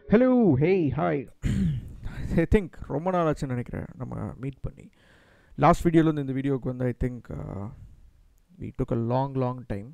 Hello hey hi I think ரொம்ப நாள் ஆச்சுன்னு நினைக்கிறேன் நம்ம மீட் பண்ணி லாஸ்ட் வீடியோலேருந்து இந்த வீடியோவுக்கு வந்து I think we took a long long time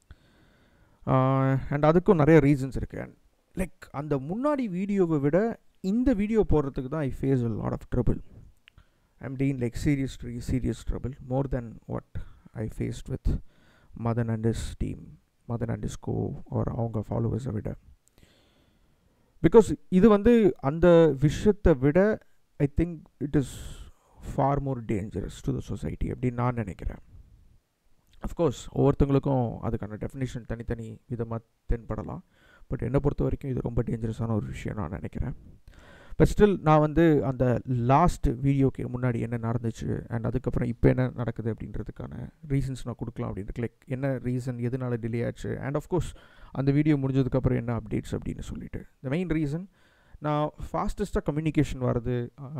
and அதுக்கும் நிறைய ரீசன்ஸ் இருக்குது அண்ட் லைக் அந்த முன்னாடி வீடியோவை விட இந்த வீடியோ போடுறதுக்கு தான் I face a lot of trouble I'm in like serious serious trouble more than what I faced with Madan and his team Madan and his go ஒரு அவங்க ஃபாலோவர்ஸை விட பிகாஸ் இது வந்து அந்த விஷயத்தை விட I think it is far more dangerous to the society அப்படின்னு நான் நினைக்கிறேன் அஃப்கோர்ஸ் ஒவ்வொருத்தங்களுக்கும் அதுக்கான டெஃபினேஷன் தனித்தனி விதமாக தென்படலாம் பட் என்னை பொறுத்த வரைக்கும் இது ரொம்ப டேஞ்சரஸான ஒரு விஷயம் நான் நினைக்கிறேன் பட் ஸ்டில் நான் வந்து அந்த லாஸ்ட் வீடியோக்கு முன்னாடி என்ன நடந்துச்சு அண்ட் அதுக்கப்புறம் இப்போ என்ன நடக்குது அப்படின்றதுக்கான ரீசன்ஸ் நான் கொடுக்கலாம் அப்படின்ட்டு லைக் என்ன ரீசன் எதனால டிலே ஆச்சு அண்ட் ஆஃப்கோர்ஸ் அந்த வீடியோ முடிஞ்சதுக்கப்புறம் என்ன அப்டேட்ஸ் அப்படின்னு சொல்லிட்டு த மெயின் ரீசன் நான் ஃபாஸ்டஸ்ட்டாக கம்யூனிகேஷன் வர்றது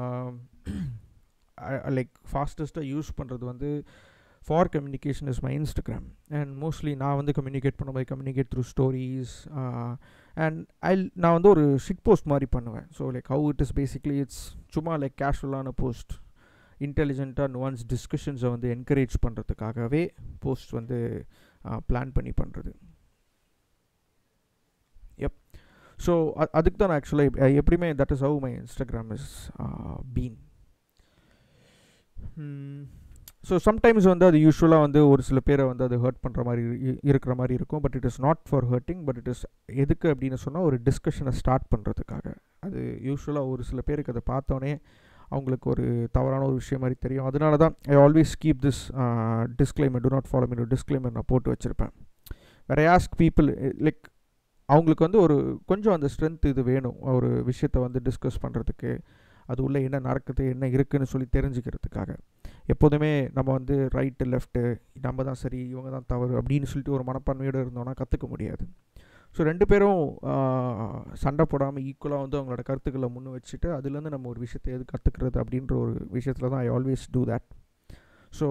லைக் ஃபாஸ்டஸ்ட்டாக யூஸ் பண்ணுறது வந்து for communication is my Instagram and mostly நான் வந்து கம்யூனிகேட் பண்ணும்போது communicate through stories and I நான் வந்து ஒரு ஷிட் போஸ்ட் மாதிரி பண்ணுவேன் so like how it is basically it's சும்மா லைக் கேஷுவலான போஸ்ட் இன்டெலிஜென்ட்டாக நுவான்ஸ் டிஸ்கஷன்ஸை வந்து என்கரேஜ் பண்ணுறதுக்காகவே போஸ்ட் வந்து பிளான் பண்ணி பண்ணுறது எப் ஸோ அதுக்கு தான் நான் ஆக்சுவலாக எப்படியுமே that is how my Instagram is been so sometimes வந்து அது யூஸ்வலாக வந்து ஒரு சில பேரை வந்து அது ஹர்ட் பண்ணுற மாதிரி இருக்கிற மாதிரி இருக்கும் but it is not for hurting but it is எதுக்கு அப்படின்னு சொன்னால் ஒரு டிஸ்கஷனை ஸ்டார்ட் பண்ணுறதுக்காக அது யூஸ்வலாக ஒரு சில பேருக்கு அதை பார்த்தோன்னே அவங்களுக்கு ஒரு தவறான ஒரு விஷயம் மாதிரி தெரியும் அதனால தான் I always keep this disclaimer to not follow me disclaimer நான் போட்டு வச்சுருப்பேன் வேற ஆஸ்க் பீப்புள் லைக் அவங்களுக்கு வந்து ஒரு கொஞ்சம் அந்த ஸ்ட்ரென்த் இது வேணும் ஒரு விஷயத்தை வந்து டிஸ்கஸ் பண்ணுறதுக்கு அது உள்ளே என்ன நடக்குது என்ன இருக்குதுன்னு சொல்லி தெரிஞ்சுக்கிறதுக்காக எப்போதுமே நம்ம வந்து ரைட்டு லெஃப்ட்டு நம்ம தான் சரி இவங்க தான் தவறு அப்படின்னு சொல்லிட்டு ஒரு மனப்பான்மையோடு இருந்தோன்னா கற்றுக்க முடியாது ஸோ ரெண்டு பேரும் சண்டை போடாமல் ஈக்குவலாக வந்து அவங்களோட கருத்துக்களை முன்னு வச்சுட்டு அதுலேருந்து நம்ம ஒரு விஷயத்தை எது கற்றுக்கிறது அப்படின்ற ஒரு விஷயத்தில் தான் I always do that so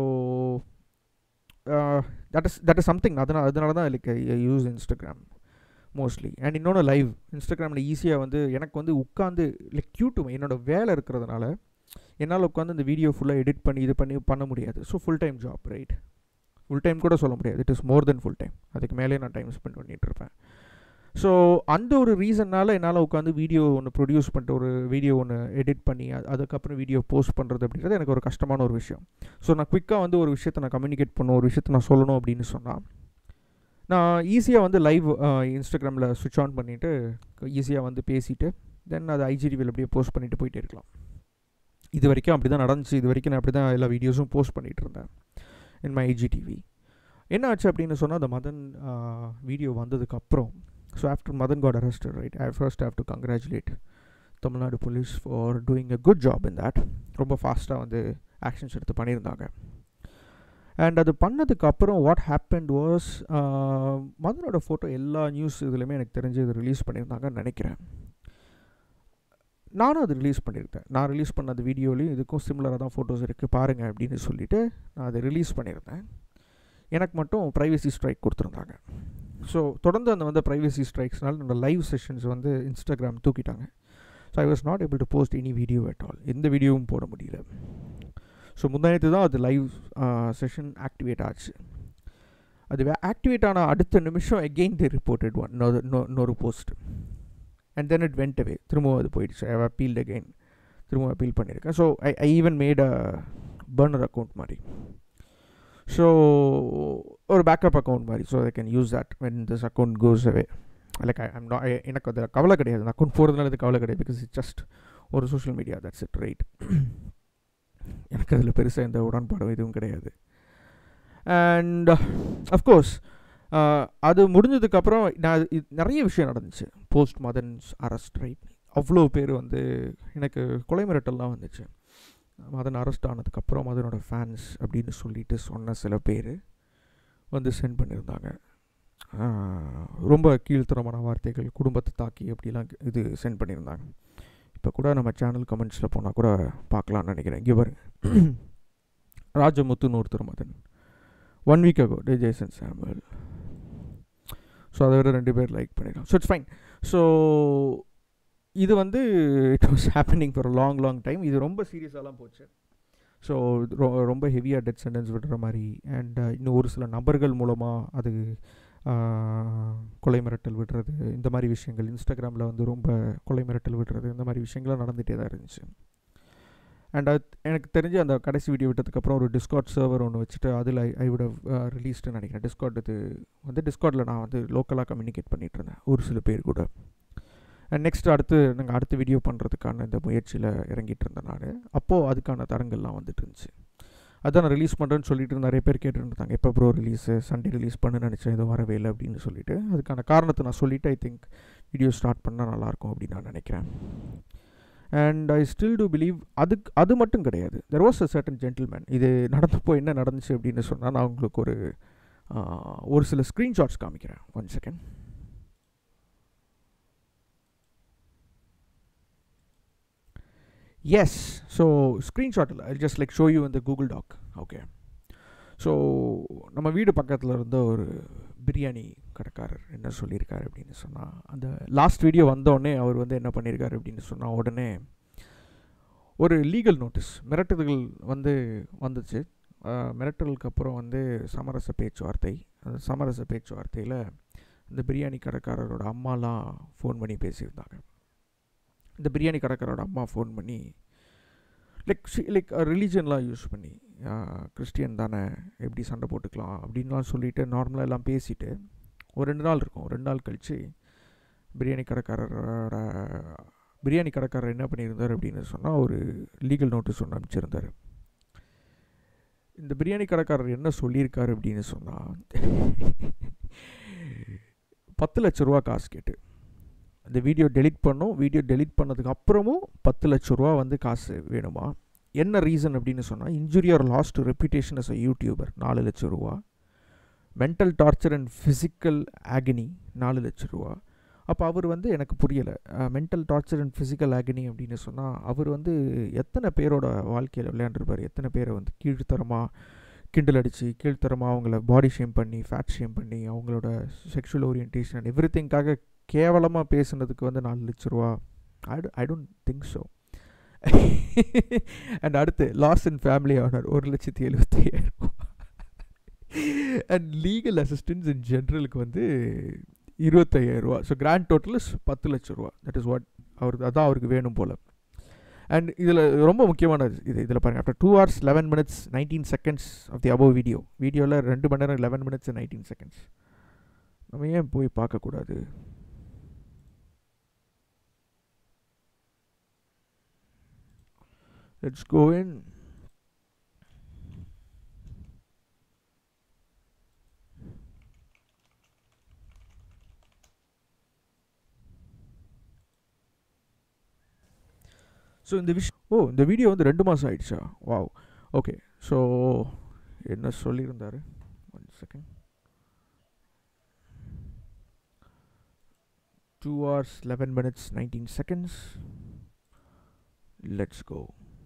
that is that is something அதனால் அதனால தான் like I use Instagram mostly and இன்னொன்று லைவ் இன்ஸ்டாகிராமில் ஈஸியாக வந்து எனக்கு வந்து உட்காந்து லைக் யூடியூப் என்னோடய வேலை இருக்கிறதுனால என்னால் உட்காந்து இந்த வீடியோ ஃபுல்லாக எடிட் பண்ணி இது பண்ணி பண்ண முடியாது so full time job right full time கூட சொல்ல முடியாது it is more than full time அதுக்கு மேலே நான் டைம் ஸ்பெண்ட் பண்ணிகிட்ருப்பேன் ஸோ அந்த ஒரு ரீசன்னால் என்னால் உட்காந்து வீடியோ ஒன்று ப்ரொடியூஸ் பண்ணிட்டு ஒரு வீடியோ ஒன்று எடிட் பண்ணி அதுக்கப்புறம் வீடியோ போஸ்ட் பண்ணுறது அப்படின்றது எனக்கு ஒரு கஷ்டமான ஒரு விஷயம் ஸோ நான் குயிக்காக வந்து ஒரு விஷயத்தை நான் கம்யூனிகேட் பண்ணணும் ஒரு விஷயத்தை நான் சொல்லணும் அப்படின்னு சொன்னால் நான் ஈஸியாக வந்து லைவ் இன்ஸ்டாகிராமில் சுவிட்ச் ஆன் பண்ணிவிட்டு ஈஸியாக வந்து பேசிவிட்டு தென் அதை ஐஜிடிவியில் அப்படியே போஸ்ட் பண்ணிவிட்டு போயிட்டே இருக்கலாம் இது வரைக்கும் அப்படி தான் நடந்துச்சு இது வரைக்கும் நான் அப்படி தான் எல்லா வீடியோஸும் போஸ்ட் பண்ணிகிட்டு இருந்தேன் இன் மை ஐஜிடிவி என்ன ஆச்சு அப்படின்னு சொன்னால் அந்த மதன் வீடியோ வந்ததுக்கப்புறம் so after Madan got arrested right I first have to congratulate Tamil Nadu police for doing a good job in that ரொம்ப ஃபாஸ்ட்டாக வந்து ஆக்ஷன்ஸ் எடுத்து பண்ணியிருந்தாங்க அண்ட் அது பண்ணதுக்கு அப்புறம் வாட் ஹேப்பண்ட் வாஸ் மதனோட ஃபோட்டோ எல்லா நியூஸ் இதுலையுமே எனக்கு தெரிஞ்சு இது ரிலீஸ் பண்ணியிருந்தாங்கன்னு நினைக்கிறேன் நானும் அது ரிலீஸ் பண்ணியிருந்தேன் நான் ரிலீஸ் பண்ண அந்த வீடியோலையும் இதுக்கும் சிமிலராக தான் ஃபோட்டோஸ் இருக்குது பாருங்கள் அப்படின்னு சொல்லிவிட்டு நான் அதை ரிலீஸ் பண்ணியிருந்தேன் எனக்கு மட்டும் ப்ரைவசி ஸ்ட்ரைக் கொடுத்துருந்தாங்க ஸோ தொடர்ந்து அந்த வந்து ப்ரைவசி ஸ்ட்ரைக்ஸ்னால் என்னோடய லைவ் செஷன்ஸ் வந்து இன்ஸ்டாகிராம் தூக்கிட்டாங்க so I was not able to post any video at all எந்த வீடியோவும் போட முடியல ஸோ முந்தானத்து தான் அது லைவ் செஷன் ஆக்டிவேட் ஆச்சு அது ஆக்டிவேட் ஆன அடுத்த நிமிஷம் எகெயின் தி ரிப்போர்ட்டட் ஒன் இன்னொரு இன்னொரு post and then it went away திரும்பவும் அது போயிடுச்சு ஐ அப்பீல்ட் அகெயின் திரும்ப அப்பீல் பண்ணியிருக்கேன் so I I even made a burner account மாதிரி ஸோ ஒரு பேக்கப் அக்கௌண்ட் மாதிரி so I can use that when this account goes away like I I'm not எனக்கு அதில் கவலை கிடையாது அந்த அக்கௌண்ட் போகிறதுனால இது கவலை கிடையாது பிகாஸ் இட்ஸ் ஜஸ்ட் ஒரு social media that's it right எனக்கு அதில் பெருசாக எந்த உடன்பாடும் எதுவும் கிடையாது அண்ட் அஃப்கோர்ஸ் அது முடிஞ்சதுக்கப்புறம் நான் நிறைய விஷயம் நடந்துச்சு போஸ்ட் மதன்ஸ் அரெஸ்ட் ரைட் அவ்வளோ பேர் வந்து எனக்கு கொலை மிரட்டல்லாம் வந்துச்சு மதன் அரெஸ்ட் ஆனதுக்கப்புறம் மதனோட ஃபேன்ஸ் அப்படின்னு சொல்லிட்டு சொன்ன சில பேர் வந்து சென்ட் பண்ணியிருந்தாங்க ரொம்ப கீழ்த்தரமான வார்த்தைகள் குடும்பத்தை தாக்கி அப்படிலாம் இது சென்ட் பண்ணியிருந்தாங்க இப்போ கூட நம்ம சேனல் கமெண்ட்ஸில் போனால் கூட பார்க்கலான்னு நினைக்கிறேன் இங்கே பாருங்க ராஜமுத்துன்னு ஒருத்தர் மதன் ஒன் வீக் அகோ டே ஜேசன் சாமுவல் ஸோ அதை விட ரெண்டு பேர் லைக் பண்ணிடலாம் ஸோ இட்ஸ் ஃபைன் ஸோ இது வந்து it was happening for long long time இது ரொம்ப சீரியஸாலாம் போச்சு ஸோ ரொம்ப ஹெவியாக டெத் சென்டென்ஸ் விடுற மாதிரி அண்ட் இன்னும் ஒரு சில நபர்கள் மூலமாக அது கொலை மிரட்டல் விடுறது இந்த மாதிரி விஷயங்கள் இன்ஸ்டாகிராமில் வந்து ரொம்ப கொலை மிரட்டல் விடுறது இந்த மாதிரி விஷயங்கள்லாம் நடந்துகிட்டே தான் இருந்துச்சு அண்ட் அது எனக்கு தெரிஞ்சு அந்த கடைசி வீடியோ விட்டதுக்கப்புறம் ஒரு டிஸ்கார்ட் சர்வர் ஒன்று வச்சுட்டு அதில் ஐ ஐ விட ரிலீஸ்டுன்னு நினைக்கிறேன் டிஸ்கார்ட் இது வந்து டிஸ்கார்டில் நான் வந்து லோக்கலாக கம்யூனிகேட் பண்ணிகிட்டு இருந்தேன் ஒரு சில பேர் கூட அண்ட் நெக்ஸ்ட் அடுத்து நாங்கள் அடுத்த வீடியோ பண்ணுறதுக்கான இந்த முயற்சியில் இறங்கிட்டு இருந்தேன் நான் அப்போது அதுக்கான தரங்கள்லாம் வந்துட்டு இருந்துச்சு அதான் நான் ரிலீஸ் பண்ணுறேன்னு சொல்லிட்டு நிறைய பேர் கேட்டுட்டு இருந்தாங்க எப்போ ப்ரோ ரிலீஸு சண்டே ரிலீஸ் பண்ணு நினச்சேன் எதுவும் வரவே இல்லை அப்படின்னு சொல்லிட்டு அதுக்கான காரணத்தை நான் சொல்லிவிட்டு ஐ திங்க் வீடியோ ஸ்டார்ட் பண்ணால் நல்லாயிருக்கும் அப்படின்னு நான் நினைக்கிறேன் and I still do believe அதுக்கு அது மட்டும் கிடையாது there was a certain gentleman இது நடந்தப்போ என்ன நடந்துச்சு அப்படின்னு சொன்னால் நான் உங்களுக்கு ஒரு ஒரு சில ஸ்க்ரீன்ஷாட்ஸ் காமிக்கிறேன் ஒன் செகண்ட் எஸ் ஸோ ஸ்க்ரீன்ஷாட்டில் I just like show you இந்த கூகுள் டாக் ஓகே ஸோ நம்ம வீடு பக்கத்தில் இருந்த ஒரு பிரியாணி கடைக்காரர் என்ன சொல்லியிருக்காரு அப்படின்னு சொன்னால் அந்த லாஸ்ட் வீடியோ வந்தோடனே அவர் வந்து என்ன பண்ணியிருக்காரு அப்படின்னு சொன்னால் உடனே ஒரு லீகல் நோட்டீஸ் மிரட்டுதல்கள் வந்து வந்துச்சு மிரட்டலுக்கு அப்புறம் வந்து சமரச பேச்சுவார்த்தை அந்த சமரச பேச்சுவார்த்தையில் இந்த பிரியாணி கடைக்காரரோட அம்மாலாம் ஃபோன் பண்ணி பேசியிருந்தாங்க இந்த பிரியாணி கடைக்காரோட அம்மா ஃபோன் பண்ணி லைக் லைக் ரிலீஜன்லாம் யூஸ் பண்ணி கிறிஸ்டியன் தானே எப்படி சண்டை போட்டுக்கலாம் அப்படின்லாம் சொல்லிவிட்டு நார்மலாக எல்லாம் பேசிவிட்டு ஒரு ரெண்டு நாள் இருக்கும் ரெண்டு நாள் கழித்து பிரியாணி கடைக்காரரோட பிரியாணி கடைக்காரர் என்ன பண்ணியிருந்தார் அப்படின்னு சொன்னால் ஒரு லீகல் நோட்டீஸ் ஒன்று அனுப்பிச்சிருந்தார் இந்த பிரியாணி கடைக்காரர் என்ன சொல்லியிருக்காரு அப்படின்னு சொன்னால் பத்து லட்ச ரூபா காசு கேட்டு இந்த வீடியோ டெலிட் பண்ணோம் வீடியோ டெலிட் பண்ணதுக்கு அப்புறமும் பத்து லட்ச ரூபா வந்து காசு வேணுமா என்ன ரீசன் அப்படின்னு சொன்னால் injury or lost reputation as a YouTuber நாலு லட்ச ரூபா mental torture and physical agony நாலு லட்ச ரூபா அப்போ அவர் வந்து எனக்கு புரியலை mental torture and physical agony அப்படின்னு சொன்னால் அவர் வந்து எத்தனை பேரோட வாழ்க்கையில் விளையாண்டுருப்பார் எத்தனை பேரை வந்து கீழ்த்தரமாக கிண்டல் அடித்து கீழ்த்தரமாக அவங்கள பாடி ஷேம் பண்ணி ஃபேட் ஷேம் பண்ணி அவங்களோட செக்ஷுவல் ஓரியன்டேஷன் எவ்ரி திங்காக கேவலமாக பேசுனதுக்கு வந்து நாலு லட்ச ரூபா I I don't think so and அடுத்து லாஸ் இன் ஃபேமிலி ஆனர் ஒரு லட்சத்தி எழுபத்தி ஐயாயிரம் அண்ட் லீகல் அசிஸ்டன்ஸ் இன் ஜென்ரலுக்கு வந்து இருபத்தையாயிரரூவா ஸோ கிராண்ட் டோட்டல் பத்து லட்ச ரூபா தட் இஸ் வாட் அவருக்கு அதான் அவருக்கு வேணும் போல் அண்ட் இதில் ரொம்ப முக்கியமானது இது இதில் பாருங்கள் after two hours eleven minutes nineteen seconds of the above video வீடியோவில் ரெண்டு மணி நேரம் லெவன் மினிட்ஸ் நைன்டீன் செகண்ட்ஸ் நம்ம ஏன் போய் பார்க்கக்கூடாது Let's go in. ஸோ இந்த விஷயம் ஓ இந்த வீடியோ வந்து ரெண்டு மாதம் ஆயிடுச்சா வாவ் ஓகே ஸோ என்ன சொல்லியிருந்தார் one second two hours eleven minutes nineteen seconds let's go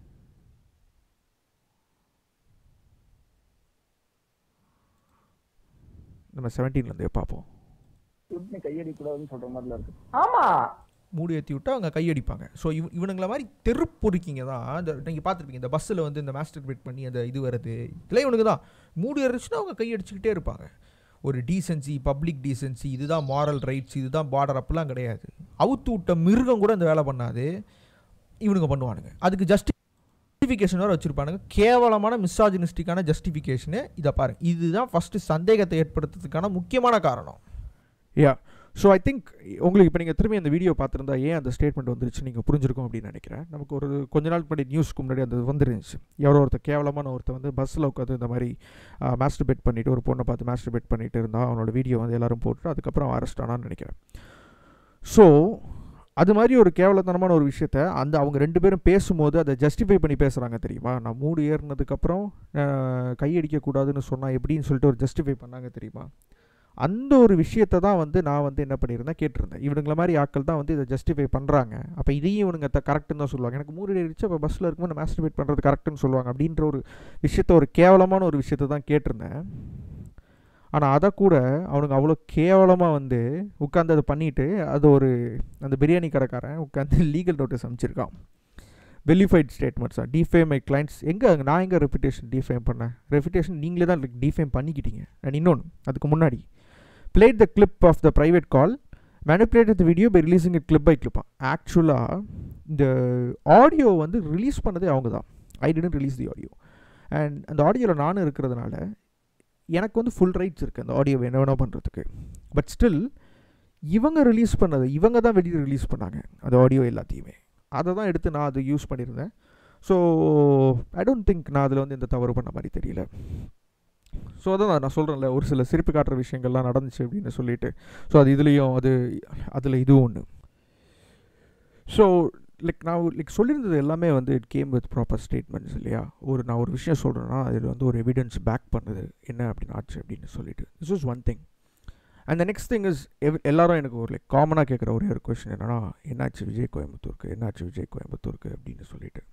நம்ம செவன்டீன்லேருந்தே பார்ப்போம் கையடிக்கூடாதுன்னு சொல்ற மாதிரிலாம் இருக்கு ஆமா மூடி ஏற்றி விட்டு அவங்க கையடிப்பாங்க ஸோ இவ இவனுங்கள மாதிரி தெருப்பொறுக்கிங்க தான் இந்த நீங்கள் பார்த்துருப்பீங்க இந்த பஸ்ஸில் வந்து இந்த மாஸ்டர் பிட் பண்ணி அந்த இது வருது இதெல்லாம் இவனுக்கு தான் மூடி இருந்துச்சுன்னா அவங்க கையடிச்சுக்கிட்டே இருப்பாங்க ஒரு டீசென்சி பப்ளிக் டீசென்சி இதுதான் மாரல் ரைட்ஸ் இதுதான் பார்டர் அப்படிலாம் கிடையாது அவுத்து விட்ட மிருகம் கூட இந்த வேலை பண்ணாது இவனுங்க பண்ணுவானுங்க அதுக்கு ஜஸ்டிஃபிகேஷன் வேறு வச்சுருப்பானுங்க கேவலமான மிஸ்ஸாஜினிஸ்டிக்கான ஜஸ்டிஃபிகேஷனு இதை பாருங்க இதுதான் ஃபஸ்ட்டு சந்தேகத்தை ஏற்படுத்துறதுக்கான முக்கியமான காரணம் யா ஸோ ஐ திங்க் உங்களுக்கு இப்போ நீங்கள் திரும்பி அந்த வீடியோ பார்த்துருந்தா ஏன் அந்த ஸ்டேட்மெண்ட் வந்துருச்சு நீங்கள் புரிஞ்சிருக்கும் அப்படின்னு நினைக்கிறேன் நமக்கு ஒரு கொஞ்ச நாள் முன்னாடி நியூஸ்க்கு முன்னாடி அந்த வந்துருந்துச்சு யாரோ ஒருத்தர் கேவலமான ஒருத்தர் வந்து பஸ்ஸில் உட்காந்து இந்த மாதிரி மாஸ்டர் பெட் பண்ணிவிட்டு ஒரு பொண்ணை பார்த்து மாஸ்டர் பெட் பண்ணிட்டு இருந்தால் அவனோட வீடியோ வந்து எல்லோரும் போட்டு அதுக்கப்புறம் அரெஸ்ட் ஆனான்னு நினைக்கிறேன் ஸோ அது மாதிரி ஒரு கேவலத்தனமான ஒரு விஷயத்த அந்த அவங்க ரெண்டு பேரும் பேசும்போது அதை ஜஸ்டிஃபை பண்ணி பேசுகிறாங்க தெரியுமா நான் மூடு ஏறினதுக்கப்புறம் கையடிக்கக்கூடாதுன்னு சொன்னால் எப்படின்னு சொல்லிட்டு ஒரு ஜஸ்டிஃபை பண்ணாங்க தெரியுமா அந்த ஒரு விஷயத்தை தான் வந்து நான் வந்து என்ன பண்ணியிருந்தேன் கேட்டிருந்தேன் இவனுங்கள மாதிரி ஆட்கள் தான் வந்து இதை ஜஸ்டிஃபை பண்ணுறாங்க அப்போ இதையும் இவனுங்க த கரெக்டுன்னு தான் சொல்லுவாங்க எனக்கு மூணு அடிச்சு அப்போ பஸ்ஸில் இருக்கும்போது மாஸ்டர்பேட் பண்ணுறது கரெக்டுன்னு சொல்லுவாங்க அப்படின்ற ஒரு விஷயத்த ஒரு கேவலமான ஒரு விஷயத்தை தான் கேட்டிருந்தேன் ஆனால் அதை கூட அவனுங்க அவ்வளோ கேவலமாக வந்து உட்காந்து அதை பண்ணிவிட்டு அது ஒரு அந்த பிரியாணி கடைக்காரன் உட்காந்து லீகல் நோட்டீஸ் அமைச்சிருக்கான் வெலிஃபைட் ஸ்டேட்மெண்ட்ஸா டிஃபேம் மை கிளைண்ட்ஸ் எங்கே நான் எங்கே ரெப்புடேஷன் டிஃபேம் பண்ணேன் ரெப்புடேஷன் நீங்களே தான் டிஃபேம் பண்ணிக்கிட்டீங்க அண்ட் இன்னொன்று அதுக்கு முன்னாடி played the clip of the private call manipulated the video by releasing clip by கிளிப்பா ஆக்சுவலாக இந்த ஆடியோ வந்து ரிலீஸ் பண்ணதே அவங்க தான் I didn't release the audio and அந்த ஆடியோவில் நானும் இருக்கிறதுனால எனக்கு வந்து ஃபுல் ரைட்ஸ் இருக்குது அந்த ஆடியோவை என்ன வேணால் பண்ணுறதுக்கு பட் ஸ்டில் இவங்க ரிலீஸ் பண்ணது இவங்க தான் வெளியே ரிலீஸ் பண்ணாங்க அந்த ஆடியோ எல்லாத்தையுமே அதை தான் எடுத்து நான் அது யூஸ் பண்ணியிருந்தேன் ஸோ ஐ டோன்ட் திங்க் நான் அதில் வந்து எந்த தவறு பண்ண மாதிரி தெரியல ஸோ அதான் நான் சொல்கிறேன்ல ஒரு சில சிரிப்பு காட்டுற விஷயங்கள்லாம் நடந்துச்சு அப்படின்னு சொல்லிட்டு ஸோ அது இதுலேயும் அது அதில் இதுவும் ஒன்று ஸோ லைக் நான் லைக் சொல்லியிருந்தது எல்லாமே வந்து it came with proper statements இல்லையா ஒரு நான் ஒரு விஷயம் சொல்கிறேன்னா அதில் வந்து ஒரு எவிடன்ஸ் பேக் பண்ணுது என்ன அப்படின்னு ஆச்சு அப்படின்னு சொல்லிட்டு this is one thing and the next thing is எவ் எல்லாரும் எனக்கு ஒரு லைக் காமனாக கேட்குற ஒரே ஒரு கொஷின் என்னென்னா என்னாச்சு விஜய் கோயம்புத்தூருக்கு என்னாச்சு விஜய் கோயம்புத்தூருக்கு அப்படின்னு சொல்லிட்டு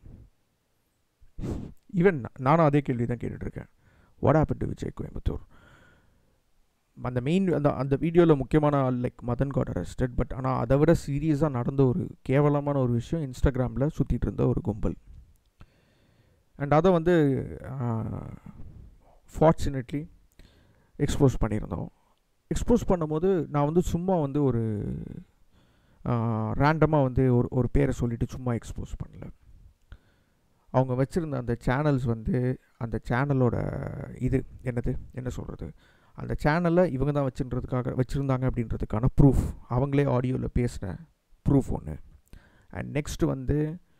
ஈவன் நானும் அதே கேள்வி தான் கேட்டுட்ருக்கேன் what happen to Vijay Coimbatore அந்த மெயின் அந்த அந்த வீடியோவில் முக்கியமான ஆள் like Madan got arrested but ஆனால் அதை விட சீரியஸாக நடந்த ஒரு கேவலமான ஒரு விஷயம் இன்ஸ்டாகிராமில் சுற்றிட்டு இருந்த ஒரு கும்பல் அண்ட் அதை வந்து ஃபார்ச்சுனேட்லி எக்ஸ்போஸ் பண்ணியிருந்தோம் எக்ஸ்போஸ் பண்ணும்போது நான் வந்து சும்மா வந்து ஒரு ரேண்டமாக வந்து ஒரு ஒரு பேரை சொல்லிவிட்டு சும்மா எக்ஸ்போஸ் பண்ணல அவங்க வச்சுருந்த அந்த சேனல்ஸ் வந்து அந்த சேனலோட இது என்னது என்ன சொல்கிறது அந்த சேனலில் இவங்க தான் வச்சுன்றதுக்காக வச்சுருந்தாங்க அப்படின்றதுக்கான ப்ரூஃப் அவங்களே ஆடியோவில் பேசின ப்ரூஃப் ஒன்று அண்ட் நெக்ஸ்ட்டு வந்து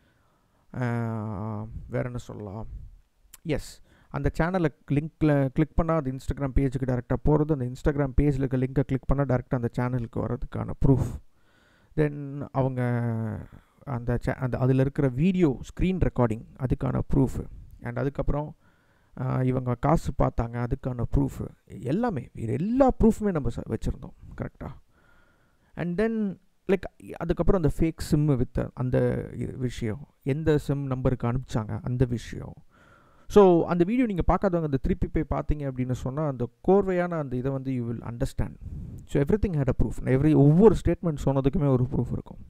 வேறு என்ன சொல்லலாம் எஸ் அந்த சேனலை லிங்க்கில் கிளிக் பண்ணால் அது இன்ஸ்டாகிராம் பேஜுக்கு டேரெக்டாக போகிறது அந்த இன்ஸ்டாகிராம் பேஜில் இருக்க லிங்கை கிளிக் பண்ணால் டேரெக்டாக அந்த சேனலுக்கு வர்றதுக்கான ப்ரூஃப் தென் அவங்க அந்த சே அந்த அதில் இருக்கிற வீடியோ ஸ்க்ரீன் ரெக்கார்டிங் அதுக்கான ப்ரூஃபு அண்ட் அதுக்கப்புறம் இவங்க காசு பார்த்தாங்க அதுக்கான ப்ரூஃபு எல்லாமே இது எல்லா ப்ரூஃபுமே நம்ம வச்சுருந்தோம் கரெக்டாக அண்ட் தென் லைக் அதுக்கப்புறம் அந்த ஃபேக் சிம்மு வித் அந்த விஷயம் எந்த சிம் நம்பருக்கு அனுப்பிச்சாங்க அந்த விஷயம் ஸோ அந்த வீடியோ நீங்கள் பார்க்காதவங்க அந்த திருப்பி போய் பார்த்தீங்க அப்படின்னு சொன்னால் அந்த கோர்வையான அந்த இதை வந்து you will understand so everything had a proof every ஒவ்வொரு ஸ்டேட்மெண்ட் சொன்னதுக்குமே ஒரு ப்ரூஃப் இருக்கும்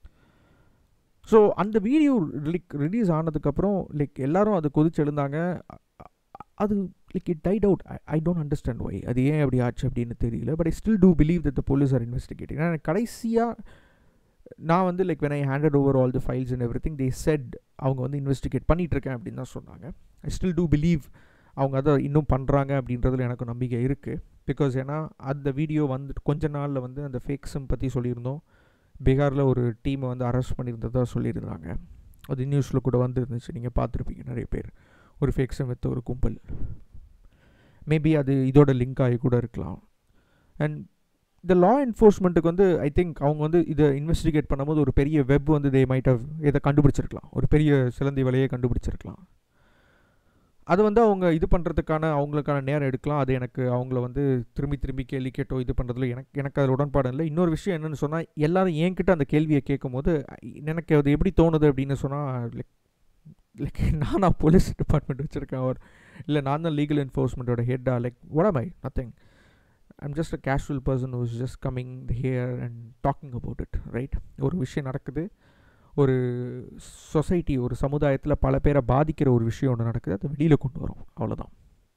ஸோ அந்த வீடியோ லைக் ரிலீஸ் ஆனதுக்கப்புறம் லைக் எல்லாரும் அது கொதிச்சு எழுந்தாங்க அது like it died out I don't understand why அது ஏன் அப்படி ஆச்சு அப்படின்னு தெரியல but I still do believe that the police are investigating நான் கடைசியாக நான் வந்து like when I handed over all the files and every thing they said அவங்க வந்து இன்வெஸ்டிகேட் பண்ணிகிட்ருக்கேன் அப்படின்னு தான் சொன்னாங்க ஐ ஸ்டில் டூ பிலீவ் அவங்க அதை இன்னும் பண்ணுறாங்க அப்படின்றதுல எனக்கு நம்பிக்கை இருக்குது பிகாஸ் ஏன்னா அந்த வீடியோ வந்துட்டு கொஞ்ச நாளில் வந்து அந்த ஃபேக் சிம் பற்றி சொல்லியிருந்தோம் பீகாரில் ஒரு டீமை வந்து அரெஸ்ட் பண்ணியிருந்ததாக சொல்லியிருந்தாங்க அது நியூஸில் கூட வந்துருந்துச்சு நீங்கள் பார்த்துருப்பீங்க நிறைய பேர் ஒரு ஃபேக் சிம் வித் ஒரு கும்பல் மேபி அது இதோட லிங்க் ஆகி கூட இருக்கலாம் அண்ட் இந்த லா என்ஃபோர்ஸ்மெண்ட்டுக்கு வந்து ஐ திங்க் அவங்க வந்து இதை இன்வெஸ்டிகேட் பண்ணும்போது ஒரு பெரிய வெப் வந்து தே மைட் ஹவ் இதை கண்டுபிடிச்சிருக்கலாம் ஒரு பெரிய சிலந்தி வலையை கண்டுபிடிச்சிருக்கலாம் அது வந்து அவங்க இது பண்ணுறதுக்கான அவங்களுக்கான நேரம் எடுக்கலாம் அது எனக்கு அவங்கள வந்து திரும்பி திரும்பி கேள்வி கேட்டோ இது பண்ணுறதுல எனக்கு எனக்கு அதில் உடன்பாடு இல்லை இன்னொரு விஷயம் என்னென்னு சொன்னால் எல்லோரும் என்கிட்ட அந்த கேள்வியை கேட்கும் போது எனக்கு அது எப்படி தோணுது அப்படின்னு சொன்னால் லைக் லைக் நானா போலீஸ் டிபார்ட்மெண்ட் வச்சுருக்கேன் ஒரு இல்லை நான் தான் லீகல் என்ஃபோர்ஸ்மெண்ட்டோட ஹெட்டா like what am I nothing I'm just a casual person who's just coming here and talking about it right ஒரு விஷயம் நடக்குது ஒரு சொசைட்டி ஒரு சமுதாயத்தில் பல பேரை பாதிக்கிற ஒரு விஷயம் ஒன்று நடக்குது அதை வெளியில் கொண்டு வரும் அவ்வளோதான்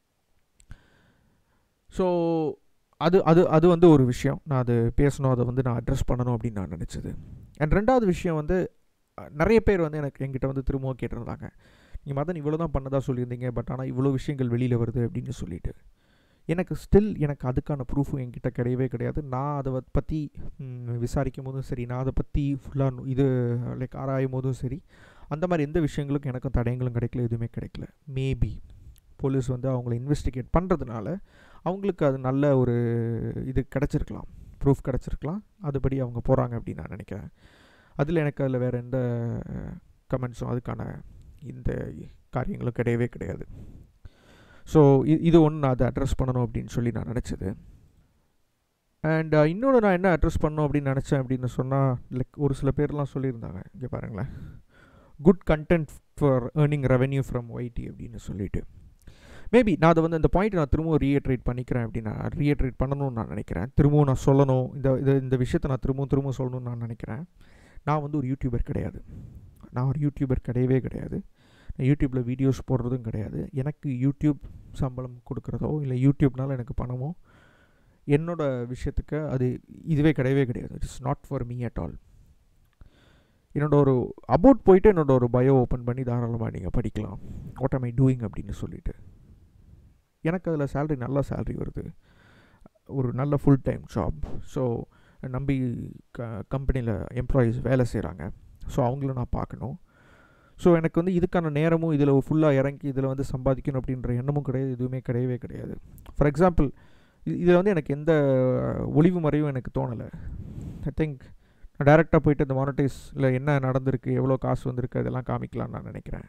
ஸோ அது அது அது வந்து ஒரு விஷயம் நான் அது பேசணும் அதை வந்து நான் அட்ரஸ் பண்ணணும் அப்படின்னு நான் நினச்சது அண்ட் ரெண்டாவது விஷயம் வந்து நிறைய பேர் வந்து எனக்கு என்கிட்ட வந்து திரும்பவும் கேட்டிருந்தாங்க நீங்கள் மதன் இவ்வளோ தான் பண்ணதாக சொல்லியிருந்தீங்க பட் ஆனால் இவ்வளோ விஷயங்கள் வெளியில் வருது அப்படின்னு சொல்லிட்டு எனக்கு ஸ்டில் எனக்கு அதுக்கான ப்ரூஃபும் என்கிட்ட கிடையவே கிடையாது நான் அதை பற்றி விசாரிக்கும் போதும் சரி நான் அதை பற்றி ஃபுல்லாக இது லைக் ஆராயும் போதும் சரி அந்த மாதிரி எந்த விஷயங்களுக்கும் எனக்கும் தடயங்களும் கிடைக்கல எதுவுமே கிடைக்கல மேபி போலீஸ் வந்து அவங்கள இன்வெஸ்டிகேட் பண்ணுறதுனால அவங்களுக்கு அது நல்ல ஒரு இது கிடச்சிருக்கலாம் ப்ரூஃப் கிடச்சிருக்கலாம் அதுபடி அவங்க போகிறாங்க அப்படின்னு நான் நினைக்கிறேன் அதில் எனக்கு அதில் வேறு எந்த கமெண்ட்ஸும் அதுக்கான இந்த காரியங்களும் கிடையவே கிடையாது ஸோ இது ஒன்று நான் அதை அட்ரஸ் பண்ணணும் அப்படின்னு சொல்லி நான் நினச்சது அண்ட் இன்னொன்று நான் என்ன அட்ரஸ் பண்ணணும் அப்படின்னு நினச்சேன் அப்படின்னு சொன்னால் லைக் ஒரு சில பேர்லாம் சொல்லியிருந்தாங்க இங்கே பாருங்களேன் good content for earning revenue from YT அப்படின்னு சொல்லிட்டு மேபி நான் அதை வந்து இந்த பாயிண்ட் நான் திரும்பவும் ரீஎட்ரேட் பண்ணிக்கிறேன் அப்படின்னா ரீஎட்ரேட் பண்ணணும்னு நான் நினைக்கிறேன் திரும்பவும் நான் சொல்லணும் இந்த இது இந்த விஷயத்தை நான் திரும்பவும் திரும்பவும் சொல்லணும்னு நான் நினைக்கிறேன் நான் வந்து ஒரு யூடியூபர் கிடையாது நான் ஒரு யூடியூபர் கிடையவே கிடையாது நான் யூடியூப்பில் வீடியோஸ் போடுறதும் கிடையாது எனக்கு யூடியூப் சம்பளம் கொடுக்குறதோ இல்லை யூடியூப்னால எனக்கு பணமோ என்னோட விஷயத்துக்கு அது இதுவே கிடையவே கிடையாது it's not for me at all என்னோட ஒரு அபவுட் போயிட்டு என்னோட ஒரு பயோ ஓப்பன் பண்ணி தாராளமாக நீங்கள் படிக்கலாம் வாட் ஆம் ஐ டூயிங் அப்படின்னு சொல்லிட்டு எனக்கு அதில் சேல்ரி நல்ல சேல்ரி வருது ஒரு நல்ல ஃபுல் டைம் ஜாப் ஸோ நம்பி க கம்பெனியில் எம்ப்ளாயீஸ் வேலை செய்கிறாங்க ஸோ அவங்கள நான் பார்க்கணும் ஸோ எனக்கு வந்து இதுக்கான நேரமும் இதில் ஃபுல்லாக இறங்கி இதில் வந்து சம்பாதிக்கணும் அப்படின்ற எண்ணமும் கிடையாது எதுவுமே கிடையவே கிடையாது ஃபார் எக்ஸாம்பிள் இதில் வந்து எனக்கு எந்த ஒளிவு மறைவும் எனக்கு தோணலை ஐ திங்க் நான் டேரெக்டாக போயிட்டு இந்த மானிட்டைஸில் என்ன நடந்திருக்கு எவ்வளோ காசு வந்திருக்கு அதெல்லாம் காமிக்கலாம்னு நான் நினைக்கிறேன்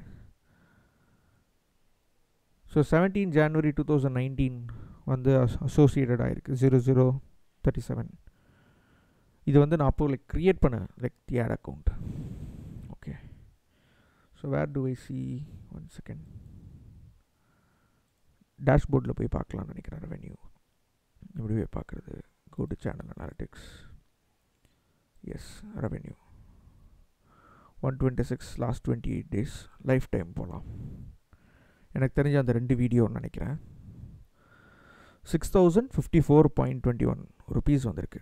so seventeen January two thousand nineteen வந்து அசோசியேட்டட் ஆகிருக்கு ஜீரோ ஜீரோ தேர்ட்டி செவன் இது வந்து நான் அப்போ லைக் க்ரியேட் பண்ணேன் like the ad account okay so where do I see one second டேஷ்போர்டில் போய் பார்க்கலாம்னு நினைக்கிறேன் ரெவென்யூ இப்படி போய் பார்க்குறது go to channel analytics yes revenue one twenty six last twenty eight days lifetime போகலாம் எனக்கு தெரிஞ்ச அந்த ரெண்டு வீடியோன்னு நினைக்கிறேன் six thousand fifty four point twenty one rupees வந்திருக்கு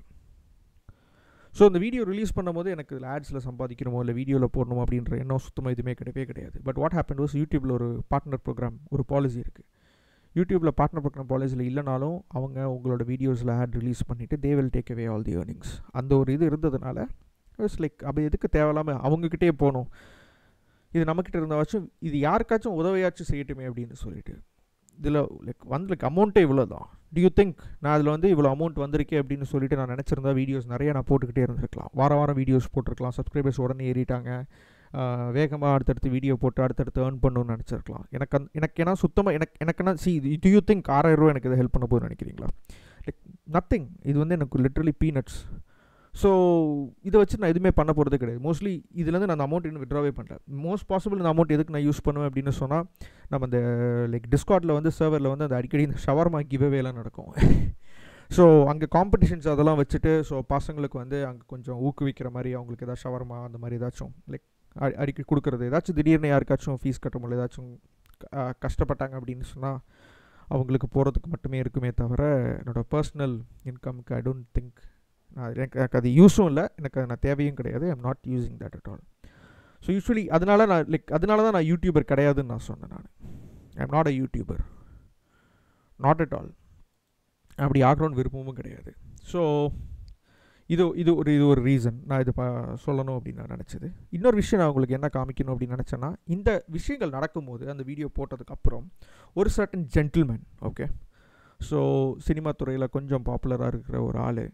ஸோ இந்த வீடியோ ரிலீஸ் பண்ணும்போது எனக்கு இதில் ஆட்ஸில் சம்பாதிக்கணுமோ இல்லை வீடியோவில் போடணுமோ அப்படின்ற எண்ணம் சுத்தமாக எதுவுமே கிடையவே கிடையாது பட் வாட் ஹேப்பன் வாஸ் யூடியூப்பில் ஒரு பார்ட்னர் ப்ரோக்ராம் ஒரு பாலிசி இருக்குது யூடியூப்பில் பார்ட்னர் ப்ரோக்ராம் பாலிசியில் இல்லைனாலும் அவங்க உங்களோட வீடியோஸில் ஆட் ரிலீஸ் பண்ணிவிட்டு they will take away all the earnings அந்த ஒரு இது இருந்ததுனால இட்ஸ் லைக் அப்போ எதுக்கு தேவையில்லாமல் அவங்கக்கிட்டே போகணும் இது நம்மக்கிட்ட இருந்தாச்சும் இது யாருக்காச்சும் உதவியாச்சும் செய்யட்டுமே அப்படின்னு சொல்லிட்டு இதில் லைக் வந்து லைக் அமௌண்ட்டே இவ்வளோ தான் டு யூ திங்க் நான் அதில் வந்து இவ்வளோ அமௌண்ட் வந்திருக்கே அப்படின்னு சொல்லிட்டு நான் நினச்சிருந்தா வீடியோஸ் நிறைய நான் போட்டுக்கிட்டே இருந்திருக்கலாம் வாரம் வாரம் வீடியோஸ் போட்டிருக்கலாம் சப்ஸ்கிரைபர்ஸ் உடனே ஏறிட்டாங்க வேகமாக அடுத்தடுத்து வீடியோ போட்டு அடுத்தடுத்து ஏர்ன் பண்ணணும்னு நினச்சிருக்கலாம் எனக்கு அந் எனக்கு ஏன்னா சுத்தமாக எனக்கு எனக்குன்னா சி டு யூ திங்க் ஆறாயிரம் ரூபா எனக்கு இதை ஹெல்ப் பண்ண போது நினைக்கிறீங்களா லைக் நத்திங் இது வந்து எனக்கு லிட்ரலி பீனட்ஸ் ஸோ இதை வச்சு நான் எதுவுமே பண்ண போகிறது கிடையாது மோஸ்ட்லி இதுலேருந்து நான் அந்த அமௌண்ட் இன்னும் விட்ராவே பண்ணுறேன் மோஸ்ட் பாசிபிள் இந்த அமௌண்ட் எதுக்கு நான் யூஸ் பண்ணுவேன் அப்படின்னு சொன்னால் நம்ம அந்த லைக் டிஸ்கார்டில் வந்து சர்வரில் வந்து அந்த அடிக்கடி இந்த ஷவர்மா கிவ்அவேலாம் நடக்கும் ஸோ அங்கே காம்படிஷன்ஸ் அதெல்லாம் வச்சுட்டு ஸோ பசங்களுக்கு வந்து அங்கே கொஞ்சம் ஊக்குவிக்கிற மாதிரி அவங்களுக்கு ஏதாச்சும் ஷவர்மா அந்த மாதிரி ஏதாச்சும் லைக் அடிக்கடி கொடுக்குறது ஏதாச்சும் திடீர்னு யாருக்காச்சும் ஃபீஸ் கட்ட முடியல ஏதாச்சும் கஷ்டப்பட்டாங்க அப்படின்னு சொன்னால் அவங்களுக்கு போகிறதுக்கு மட்டுமே இருக்குமே தவிர என்னோடய பர்சனல் இன்கம்க்கு ஐ டோன்ட் திங்க் நான் எனக்கு எனக்கு அது யூஸும் இல்லை எனக்கு அது நான் தேவையும் கிடையாது I'm not using that at all so usually அதனால நான் லைக் அதனால தான் நான் யூடியூபர் கிடையாதுன்னு நான் சொன்னேன் நான் I'm not a YouTuber not at all அப்படி ஆகணும்னு விருப்பமும் கிடையாது ஸோ இது இது ஒரு இது ஒரு ரீசன் நான் இது ப சொல்லணும் அப்படின்னு நான் நினச்சது இன்னொரு விஷயம் நான் உங்களுக்கு என்ன காமிக்கணும் அப்படின்னு நினச்சேன்னா இந்த விஷயங்கள் நடக்கும்போது அந்த வீடியோ போட்டதுக்கப்புறம் ஒரு certain gentleman okay so cinema துறையில் கொஞ்சம் பாப்புலராக இருக்கிற ஒரு ஆள்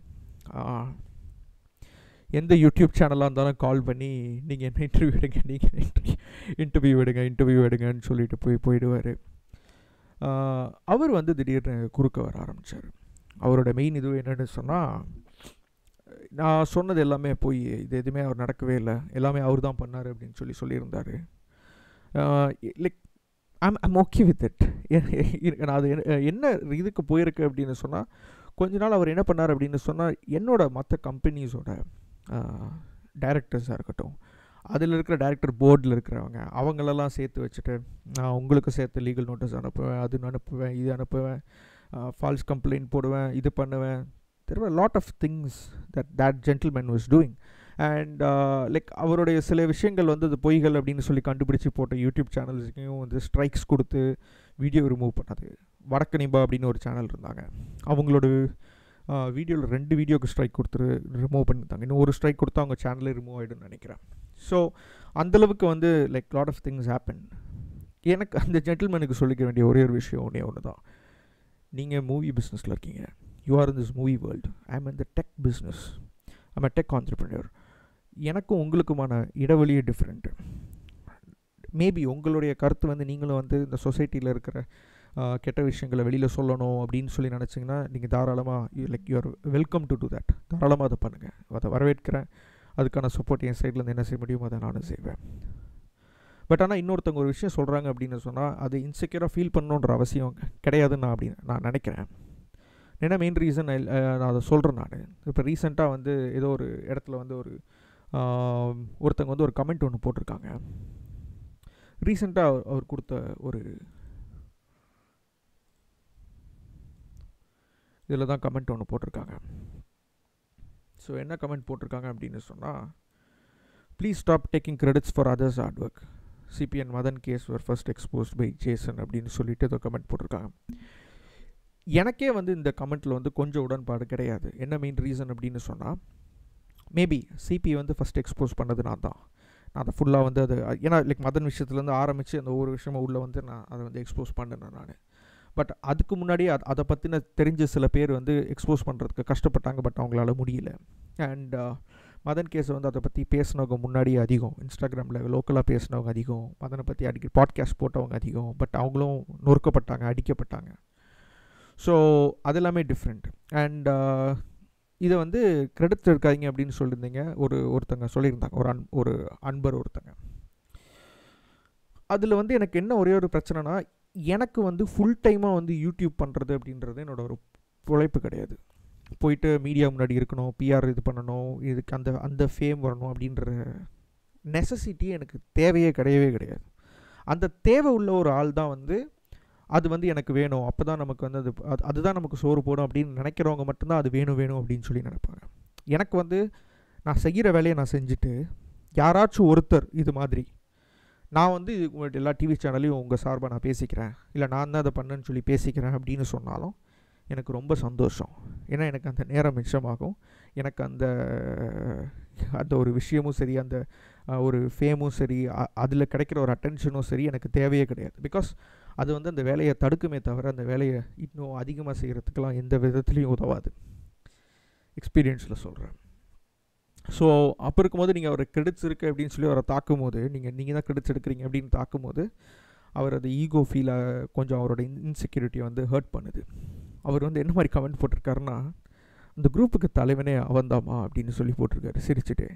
எந்த யூடியூப் சேனலாக இருந்தாலும் கால் பண்ணி நீங்கள் என்ன இன்டர்வியூ எடுங்க நீங்கள் இன்டர்வியூ இன்டர்வியூ எடுங்க இன்டர்வியூ எடுங்கன்னு சொல்லிட்டு போய் போயிடுவார் அவர் வந்து திடீர்னு குறுக்க வர ஆரம்பித்தார் அவரோட மெயின் இது என்னென்னு சொன்னால் நான் சொன்னது எல்லாமே போய் இது எதுவுமே அவர் நடக்கவே இல்லை எல்லாமே அவர் தான் பண்ணார் அப்படின்னு சொல்லி சொல்லியிருந்தார் like I'm I'm okay with it நான் அது என்ன இதுக்கு போயிருக்கு அப்படின்னு சொன்னால் கொஞ்ச நாள் அவர் என்ன பண்ணார் அப்படின்னு சொன்னால் என்னோட மற்ற கம்பெனிஸோட டைரக்டர்ஸாக இருக்கட்டும் அதில் இருக்கிற டேரக்டர் போர்டில் இருக்கிறவங்க அவங்களெல்லாம் சேர்த்து வச்சுட்டு நான் உங்களுக்கு சேர்த்து லீகல் நோட்டீஸ் அனுப்புவேன் அது அனுப்புவேன் இது அனுப்புவேன் ஃபால்ஸ் கம்ப்ளைண்ட் போடுவேன் இது பண்ணுவேன் there are lot of things that that gentleman was doing and like அவருடைய சில விஷயங்கள் வந்து அது பொய்கள் அப்படின்னு சொல்லி கண்டுபிடிச்சி போட்ட யூடியூப் சேனல்ஸுக்கையும் வந்து ஸ்ட்ரைக்ஸ் கொடுத்து வீடியோ ரிமூவ் பண்ணது வடக்கு நிபா அப்படின்னு ஒரு சேனல் இருந்தாங்க அவங்களோட வீடியோவில் ரெண்டு வீடியோக்கு ஸ்ட்ரைக் கொடுத்துரு ரிமூவ் பண்ணியிருந்தாங்க இன்னும் ஒரு ஸ்ட்ரைக் கொடுத்தா அவங்க சேனலே ரிமூவ் ஆகிடும்னு நினைக்கிறேன் ஸோ அந்தளவுக்கு வந்து like lot of things happen எனக்கு அந்த ஜென்டில்மேனுக்கு சொல்லிக்க வேண்டிய ஒரே ஒரு விஷயம் ஒன்றே ஒன்று தான் நீங்கள் மூவி பிஸ்னஸில் இருக்கீங்க you are in this movie world I am in the tech business I'm a tech entrepreneur எனக்கும் உங்களுக்குமான இடைவெளியே டிஃப்ரெண்ட்டு மேபி உங்களுடைய கருத்து வந்து நீங்களும் வந்து இந்த சொசைட்டியில் இருக்கிற கெட்ட விஷயங்களை வெளியில் சொல்லணும் அப்படின்னு சொல்லி நினச்சிங்கன்னா நீங்கள் தாராளமாக like you're welcome to do that தாராளமாக அதை பண்ணுங்கள் அதை வரவேற்கிறேன் அதுக்கான சப்போர்ட் என் சைட்லேருந்து என்ன செய்ய முடியுமோ அதை நானும் செய்வேன் பட் ஆனால் இன்னொருத்தவங்க ஒரு விஷயம் சொல்கிறாங்க அப்படின்னு சொன்னால் அது இன்செக்யூராக ஃபீல் பண்ணணுன்ற அவசியம் கிடையாதுன்னு நான் அப்படின்னு நான் நினைக்கிறேன் ஏன்னா மெயின் ரீசன் நான் அதை சொல்கிறேன் நான் இப்போ ரீசெண்டாக வந்து ஏதோ ஒரு இடத்துல வந்து ஒரு ஆஹ், ஒருத்தங்க வந்து ஒரு கமெண்ட் ஒன்று போட்டிருக்காங்க ரீசெண்டாக அவர் கொடுத்த ஒரு இதில் தான் கமெண்ட் ஒன்று போட்டிருக்காங்க ஸோ என்ன கமெண்ட் போட்டிருக்காங்க அப்படின்னு சொன்னால் please stop taking credits for others hard work CBN Madan case was first exposed by Jason அப்படின்னு சொல்லிட்டு ஏதோ கமெண்ட் போட்டிருக்காங்க எனக்கே வந்து இந்த கமெண்ட்டில் வந்து கொஞ்சம் உடன்பாடு கிடையாது என்ன மெயின் ரீசன் அப்படின்னு சொன்னால் மேபி சிபி வந்து ஃபஸ்ட் எக்ஸ்போஸ் பண்ணது நான் தான் நான் அதை ஃபுல்லாக வந்து அது ஏன்னா லைக் மதன் விஷயத்துலேருந்து ஆரம்பித்து அந்த ஒவ்வொரு விஷயமும் உள்ளே வந்து நான் அதை வந்து எக்ஸ்போஸ் பண்ணினேன் நான் பட் அதுக்கு முன்னாடி அது அதை பற்றின தெரிஞ்ச சில பேர் வந்து எக்ஸ்போஸ் பண்ணுறதுக்கு கஷ்டப்பட்டாங்க பட் அவங்களால முடியல அண்ட் மதன் கேஸை வந்து அதை பற்றி பேசினவங்க முன்னாடியே அதிகம் இன்ஸ்டாகிராமில் லோக்கலாக பேசினவங்க அதிகம் மதனை பற்றி அடிக்க பாட்காஸ்ட் போட்டவங்க அதிகம் பட் அவங்களும் நொறுக்கப்பட்டாங்க அடிக்கப்பட்டாங்க ஸோ அது எல்லாமே டிஃப்ரெண்ட் அண்ட் இதை வந்து கிரெடிட் இருக்காதீங்க அப்படின்னு சொல்லியிருந்தீங்க ஒரு ஒருத்தங்க சொல்லியிருந்தாங்க ஒரு அன் ஒரு அன்பர் ஒருத்தங்க அதில் வந்து எனக்கு என்ன ஒரே ஒரு பிரச்சனைனா எனக்கு வந்து ஃபுல் டைமாக வந்து யூடியூப் பண்ணுறது அப்படின்றது என்னோட ஒரு உழைப்பு கிடையாது போயிட்டு மீடியா முன்னாடி இருக்கணும் பிஆர் இது பண்ணணும் இதுக்கு அந்த அந்த ஃபேம் வரணும் அப்படின்ற நெசசிட்டி எனக்கு தேவையே கிடையவே கிடையாது அந்த தேவை உள்ள ஒரு ஆள் தான் வந்து அது வந்து எனக்கு வேணும் அப்போ தான் நமக்கு வந்து அது அது அதுதான் நமக்கு சோறு போடும் அப்படின்னு நினைக்கிறவங்க மட்டும்தான் அது வேணும் வேணும் அப்படின்னு சொல்லி நினைப்பாங்க எனக்கு வந்து நான் செய்கிற வேலையை நான் செஞ்சுட்டு யாராச்சும் ஒருத்தர் இது மாதிரி நான் வந்து இது உங்கள்ட்ட எல்லா டிவி சேனல்லையும் உங்கள் சார்பாக நான் பேசிக்கிறேன் இல்லை நான் தான் அதை பண்ணேன்னு சொல்லி பேசிக்கிறேன் அப்படின்னு சொன்னாலும் எனக்கு ரொம்ப சந்தோஷம் ஏன்னா எனக்கு அந்த நேரம் மிச்சமாகும் எனக்கு அந்த அந்த ஒரு விஷயமும் சரி அந்த அஹ், ஒரு ஃபேமும் சரி அதில் கிடைக்கிற ஒரு அட்டென்ஷனும் சரி எனக்கு தேவையே கிடையாது பிகாஸ் அது வந்து அந்த வேலையை தடுக்குமே தவிர அந்த வேலையை இன்னும் அதிகமாக செய்கிறதுக்கெல்லாம் எந்த விதத்துலேயும் உதவாது எக்ஸ்பீரியன்ஸில் சொல்கிறேன் ஸோ அப்போ இருக்கும்போது நீங்கள் அவர் கிரெடிட்ஸ் இருக்குது அப்படின்னு சொல்லி அவரை தாக்கும் போது நீங்கள் நீங்கள் தான் கிரெடிட்ஸ் எடுக்கிறீங்க அப்படின்னு தாக்கும் போது அவர் அது ஈகோ ஃபீலை கொஞ்சம் அவரோட இன்செக்யூரிட்டியை வந்து ஹர்ட் பண்ணுது அவர் வந்து என்ன மாதிரி கமெண்ட் போட்டிருக்காருன்னா இந்த குரூப்புக்கு தலைவனே அவன்தாமா அப்படின்னு சொல்லி போட்டிருக்காரு சிரிச்சுட்டு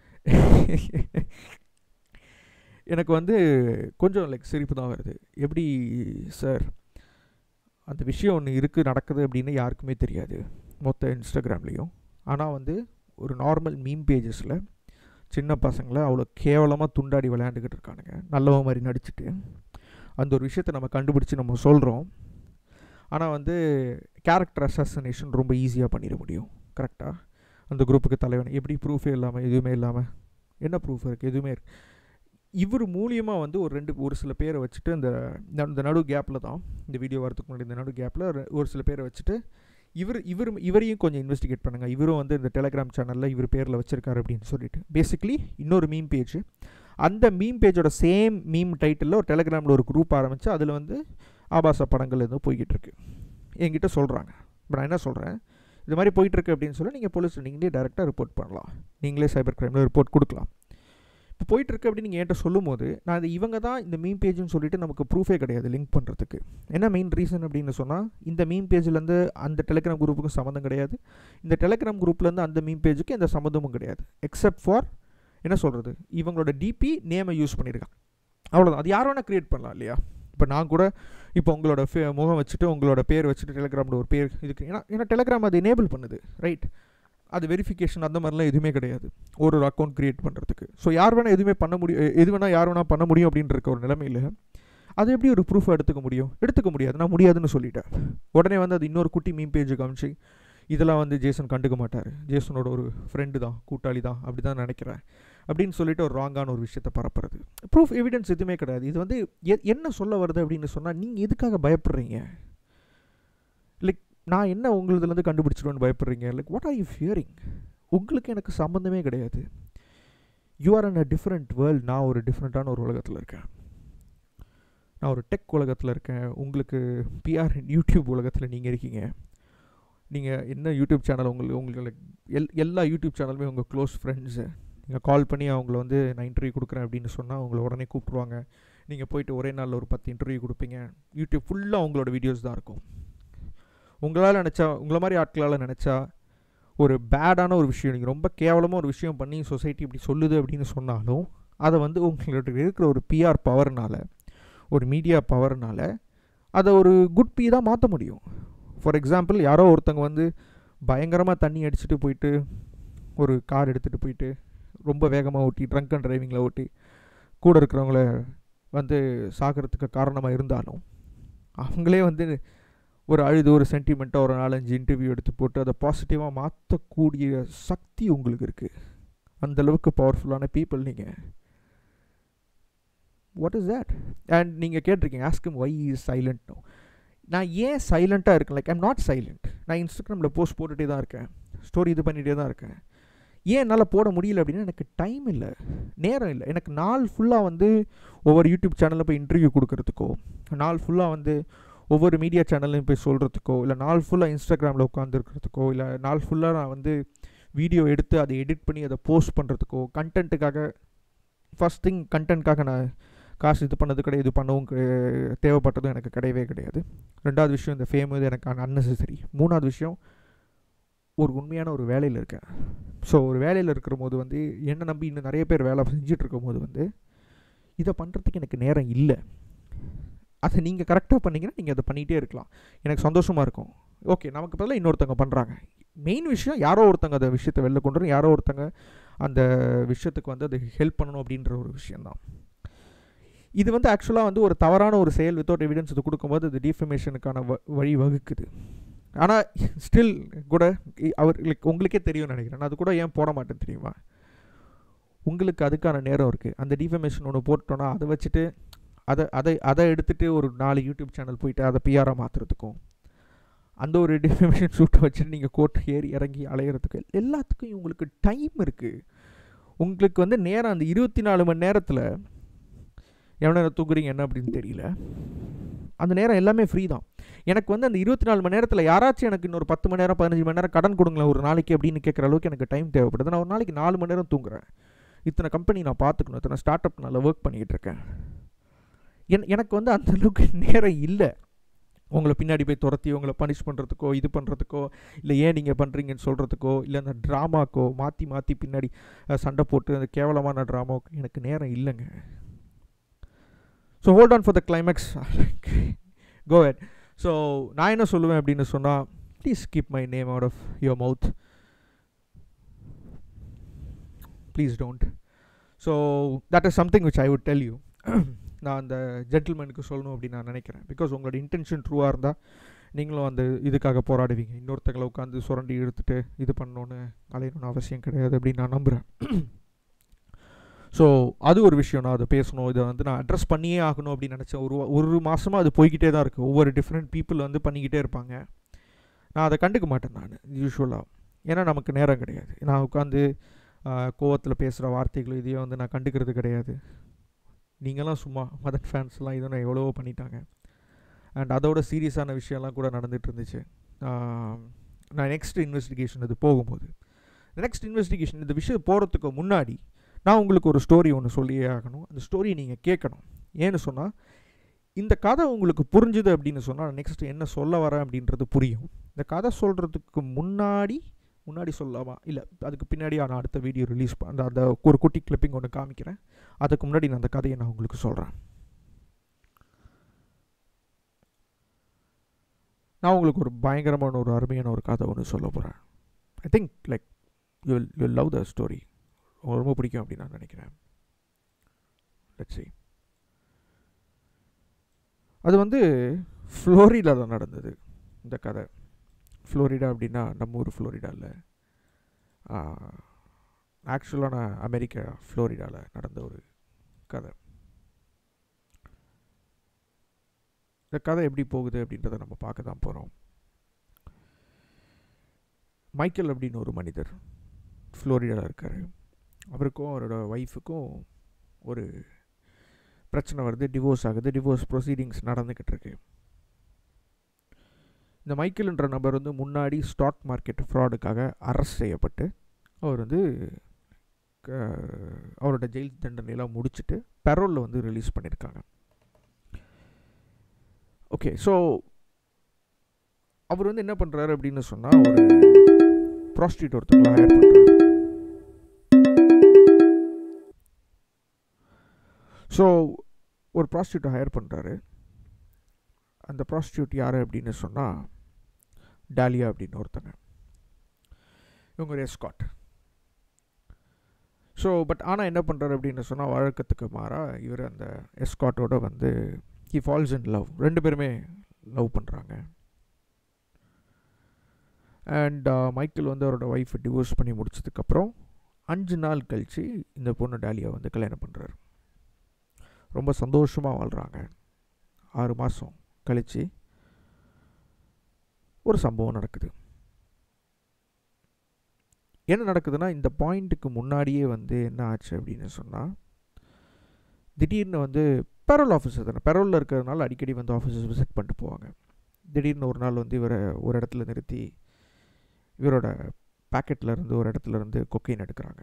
எனக்கு வந்து கொஞ்சம் லைக் சிரிப்பு தான் வருது எப்படி சார் அந்த விஷயம் ஒன்று இருக்குது நடக்குது அப்படின்னு யாருக்குமே தெரியாது மொத்த இன்ஸ்டாகிராம்லேயும் ஆனால் வந்து ஒரு நார்மல் மீம் பேஜஸில் சின்ன பசங்களை அவ்வளோ கேவலமாக துண்டாடி விளையாண்டுக்கிட்டு இருக்கானுங்க நல்லவன் மாதிரி நடிச்சுட்டு அந்த ஒரு விஷயத்தை நம்ம கண்டுபிடிச்சி நம்ம சொல்கிறோம் ஆனால் வந்து கேரக்டர் அசாசினேஷன் ரொம்ப ஈஸியாக பண்ணிட முடியும் கரெக்டாக அந்த குரூப்புக்கு தலைவன் எப்படி ப்ரூஃபே இல்லாமல் எதுவுமே இல்லாமல் என்ன ப்ரூஃப் இருக்குது எதுவுமே இருக்கு இவர் மூலியமாக வந்து ஒரு ரெண்டு ஒரு சில பேரை வச்சுட்டு இந்த இந்த- இந்த நடு கேப்பில் தான் இந்த வீடியோ வரதுக்கு முன்னாடி இந்த நடு கேப்பில் ஒரு சில பேரை வச்சுட்டு இவர் இவர் இவரையும் கொஞ்சம் இன்வெஸ்டிகேட் பண்ணுங்கள் இவரும் வந்து இந்த டெலகிராம் சேனலில் இவர் பேரில் வச்சுருக்காரு அப்படின்னு சொல்லிட்டு பேசிக்லி இன்னொரு மீம் பேஜ் அந்த மீம் பேஜோட சேம் மீம் டைட்டிலில் ஒரு டெலகிராமில் ஒரு குரூப் ஆரம்பித்து அதில் வந்து ஆபாச படங்கள் எதுவும் போய்கிட்டு இருக்கு என்கிட்ட சொல்கிறாங்க இப்போ நான் என்ன சொல்கிறேன் இது மாதிரி போயிட்டுருக்கு அப்படின்னு சொல்லி நீங்கள் போலீஸ் நீங்களே டேரெக்டாக ரிப்போர்ட் பண்ணலாம் நீங்களே சைபர் கிரைமில் ரிப்போர்ட் கொடுக்கலாம் இப்போ போயிட்டுருக்கு அப்படின்னு நீங்கள் என்கிட்ட சொல்லும்போது நான் இது இவங்க தான் இந்த மீம் பேஜ்னு சொல்லிட்டு நமக்கு ப்ரூஃபே கிடையாது லிங்க் பண்ணுறதுக்கு என்ன மெயின் ரீசன் அப்படின்னு சொன்னால் இந்த மீம் பேஜ்லேருந்து அந்த டெலிகிராம் குரூப்புக்கும் சம்மந்தம் கிடையாது இந்த டெலிகிராம் குரூப்லேருந்து அந்த மீம் பேஜுக்கு எந்த சம்மந்தமும் கிடையாது எக்ஸப்ட் ஃபார் என்ன சொல்கிறது இவங்களோட டிபி நேமை யூஸ் பண்ணியிருக்காங்க அவ்வளோதான் அது யார் வேணால் க்ரியேட் பண்ணலாம் இல்லையா இப்போ நான் கூட இப்போ உங்களோட ஃபே முகம் வச்சுட்டு உங்களோட பேர் வச்சுட்டு டெலிகிராமில் ஒரு பேர் இதுக்கு ஏன்னா ஏன்னா டெலிகிராம் அது எனேபிள் பண்ணுது ரைட் அது வெரிஃபிகேஷன் அந்த மாதிரிலாம் எதுவுமே கிடையாது ஒரு ஒரு அக்கௌண்ட் க்ரியேட் பண்ணுறதுக்கு ஸோ யார் வேணால் எதுவுமே பண்ண முடியும் எ- எது வேணால் யார் வேணால் பண்ண முடியும் அப்படின்ற இருக்க ஒரு நிலமையில் அது எப்படி ஒரு ப்ரூஃப் எடுத்துக்க முடியும் எடுத்துக்க முடியாது நான் முடியாதுன்னு சொல்லிட்டேன் உடனே வந்து அது இன்னொரு குட்டி மீம் பேஜ் காமிச்சு இதெல்லாம் வந்து ஜேசன் கண்டுக்க மாட்டார் ஜேசனோட ஒரு ஃப்ரெண்டு தான் கூட்டாளி தான் அப்படி தான் நினைக்கிறேன் அப்படின்னு சொல்லிட்டு ஒரு ராங்கான ஒரு விஷயத்தை பரப்புறது ப்ரூஃப் எவிடன்ஸ் எதுவுமே கிடையாது இது வந்து எ- என்ன சொல்ல வருது அப்படின்னு சொன்னால் நீங்கள் எதுக்காக பயப்படுறீங்க லைக் நான் என்ன உங்களுதுலேருந்து கண்டுபிடிச்சிடுவேன்னு பயப்படுறீங்க like what are you fearing உங்களுக்கு எனக்கு சம்மந்தமே கிடையாது you are an a different world நான் ஒரு டிஃப்ரெண்ட்டான ஒரு உலகத்தில் இருக்கேன் நான் ஒரு டெக் உலகத்தில் இருக்கேன் உங்களுக்கு பிஆர் யூடியூப் உலகத்தில் நீங்கள் இருக்கீங்க நீங்கள் என்ன யூடியூப் சேனல் உங்களுக்கு உங்களுக்கு எல் எல்லா யூடியூப் சேனலுமே உங்கள் க்ளோஸ் ஃப்ரெண்ட்ஸு நீங்கள் கால் பண்ணி அவங்கள வந்து நான் இன்டர்வியூ கொடுக்குறேன் அப்படின்னு சொன்னால் அவங்கள உடனே கூப்பிட்ருவாங்க நீங்கள் போயிட்டு ஒரே நாளில் ஒரு பத்து இன்டர்வியூ கொடுப்பீங்க யூடியூப் ஃபுல்லாக அவங்களோட வீடியோஸ் தான் இருக்கும் உங்களால் நினச்சா உங்களை மாதிரி ஆட்களால் நினச்சா ஒரு பேடான ஒரு விஷயம் நீங்கள் ரொம்ப கேவலமாக ஒரு விஷயம் பண்ணி சொசைட்டி இப்படி சொல்லுது அப்படின்னு சொன்னாலும் அதை வந்து உங்களோட இருக்கிற ஒரு பிஆர் பவர்னால ஒரு மீடியா பவர்னால அதை ஒரு குட் பி தான் மாற்ற முடியும் ஃபார் எக்ஸாம்பிள் யாரோ ஒருத்தங்க வந்து பயங்கரமாக தண்ணி அடிச்சுட்டு போயிட்டு ஒரு கார் எடுத்துகிட்டு போயிட்டு ரொம்ப வேகமாக ஓட்டி ட்ரங்க் அண்ட் டிரைவிங்கில் ஓட்டி கூட இருக்கிறவங்கள வந்து சாகிறதுக்கு காரணமாக இருந்தாலும் அவங்களே வந்து ஒரு அழுது ஒரு சென்டிமெண்ட்டாக ஒரு நாலஞ்சு இன்டர்வியூ எடுத்து போட்டு அதை பாசிட்டிவாக மாற்றக்கூடிய சக்தி உங்களுக்கு இருக்குது அந்தளவுக்கு பவர்ஃபுல்லான பீப்புள் நீங்கள் வாட் இஸ் தேட் அண்ட் நீங்கள் கேட்டிருக்கீங்க ask him why is silent no நான் ஏன் சைலண்ட்டாக இருக்கேன் லைக் ஐம் நாட் சைலண்ட் நான் இன்ஸ்டாகிராமில் போஸ்ட் போட்டுகிட்டே தான் இருக்கேன் ஸ்டோரி இது பண்ணிகிட்டே தான் இருக்கேன் ஏன் என்னால் போட முடியல அப்படின்னா எனக்கு டைம் இல்லை நேரம் இல்லை எனக்கு நாள் ஃபுல்லாக வந்து ஒவ்வொரு யூடியூப் சேனலில் போய் இன்டர்வியூ கொடுக்கறதுக்கோ நாள் ஃபுல்லாக வந்து ஒவ்வொரு மீடியா சேனல்லையும் போய் சொல்கிறதுக்கோ இல்லை நாள் ஃபுல்லாக இன்ஸ்டாகிராமில் உட்காந்துருக்கிறதுக்கோ இல்லை நாள் ஃபுல்லாக நான் வந்து வீடியோ எடுத்து அதை எடிட் பண்ணி அதை போஸ்ட் பண்ணுறதுக்கோ கண்டென்ட்டுக்காக ஃபஸ்ட் திங் கண்டென்ட்காக நான் காசு இது பண்ணது கிடையாது இது பண்ணவும் கிடை- தேவைப்பட்டதும் எனக்கு கிடையவே கிடையாது ரெண்டாவது விஷயம் இந்த ஃபேம் இது எனக்கு அன்னெசரி மூணாவது விஷயம் ஒரு உண்மையான ஒரு வேலையில் இருக்கேன் ஸோ ஒரு வேலையில் இருக்கிற போது வந்து என்னை நம்பி இன்னும் நிறைய பேர் வேலை செஞ்சுட்டு இருக்கும் போது வந்து இதை பண்ணுறதுக்கு எனக்கு நேரம் இல்லை அதை நீங்கள் கரெக்டாக பண்ணீங்கன்னா நீங்கள் அதை பண்ணிகிட்டே இருக்கலாம் எனக்கு சந்தோஷமாக இருக்கும் ஓகே நமக்கு பதிலாக இன்னொருத்தவங்க பண்ணுறாங்க மெயின் விஷயம் யாரோ ஒருத்தங்க அந்த விஷயத்தை வெளில கொண்டு வரும் யாரோ ஒருத்தங்க அந்த விஷயத்துக்கு வந்து அது ஹெல்ப் பண்ணணும் அப்படின்ற ஒரு விஷயந்தான் இது வந்து ஆக்சுவலாக வந்து ஒரு தவறான ஒரு செயல் வித்தவுட் எவிடன்ஸ் இது கொடுக்கும்போது அது டிஃபமேஷனுக்கான வ வழி வகுக்குது ஆனால் ஸ்டில் கூட இ- அவர் லைக் உங்களுக்கே தெரியும்னு நினைக்கிறேன் நான் அது கூட ஏன் போட மாட்டேன் தெரியுமா உங்களுக்கு அதுக்கான நேரம் இருக்குது அந்த டிஃபமேஷன் ஒன்று போட்டோன்னா அதை வச்சுட்டு அதை அதை அதை எடுத்துகிட்டு ஒரு நாலு யூடியூப் சேனல் போயிட்டு அதை பிஆராக மாற்றுறதுக்கும் அந்த ஒரு டிஃபமேஷன் ஷூட்டை வச்சுட்டு நீங்கள் கோர்ட் ஏறி இறங்கி அலையிறதுக்கு எல்லாத்துக்கும் உங்களுக்கு டைம் இருக்குது உங்களுக்கு வந்து நேரம் அந்த இருபத்தி நாலு மணி நேரத்தில் எவ்வளோ நேரம் தூங்குறீங்க என்ன அப்படின்னு தெரியல அந்த நேரம் எல்லாமே ஃப்ரீ தான் எனக்கு வந்து அந்த இருபத்தி நாலு மணி நேரத்தில் யாராச்சும் எனக்கு இன்னொரு பத்து மணி நேரம் பதினஞ்சு மணி நேரம் கடன் கொடுங்களேன் ஒரு நாளைக்கு அப்படின்னு கேட்குற அளவுக்கு எனக்கு டைம் தேவைப்படுது நான் ஒரு நாளைக்கு நாலு மணி நேரம் தூங்குறேன் இத்தனை கம்பெனி நான் பார்த்துக்கணும் இத்தனை ஸ்டார்ட் அப் நல்லா ஒர்க் பண்ணிக்கிட்டு இருக்கேன் என் எனக்கு வந்து அந்த அளவுக்கு நேரம் இல்லை உங்களை பின்னாடி போய் துரத்தி உங்களை பனிஷ் பண்ணுறதுக்கோ இது பண்ணுறதுக்கோ இல்லை ஏன் நீங்கள் பண்ணுறீங்கன்னு சொல்கிறதுக்கோ இல்லை அந்த ட்ராமாக்கோ மாற்றி மாற்றி பின்னாடி அஹ், சண்டை போட்டு அந்த கேவலமான ட்ராமாவுக்கு எனக்கு நேரம் இல்லைங்க so hold on for the climax go ahead so நான் என்ன சொல்லுவேன் அப்படின்னு சொன்னால் please keep my name out of your mouth please don't so that is something which I would tell you நான் அந்த ஜென்டில்மேனுக்கு சொல்லணும் அப்படின்னு நான் நினைக்கிறேன் பிகாஸ் உங்களோட இன்டென்ஷன் ட்ரூவாக இருந்தால் நீங்களும் அந்த இதுக்காக போராடுவீங்க இன்னொருத்தங்களை உட்காந்து சுரண்டி இழுத்துட்டு இது பண்ணணுன்னு அலையணும்னு அவசியம் கிடையாது அப்படின்னு நான் நம்புகிறேன் ஸோ அது ஒரு விஷயம் நான் அதை பேசணும் இதை வந்து நான் அட்ரஸ் பண்ணியே ஆகணும் அப்படின்னு நினச்சேன் ஒரு வா- ஒரு மாதமாக அது போய்கிட்டே தான் இருக்குது ஒவ்வொரு டிஃப்ரெண்ட் பீப்புள் வந்து பண்ணிக்கிட்டே இருப்பாங்க நான் அதை கண்டுக்க மாட்டேன் நான் யூஸ்வலாக ஏன்னா நமக்கு நேரம் கிடையாது நான் உட்காந்து கோவத்தில் பேசுகிற வார்த்தைகள் இதையும் வந்து நான் கண்டுக்கிறது கிடையாது நீங்களாம் சும்மா மதன் ஃபேன்ஸ்லாம் இதை நான் எவ்வளவோ பண்ணிட்டாங்க அண்ட் அதோட சீரியஸான விஷயம்லாம் கூட நடந்துட்டு இருந்துச்சு ஆஹ், நான் நெக்ஸ்ட் இன்வெஸ்டிகேஷன் இது போகும்போது நெக்ஸ்ட் இன்வெஸ்டிகேஷன் இந்த விஷயம் போகிறதுக்கு முன்னாடி நான் உங்களுக்கு ஒரு ஸ்டோரி ஒன்று சொல்லியே ஆகணும் அந்த ஸ்டோரியை நீங்கள் கேட்கணும் ஏன்னு சொன்னால் இந்த கதை உங்களுக்கு புரிஞ்சுது அப்படின்னு சொன்னால் நெக்ஸ்ட் என்ன சொல்ல வரேன் அப்படின்றது புரியும் இந்த கதை சொல்கிறதுக்கு முன்னாடி முன்னாடி சொல்லலாமா இல்லை அதுக்கு பின்னாடி நான் அடுத்த வீடியோ ரிலீஸ் அந்த அந்த ஒரு குட்டி கிளிப்பிங் ஒன்று காமிக்கிறேன் அதுக்கு முன்னாடி நான் அந்த கதையை நான் உங்களுக்கு சொல்கிறேன் நான் உங்களுக்கு ஒரு பயங்கரமான ஒரு அருமையான ஒரு கதை ஒன்று சொல்ல போகிறேன் I think like you will you love the story உங்களுக்கு ரொம்ப பிடிக்கும் அப்படின்னு நான் நினைக்கிறேன் லெட்ஸ் see அது வந்து ஃப்ளோரிடாவில் நடந்தது இந்த கதை ஃப்ளோரிடா அப்படின்னா நம்ம ஊர் ஃப்ளோரிடா இல்லை ஆக்சுவலான அமெரிக்கா ஃப்ளோரிடாவில் நடந்த ஒரு கதை இந்த கதை எப்படி போகுது அப்படின்றத நம்ம பார்க்க தான் போகிறோம் மைக்கேல் அப்படின்னு ஒரு மனிதர் ஃப்ளோரிடாவில் இருக்கார் அவருக்கும் அவரோட ஒய்ஃபுக்கும் ஒரு பிரச்சனை வருது டிவோர்ஸ் ஆகுது டிவோர்ஸ் ப்ரொசீடிங்ஸ் நடந்துக்கிட்டு இருக்கு இந்த மைக்கேல்ன்ற நபர் வந்து முன்னாடி ஸ்டாக் மார்க்கெட் ஃப்ராடுக்காக அரெஸ்ட் செய்யப்பட்டு அவர் வந்து க- அவரோட ஜெயில் தண்டனையெல்லாம் முடிச்சுட்டு பெரோலில் வந்து ரிலீஸ் பண்ணியிருக்காங்க ஓகே ஸோ அவர் வந்து என்ன பண்ணுறாரு அப்படின்னு சொன்னால் ஒரு ப்ராஸ்டியூட் ஒருத்தங்களை ஹையர் பண்ணுறாரு ஸோ ஒரு ப்ராஸ்டியூட்டை ஹையர் பண்ணுறாரு அந்த ப்ராஸ்டியூட் யார் அப்படின்னு சொன்னால் டாலியா அப்படின்னு ஒருத்தங்க இவங்க ஒரு எஸ்காட் ஸோ பட் ஆனால் என்ன பண்ணுறாரு அப்படின்னு சொன்னால் வழக்கத்துக்கு மாறாக இவர் அந்த எஸ்காட்டோட வந்து ஹி ஃபால்ஸ் இன் லவ் ரெண்டு பேருமே லவ் பண்ணுறாங்க அண்ட் மைக்கேல் வந்து அவரோட ஒய்ஃபை டிவோர்ஸ் பண்ணி முடிச்சதுக்கப்புறம் அஞ்சு நாள் கழித்து இந்த பொண்ணு டாலியா வந்து கல்யாணம் பண்ணுறாரு ரொம்ப சந்தோஷமாக வாழ்கிறாங்க ஆறு மாதம் கழித்து ஒரு சம்பவம் நடக்குது என்ன நடக்குதுன்னா இந்த பாயிண்ட்டுக்கு முன்னாடியே வந்து என்ன ஆச்சு அப்படின்னு சொன்னால் திடீர்னு வந்து பெரோல் ஆஃபீஸர் தானே பெரோலில் இருக்கிறதுனால அடிக்கடி வந்து ஆஃபீஸஸ் விசிட் பண்ணிட்டு போவாங்க திடீர்னு ஒரு நாள் வந்து இவரை ஒரு இடத்துல நிறுத்தி இவரோட பாக்கெட்டில் இருந்து ஒரு இடத்துல இருந்து கொக்கைன் எடுக்கிறாங்க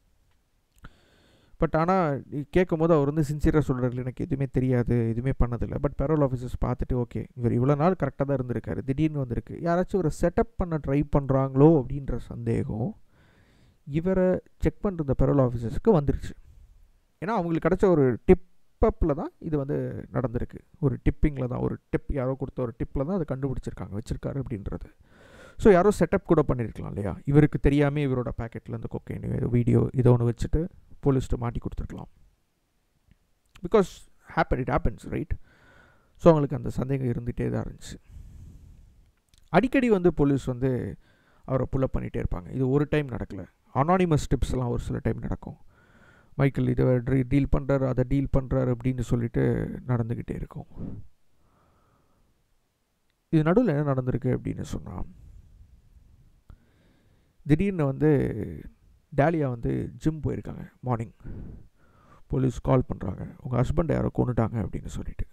பட் ஆனால் கேட்கும் போது அவர் வந்து சின்சியராக சொல்கிறாரு எனக்கு எதுவுமே தெரியாது எதுவுமே பண்ணதில்லை பட் பெரோல் ஆஃபீஸர்ஸ் பார்த்துட்டு ஓகே இவர் இவ்வளோ நாள் கரெக்டாக தான் இருந்திருக்காரு திடீர்னு வந்திருக்கு யாராச்சும் ஒரு செட்டப் பண்ண ட்ரை பண்ணுறாங்களோ அப்படின்ற சந்தேகம் இவரை செக் பண்ணுற இந்த பெரோல் ஆஃபீஸர்ஸ்க்கு வந்துருச்சு ஏன்னா அவங்களுக்கு கிடச்ச ஒரு டிப்பப்பில் தான் இது வந்து நடந்திருக்கு ஒரு டிப்பிங்கில் தான் ஒரு டிப் யாரோ கொடுத்த ஒரு டிப்பில் தான் அதை கண்டுபிடிச்சிருக்காங்க வச்சுருக்காரு அப்படின்றது ஸோ யாரோ செட்டப் கூட பண்ணியிருக்கலாம் இல்லையா இவருக்கு தெரியாமல் இவரோட பேக்கெட்டில் இந்த கொக்கைன் வீடியோ இதை ஒன்று வச்சுட்டு போலீஸ்ட்டு மாட்டி கொடுத்துருக்கலாம் because happen it happens right so அவங்களுக்கு அந்த சந்தேகம் இருந்துகிட்டே தான் இருந்துச்சு அடிக்கடி வந்து போலீஸ் வந்து அவரை புல்லப் பண்ணிகிட்டே இருப்பாங்க இது ஒரு டைம் நடக்கலை அனானிமஸ் டிப்ஸ்லாம் ஒரு சில டைம் நடக்கும் மைக்கேல் இதை டீல் பண்ணுறாரு அதை டீல் பண்ணுறாரு அப்படின்னு சொல்லிட்டு நடந்துக்கிட்டே இருக்கும் இது நடுவில் என்ன நடந்திருக்கு அப்படின்னு சொன்னால் திடீர்னு வந்து டேலியா வந்து ஜிம் போயிருக்காங்க மார்னிங் போலீஸ் கால் பண்ணுறாங்க உங்கள் ஹஸ்பண்டை யாரோ கொண்டுட்டாங்க அப்படின்னு சொல்லிட்டு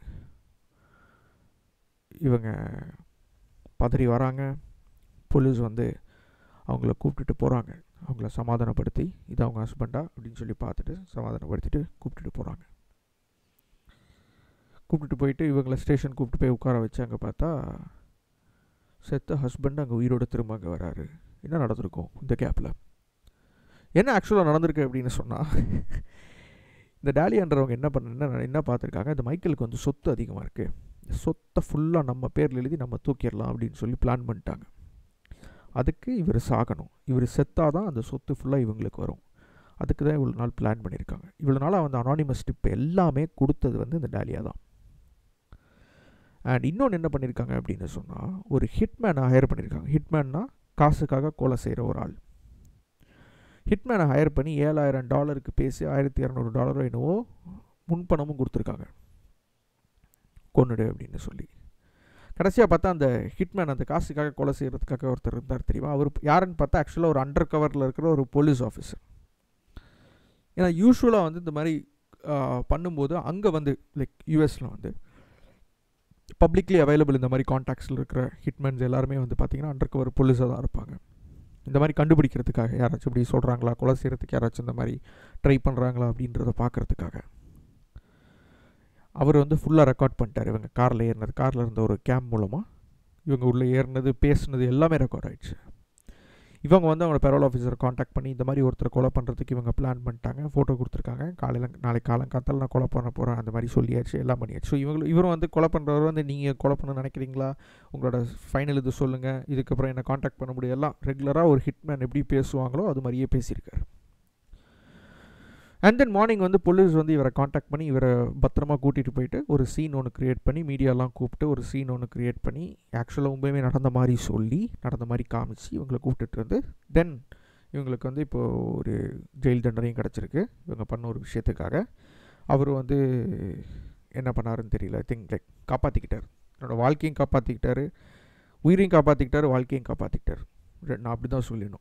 இவங்க பதறி வராங்க போலீஸ் வந்து அவங்கள கூப்பிட்டுட்டு போகிறாங்க அவங்கள சமாதானப்படுத்தி இது அவங்க ஹஸ்பண்டா அப்படின்னு சொல்லி பார்த்துட்டு சமாதானப்படுத்திட்டு கூப்பிட்டுட்டு போகிறாங்க கூப்பிட்டுட்டு போயிட்டு இவங்கள ஸ்டேஷன் கூப்பிட்டு போய் உட்கார வச்சு அங்கே பார்த்தா செத்த ஹஸ்பண்ட் அங்கே உயிரோடு திரும்ப அங்கே வராரு என்ன நடந்திருக்கும் இந்த கேப்பில் என்ன ஆக்சுவலாக நடந்திருக்கு அப்படின்னு சொன்னால் இந்த டேலியான்றவங்க என்ன பண்ண என்ன என்ன பார்த்துருக்காங்க இந்த மைக்கேலுக்கு வந்து சொத்து அதிகமாக இருக்குது சொத்தை ஃபுல்லாக நம்ம பேரில் எழுதி நம்ம தூக்கிடலாம் அப்படின்னு சொல்லி பிளான் பண்ணிட்டாங்க அதுக்கு இவர் சாகணும் இவர் செத்தாக தான் அந்த சொத்து ஃபுல்லாக இவங்களுக்கு வரும் அதுக்கு தான் இவ்வளோ நாள் பிளான் பண்ணியிருக்காங்க இவ்வளோ நாளாக வந்து அனானிமஸ் டிப் எல்லாமே கொடுத்தது வந்து இந்த டேலியா தான் அண்ட் இன்னொன்று என்ன பண்ணியிருக்காங்க அப்படின்னு சொன்னால் ஒரு ஹிட்மேனை ஹையர் பண்ணியிருக்காங்க ஹிட்மேன்னா காசுக்காக கொலை செய்கிற ஒரு ஆள் ஹிட்மேனை ஹையர் பண்ணி ஏழாயிரம் டாலருக்கு பேசி ஆயிரத்தி இரநூறு டாலரோ என்னவோ முன்பணமும் கொடுத்துருக்காங்க கொன்னுடு அப்படின்னு சொல்லி கடைசியாக பார்த்தா அந்த ஹிட்மேன் அந்த காசுக்காக கொலை செய்கிறதுக்காக ஒருத்தர் இருந்தார் தெரியுமா அவர் யாருன்னு பார்த்தா ஆக்சுவலாக ஒரு அண்டர் கவரில் இருக்கிற ஒரு போலீஸ் ஆஃபீஸர் ஏன்னா யூஸ்வலாக வந்து இந்த மாதிரி பண்ணும்போது அங்கே வந்து லைக் யூஎஸில் வந்து பப்ளிக்லி அவைலபிள் இந்த மாதிரி காண்டாக்ட்ஸில் இருக்கிற ஹிட்மேன்ஸ் எல்லாருமே வந்து பார்த்திங்கன்னா அண்டர் கவர் போலீஸாக தான் இருப்பாங்க இந்த மாதிரி கண்டுபிடிக்கிறதுக்காக யாராச்சும் இப்படி சொல்கிறாங்களா கொலை செய்கிறதுக்கு யாராச்சும் இந்த மாதிரி ட்ரை பண்ணுறாங்களா அப்படின்றத பார்க்குறதுக்காக அவர் வந்து ஃபுல்லாக ரெக்கார்ட் பண்ணிட்டார் இவங்க காரில் ஏறினது காரில் இருந்த ஒரு கேம் மூலமாக இவங்க உள்ளே ஏறினது பேசுனது எல்லாமே ரெக்கார்ட் ஆகிடுச்சு இவங்க வந்து அவங்களோட பெரோல் ஆஃபீஸரை காண்டாக்ட் பண்ணி இந்த மாதிரி ஒருத்தர் கொலை பண்ணுறதுக்கு இவங்க பிளான் பண்ணிட்டாங்க ஃபோட்டோ கொடுத்துருக்காங்க காலையில் நாளைக்கு காலங்காத்தால் நான் கொலை பண்ண போகிறேன் அந்த மாதிரி சொல்லியாச்சு எல்லாம் பண்ணியாச்சு ஸோ இவங்க இவரும் வந்து கொலை பண்ணுறவர் வந்து நீங்கள் கொலை பண்ண நினைக்கிறீங்களா உங்களோட ஃபைனல் இது சொல்லுங்கள் இதுக்கப்புறம் என்ன காண்டாக்ட் பண்ண முடியும் எல்லாம் ரெகுலராக ஒரு ஹிட்மேன் எப்படி பேசுவாங்களோ அது மாதிரியே பேசியிருக்காரு அண்ட் தென் மார்னிங் வந்து போலீஸ் வந்து இவரை காண்டாக்ட் பண்ணி இவரை பத்திரமா கூட்டிகிட்டு போயிட்டு ஒரு சீன் ஒன்று க்ரியேட் பண்ணி மீடியாலாம் கூப்பிட்டு ஒரு சீன் ஒன்று க்ரியேட் பண்ணி ஆக்சுவலாக உண்மையுமே நடந்த மாதிரி சொல்லி நடந்த மாதிரி காமிச்சு இவங்களை கூப்பிட்டுட்டு வந்து தென் இவங்களுக்கு வந்து இப்போது ஒரு ஜெயில் தண்டனையும் கிடச்சிருக்கு இவங்க பண்ண ஒரு விஷயத்துக்காக அவர் வந்து என்ன பண்ணாருன்னு தெரியல திங்க் லைக் காப்பாற்றிக்கிட்டார் என்னோடய வாழ்க்கையும் காப்பாற்றிக்கிட்டாரு உயிரையும் காப்பாற்றிக்கிட்டாரு வாழ்க்கையும் காப்பாற்றிக்கிட்டார் நான் அப்படி தான் சொல்லணும்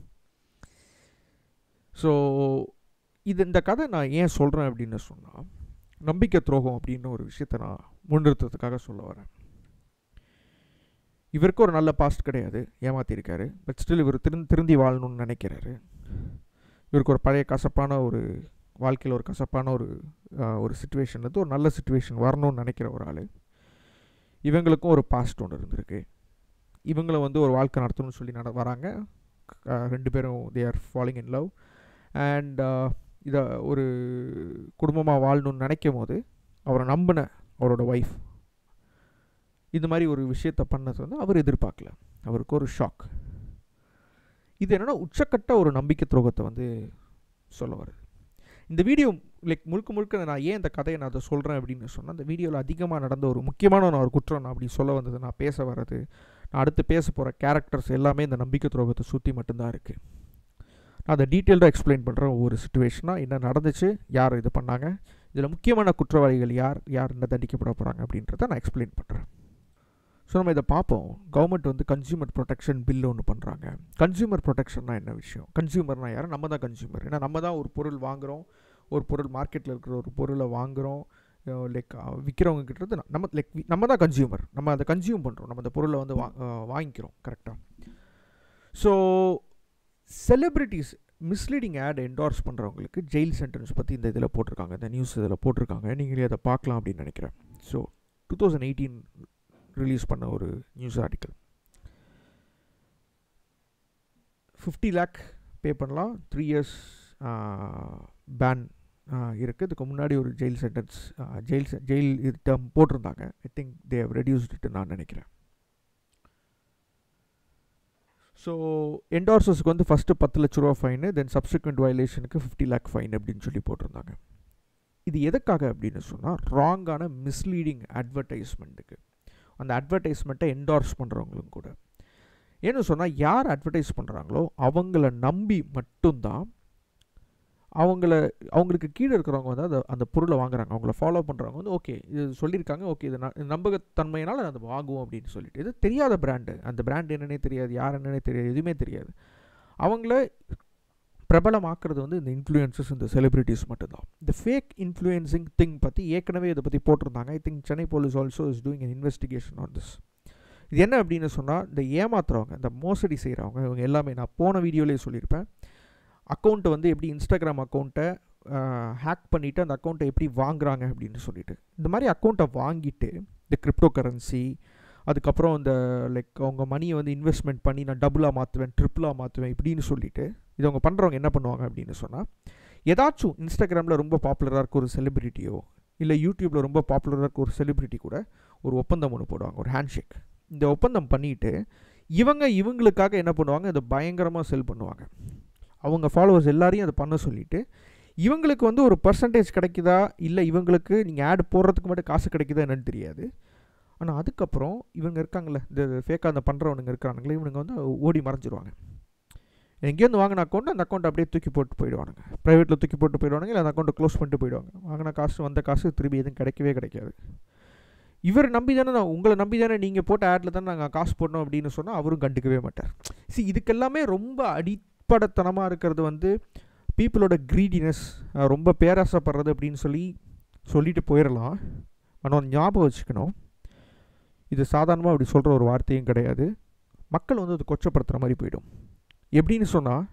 ஸோ இது இந்த கதை நான் ஏன் சொல்கிறேன் அப்படின்னு சொன்னால் நம்பிக்கை துரோகம் அப்படின்னு ஒரு விஷயத்தை நான் முன்னிறுத்துறதுக்காக சொல்ல வரேன் இவருக்கு ஒரு நல்ல பாஸ்ட் கிடையாது ஏமாத்திருக்காரு பட் ஸ்டில் இவர் திரு திருந்தி வாழணும்னு நினைக்கிறாரு இவருக்கு ஒரு பழைய கசப்பான ஒரு வாழ்க்கையில் ஒரு கசப்பான ஒரு ஒரு சுச்சுவேஷன் வந்து ஒரு நல்ல சுச்சுவேஷன் வரணும்னு நினைக்கிற ஒரு ஆள் இவங்களுக்கும் ஒரு பாஸ்ட் ஒன்று இருந்திருக்கு இவங்கள வந்து ஒரு வாழ்க்கை நடத்தணும்னு சொல்லி நட வராங்க ரெண்டு பேரும் they are falling in love and இதை ஒரு குடும்பமாக வாழணும்னு நினைக்கும் போது அவரை நம்பின அவரோட ஒய்ஃப் இது மாதிரி ஒரு விஷயத்தை பண்ணது வந்து அவர் எதிர்பார்க்கல அவருக்கு ஒரு ஷாக் இது என்னென்னா உச்சக்கட்ட ஒரு நம்பிக்கை துரோகத்தை வந்து சொல்ல வருது இந்த வீடியோ லைக் முழுக்க முழுக்க நான் ஏன் இந்த கதையை நான் அதை சொல்கிறேன் அப்படின்னு சொன்னால் அந்த வீடியோவில் அதிகமாக நடந்த ஒரு முக்கியமான நான் ஒரு குற்றம் நான் அப்படி சொல்ல வந்தது நான் பேச வர்றது நான் அடுத்து பேச போகிற கேரக்டர்ஸ் எல்லாமே இந்த நம்பிக்கை துரோகத்தை சுற்றி மட்டும்தான் இருக்குது நான் அதை டீட்டெயில்டாக எக்ஸ்பிளைன் பண்ணுறேன் ஒவ்வொரு சுச்சுவேஷனாக என்ன நடந்துச்சு யார் இது பண்ணாங்க இதில் முக்கியமான குற்றவாளிகள் யார் யார் என்ன தண்டிக்கப்பட போகிறாங்க அப்படின்றத நான் எக்ஸ்பிளைன் பண்ணுறேன் ஸோ நம்ம இதை பார்ப்போம் கவர்மெண்ட் வந்து கன்சியூமர் ப்ரொடெக்ஷன் பில் ஒன்று பண்ணுறாங்க கன்சியூமர் ப்ரொடெக்ஷன்னா என்ன விஷயம் கன்சியூமர்னா யார் நம்ம தான் கன்சியூமர் ஏன்னா நம்ம தான் ஒரு பொருள் வாங்குகிறோம் ஒரு பொருள் மார்க்கெட்டில் இருக்கிற ஒரு பொருளை வாங்குகிறோம் லைக் விற்கிறவங்க கிட்டது நம்ம லைக் நம்ம தான் கன்சியூமர் நம்ம அதை கன்சியூம் பண்ணுறோம் நம்ம அந்த பொருளை வந்து வா வாங்கிக்கிறோம் கரெக்டாக so celebrities misleading ad endorse பண்ணுறவங்களுக்கு ஜெயில் சென்டென்ஸ் பற்றி இந்த இதில் போட்டிருக்காங்க இந்த நியூஸ் இதில் போட்டிருக்காங்க நீங்களே அதை பார்க்கலாம் அப்படின்னு நினைக்கிறேன் so two thousand eighteen release பண்ண ஒரு news article fifty lakh pay பண்ணலாம் த்ரீ இயர்ஸ் பேன் இருக்குது இதுக்கு முன்னாடி ஒரு ஜெயில் சென்டென்ஸ் ஜெயில் ஜெயில் இது டேர்ம் போட்டிருந்தாங்க I think they have reduced நான் நினைக்கிறேன் ஸோ என்டார்சர்ஸ்க்கு வந்து ஃபஸ்ட்டு பத்து லட்ச ரூபா ஃபைனு தென் சப்சிக்வெண்ட் வயலேஷனுக்கு ஃபிஃப்டி லேக் ஃபைன் அப்படின்னு சொல்லி போட்டிருந்தாங்க இது எதுக்காக அப்படின்னு சொன்னால் ராங்கான மிஸ்லீடிங் அட்வர்டைஸ்மெண்ட்டுக்கு அந்த அட்வர்டைஸ்மெண்ட்டை என்டார்ஸ் பண்ணுறவங்களும் கூட ஏன்னு சொன்னால் யார் அட்வர்டைஸ் பண்ணுறாங்களோ அவங்கள நம்பி மட்டும்தான் அவங்கள அவங்களுக்கு கீழே இருக்கிறவங்க வந்து அந்த அந்த பொருளை வாங்குறாங்க அவங்கள ஃபாலோ பண்ணுறவங்க வந்து ஓகே இது சொல்லியிருக்காங்க ஓகே இது ந நம்பகத்தன்மையினால் அதை வாங்குவோம் அப்படின்னு சொல்லிட்டு இது தெரியாத பிராண்டு அந்த பிராண்ட் என்னன்னே தெரியாது யார் என்னன்னே தெரியாது எதுவுமே தெரியாது அவங்கள பிரபலமாக்குறது வந்து இந்த இன்ஃப்ளூயன்சஸ் இந்த செலிப்ரிட்டிஸ் மட்டும்தான் இந்த ஃபேக் இன்ஃப்ளூயன்சிங் திங் பற்றி ஏற்கனவே இதை பற்றி போட்டிருந்தாங்க I think Chennai police also is doing an investigation on this இது என்ன அப்படின்னு சொன்னால் இந்த ஏமாத்துறவங்க இந்த மோசடி செய்கிறவங்க இவங்க எல்லாமே நான் போன வீடியோலேயே சொல்லியிருப்பேன் அக்கௌண்ட்டை வந்து எப்படி இன்ஸ்டாகிராம் அக்கௌண்ட்டை ஹேக் பண்ணிவிட்டு அந்த அக்கௌண்ட்டை எப்படி வாங்குறாங்க அப்படின்னு சொல்லிட்டு இந்த மாதிரி அக்கௌண்ட்டை வாங்கிட்டு இந்த கிரிப்டோ கரன்சி அதுக்கப்புறம் இந்த லைக் அவங்க மணியை வந்து இன்வெஸ்ட்மெண்ட் பண்ணி நான் டபுளாக மாற்றுவேன் ட்ரிப்பிளாக மாற்றுவேன் இப்படின்னு சொல்லிட்டு இது அவங்க பண்ணுறவங்க என்ன பண்ணுவாங்க அப்படின்னு சொன்னால் ஏதாச்சும் இன்ஸ்டாகிராமில் ரொம்ப பாப்புலராக இருக்க ஒரு செலிப்ரிட்டியோ இல்லை யூடியூப்பில் ரொம்ப பாப்புலராக இருக்க ஒரு செலிப்ரிட்டி கூட ஒரு ஒப்பந்தம் ஒன்று போடுவாங்க ஒரு ஹேண்ட்ஷேக் இந்த ஒப்பந்தம் பண்ணிவிட்டு இவங்க இவங்களுக்காக என்ன பண்ணுவாங்க இதை பயங்கரமாக செல் பண்ணுவாங்க அவங்க ஃபாலோவர்ஸ் எல்லாரையும் அதை பண்ண சொல்லிவிட்டு இவங்களுக்கு வந்து ஒரு பர்சன்டேஜ் கிடைக்குதா இல்லை இவங்களுக்கு நீங்கள் ஆட் போடுறதுக்கு மட்டும் காசு கிடைக்குதா என்னன்னு தெரியாது ஆனால் அதுக்கப்புறம் இவங்க இருக்காங்களே இந்த ஃபேக்காக அந்த பண்ணுறவனுங்க இருக்கிறானுங்களே இவனுங்க வந்து ஓடி மறைஞ்சிருவாங்க எங்கேருந்து வாங்கின அக்கௌண்ட் அந்த அக்கௌண்ட் அப்படியே தூக்கி போட்டு போயிடுவானுங்க ப்ரைவேட்டில் தூக்கி போட்டு போயிடுவானுங்க இல்லை அந்த அக்கௌண்ட்டை க்ளோஸ் பண்ணிட்டு போயிடுவாங்க வாங்கின காசு வந்த காசு திரும்பி எதுவும் கிடைக்கவே கிடைக்காது இவர் நம்பி தானே நான் உங்களை நம்பி தானே நீங்கள் போட்ட ஆடில் தானே நாங்கள் காசு போடணும் அப்படின்னு சொன்னால் அவரும் கண்டுக்கவே மாட்டார் சி இதுக்கெல்லாமே ரொம்ப அடிப்படத்தனமாக இருக்கிறது வந்து பீப்புளோட க்ரீடினஸ் ரொம்ப பேராசைப்படுறது அப்படின்னு சொல்லி சொல்லிட்டு போயிடலாம் ஆனால் ஞாபகம் வச்சுக்கணும் இது சாதாரணமாக அப்படி சொல்கிற ஒரு வார்த்தையும் கிடையாது மக்கள் வந்து அது கொச்சப்படுத்துகிற மாதிரி போயிடும் எப்படின்னு சொன்னால்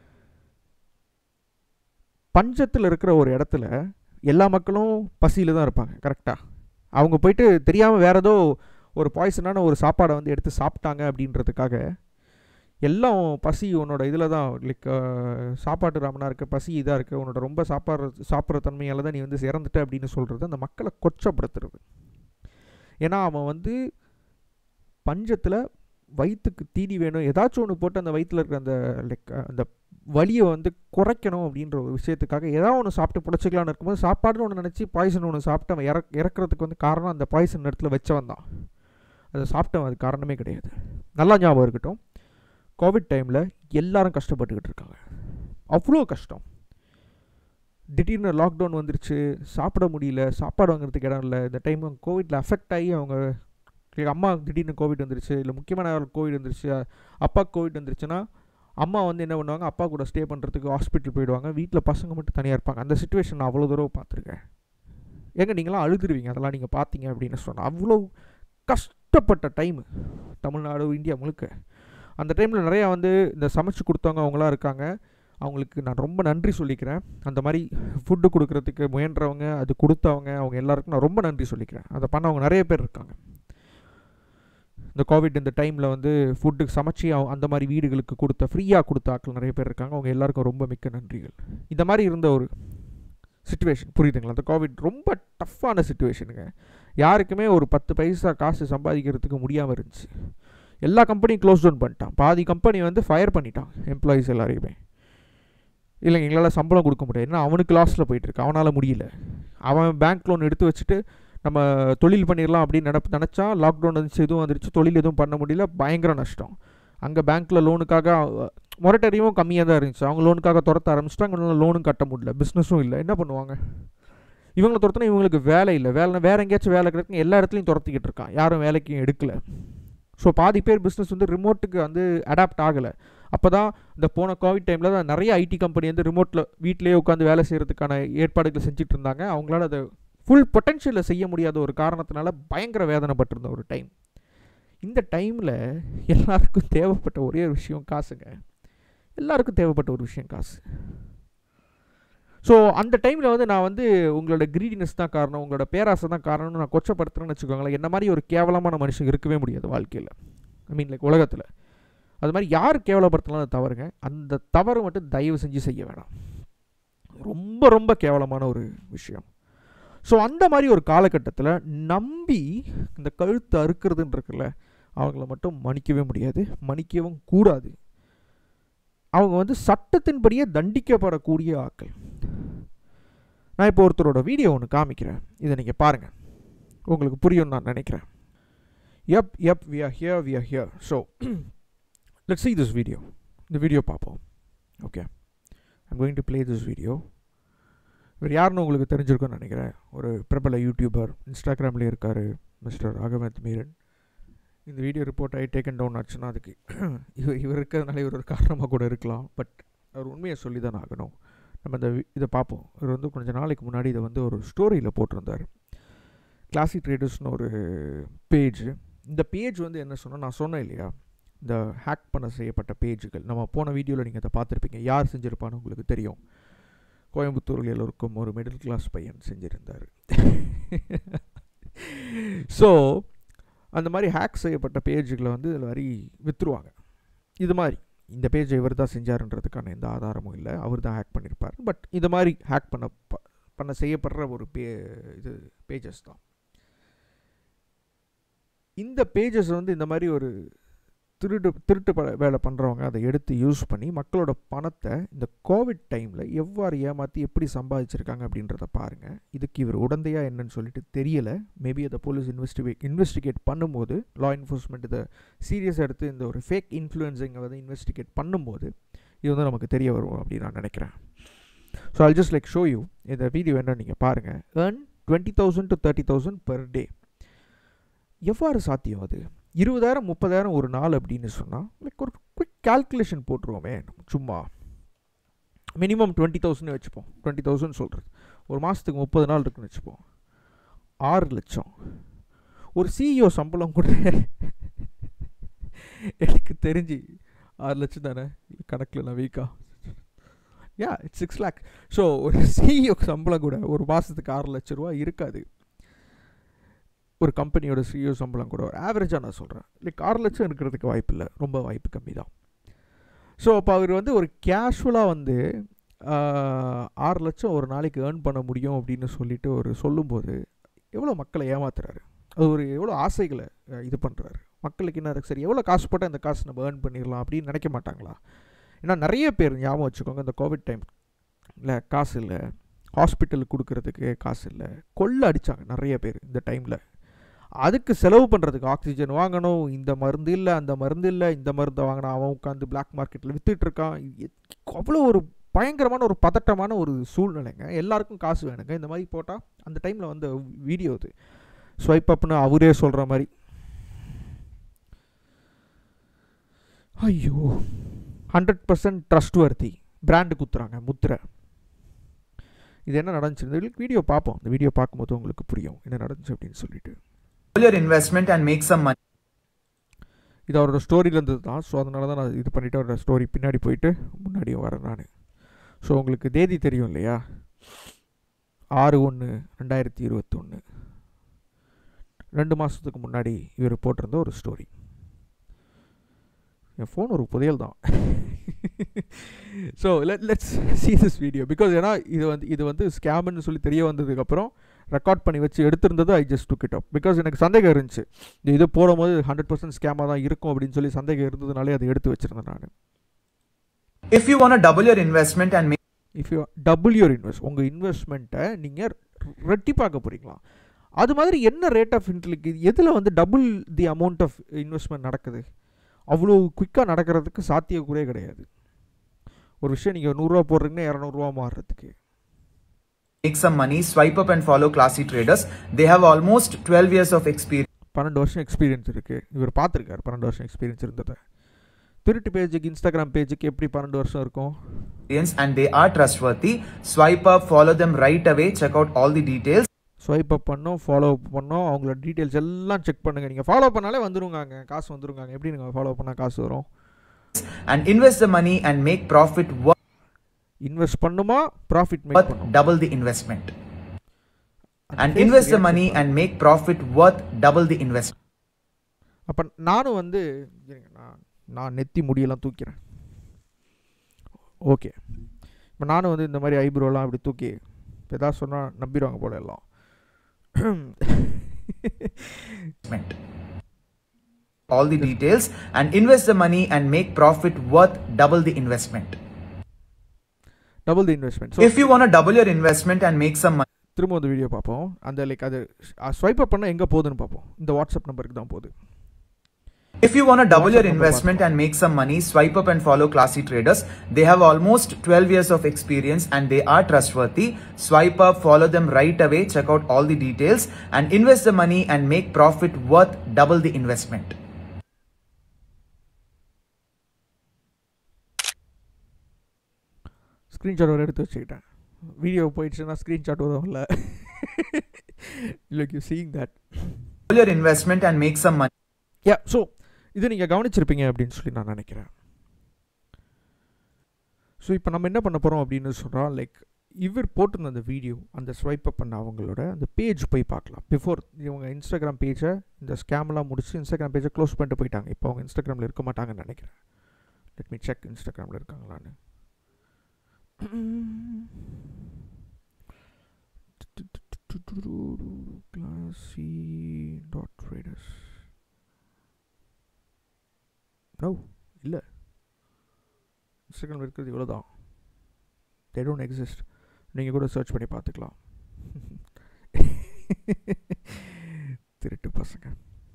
பஞ்சத்தில் இருக்கிற ஒரு இடத்துல எல்லா மக்களும் பசியில் தான் இருப்பாங்க கரெக்டாக அவங்க போயிட்டு தெரியாமல் வேறு ஏதோ ஒரு பாய்சனான ஒரு சாப்பாடை வந்து எடுத்து சாப்பிட்டாங்க அப்படின்றதுக்காக எல்லாம் பசி உன்னோட இதில் தான் லைக் சாப்பாட்டு ராமனாக இருக்க பசி இதாக இருக்குது உன்னோட ரொம்ப சாப்பாடு சாப்பிட்ற தன்மையால் தான் நீ வந்து இறந்துட்ட அப்படின்னு சொல்கிறது அந்த மக்களை கொச்சப்படுத்துறது ஏன்னா அவன் வந்து பஞ்சத்தில் வயிற்றுக்கு தீனி வேணும் ஏதாச்சும் ஒன்று போட்டு அந்த வயிற்றில் இருக்கிற அந்த லைக் அந்த வலியை வந்து குறைக்கணும் அப்படின்ற ஒரு விஷயத்துக்காக ஏதாவது ஒன்று சாப்பிட்டு பிடிச்சிக்கலான்னு இருக்கும்போது சாப்பாடுன்னு ஒன்று நினச்சி பாய்சன் ஒன்று சாப்பிட்டு அவன் இறக் இறக்குறதுக்கு வந்து காரணம் அந்த பாய்சன் இடத்துல வச்சவன் தான் அதை சாப்பிட்டவன் அது காரணமே கிடையாது நல்லா ஞாபகம் இருக்கட்டும் கோவிட் டைமில் எல்லாரும் கஷ்டப்பட்டுக்கிட்டு இருக்காங்க அவ்வளோ கஷ்டம் திடீர்னு லாக்டவுன் வந்துருச்சு சாப்பிட முடியல சாப்பாடு வாங்குறதுக்கு இடம் இல்லை இந்த டைம் கோவிட்டில் அஃபெக்ட் ஆகி அவங்க அம்மா திடீர்னு கோவிட் வந்துருச்சு இல்லை முக்கியமான கோவிட் வந்துருச்சு அப்பாவுக்கு கோவிட் வந்துருச்சுன்னா அம்மா வந்து என்ன பண்ணுவாங்க அப்பா கூட ஸ்டே பண்ணுறதுக்கு ஹாஸ்பிட்டல் போயிடுவாங்க வீட்டில் பசங்க மட்டும் தனியாக இருப்பாங்க அந்த சுச்சுவேஷன் நான் அவ்வளோ தூரம் பார்த்துருக்கேன் ஏங்க நீங்களாம் அழுதுருவீங்க அதெல்லாம் நீங்கள் பார்த்தீங்க அப்படின்னு சொன்னால் அவ்வளோ கஷ்டப்பட்ட டைமு தமிழ்நாடு இந்தியா முழுக்க அந்த டைமில் நிறையா வந்து இந்த சமைச்சு கொடுத்தவங்க அவங்களாம் இருக்காங்க அவங்களுக்கு நான் ரொம்ப நன்றி சொல்லிக்கிறேன் அந்த மாதிரி ஃபுட்டு கொடுக்குறதுக்கு முயன்றவங்க அது கொடுத்தவங்க அவங்க எல்லாருக்கும் நான் ரொம்ப நன்றி சொல்லிக்கிறேன் அதை பண்ணவங்க நிறைய பேர் இருக்காங்க இந்த கோவிட் இந்த டைமில் வந்து ஃபுட்டுக்கு சமைச்சு அவ- அந்த மாதிரி வீடுகளுக்கு கொடுத்த ஃப்ரீயாக கொடுத்த ஆட்கள் நிறைய பேர் இருக்காங்க அவங்க எல்லாருக்கும் ரொம்ப மிக்க நன்றிகள் இந்த மாதிரி இருந்த ஒரு சுச்சுவேஷன் புரியுதுங்களா அந்த கோவிட் ரொம்ப டஃப்பான சுச்சுவேஷனுங்க யாருக்குமே ஒரு பத்து பைசா காசு சம்பாதிக்கிறதுக்கு முடியாமல் இருந்துச்சு எல்லா கம்பெனியும் க்ளோஸ் டவுன் பண்ணிட்டான் பாதி கம்பெனி வந்து ஃபயர் பண்ணிட்டான் எம்ப்ளாயீஸ் எல்லாரையுமே இல்லை எங்களால் சம்பளம் கொடுக்க முடியாது ஏன்னா அவனுக்கு லாஸில் போயிட்டுருக்கு அவனால் முடியல அவன் பேங்க் லோன் எடுத்து வச்சுட்டு நம்ம தொழில் பண்ணிடலாம் அப்படின்னு நினப்பு நினச்சா லாக்டவுன் வந்துச்சு எதுவும் வந்துருச்சு தொழில் எதுவும் பண்ண முடியல பயங்கர நஷ்டம் அங்கே பேங்க்கில் லோனுக்காக மொரட்டரியும் கம்மியாக தான் இருந்துச்சு அவங்க லோனுக்காக துரத்த ஆரம்பிச்சிட்டாங்க லோனும் கட்ட முடியல பிஸ்னஸும் இல்லை என்ன பண்ணுவாங்க இவங்களை துரத்துனா இவங்களுக்கு வேலை இல்லை வேலை வேறு எங்கேயாச்சும் வேலை கிடைக்கும் எல்லா இடத்துலையும் துரத்திக்கிட்டு இருக்கான் யாரும் வேலைக்கும் எடுக்கல ஸோ பாதி பேர் பிஸ்னஸ் வந்து ரிமோட்டுக்கு வந்து அடாப்ட் ஆகலை அப்போ தான் இந்த போன கோவிட் டைமில் தான் நிறைய ஐடி கம்பெனி வந்து ரிமோட்டில் வீட்டிலேயே உட்காந்து வேலை செய்கிறதுக்கான ஏற்பாடுகளை செஞ்சுட்டு இருந்தாங்க அவங்களால அதை ஃபுல் பொட்டென்ஷியலில் செய்ய முடியாத ஒரு காரணத்தினால பயங்கர வேதனைப்பட்டிருந்த ஒரு டைம் இந்த டைமில் எல்லாருக்கும் தேவைப்பட்ட ஒரே ஒரு விஷயம் காசுங்க எல்லாருக்கும் தேவைப்பட்ட ஒரு விஷயம் காசு ஸோ அந்த டைமில் வந்து நான் வந்து உங்களோட கிரீடினஸ் தான் காரணம் உங்களோட பேராசை தான் காரணம்னு நான் கொச்சப்படுத்துறேன்னு வச்சுக்கோங்களேன் என்ன மாதிரி ஒரு கேவலமான மனுஷன் இருக்கவே முடியாது வாழ்க்கையில் ஐ மீன் லைக் உலகத்தில் அது மாதிரி யார் கேவலப்படுத்தலாம் அது தவறுங்க அந்த தவறு மட்டும் தயவு செஞ்சு செய்ய வேணாம் ரொம்ப ரொம்ப கேவலமான ஒரு விஷயம் ஸோ அந்த மாதிரி ஒரு காலகட்டத்தில் நம்பி இந்த கழுத்து அறுக்கிறதுன்னு இருக்குல்ல அவங்கள மட்டும் மன்னிக்கவே முடியாது மன்னிக்கவும் கூடாது அவங்க வந்து சட்டத்தின்படியே தண்டிக்கப்படக்கூடிய ஆட்கள் நான் இப்போ ஒருத்தரோட வீடியோ ஒன்று காமிக்கிறேன் இதை நீங்கள் பாருங்கள் உங்களுக்கு புரியும்னு நான் நினைக்கிறேன் if if we are here we are here so let's see this video இந்த வீடியோ பார்ப்போம் okay I'm going to play this video இவர் யாருன்னு உங்களுக்கு தெரிஞ்சிருக்கும்னு நினைக்கிறேன் ஒரு பிரபல யூடியூபர் இன்ஸ்டாகிராம்லேயே இருக்கார் மிஸ்டர் அகமத் மீரன் இந்த வீடியோ ரிப்போர்ட் ஆகி டேக்கன் டவுன் ஆச்சுன்னா அதுக்கு இவர் இவர் இருக்கிறதுனால இவர் ஒரு காரணமாக கூட இருக்கலாம் பட் அவர் உண்மையை சொல்லி தான் ஆகணும் நம்ம இந்த வி- இதை பார்ப்போம் இவர் வந்து கொஞ்ச நாளைக்கு முன்னாடி இதை வந்து ஒரு ஸ்டோரியில் போட்டிருந்தார் கிளாசிக் ட்ரேடர்ஸ்னு ஒரு பேஜ் இந்த பேஜ் வந்து என்ன சொன்னால் நான் சொன்னேன் இல்லையா இந்த ஹேக் பண்ண செய்யப்பட்ட பேஜுகள் நம்ம போன வீடியோவில் நீங்கள் அதை பார்த்துருப்பீங்க யார் செஞ்சுருப்பான்னு உங்களுக்கு தெரியும் கோயம்புத்தூரில் எல்லோருக்கும் ஒரு மிடில் கிளாஸ் பையன் செஞ்சுருந்தார் ஸோ அந்த மாதிரி ஹேக் செய்யப்பட்ட பேஜுகளை வந்து இதில் வரி விற்றுருவாங்க இது மாதிரி இந்த பேஜை இவர் தான் செஞ்சாருன்றதுக்கான எந்த ஆதாரமும் இல்லை அவர் தான் ஹேக் பண்ணியிருப்பார் பட் இந்த மாதிரி ஹேக் பண்ண ப- பண்ண செய்யப்படுற ஒரு பே இது பேஜஸ் தான் இந்த பேஜஸ் வந்து இந்த மாதிரி ஒரு திருட்டு திருட்டு ப- வேலை பண்ணுறவங்க அதை எடுத்து யூஸ் பண்ணி மக்களோட பணத்தை இந்த கோவிட் டைமில் எவ்வாறு ஏமாற்றி எப்படி சம்பாதிச்சிருக்காங்க அப்படின்றத பாருங்கள் இதுக்கு இவர் உடந்தையா என்னன்னு சொல்லிட்டு தெரியலை மேபி அதை போலீஸ் இன்வெஸ்டிகேட் இன்வெஸ்டிகேட் பண்ணும்போது லா என்ஃபோர்ஸ்மெண்ட் இதை சீரியஸ் எடுத்து இந்த ஒரு ஃபேக் இன்ஃப்ளூயன்ஸிங்கை வந்து இன்வெஸ்டிகேட் பண்ணும்போது இது வந்து நமக்கு தெரிய வரும் அப்படின்னு நான் நினைக்கிறேன் so I'll just like show you இந்த வீடியோ என்ன நீங்கள் பாருங்கள் earn twenty thousand to thirty thousand per day எவ்வாறு சாத்தியம் அது இருபதாயிரம் முப்பதாயிரம் ஒரு நாள் அப்படின்னு சொன்னால் லைக் ஒரு குவிக் கால்குலேஷன் போட்டுருவோமே சும்மா மினிமம் டுவெண்ட்டி தௌசண்ட் வச்சுப்போம் டுவெண்ட்டி தௌசண்ட் சொல்கிறது ஒரு மாதத்துக்கு முப்பது நாள் இருக்குன்னு வச்சுப்போம் ஆறு லட்சம் ஒரு சிஇஓ சம்பளம் கூட எனக்கு தெரிஞ்சு ஆறு லட்சம் தானே கணக்கில் நான் வீக்கா yeah it's six lakh so ஒரு சிஇஓ சம்பளம் கூட ஒரு மாதத்துக்கு ஆறு லட்ச ரூபா இருக்காது ஒரு கம்பெனியோட சிஇஓ சம்பளம் கூட ஒரு ஆவரேஜாக நான் சொல்கிறேன் லைக் ஆறு லட்சம் இருக்கிறதுக்கு வாய்ப்பு இல்லை ரொம்ப வாய்ப்பு கம்மி தான் ஸோ அப்போ அவர் வந்து ஒரு கேஷுவலாக வந்து ஆஹ், ஆறு லட்சம் ஒரு நாளைக்கு ஏர்ன் பண்ண முடியும் அப்படின்னு சொல்லிட்டு ஒரு சொல்லும்போது எவ்வளோ மக்களை ஏமாத்துறாரு அது ஒரு எவ்வளோ ஆசைகளை அஹ், இது பண்ணுறாரு மக்களுக்கு என்ன இருக்கு சரி எவ்வளோ காசு போட்டால் இந்த காசு நம்ம ஏர்ன் பண்ணிடலாம் அப்படின்னு நினைக்க மாட்டாங்களா ஏன்னா நிறைய பேர் ஞாபகம் வச்சுக்கோங்க இந்த கோவிட் டைம் இல்லை காசு இல்லை ஹாஸ்பிட்டலுக்கு கொடுக்கறதுக்கு காசு இல்லை கொள்ளை அடித்தாங்க நிறைய பேர் இந்த டைமில் அதுக்கு செலவு பண்ணுறதுக்கு ஆக்சிஜன் வாங்கணும் இந்த மருந்து இல்லை அந்த மருந்து இல்லை இந்த மருந்தை வாங்கினா அவன் உட்காந்து பிளாக் மார்க்கெட்டில் வித்துட்டு இருக்கான் அவ்வளோ ஒரு பயங்கரமான ஒரு பதட்டமான ஒரு சூழ்நிலைங்க எல்லாருக்கும் காசு வேணுங்க இந்த மாதிரி போட்டால் அந்த டைமில் வந்த வீடியோ இது ஸ்வைப் அப்னு அவரே சொல்கிற மாதிரி ஐயோ hundred percent trustworthy brand குத்துறாங்க முத்திரை இது என்ன நடந்துச்சு இந்த வீடியோ பார்ப்போம் இந்த வீடியோ பார்க்கும்போது உங்களுக்கு புரியும் என்ன நடந்துச்சு அப்படின்னு சொல்லிட்டு your investment and make some money. இது அவரோட ஸ்டோரியில் இருந்தது தான் ஸோ அதனால தான் நான் இது பண்ணிவிட்டு அவரோட ஸ்டோரி பின்னாடி போயிட்டு முன்னாடியும் வரேன் நான் ஸோ உங்களுக்கு தேதி தெரியும் இல்லையா ஆறு ஒன்று ரெண்டாயிரத்தி இருபத்தொன்று ரெண்டு மாதத்துக்கு முன்னாடி இவர் போட்டிருந்த ஒரு ஸ்டோரி என் ஃபோன் ஒரு புதையல் தான் so let let's see this video because ஏன்னா இது வந்து இது வந்து ஸ்கேம்னு சொல்லி தெரிய வந்ததுக்கப்புறம் ரெக்கார்ட் பண்ணி வச்சு எடுத்திருந்தது I just took it up because எனக்கு சந்தேகம் இருந்துச்சு இந்த இது போடும்போது ஹண்ட்ரட் பர்சன்ட் ஸ்கேமாக தான் இருக்கும் அப்படின்னு சொல்லி சந்தேகம் இருந்ததுனாலே அதை எடுத்து வச்சிருந்தேன் நான் If you want to double your investment and make if you double your invest உங்கள் இன்வெஸ்ட்மெண்ட்டை நீங்கள் ரெட்டிப்பாக்க போகிறீங்களா அது மாதிரி என்ன ரேட் ஆஃப் இன்ட்ரிக்கு எதில் வந்து double the amount of investment நடக்குது அவ்வளோ குயிக்காக நடக்கிறதுக்கு சாத்தியக்கூறே கிடையாது ஒரு விஷயம் நீங்கள் நூறுரூவா போடுறீங்கன்னா இரநூறுவா மாறுறதுக்கு make some money, swipe up and follow classy traders. They have almost 12 years of experience பன்னெண்டு வருஷம் எக்ஸ்பீரியன்ஸ் இருக்குது இவர் பார்த்துருக்காரு பன்னெண்டு வருஷம் எக்ஸ்பீரியன்ஸ் இருந்ததை திருட்டு பேஜுக்கு இன்ஸ்டாகிராம் பேஜுக்கு எப்படி பன்னெண்டு வருஷம் இருக்கும் and they are trustworthy. Swipe up, follow them right away, check out all the details. Swipe up பண்ணோம் ஃபாலோ பண்ணோம் அவங்களோட டீட்டெயில்ஸ் எல்லாம் செக் பண்ணுங்கள் நீங்கள் ஃபாலோ பண்ணாலே வந்துருங்காங்க காசு வந்துருங்காங்க எப்படி நீங்கள் ஃபாலோ பண்ணால் காசு வரும் and invest the money and make profit worth invest பண்ணுமா ப்ராஃபிட் மேக் பண்ணும் double the investment. And invest the money and make profit worth double the investment. அப்போ நானும் வந்து இருங்க, நான் நான் நெத்தி முடியெல்லாம் தூக்கிறேன் ஓகே இப்போ நானும் வந்து இந்த மாதிரி ஐப்ரோலாம் அப்படி தூக்கி இப்போ எதாவது சொன்னால் நம்பிடுவாங்க போல எல்லாம் All the details and invest the money and make profit worth double the investment. Double the investment so If you want to double your investment and make some money, திரும்ப அந்த வீடியோ பார்ப்போம் அந்த லைக் அது swipe அப் பண்ணால் எங்கே போகுதுன்னு பார்ப்போம் இந்த வாட்ஸ்அப் நம்பருக்கு தான் போகுது If you want to double your WhatsApp number investment and make some money, swipe up and follow classy traders. They have almost 12 years of experience and they are trustworthy. Swipe up, follow them right away, check out all the details and invest the money and make profit worth double the investment. Screenshot ஒரு எடுத்து வச்சுக்கிட்டேன் video போயிடுச்சுன்னா screenshot வரும் இல்லை like you seeing that Double your investment and make some money. Yeah so இது நீங்கள் கவனிச்சிருப்பீங்க அப்படின்னு சொல்லி நான் நினைக்கிறேன் ஸோ இப்போ நம்ம என்ன பண்ண போகிறோம் அப்படின்னு சொல்கிறோம் லைக் இவர் போட்டிருந்த அந்த வீடியோ அந்த ஸ்வைப் அப் பண்ண அவங்களோட அந்த பேஜ் போய் பார்க்கலாம் பிஃபோர் இவங்க இன்ஸ்டாகிராம் பேஜை இந்த ஸ்கேம்லாம் முடிச்சு இன்ஸ்டாகிராம் பேஜை க்ளோஸ் பண்ணிட்டு போயிட்டாங்க இப்போ அவங்க இன்ஸ்டாகிராமில் இருக்க மாட்டாங்கன்னு நினைக்கிறேன் லெட் மீ செக் இன்ஸ்டாகிராமில் இருக்காங்களான்னு கிளாசி டாட் ட்ரேடர்ஸ் நோ இல்லை இன்ஸ்டாகிராம் இருக்கிறது இவ்வளோ தான் தே டோன்ட் எக்ஸிஸ்ட் நீங்கள் கூட சர்ச் பண்ணி பார்த்துக்கலாம் திருட்டு பசங்க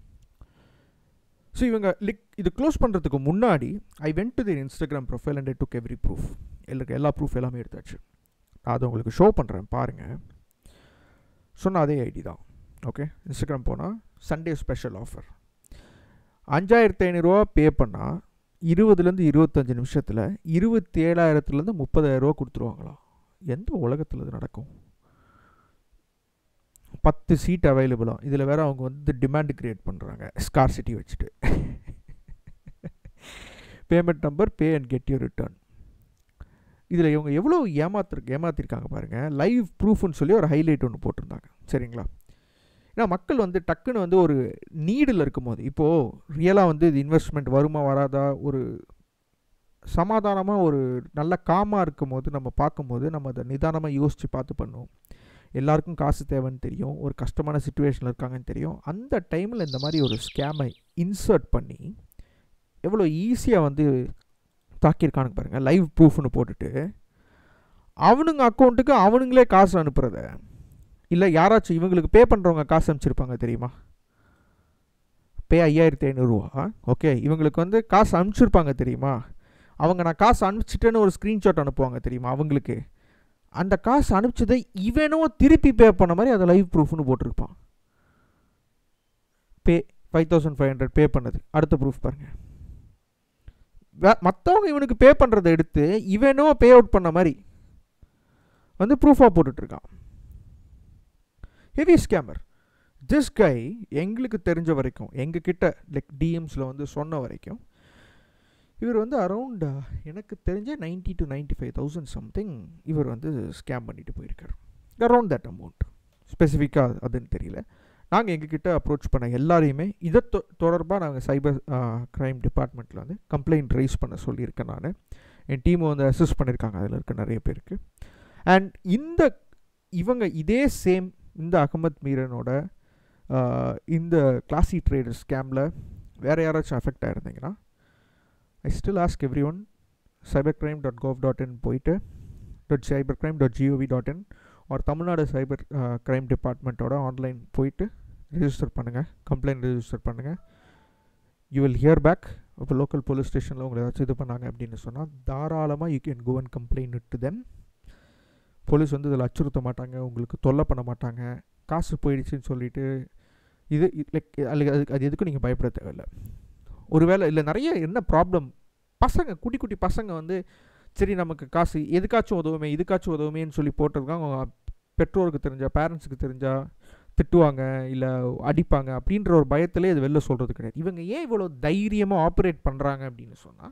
ஸோ இவங்க லிக் இது க்ளோஸ் பண்ணுறதுக்கு முன்னாடி I went to their Instagram profile and I took every proof எல்லா எல்லா ப்ரூஃப் எல்லாமே எடுத்தாச்சு நான் அதை உங்களுக்கு ஷோ பண்ணுறேன் பாருங்கள் சொன்ன அதே ஐடி தான் ஓகே இன்ஸ்டாகிராம் போனால் சண்டே ஸ்பெஷல் ஆஃபர் அஞ்சாயிரத்தி ஐநூறுரூவா பே பண்ணால் இருபதுலேருந்து இருபத்தஞ்சு நிமிஷத்தில் இருபத்தி ஏழாயிரத்துலேருந்து முப்பதாயிரரூவா கொடுத்துருவாங்களாம் எந்த உலகத்தில் இது நடக்கும் பத்து சீட் அவைலபிளாக இதில் வேறு அவங்க வந்து டிமாண்ட் கிரியேட் பண்ணுறாங்க ஸ்கார்சிட்டி வச்சுட்டு payment number pay and get you return இதில் இவங்க எவ்வளோ ஏமாத்திரு ஏமாத்திருக்காங்க பாருங்கள் லைவ் ப்ரூஃப்னு சொல்லி ஒரு ஹைலைட் ஒன்று போட்டிருந்தாங்க சரிங்களா ஏன்னா மக்கள் வந்து டக்குன்னு வந்து ஒரு நீடில் இருக்கும்போது இப்போது ரியலாக வந்து இது இன்வெஸ்ட்மெண்ட் வருமா வராதா ஒரு சமாதானமாக ஒரு நல்ல காமாக இருக்கும் போது நம்ம பார்க்கும்போது நம்ம அதை நிதானமாக யோசித்து பார்த்து பண்ணுவோம் எல்லாருக்கும் காசு தேவைன்னு தெரியும் ஒரு கஷ்டமான சுச்சுவேஷனில் இருக்காங்கன்னு தெரியும் அந்த டைமில் இந்த மாதிரி ஒரு ஸ்கேமை இன்சர்ட் பண்ணி எவ்வளோ ஈஸியாக வந்து தாக்கியிருக்கானுங்க பாருங்கள் லைவ் ப்ரூஃப்னு போட்டுட்டு அவனுங்க அக்கௌண்ட்டுக்கு அவனுங்களே காசு அனுப்புகிறத இல்லை யாராச்சும் இவங்களுக்கு பே பண்ணுறவங்க காசு அனுப்பிச்சிருப்பாங்க தெரியுமா பே ஐயாயிரத்தி ஐநூறுரூவா ஓகே இவங்களுக்கு வந்து காசு அனுப்பிச்சிருப்பாங்க தெரியுமா அவங்க நான் காசு அனுப்பிச்சிட்டேன்னு ஒரு ஸ்க்ரீன்ஷாட் அனுப்புவாங்க தெரியுமா அவங்களுக்கு அந்த காசு அனுப்பிச்சதை இவனோ திருப்பி பே பண்ண மாதிரி அதை லைவ் ப்ரூஃப்னு போட்டிருப்பான் pay five thousand five hundred pay பண்ணது அடுத்த ப்ரூஃப் பாருங்கள் வே மற்றவங்க இவனுக்கு பே பண்ணுறதை எடுத்து இவனோ பே அவுட் பண்ண மாதிரி வந்து ப்ரூஃபாக போட்டுட்ருக்கான் ஹெவி ஸ்கேமர் திஸ் கை எங்களுக்கு தெரிஞ்ச வரைக்கும் எங்கள் கிட்ட லைக் டிஎம்ஸில் வந்து சொன்ன வரைக்கும் இவர் வந்து அரவுண்ட் எனக்கு தெரிஞ்ச ninety to ninety five thousand something இவர் வந்து ஸ்கேம் பண்ணிட்டு போயிருக்கார் அரவுண்ட் தட் அமௌண்ட் ஸ்பெசிஃபிக்காக அதுன்னு தெரியல நாங்கள் எங்ககிட்ட அப்ரோச் பண்ண எல்லாரையுமே இதை தொ தொடர்பாக நாங்கள் சைபர் க்ரைம் டிபார்ட்மெண்ட்டில் வந்து கம்ப்ளைண்ட் ரைஸ் பண்ண சொல்லியிருக்கேன் நான் என் டீமை வந்து அசிஸ்ட் பண்ணியிருக்காங்க அதில் இருக்க நிறைய பேருக்கு அண்ட் இந்த இவங்க இதே சேம் இந்த அகமத் மீரனோட ஆஹ், இந்த கிளாசி ட்ரேடர் ஸ்கேமில் வேறு யாராச்சும் அஃபெக்ட் ஆயிருந்தீங்கன்னா I still ask everyone cyber crime dot gov dot in போயிட்டு dot cyber crime dot GOV dot in ஒரு தமிழ்நாடு சைபர் கிரைம் டிபார்ட்மெண்ட்டோட ஆன்லைன் போயிட்டு ரெஜிஸ்டர் பண்ணுங்கள் கம்ப்ளைண்ட் ரெஜிஸ்டர் பண்ணுங்கள் யூ வில் ஹியர் பேக் இப்போ லோக்கல் போலீஸ் ஸ்டேஷனில் உங்களை ஏதாச்சும் இது பண்ணாங்க அப்படின்னு சொன்னால் தாராளமாக you can go and complaint to them police வந்து இதில் அச்சுறுத்த மாட்டாங்க உங்களுக்கு தொல்லை பண்ண மாட்டாங்க காசு போயிடுச்சுன்னு சொல்லிட்டு இது லைக் அதுக்கு அதுக்கு அது எதுக்கும் நீங்கள் பயப்பட தேவையில்லை ஒருவேளை இல்லை நிறைய என்ன ப்ராப்ளம் பசங்க குட்டி குட்டி பசங்க வந்து சரி நமக்கு காசு எதுக்காச்சும் உதவுமே இதுக்காச்சும் உதவுமேன்னு சொல்லி போட்டிருக்காங்க அவங்க பெற்றோருக்கு தெரிஞ்சா பேரண்ட்ஸுக்கு தெரிஞ்சா திட்டுவாங்க இல்லை அடிப்பாங்க அப்படின்ற ஒரு பயத்திலே இது வெளில சொல்கிறது கிடையாது இவங்க ஏன் இவ்வளோ தைரியமாக ஆப்ரேட் பண்ணுறாங்க அப்படின்னு சொன்னால்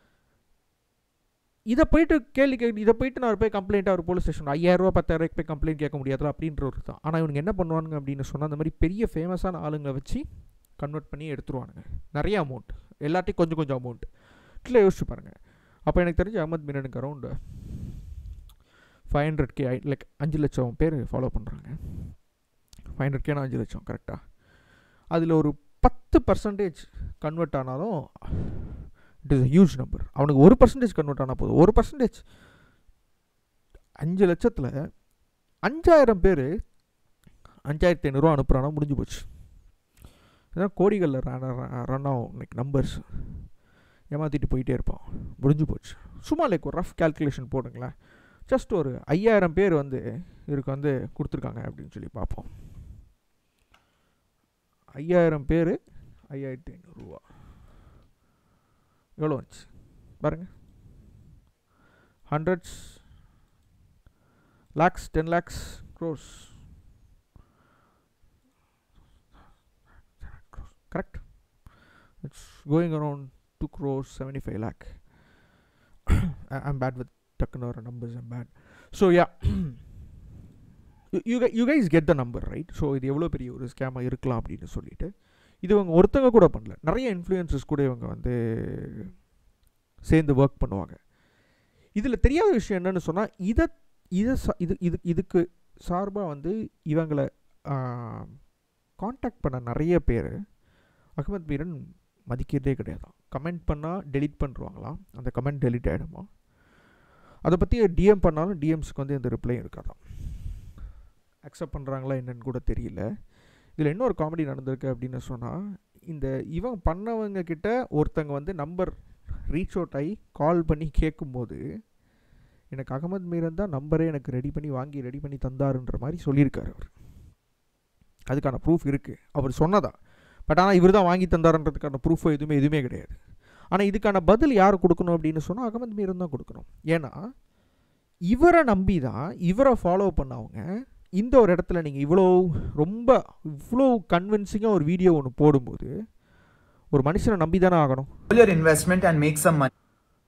இதை போயிட்டு கேள்வி கேட்டு இதை போயிட்டு நான் போய் கம்ப்ளைண்ட் அவர் போலீஸ் ஸ்டேஷன் ஐயாயிரரூவா பத்தாயிரரூவாய்க்கு போய் கம்ப்ளைண்ட் கேட்க முடியாதுல அப்படின்ற ஒரு தான் ஆனால் இவங்க என்ன பண்ணுவானுங்க அப்படின்னு சொன்னால் அந்த மாதிரி பெரிய ஃபேமஸான ஆளுங்களை வச்சு கன்வெர்ட் பண்ணி எடுத்துருவானுங்க நிறைய அமௌண்ட் எல்லாத்தையும் கொஞ்சம் கொஞ்சம் அமௌண்ட் இல்லை யோசிச்சு பாருங்கள் அப்போ எனக்கு தெரிஞ்சு அகமத் மீனனுக்கு around five hundred K like அஞ்சு லட்சம் பேர் ஃபாலோ பண்ணுறாங்க ஃபைவ் ஹண்ட்ரட் கேனா அஞ்சு லட்சம் கரெக்டாக அதில் ஒரு பத்து பர்சன்டேஜ் கன்வெர்ட் ஆனாலும் இட் இஸ் ஹியூஜ் நம்பர் அவனுக்கு ஒரு பர்சன்டேஜ் கன்வெர்ட் ஆனால் போதும் ஒரு பர்சன்டேஜ் அஞ்சு லட்சத்தில் அஞ்சாயிரம் பேர் அஞ்சாயிரத்தி ஐநூறுரூவா அனுப்புகிறானா முடிஞ்சு போச்சு இதான் கோடிகளில் ரன் ரன் ஆகும் லைக் நம்பர்ஸ் ஏமாற்றிட்டு போயிட்டே இருப்பான் முடிஞ்சு போச்சு சும்மா லைக் ஒரு ரஃப் கேல்குலேஷன் போடுங்களேன் ஜஸ்ட் ஒரு ஐயாயிரம் பேர் வந்து இதுக்கு வந்து கொடுத்துருக்காங்க அப்படின்னு சொல்லி பார்ப்போம் ஐயாயிரம் பேர் ஐயாயிரத்தி ஐநூறுரூவா எவ்வளோ வந்துச்சு பாருங்க hundreds lakhs ten lakhs crores correct it's going around two crores seventy five lakh I'm bad with டக்குன்னு வர numbers I'm bad so yeah you you guys get the number right so இது எவ்வளோ பெரிய ஒரு ஸ்கேமாக இருக்கலாம் அப்படின்னு சொல்லிட்டு இது இவங்க ஒருத்தங்க கூட பண்ணல நிறைய இன்ஃப்ளூயன்சஸ் கூட இவங்க வந்து சேர்ந்து ஒர்க் பண்ணுவாங்க இதில் தெரியாத விஷயம் என்னன்னு சொன்னால் இதை இதை ச இது இது இதுக்கு சார்பாக வந்து இவங்களை காண்டாக்ட் பண்ண நிறைய பேர் அகமத் மீரன் மதிக்கிறதே கிடையாதான் கமெண்ட் பண்ணால் டெலீட் பண்ணுருவாங்களாம் அந்த கமெண்ட் டெலீட் ஆகிடுமா அதை பற்றி டிஎம் பண்ணாலும் டிஎம்ஸ்க்கு வந்து எந்த ரிப்ளையும் இருக்காதான் அக்செப்ட் பண்ணுறாங்களா என்னன்னு கூட தெரியல இதில் இன்னொரு காமெடி நடந்திருக்கு அப்படின்னு சொன்னால் இந்த இவன் பண்ணவங்க கிட்ட ஒருத்தங்க வந்து நம்பர் ரீச் அவுட் ஆகி கால் பண்ணி கேட்கும்போது எனக்கு அகமது மீரன் தான் நம்பரே எனக்கு ரெடி பண்ணி வாங்கி ரெடி பண்ணி தந்தாருன்ற மாதிரி சொல்லியிருக்காரு அவர் அதுக்கான ப்ரூஃப் இருக்குது அவர் சொன்னதா பட் ஆனால் இவர் தான் வாங்கி தந்தாருன்றதுக்கான ப்ரூஃப் எதுவுமே எதுவுமே கிடையாது ஆனால் இதுக்கான பதில் யார் கொடுக்கணும் அப்படின்னு சொன்னால் அகமது மீரன் தான் கொடுக்கணும் ஏன்னா இவரை நம்பி தான் இவரை ஃபாலோ பண்ணவங்க இந்த ஒரு இடத்துல நீங்கள் இவ்வளோ ரொம்ப இவ்வளோ கன்வின்சிங்காக ஒரு வீடியோ ஒன்று போடும்போது ஒரு மனுஷனை நம்பி தானே ஆகணும் Double your investment and make some money.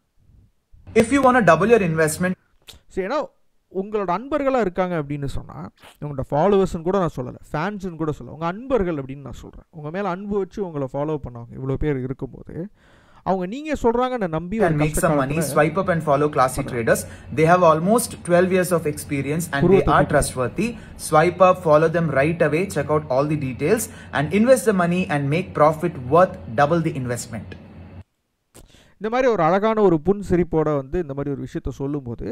If you want to double your investment, சரி ஏன்னா உங்களோட அன்பர்களாக இருக்காங்க அப்படின்னு சொன்னால் உங்களோட ஃபாலோவர்ஸ்னு கூட நான் சொல்லலை ஃபேன்ஸ்னு கூட சொல்ல உங்கள் அன்பர்கள் அப்படின்னு நான் சொல்கிறேன் உங்கள் மேலே அன்பு வச்சு உங்களை ஃபாலோ பண்ணவங்க இவ்வளோ பேர் இருக்கும்போது அவங்க நீங்கள் சொல்கிறாங்க நான் நம்பி ஒரு and make கஷ்ட some money, காலத்துல- swipe up and follow classy traders. They have almost 12 years of experience and they are trustworthy. Swipe up, follow them right away, check out all the details and invest the money and make profit worth double the investment. இந்த மாதிரி ஒரு அழகான ஒரு புன் சிரிப்போட வந்து இந்த மாதிரி ஒரு விஷயத்த சொல்லும்போது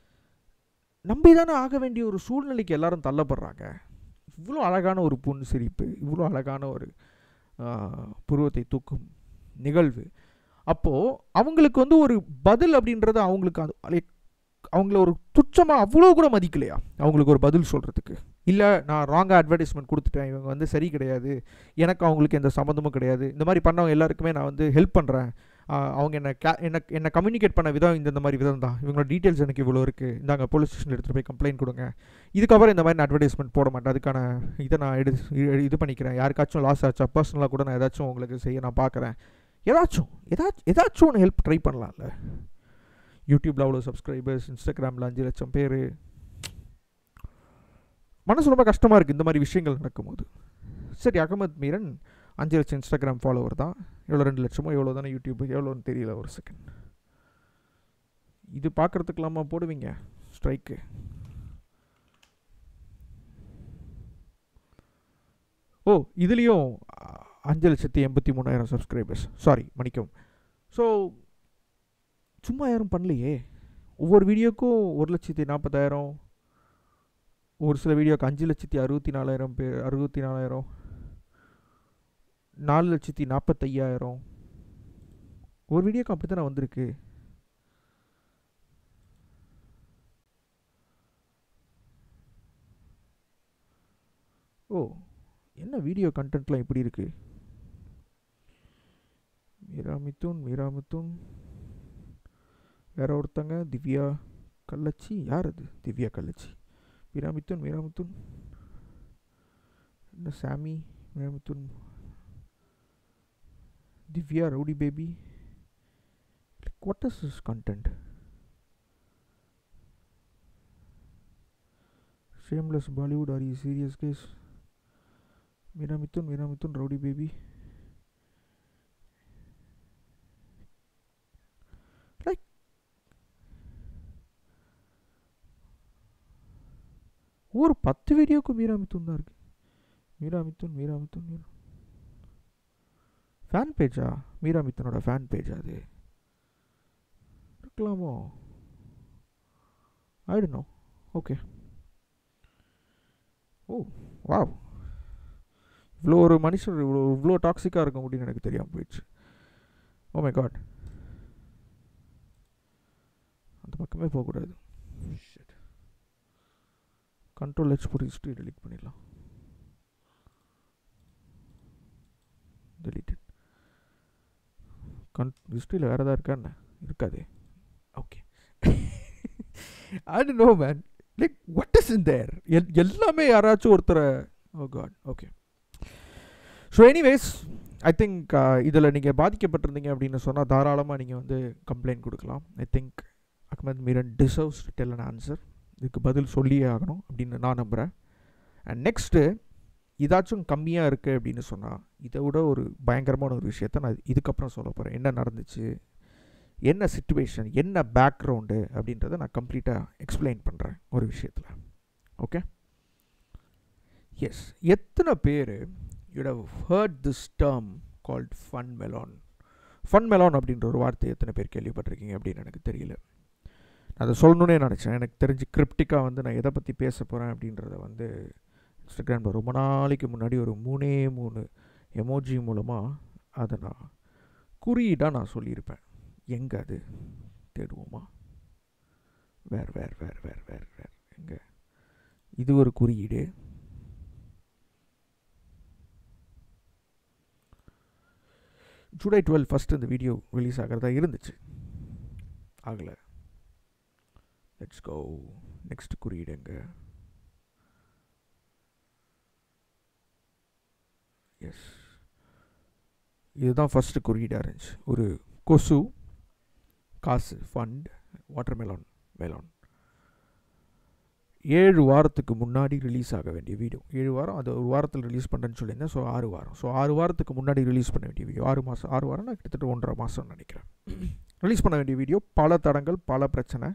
நம்பி தானே ஆக வேண்டிய ஒரு சூழ்நிலைக்கு எல்லாரும் தள்ளப்படுறாங்க இவ்வளோ அழகான ஒரு புன் சிரிப்பு இவ்வளோ அழகான ஒரு ஆ, புருவத்தை தூக்கும் நிகழ்வு அப்போது அவங்களுக்கு வந்து ஒரு பதில் அப்படின்றது அவங்களுக்கு அது like அவங்கள ஒரு துச்சமாக அவ்வளோ கூட மதிக்கலையா அவங்களுக்கு ஒரு பதில் சொல்கிறதுக்கு இல்லை நான் ராங்காக அட்வர்டைஸ்மெண்ட் கொடுத்துட்டேன் இவங்க வந்து சரி கிடையாது எனக்கு அவங்களுக்கு எந்த சம்மந்தமும் கிடையாது இந்த மாதிரி பண்ணவங்க எல்லாருக்குமே நான் வந்து ஹெல்ப் பண்ணுறேன் அவங்க என்ன கே என்ன என்ன கம்யூனிகேட் பண்ண விதம் இந்த இந்த மாதிரி விதம் தான் இவங்களோட டீட்டெயில்ஸ் எனக்கு இவ்வளோ இருக்குது இந்தாங்க போலீஸ் ஸ்டேஷன் எடுத்துகிட்டு போய் கம்ப்ளைண்ட் கொடுங்க இதுக்கப்புறம் இந்த மாதிரி நான் அட்வர்டைஸ்மெண்ட் போட மாட்டேன் அதுக்கான இதை நான் எடு இ- இது பண்ணிக்கிறேன் யாருக்காச்சும் லாஸ் ஆச்சா பர்சனலாக கூட நான் ஏதாச்சும் உங்களுக்கு செய்ய நான் பார்க்குறேன் ஏதாச்சும் ஏதாச்சும் ஏதாச்சும் ஒன்று ஹெல்ப் ட்ரை பண்ணலாம்ல யூடியூப்பில் அவ்வளோ சப்ஸ்கிரைபர்ஸ் இன்ஸ்டாகிராமில் அஞ்சு லட்சம் பேர் மனசு ரொம்ப கஷ்டமாக இருக்குது இந்த மாதிரி விஷயங்கள் நடக்கும்போது சரி அகமத் மீரன் அஞ்சு லட்சம் இன்ஸ்டாகிராம் ஃபாலோவர் தான் எவ்வளோ ரெண்டு லட்சமோ எவ்வளோ தானே யூடியூப் எவ்வளோன்னு தெரியல ஒரு செகண்ட் இது பார்க்குறதுக்கெல்லாமா போடுவீங்க ஸ்ட்ரைக்கு ஓ இதுலேயும் அஞ்சு லட்சத்தி எண்பத்தி மூணாயிரம் சப்ஸ்கிரைபர்ஸ் சாரி மன்னிக்கவும் ஸோ சும்மா யாரும் பண்ணலையே ஒவ்வொரு வீடியோக்கும் ஒரு லட்சத்தி நாற்பதாயிரம் ஒரு சில வீடியோக்கு அஞ்சு லட்சத்தி அறுபத்தி நாலாயிரம் பேர் அறுபத்தி நாலாயிரம் நாலு லட்சத்தி நாற்பத்தையாயிரம் ஒரு வீடியோக்கு அப்படி தானே வந்திருக்கு ஓ என்ன வீடியோ கண்டென்ட்லாம் இப்படி இருக்கு மீரா மிதுன் மீரா மிதுன் வேற ஒருத்தங்க திவ்யா கள்ளச்சி யார் அது திவ்யா கள்ளச்சி மீரா மிதுன் மீரா மிதுன் என்ன சாமி Meera Mithun Divya rowdy baby what is this content shameless Bollywood are you serious case Meera Mithun Meera Mithun rowdy baby like ஒரு பத்து வீடியோக்கு மீரா மிதுன் தான் இருக்கு மீரா மிதுன் மீரா மிதுன் மீரா ஃபேன் பேஜா மீரா மித்தனோட ஃபேன் பேஜ் அது இருக்கலாமோ ஆயிடனோ ஓகே ஓ வாவ் இவ்வளோ ஒரு மனுஷர் இவ்வளோ இவ்வளோ டாக்ஸிக்காக இருக்க முடியும்னு எனக்கு தெரியாமல் போயிடுச்சு ஓ மை காட் அந்த பக்கமே போகக்கூடாது கண்ட்ரோல் ஹெச் போட்டு ஹிஸ்ட்ரி டெலிட் பண்ணிடலாம் டெலிட்டட் கன் ஹிஸ்ட்ரியில் வேறு எதாவது இருக்கா என்ன இருக்காதே okay I know man like what is in there எல் எல்லாமே யாராச்சும் ஒருத்தரை oh god okay so anyways I think இதில் நீங்கள் பாதிக்கப்பட்டிருந்தீங்க அப்படின்னு சொன்னால் தாராளமாக நீங்கள் வந்து கம்ப்ளைண்ட் கொடுக்கலாம் I think Ahmed Meeran deserves to tell an answer இதுக்கு பதில் சொல்லியே ஆகணும் அப்படின்னு நான் நம்புகிறேன் அண்ட் நெக்ஸ்ட்டு இதாச்சும் கம்மியாக இருக்குது அப்படின்னு சொன்னால் இதை விட ஒரு பயங்கரமான ஒரு விஷயத்த நான் இதுக்கப்புறம் சொல்ல போகிறேன் என்ன நடந்துச்சு என்ன சுச்சுவேஷன் என்ன பேக்ரவுண்டு அப்படின்றத நான் கம்ப்ளீட்டாக எக்ஸ்பிளைன் பண்ணுறேன் ஒரு விஷயத்தில் ஓகே எஸ் எத்தனை பேர் you'd have heard this term called fun melon fun melon அப்படின்ற ஒரு வார்த்தை எத்தனை பேர் கேள்விப்பட்டிருக்கீங்க அப்படின்னு எனக்கு தெரியல நான் அதை சொல்லணுன்னே நினச்சேன் எனக்கு தெரிஞ்சு கிரிப்டிக்காக வந்து நான் எதை பற்றி பேச போகிறேன் அப்படின்றத வந்து இன்ஸ்டாகிராமில் ரொம்ப நாளைக்கு முன்னாடி ஒரு மூணே மூணு எமோஜி மூலமாக அதை நான் குறியீடாக நான் சொல்லியிருப்பேன் எங்கே அது தேடுவோமா வேறு வேறு வேறு வேறு வேறு வேறு எங்கே இது ஒரு குறியீடு ஜூலை டுவெல் ஃபஸ்ட்டு இந்த வீடியோ ரிலீஸ் ஆகிறதா இருந்துச்சு ஆகலை லெட்ஸ் கோ நெக்ஸ்ட் குறியீடு எங்கே எஸ் இதுதான் ஃபஸ்ட்டு குறியீடாக இருந்துச்சு ஒரு கொசு காசு ஃபண்ட் வாட்டர் மெலான் மெலான் ஏழு வாரத்துக்கு முன்னாடி ரிலீஸ் ஆக வேண்டிய வீடியோ ஏழு வாரம் அது ஒரு வாரத்தில் ரிலீஸ் பண்ணுறேன்னு சொல்லியிருந்தேன் ஸோ ஆறு வாரம் ஸோ ஆறு வாரத்துக்கு முன்னாடி ரிலீஸ் பண்ண வேண்டிய வீடியோ ஆறு மாதம் ஆறு வாரம் நான் கிட்டத்தட்ட ஒன்றரை மாதம்னு நினைக்கிறேன் ரிலீஸ் பண்ண வேண்டிய வீடியோ பல தடங்கள் பல பிரச்சனை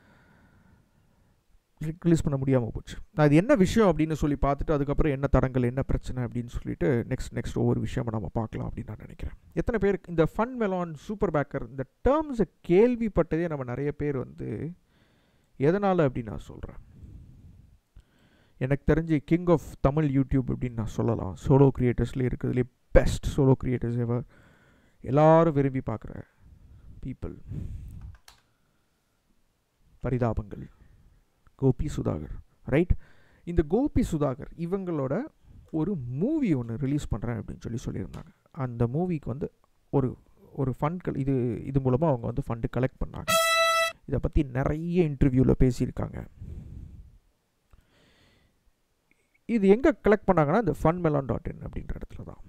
ரிலீஸ் பண்ண முடியாமல் போச்சு நான் இது என்ன விஷயம் அப்படின்னு சொல்லி பார்த்துட்டு அதுக்கப்புறம் என்ன தடங்கள் என்ன பிரச்சனை அப்படின்னு சொல்லிட்டு நெக்ஸ்ட் நெக்ஸ்ட் ஒவ்வொரு விஷயமா நம்ம பார்க்கலாம் அப்படின்னு நான் நினைக்கிறேன் எத்தனை பேர் இந்த ஃபன் மெலான் சூப்பர் பேக்கர் இந்த டேர்ம்ஸை கேள்விப்பட்டதே நம்ம நிறைய பேர் வந்து எதனால் அப்படின்னு நான் சொல்கிறேன் எனக்கு தெரிஞ்சு கிங் ஆஃப் தமிழ் யூடியூப் அப்படின்னு நான் சொல்லலாம் சோலோ க்ரியேட்டர்ஸ்லேயே இருக்கிறதுலே பெஸ்ட் சோலோ க்ரியேட்டர்ஸ் எவர் எல்லாரும் விரும்பி பார்க்குற பீப்புள் பரிதாபங்கள் கோபி சுதாகர் ரைட் இந்த கோபி சுதாகர் இவங்களோட ஒரு மூவி ஒன்று ரிலீஸ் பண்ணுறேன் அப்படின்னு சொல்லி சொல்லியிருந்தாங்க அந்த மூவிக்கு வந்து ஒரு ஒரு ஃபண்ட் இது இது மூலமாக அவங்க வந்து ஃபண்டு கலெக்ட் பண்ணாங்க இதை பற்றி நிறைய இன்டர்வியூவில் பேசியிருக்காங்க இது எங்கே கலெக்ட் பண்ணாங்கன்னா இந்த ஃபன் மெலான் டாட் இன் அப்படின்ற இடத்துல தான்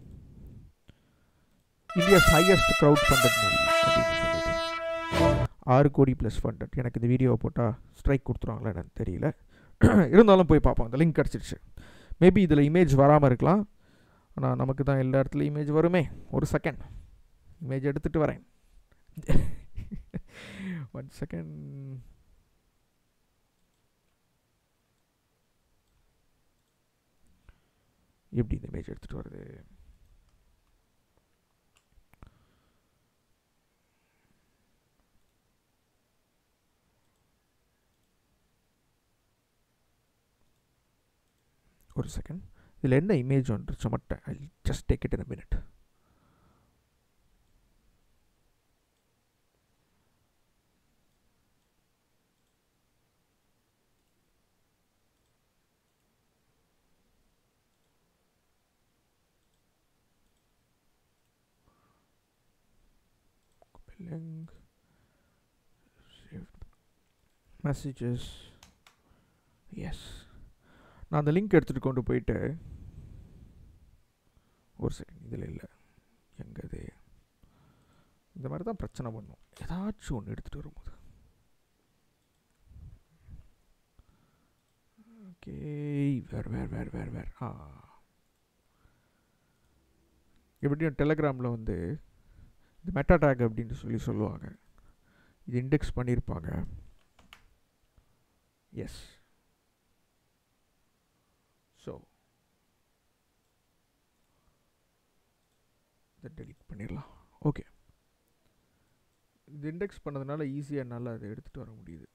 India's highest crowdfunded movie அப்படின்னு சொல்லிட்டு ஆறு கோடி ப்ளஸ் ஃபண்டட் எனக்கு இந்த வீடியோவை போட்டால் ஸ்ட்ரைக் கொடுத்துருவாங்களா எனக்கு தெரியல இருந்தாலும் போய் பார்ப்போம் அந்த லிங்க் கிடச்சிருச்சு மேபி இதில் இமேஜ் வராமல் இருக்கலாம் ஆனால் நமக்கு தான் எல்லா இடத்துலையும் இமேஜ் வருமே ஒரு செகண்ட் இமேஜ் எடுத்துகிட்டு வரேன் ஒன் செகண்ட் எப்படி இந்த இமேஜ் எடுத்துகிட்டு வருது ஒரு செகண்ட் இதில் என்ன இமேஜ் வந்துருச்சு மட்டும் I just take it in minute link saved messages yes நான் அந்த லிங்க் எடுத்துகிட்டு கொண்டு போயிட்டு ஒரு செகண்ட் இதில் இல்லை எங்கே இது இந்த மாதிரி தான் பிரச்சனை பண்ணும் ஏதாச்சும் ஒன்று எடுத்துகிட்டு வரும்போது ஓகே வேறு வேறு வேறு வேறு வேறு ஆ எப்படியும் டெலகிராமில் வந்து இது மெட்டா டேக் அப்படின்னு சொல்லி சொல்லுவாங்க இது இண்டெக்ஸ் பண்ணியிருப்பாங்க எஸ் ஸோ இதை டெலிட் பண்ணிடலாம் ஓகே இது இண்டெக்ஸ் பண்ணதுனால ஈஸியாக என்னால் அதை எடுத்துகிட்டு வர முடியுது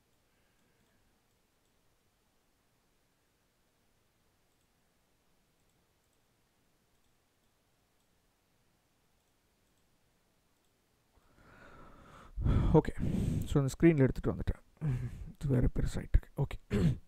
ஓகே ஸோ இந்த ஸ்க்ரீனில் எடுத்துகிட்டு வந்துட்டேன் இது வேறு பெருசாகிட்டு இருக்கு ஓகே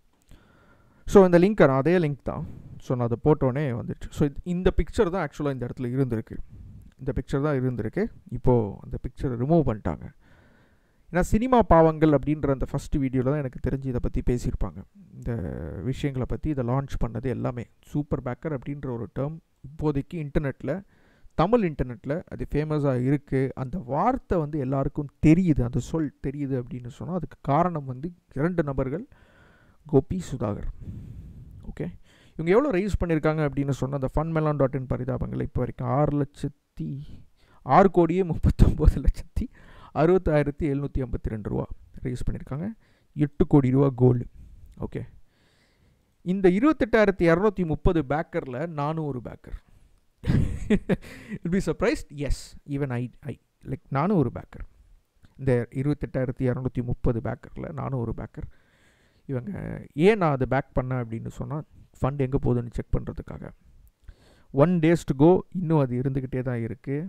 ஸோ இந்த லிங்க் அதே லிங்க் தான் ஸோ நான் அதை போட்டோன்னே வந்துடுச்சு ஸோ இந்த பிக்சர் தான் ஆக்சுவலாக இந்த இடத்துல இருந்திருக்கு இந்த பிக்சர் தான் இருந்திருக்கு இப்போது அந்த பிக்சரை ரிமூவ் பண்ணிட்டாங்க ஏன்னா சினிமா பாவங்கள் அப்படின்ற அந்த ஃபஸ்ட் வீடியோவில் தான் எனக்கு தெரிஞ்சு இதை பற்றி பேசியிருப்பாங்க இந்த விஷயங்களை பற்றி இதை லான்ச் பண்ணது எல்லாமே சூப்பர் பேக்கர் அப்படின்ற ஒரு டேர்ம் இப்போதைக்கு இன்டர்நெட்டில் தமிழ் இன்டர்நெட்டில் அது ஃபேமஸாக இருக்குது அந்த வார்த்தை வந்து எல்லாருக்கும் தெரியுது அந்த சொல் தெரியுது அப்படின்னு சொன்னால் அதுக்கு காரணம் வந்து இரண்டு நபர்கள் கோபி சுதாகர் ஓகே இவங்க எவ்வளோ ரைஸ் பண்ணியிருக்காங்க அப்படின்னு சொன்னால் அந்த fun melon dot in Parithabangal இப்போ வரைக்கும் ஆறு லட்சத்தி ஆறு கோடியே முப்பத்தொம்போது லட்சத்தி அறுபத்தாயிரத்தி எழுநூற்றி ஐம்பத்தி ரெண்டு ரூபா ரைஸ் பண்ணியிருக்காங்க எட்டு கோடி ரூபா கோல்டு ஓகே இந்த இருபத்தெட்டாயிரத்தி இரநூத்தி முப்பது பேக்கரில் நானும் ஒரு backer it be surprised yes even I I like நானும் ஒரு பேக்கர் இந்த இருபத்தெட்டாயிரத்தி இரநூத்தி முப்பது பேக்கரில் நானும் ஒரு பேக்கர் இவங்க ஏன் நான் அதை பேக் பண்ணேன் அப்படின்னு சொன்னால் ஃபண்ட் எங்கே போகுதுன்னு செக் பண்ணுறதுக்காக ஒன் டேஸ் டு கோ இன்னும் அது இருந்துக்கிட்டே தான் இருக்குது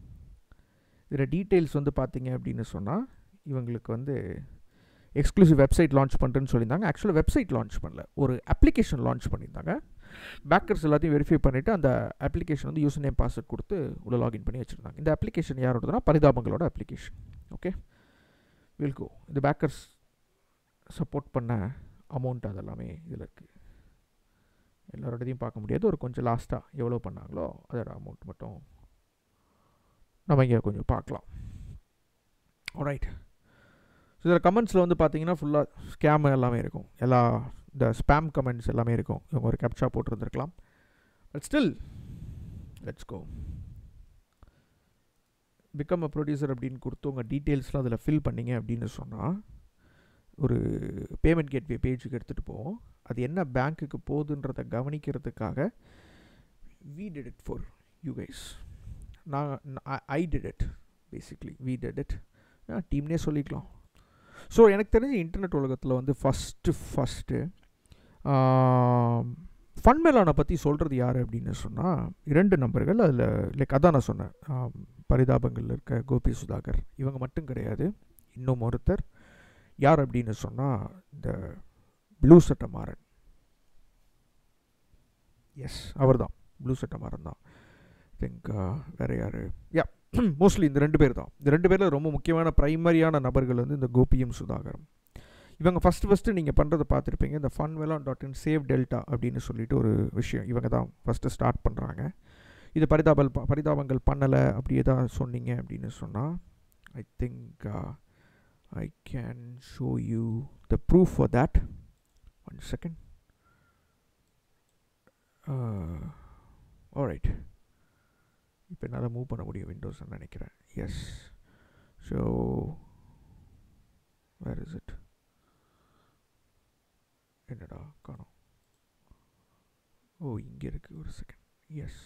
இதில் டீட்டெயில்ஸ் வந்து பார்த்தீங்க அப்படின்னு சொன்னால் இவங்களுக்கு வந்து எக்ஸ்க்ளூசிவ் வெப்சைட் லான்ச் பண்ணுறேன்னு சொல்லியிருந்தாங்க ஆக்சுவலாக வெப்சைட் லான்ச் பண்ணல ஒரு அப்ளிகேஷன் லான்ச் பண்ணியிருந்தாங்க பேக்கர்ஸ் எல்லாத்தையும் வெரிஃபை பண்ணிவிட்டு அந்த அப்ளிகேஷன் வந்து யூசர் நேம் பாஸ்வேர்ட் கொடுத்து உள்ள லாகின் பண்ணி வச்சுருந்தாங்க இந்த அப்ளிகேஷன் யாரோடதுனா பரிதாபங்களோட அப்ளிகேஷன் ஓகே வில் கோ இந்த பேக்கர்ஸ் சப்போர்ட் பண்ண அமௌண்ட் அதெல்லாமே இதில் இருக்குது எல்லோரோடதையும் பார்க்க முடியாது ஒரு கொஞ்சம் லாஸ்ட்டாக எவ்வளோ பண்ணாங்களோ அதோட அமௌண்ட் மட்டும் நம்ம இங்கே கொஞ்சம் பார்க்கலாம் ரைட் ஸோ இதில் கமெண்ட்ஸில் வந்து பார்த்தீங்கன்னா ஃபுல்லாக ஸ்கேம் எல்லாமே இருக்கும் எல்லா இந்த ஸ்பேம் கமெண்ட்ஸ் எல்லாமே இருக்கும் இவங்க ஒரு கேப்சா போட்டிருந்துருக்கலாம் but still let's go become a producer அப்படின்னு கொடுத்து உங்கள் டீட்டெயில்ஸ்லாம் அதில் ஃபில் பண்ணிங்க அப்படின்னு சொன்னால் ஒரு பேமெண்ட் கேட்வே பேஜுக்கு எடுத்துகிட்டு போவோம் அது என்ன பேங்க்குக்கு போகுதுன்றதை கவனிக்கிறதுக்காக we did it for you guys நான் I did it basically we did it டீம்னே சொல்லிக்கலாம் ஸோ எனக்கு தெரிஞ்ச இன்டர்நெட் உலகத்தில் வந்து ஃபஸ்ட்டு ஃபஸ்ட்டு ஃபன் மேலானை பற்றி சொல்கிறது யார் அப்படின்னு சொன்னால் இரண்டு நம்பர்கள் அதில் லைக் அதான் நான் சொன்னேன் பரிதாபங்கள் இருக்க கோபி சுதாகர் இவங்க மட்டும் கிடையாது இன்னும் ஒருத்தர் யார் அப்படின்னு சொன்னால் இந்த ப்ளூ சட்டை மாறன் எஸ் அவர் தான் ப்ளூ சட்டை மாறன் தான் திங்க் வேறு யார் யா மோஸ்ட்லி இந்த ரெண்டு பேர் தான் இந்த ரெண்டு பேரில் ரொம்ப முக்கியமான ப்ரைமரியான நபர்கள் வந்து இந்த கோபியும் சுதாகரம் இவங்க ஃபஸ்ட்டு ஃபஸ்ட்டு நீங்கள் பண்ணுறதை பார்த்துருப்பீங்க இந்த fun melon dot in save Delta அப்படின்னு சொல்லிட்டு ஒரு விஷயம் இவங்க தான் ஃபஸ்ட்டு ஸ்டார்ட் பண்ணுறாங்க இது பரிதாபல் பரிதாபங்கள் பண்ணலை அப்படி எதாவது சொன்னீங்க அப்படின்னு சொன்னால் I think I can show you the proof for that one second alright இப்போ என்னால் மூவ் பண்ண முடியும் விண்டோஸ்ன்னு நினைக்கிறேன் yes so where is it என்னடா காணோம் ஓ இங்கே இருக்குது ஒரு செகண்ட் எஸ்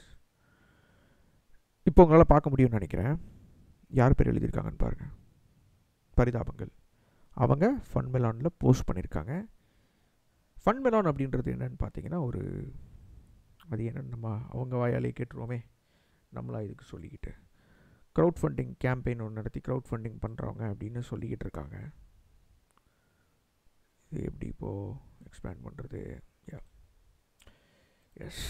இப்போ உங்களால் பார்க்க முடியும்னு நினைக்கிறேன் யார் பேர் எழுதியிருக்காங்கன்னு பாருங்கள் பரிதாபங்கள் அவங்க ஃபன் மெலானில் போஸ்ட் பண்ணியிருக்காங்க ஃபன் மெலான் அப்படின்றது என்னன்னு பார்த்தீங்கன்னா ஒரு அது என்னன்னு நம்ம அவங்க வாயாலே கேட்டுருவோமே நம்மளா இதுக்கு சொல்லிக்கிட்டு க்ரௌட் ஃபண்டிங் கேம்பெயின் ஒன்று நடத்தி க்ரௌட் ஃபண்டிங் பண்ணுறவங்க அப்படின்னு சொல்லிக்கிட்டு இருக்காங்க இது எப்படி இப்போது எக்ஸ்பேண்ட் பண்ணுறது யா எஸ்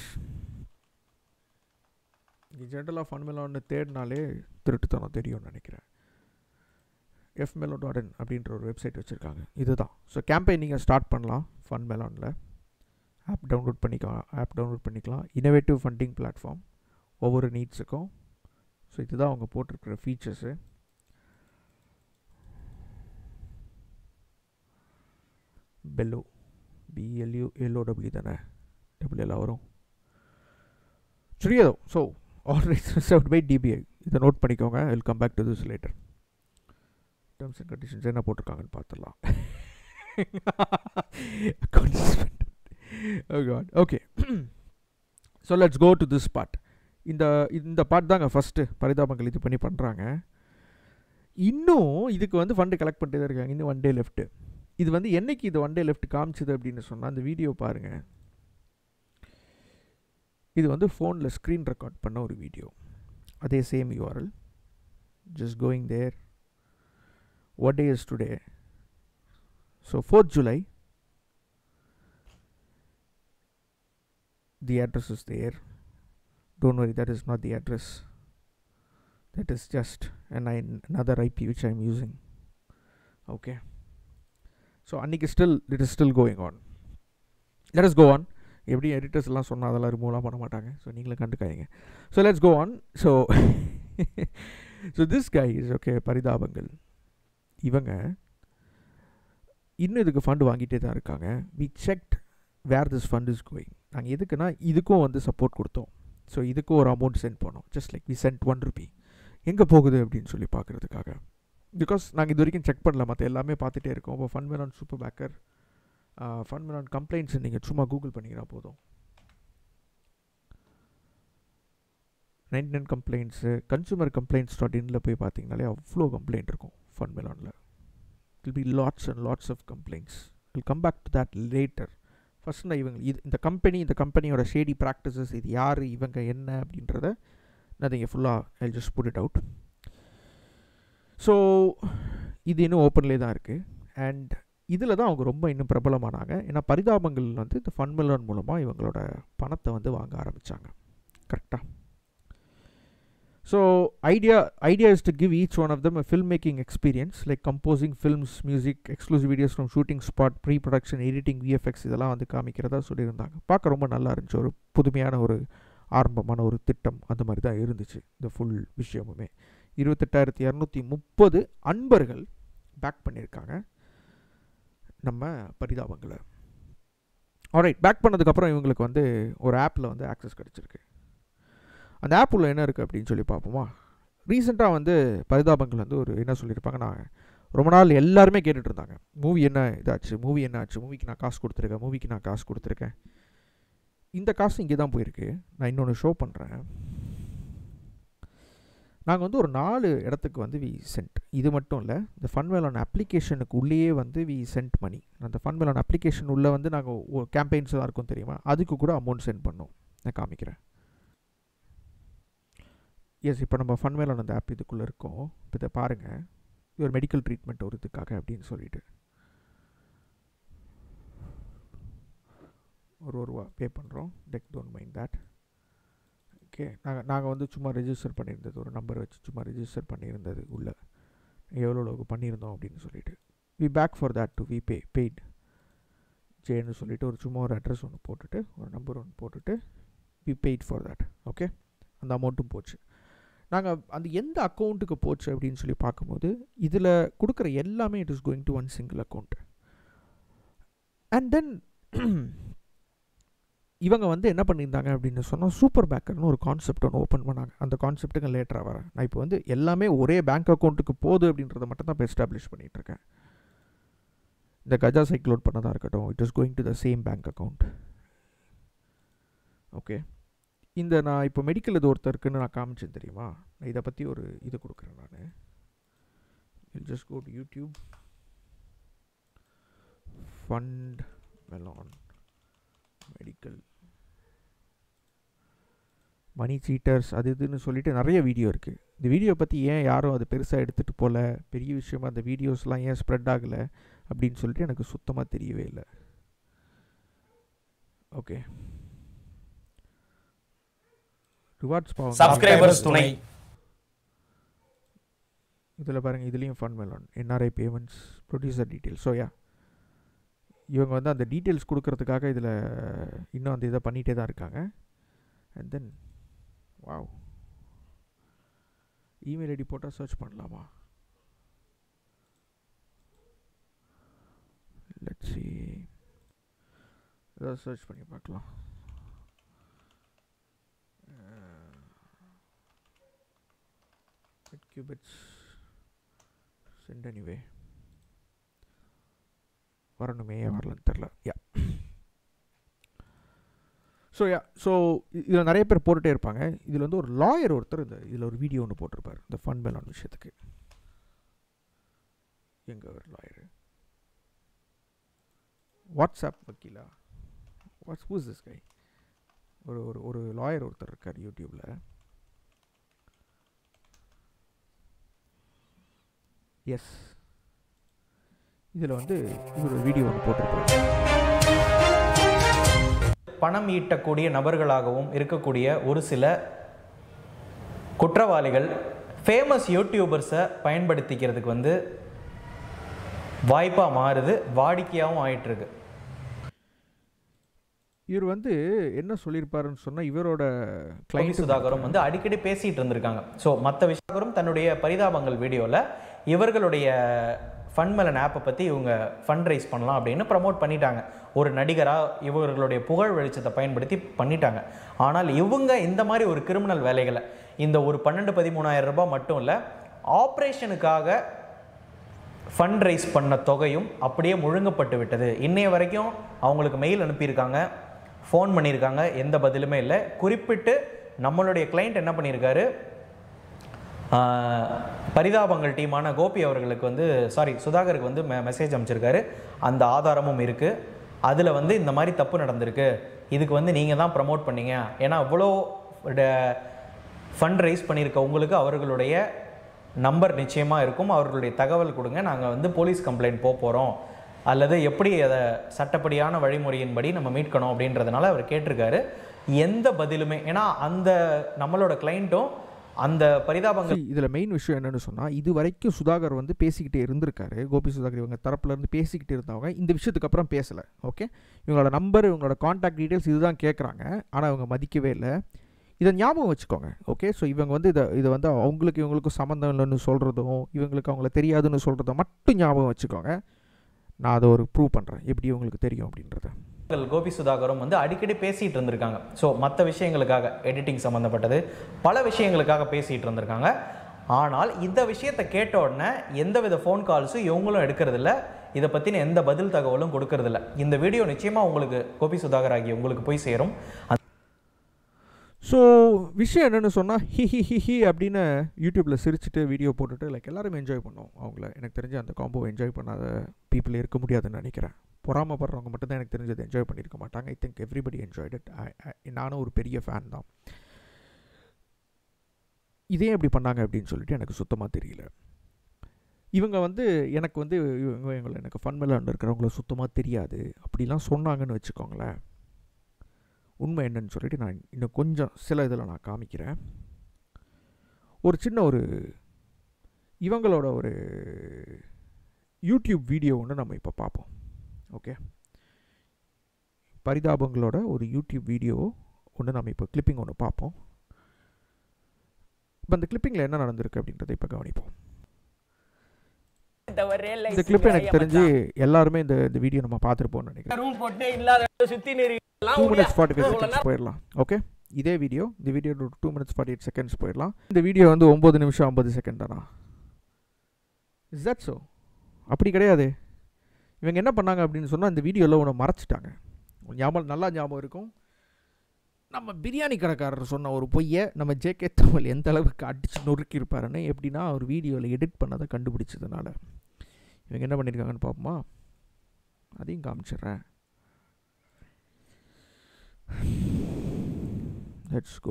ஜென்ரலாக ஃபன் மெலான்னு தேடினாலே திருட்டுத்தனம் தெரியும்னு நினைக்கிறேன் எஃப் மெலோ டாட் இன் அப்படின்ற ஒரு வெப்சைட் வச்சுருக்காங்க இதுதான் ஸோ கேம்பெயின் நீங்கள் ஸ்டார்ட் பண்ணலாம் ஃபன் மெலானில் ஆப் டவுன்லோட் பண்ணிக்கலாம் ஆப் டவுன்லோட் பண்ணிக்கலாம் இனோவேட்டிவ் ஃபண்டிங் பிளாட்ஃபார்ம் ஒவ்வொரு நீட்ஸுக்கும் ஸோ இதுதான் அவங்க போட்டிருக்கிற ஃபீச்சர்ஸு பெல்லோ பிஎல்யூ எல்ஓடபிள்யூ தானே டபிள்யூஎல்லாம் வரும் சரியாதோ so all right reserved by DPI இதை நோட் பண்ணிக்கோங்க will come back to this later terms and conditions என்ன போட்டிருக்காங்கன்னு பார்த்துடலாம் okay so let's go to this part இந்த இந்த பார்ட் தாங்க ஃபஸ்ட்டு பரிதாபங்கள் இது பண்ணி பண்ணுறாங்க இன்னும் இதுக்கு வந்து ஃபண்டு கலெக்ட் பண்ணிட்டு தான் இருக்காங்க இன்னும் ஒன் டே லெஃப்ட்டு இது வந்து என்னைக்கு இது ஒன் டே லெஃப்ட் காமிச்சது அப்படின்னு சொன்னால் அந்த வீடியோ பாருங்கள் இது வந்து ஃபோனில் ஸ்க்ரீன் ரெக்கார்ட் பண்ண ஒரு வீடியோ அதே same URL just going there what day is today so fourth July the address is there don't worry that is not the address that is just an another IP which I'm using okay so அன்றைக்கி still it is still going on let is go on எப்படி editors எல்லாம் சொன்னால் அதெல்லாம் ரிமூவ்லாம் பண்ண மாட்டாங்க so நீங்களும் கண்டுக்காதீங்க so let's go on so so this guy is okay Parithabangal இவங்க இன்னும் இதுக்கு ஃபண்டு வாங்கிட்டே தான் இருக்காங்க we checked where this fund is going நாங்கள் எதுக்குன்னா இதுக்கும் வந்து சப்போர்ட் கொடுத்தோம் ஸோ இதுக்கும் ஒரு அமௌண்ட் சென்ட் பண்ணோம் just like we sent one rupee எங்கே போகுது அப்படின்னு சொல்லி பார்க்குறதுக்காக பிகாஸ் நாங்கள் இது வரைக்கும் செக் பண்ணல மற்ற எல்லாமே பார்த்துட்டே இருக்கோம் இப்போ Fun Melon super backer Fun Melon complaints நீங்கள் சும்மா கூகுள் பண்ணிங்கன்னா போதும் ninety nine complaints consumer complaints dot இனில் போய் பார்த்தீங்கனாலே அவ்வளோ கம்ப்ளைண்ட் இருக்கும் ஃபன் மெலானில் will be lots and lots of complaints will come back to that later first நான் இவங்க இது இந்த கம்பெனி இந்த கம்பெனியோட ஷேடி ப்ராக்டிசஸ் இது யார் இவங்க என்ன அப்படின்றத நான் இங்கே ஃபுல்லாக I just put it out so இது இன்னும் ஓப்பன்லேயே தான் இருக்குது அண்ட் இதில் தான் அவங்க ரொம்ப இன்னும் பிரபலமானாங்க ஏன்னா பரிதாபங்கள் வந்து இந்த ஃபன் மில்லன் மூலமாக இவங்களோட பணத்தை வந்து வாங்க ஆரம்பித்தாங்க கரெக்டாக so idea idea is to give each one of them film making experience like composing films music exclusive videos from shooting spot pre production editing VFX இதெல்லாம் வந்து காமிக்கிறதா சொல்லியிருந்தாங்க பார்க்க ரொம்ப நல்லா இருந்துச்சு ஒரு புதுமையான ஒரு ஆரம்பமான ஒரு திட்டம் அந்த மாதிரி தான் இருந்துச்சு இந்த ஃபுல் விஷயமுமே இருபத்தெட்டாயிரத்தி இரநூத்தி முப்பது அன்பர்கள் பேக் பண்ணியிருக்காங்க நம்ம பரிதாபங்களை ஆல்ரைட் பேக் பண்ணதுக்கப்புறம் இவங்களுக்கு வந்து ஒரு ஆப்பில் வந்து ஆக்சஸ் கிடச்சிருக்கு அந்த ஆப் உள்ள என்ன இருக்குது அப்படின்னு சொல்லி பார்ப்போமா ரீசெண்டாக வந்து பரிதாபங்கள் வந்து ஒரு என்ன சொல்லியிருப்பாங்க நான் ரொம்ப நாள் எல்லாருமே கேட்டுட்டு இருந்தாங்க மூவி என்ன இதாச்சு மூவி என்ன ஆச்சு மூவிக்கு நான் காசு கொடுத்துருக்கேன் மூவிக்கு நான் காசு கொடுத்துருக்கேன் இந்த காசு இங்கே தான் போயிருக்கு நான் இன்னொன்று ஷோ பண்ணுறேன் நாங்கள் வந்து ஒரு நாலு இடத்துக்கு வந்து வி சென்ட் இது மட்டும் இல்லை இந்த ஃபன்வேலான் அப்ளிகேஷனுக்கு உள்ளேயே வந்து வி சென்ட் மணி அந்த ஃபன்வேலான் அப்ளிகேஷன் உள்ளே வந்து நாங்கள் கேம்பெயின்ஸ் தான் இருக்கும் தெரியுமா அதுக்கு கூட அமௌண்ட் சென்ட் பண்ணோம் நான் காமிக்கிறேன் எஸ் இப்போ நம்ம ஃபன்வேலான் அந்த ஆப் இதுக்குள்ளே இருக்கோம் இப்போ இதை பாருங்கள் இது ஒரு மெடிக்கல் ட்ரீட்மெண்ட் ஒரு இதுக்காக அப்படின்னு சொல்லிட்டு ஒரு ஒரு ரூபா பே பண்ணுறோம் டெக் டோன்ட் மைண்ட் தேட் ஓகே நாங்கள் நாங்கள் வந்து சும்மா ரெஜிஸ்டர் பண்ணியிருந்தது ஒரு நம்பர் வச்சு சும்மா ரெஜிஸ்டர் பண்ணியிருந்தது உள்ளே எவ்வளோ அளவுக்கு பண்ணியிருந்தோம் அப்படின்னு சொல்லிட்டு we back for that to we pay paid ஜேன்னு சொல்லிட்டு ஒரு சும்மா ஒரு அட்ரஸ் ஒன்று போட்டுட்டு ஒரு நம்பர் ஒன்று போட்டுட்டு we paid for that okay அந்த அமௌண்ட்டும் போச்சு நாங்கள் அந்த எந்த அக்கௌண்ட்டுக்கு போச்சு அப்படின்னு சொல்லி பார்க்கும்போது இதில் கொடுக்குற எல்லாமே it is going to one single account and then இவங்க வந்து என்ன பண்ணியிருந்தாங்க அப்படின்னு சொன்னால் சூப்பர் பேக்கர்னு ஒரு கான்செப்ட் ஒன்று ஓப்பன் பண்ணாங்க அந்த கான்செப்ட்டுக்கு லேட்டராக வரேன் நான் இப்போ வந்து எல்லாமே ஒரே பேங்க் அக்கௌண்ட்டுக்கு போகுது அப்படின்றத மட்டும் தான் இப்போ எஸ்டாப்ளிஷ் பண்ணிகிட்டு இருக்கேன் இந்த கஜா சைக்கிள் லோட் பண்ணதாக இருக்கட்டும் it is going to the same bank account okay இந்த நான் இப்போ மெடிக்கல் இது ஒருத்தருக்குன்னு நான் காமிச்சேன் தெரியுமா நான் இதை பற்றி ஒரு இது கொடுக்குறேன் நான் will just go to YouTube Fund Melon medical money cheaters அது இதுன்னு சொல்லிட்டு நிறைய வீடியோ இருக்குது இந்த வீடியோ பற்றி ஏன் யாரும் அது பெருசாக எடுத்துகிட்டு போகல பெரிய விஷயமா அந்த வீடியோஸ்லாம் ஏன் ஸ்ப்ரெட் ஆகலை அப்படின்னு சொல்லிட்டு எனக்கு சுத்தமாக தெரியவே இல்லை ஓகே ரிவார்ட்ஸ் பாவம் சப்ஸ்கிரைபர்ஸ் துணை இதில் பாருங்கள் இதுலேயும் Fund Melon NRI payments producer details so yeah இவங்க வந்து அந்த டீட்டெயில்ஸ் கொடுக்கறதுக்காக இதில் இன்னும் அந்த இதை பண்ணிகிட்டே தான் இருக்காங்க and then wow email ID போட்டால் சர்ச் பண்ணலாமா லெட்ஸ் see ஏதாவது சர்ச் பண்ணி பார்க்கலாம் கியூபிட்ஸ் சென்ட் எனிவே வரணுமே ஏன் வரலன்னு தெரில யா ஸோ யா ஸோ இதில் நிறைய பேர் போட்டுகிட்டே இருப்பாங்க இதில் வந்து ஒரு லாயர் ஒருத்தர் இந்த இதில் ஒரு வீடியோ ஒன்று போட்டிருப்பார் இந்த ஃபண்ட் மெலான் விஷயத்துக்கு எங்கே ஒரு லாயரு வாட்ஸ்அப் வக்கீலா வாட்ஸ் ஹூஸ் திஸ் கை ஒரு ஒரு ஒரு லாயர் ஒருத்தர் இருக்கார் யூடியூப்பில் எஸ் இதில் வந்து இவர் ஒரு வீடியோ ஒன்று போட்டிருப்பாரு பணம் ஈட்டக்கூடிய நபர்களாகவும் இருக்கக்கூடிய ஒரு சில குற்றவாளிகள் ஃபேமஸ் யூடியூபர்ஸை பயன்படுத்திக்கிறதுக்கு வந்து வாய்ப்பாக மாறுது வாடிக்கையாகவும் ஆயிட்டு இருக்கு இவர் வந்து என்ன சொல்லியிருப்பாருன்னு சொன்னால் இவரோட கிளைண்ட் கிளைண்ட் சுதாகரும் வந்து அடிக்கடி பேசிட்டு இருந்திருக்காங்க ஸோ மற்ற விஷயங்களும் தன்னுடைய பரிதாபங்கள் வீடியோவில் இவர்களுடைய ஃபன்மெலன் ஆப்பை பற்றி இவங்க ஃபண்ட் ரைஸ் பண்ணலாம் அப்படின்னு ப்ரமோட் பண்ணிட்டாங்க ஒரு நடிகராக இவர்களுடைய புகழ் வெளிச்சத்தை பயன்படுத்தி பண்ணிட்டாங்க ஆனால் இவங்க இந்த மாதிரி ஒரு கிரிமினல் வேலைகளை இந்த ஒரு பன்னெண்டு பதிமூணாயிரம் ரூபாய் மட்டும் இல்லை ஆப்ரேஷனுக்காக ஃபண்ட் ரைஸ் பண்ண தொகையும் அப்படியே முழுங்கப்பட்டு விட்டது இன்னைய வரைக்கும் அவங்களுக்கு மெயில் அனுப்பியிருக்காங்க ஃபோன் பண்ணியிருக்காங்க எந்த பதிலுமே இல்லை குறிப்பிட்டு நம்மளுடைய கிளைண்ட் என்ன பண்ணியிருக்காரு ஆஹ், பரிதாபங்கள் டீமான கோபி அவர்களுக்கு வந்து சாரி சுதாகருக்கு வந்து மெசேஜ் அமைச்சிருக்காரு அந்த ஆதாரமும் இருக்குது அதில் வந்து இந்த மாதிரி தப்பு நடந்திருக்கு இதுக்கு வந்து நீங்கள் தான் ப்ரமோட் பண்ணீங்க ஏன்னா அவ்வளோ ஃபண்ட் ரைஸ் பண்ணியிருக்க உங்களுக்கு அவர்களுடைய நம்பர் நிச்சயமாக இருக்கும் அவர்களுடைய தகவல் கொடுங்க நாங்கள் வந்து போலீஸ் கம்ப்ளைண்ட் போக போகிறோம் அல்லது எப்படி அதை சட்டப்படியான வழிமுறையின்படி நம்ம மீட்கணும் அப்படின்றதுனால அவர் கேட்டிருக்காரு எந்த பதிலுமே ஏன்னா அந்த நம்மளோட கிளைண்ட்டும் அந்த பரிதாபங்கள் இதில் மெயின் விஷயம் என்னன்னு சொன்னால் இது வரைக்கும் சுதாகர் வந்து பேசிக்கிட்டே இருந்திருக்காரு கோபி சுதாகர் இவங்க தரப்புல இருந்து பேசிக்கிட்டு இருந்தவங்க இந்த விஷயத்துக்கு அப்புறம் பேசலை ஓகே இவங்களோட நம்பர் இவங்களோட காண்டாக்ட் டீட்டெயில்ஸ் இதுதான் கேட்குறாங்க ஆனால் இவங்க மதிக்கவே இல்லை இதை ஞாபகம் வச்சுக்கோங்க ஓகே ஸோ இவங்க வந்து இதை இதை வந்து அவங்களுக்கு இவங்களுக்கும் சம்மந்தம் இல்லைன்னு சொல்கிறதும் இவங்களுக்கு அவங்கள தெரியாதுன்னு சொல்கிறதும் மட்டும் ஞாபகம் வச்சுக்கோங்க நான் அதை ஒரு ப்ரூவ் பண்ணுறேன் எப்படி உங்களுக்கு தெரியும் அப்படின்றத கோபி சுதாகரும் வந்து அடிக்கடி பேசிட்டு இருந்திருக்காங்க ஸோ மற்ற விஷயங்களுக்காக எடிட்டிங் சம்மந்தப்பட்டது பல விஷயங்களுக்காக பேசிட்டு இருந்திருக்காங்க ஆனால் இந்த விஷயத்தை கேட்ட உடனே எந்தவித ஃபோன் கால்ஸும் இவங்களும் எடுக்கிறதில்ல இதை பற்றின எந்த பதில் தகவலும் கொடுக்கறதில்ல இந்த வீடியோ நிச்சயமாக உங்களுக்கு கோபி சுதாகர் ஆகிய உங்களுக்கு போய் சேரும் ஸோ விஷயம் என்னென்னு சொன்னால் ஹி ஹி ஹி ஹி அப்படின்னு யூடியூப்பில் சிரிச்சுட்டு வீடியோ போட்டுட்டு லைக் எல்லாரும் என்ஜாய் பண்ணோம் அவங்கள எனக்கு தெரிஞ்ச அந்த காம்போ என்ஜாய் பண்ணாத பீப்புள் இருக்க முடியாதுன்னு நினைக்கிறேன் பொறாமப்படுறவங்க மட்டும்தான் எனக்கு தெரிஞ்சது என்ஜாய் பண்ணியிருக்க மாட்டாங்க I think everybody enjoyed it நானும் ஒரு பெரிய ஃபேன் தான் இதே எப்படி பண்ணாங்க அப்படின்னு சொல்லிட்டு எனக்கு சுத்தமாக தெரியல இவங்க வந்து எனக்கு வந்து இவங்க எங்களை எனக்கு ஃபன் மேலே இருக்கிறவங்கள சுத்தமாக தெரியாது அப்படிலாம் சொன்னாங்கன்னு வச்சுக்கோங்களேன் உண்மை என்னன்னு சொல்லிட்டு நான் இன்னும் கொஞ்சம் சில இதில் நான் காமிக்கிறேன் ஒரு சின்ன ஒரு இவங்களோட ஒரு யூடியூப் வீடியோ ஒன்று நம்ம இப்போ பார்ப்போம் ஓகே பரிதாபங்களோட ஒரு யூடியூப் வீடியோ ஒன்று நம்ம இப்போ கிளிப்பிங் ஒன்று பார்ப்போம் இப்போ அந்த கிளிப்பிங்கில் என்ன நடந்திருக்கு அப்படின்றத இப்போ கவனிப்போம் இந்த கிளிப் எனக்கு தெரிஞ்சு எல்லாருமே இந்த இந்த வீடியோ நம்ம பார்த்துருப்போம்னு நினைக்கிறேன் ரூம் போட்டு இல்லாத சுத்தி two minutes forty five seconds போயிடலாம் ஓகே இதே வீடியோ இந்த video two minutes forty eight seconds போயிடலாம் இந்த வீடியோ வந்து ஒம்பது நிமிஷம் ஐம்பது செகண்ட் தானா இஸ் தட் ஸோ அப்படி கிடையாது இவங்க என்ன பண்ணாங்க அப்படின்னு சொன்னால் இந்த வீடியோவில் ஒன்று மறைச்சிட்டாங்க உங்களுக்கு ஞாபகம் நல்லா ஞாபகம் இருக்கும் நம்ம பிரியாணி கடைக்காரர் சொன்ன ஒரு பொய்யை நம்ம ஜேகே தமிழ் எந்த அளவுக்கு அடித்து நொறுக்கியிருப்பாருன்னு எப்படின்னா அவர் வீடியோவில் எடிட் பண்ணதை கண்டுபிடிச்சதுனால இவங்க என்ன பண்ணியிருக்காங்கன்னு பார்ப்போமா அதையும் காமிச்சிடுறேன் Let's go.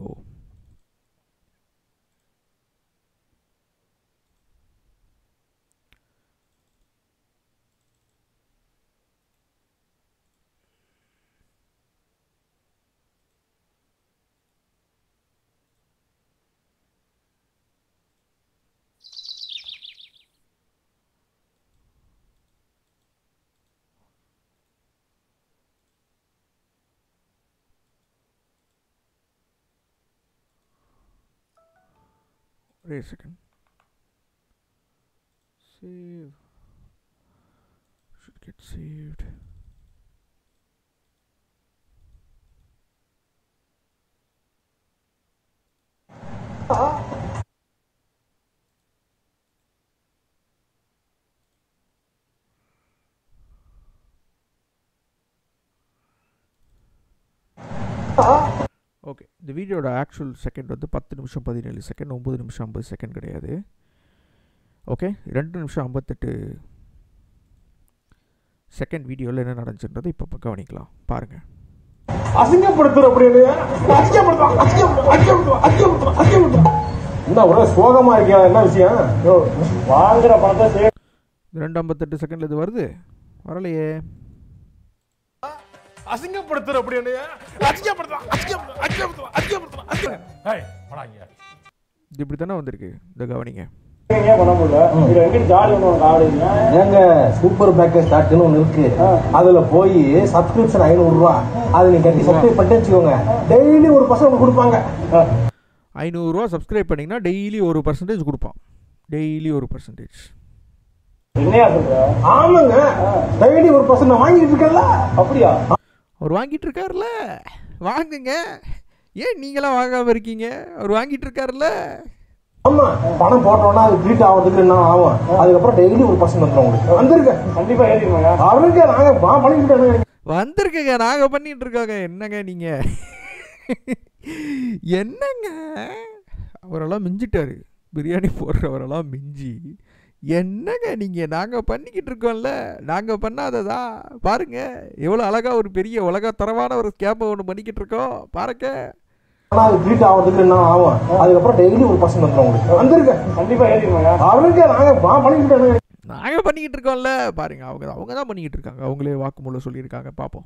Wait a second. Save. Should get saved. Okay இந்த வீடியோட ஆக்சுவல் செகண்ட் வந்து பத்து நிமிஷம் பதினேழு செகண்ட் ஒம்பது நிமிஷம் ஐம்பது செகண்ட் கிடையாது ஓகே ரெண்டு நிமிஷம் ஐம்பத்தெட்டு செகண்ட் வீடியோவில் என்ன நடந்துச்சுன்றதை இப்போ கவனிக்கலாம் பாருங்கள் அசிங்கப்படுத்துற அப்படின்னு அசிங்கப்படுத்துறான் அசிங்கப்படுத்துறான் அசிங்கப்படுத்துறான் அசிங்கப்படுத்துறான் அசிங்கப்படுத்துறான் என்ன ஒரே சோகமா இருக்கியா என்ன விஷயம் யோ, வாங்குற பணத்தை சே இது ரெண்டு ஐம்பத்தெட்டு செகண்டில் இது வருது வரலையே அசிங்கப்படுத்துற அப்படின்னு அசிங்கப்படுத்துறான் அசிங்கப்படுத்துறான் அசிங்கப்படுத்துறான் அசிங்கப்படுத்துறான் அசிங்கப்படுத்துறான் ஏய் படாங்க இது இப்படி தானே வந்திருக்கு இந்த கவனிங்க பண்ண முடியல இது எங்க ஜாலி ஒன்று ஆடுங்க ஏங்க சூப்பர் பேக்கர் ஸ்டார்ட்னு ஒன்று இருக்கு அதுல போய் சப்ஸ்கிரிப்ஷன் ஐநூறு ரூபா அது நீங்க கட்டி சப்ஸ்கிரைப் பண்ணிட்டு வச்சுக்கோங்க டெய்லி ஒரு பர்சன்ட் உங்களுக்கு கொடுப்பாங்க ஐநூறுரூவா சப்ஸ்கிரைப் பண்ணிங்கன்னா டெய்லி ஒரு பர்சன்டேஜ் கொடுப்பான் டெய்லி ஒரு பர்சன்டேஜ் என்னையா சொல்ற ஆமாங்க டெய்லி ஒரு பர்சன்ட் நான் வாங்கிட்டு இருக்கேன்ல அப்படியா அவர் வாங்கிட்டு இருக்காருல்ல வாங்குங்க ஏன் நீங்களாம் வாங்காமல் இருக்கீங்க அவர் வாங்கிட்டு இருக்காருல்ல ஆமா பணம் போட்டோம்னா அது கிரீட் ஆகிறதுக்கு என்ன ஆகும் அதுக்கப்புறம் டெய்லி ஒரு பர்சன்ட் வந்துடும் உங்களுக்கு வந்திருக்க கண்டிப்பா ஏறிடுவாங்க அவருக்கு நாங்க பணம் பண்ணிக்கிட்டு வந்திருக்கங்க நாங்கள் பண்ணிட்டு இருக்கோங்க என்னங்க நீங்கள் என்னங்க அவரெல்லாம் மிஞ்சிட்டாரு பிரியாணி போடுறவரெல்லாம் மிஞ்சி என்னங்க நீங்கள் நாங்கள் பண்ணிக்கிட்டு இருக்கோம்ல நாங்கள் பண்ணாததா பாருங்க எவ்வளோ அழகாக ஒரு பெரிய உலக தரமான ஒரு கேப்பை ஒன்று பண்ணிக்கிட்டு இருக்கோம் பாருங்க ஆனா அது கிரீட் ஆகிறதுக்கு என்ன ஆகும் அதுக்கப்புறம் டெய்லி ஒரு பர்சன்ட் வந்துடும் உங்களுக்கு வந்திருக்க கண்டிப்பா ஏறிடுவாங்க அவருக்கு நாங்க பணம் பண்ணிக்கிட்டு நாங்கள் பண்ணிக்கிட்டு இருக்கோம்ல பாருங்க அவங்க அவங்க தான் பண்ணிக்கிட்டு இருக்காங்க அவங்களே வாக்குமூலம் சொல்லியிருக்காங்க பார்ப்போம்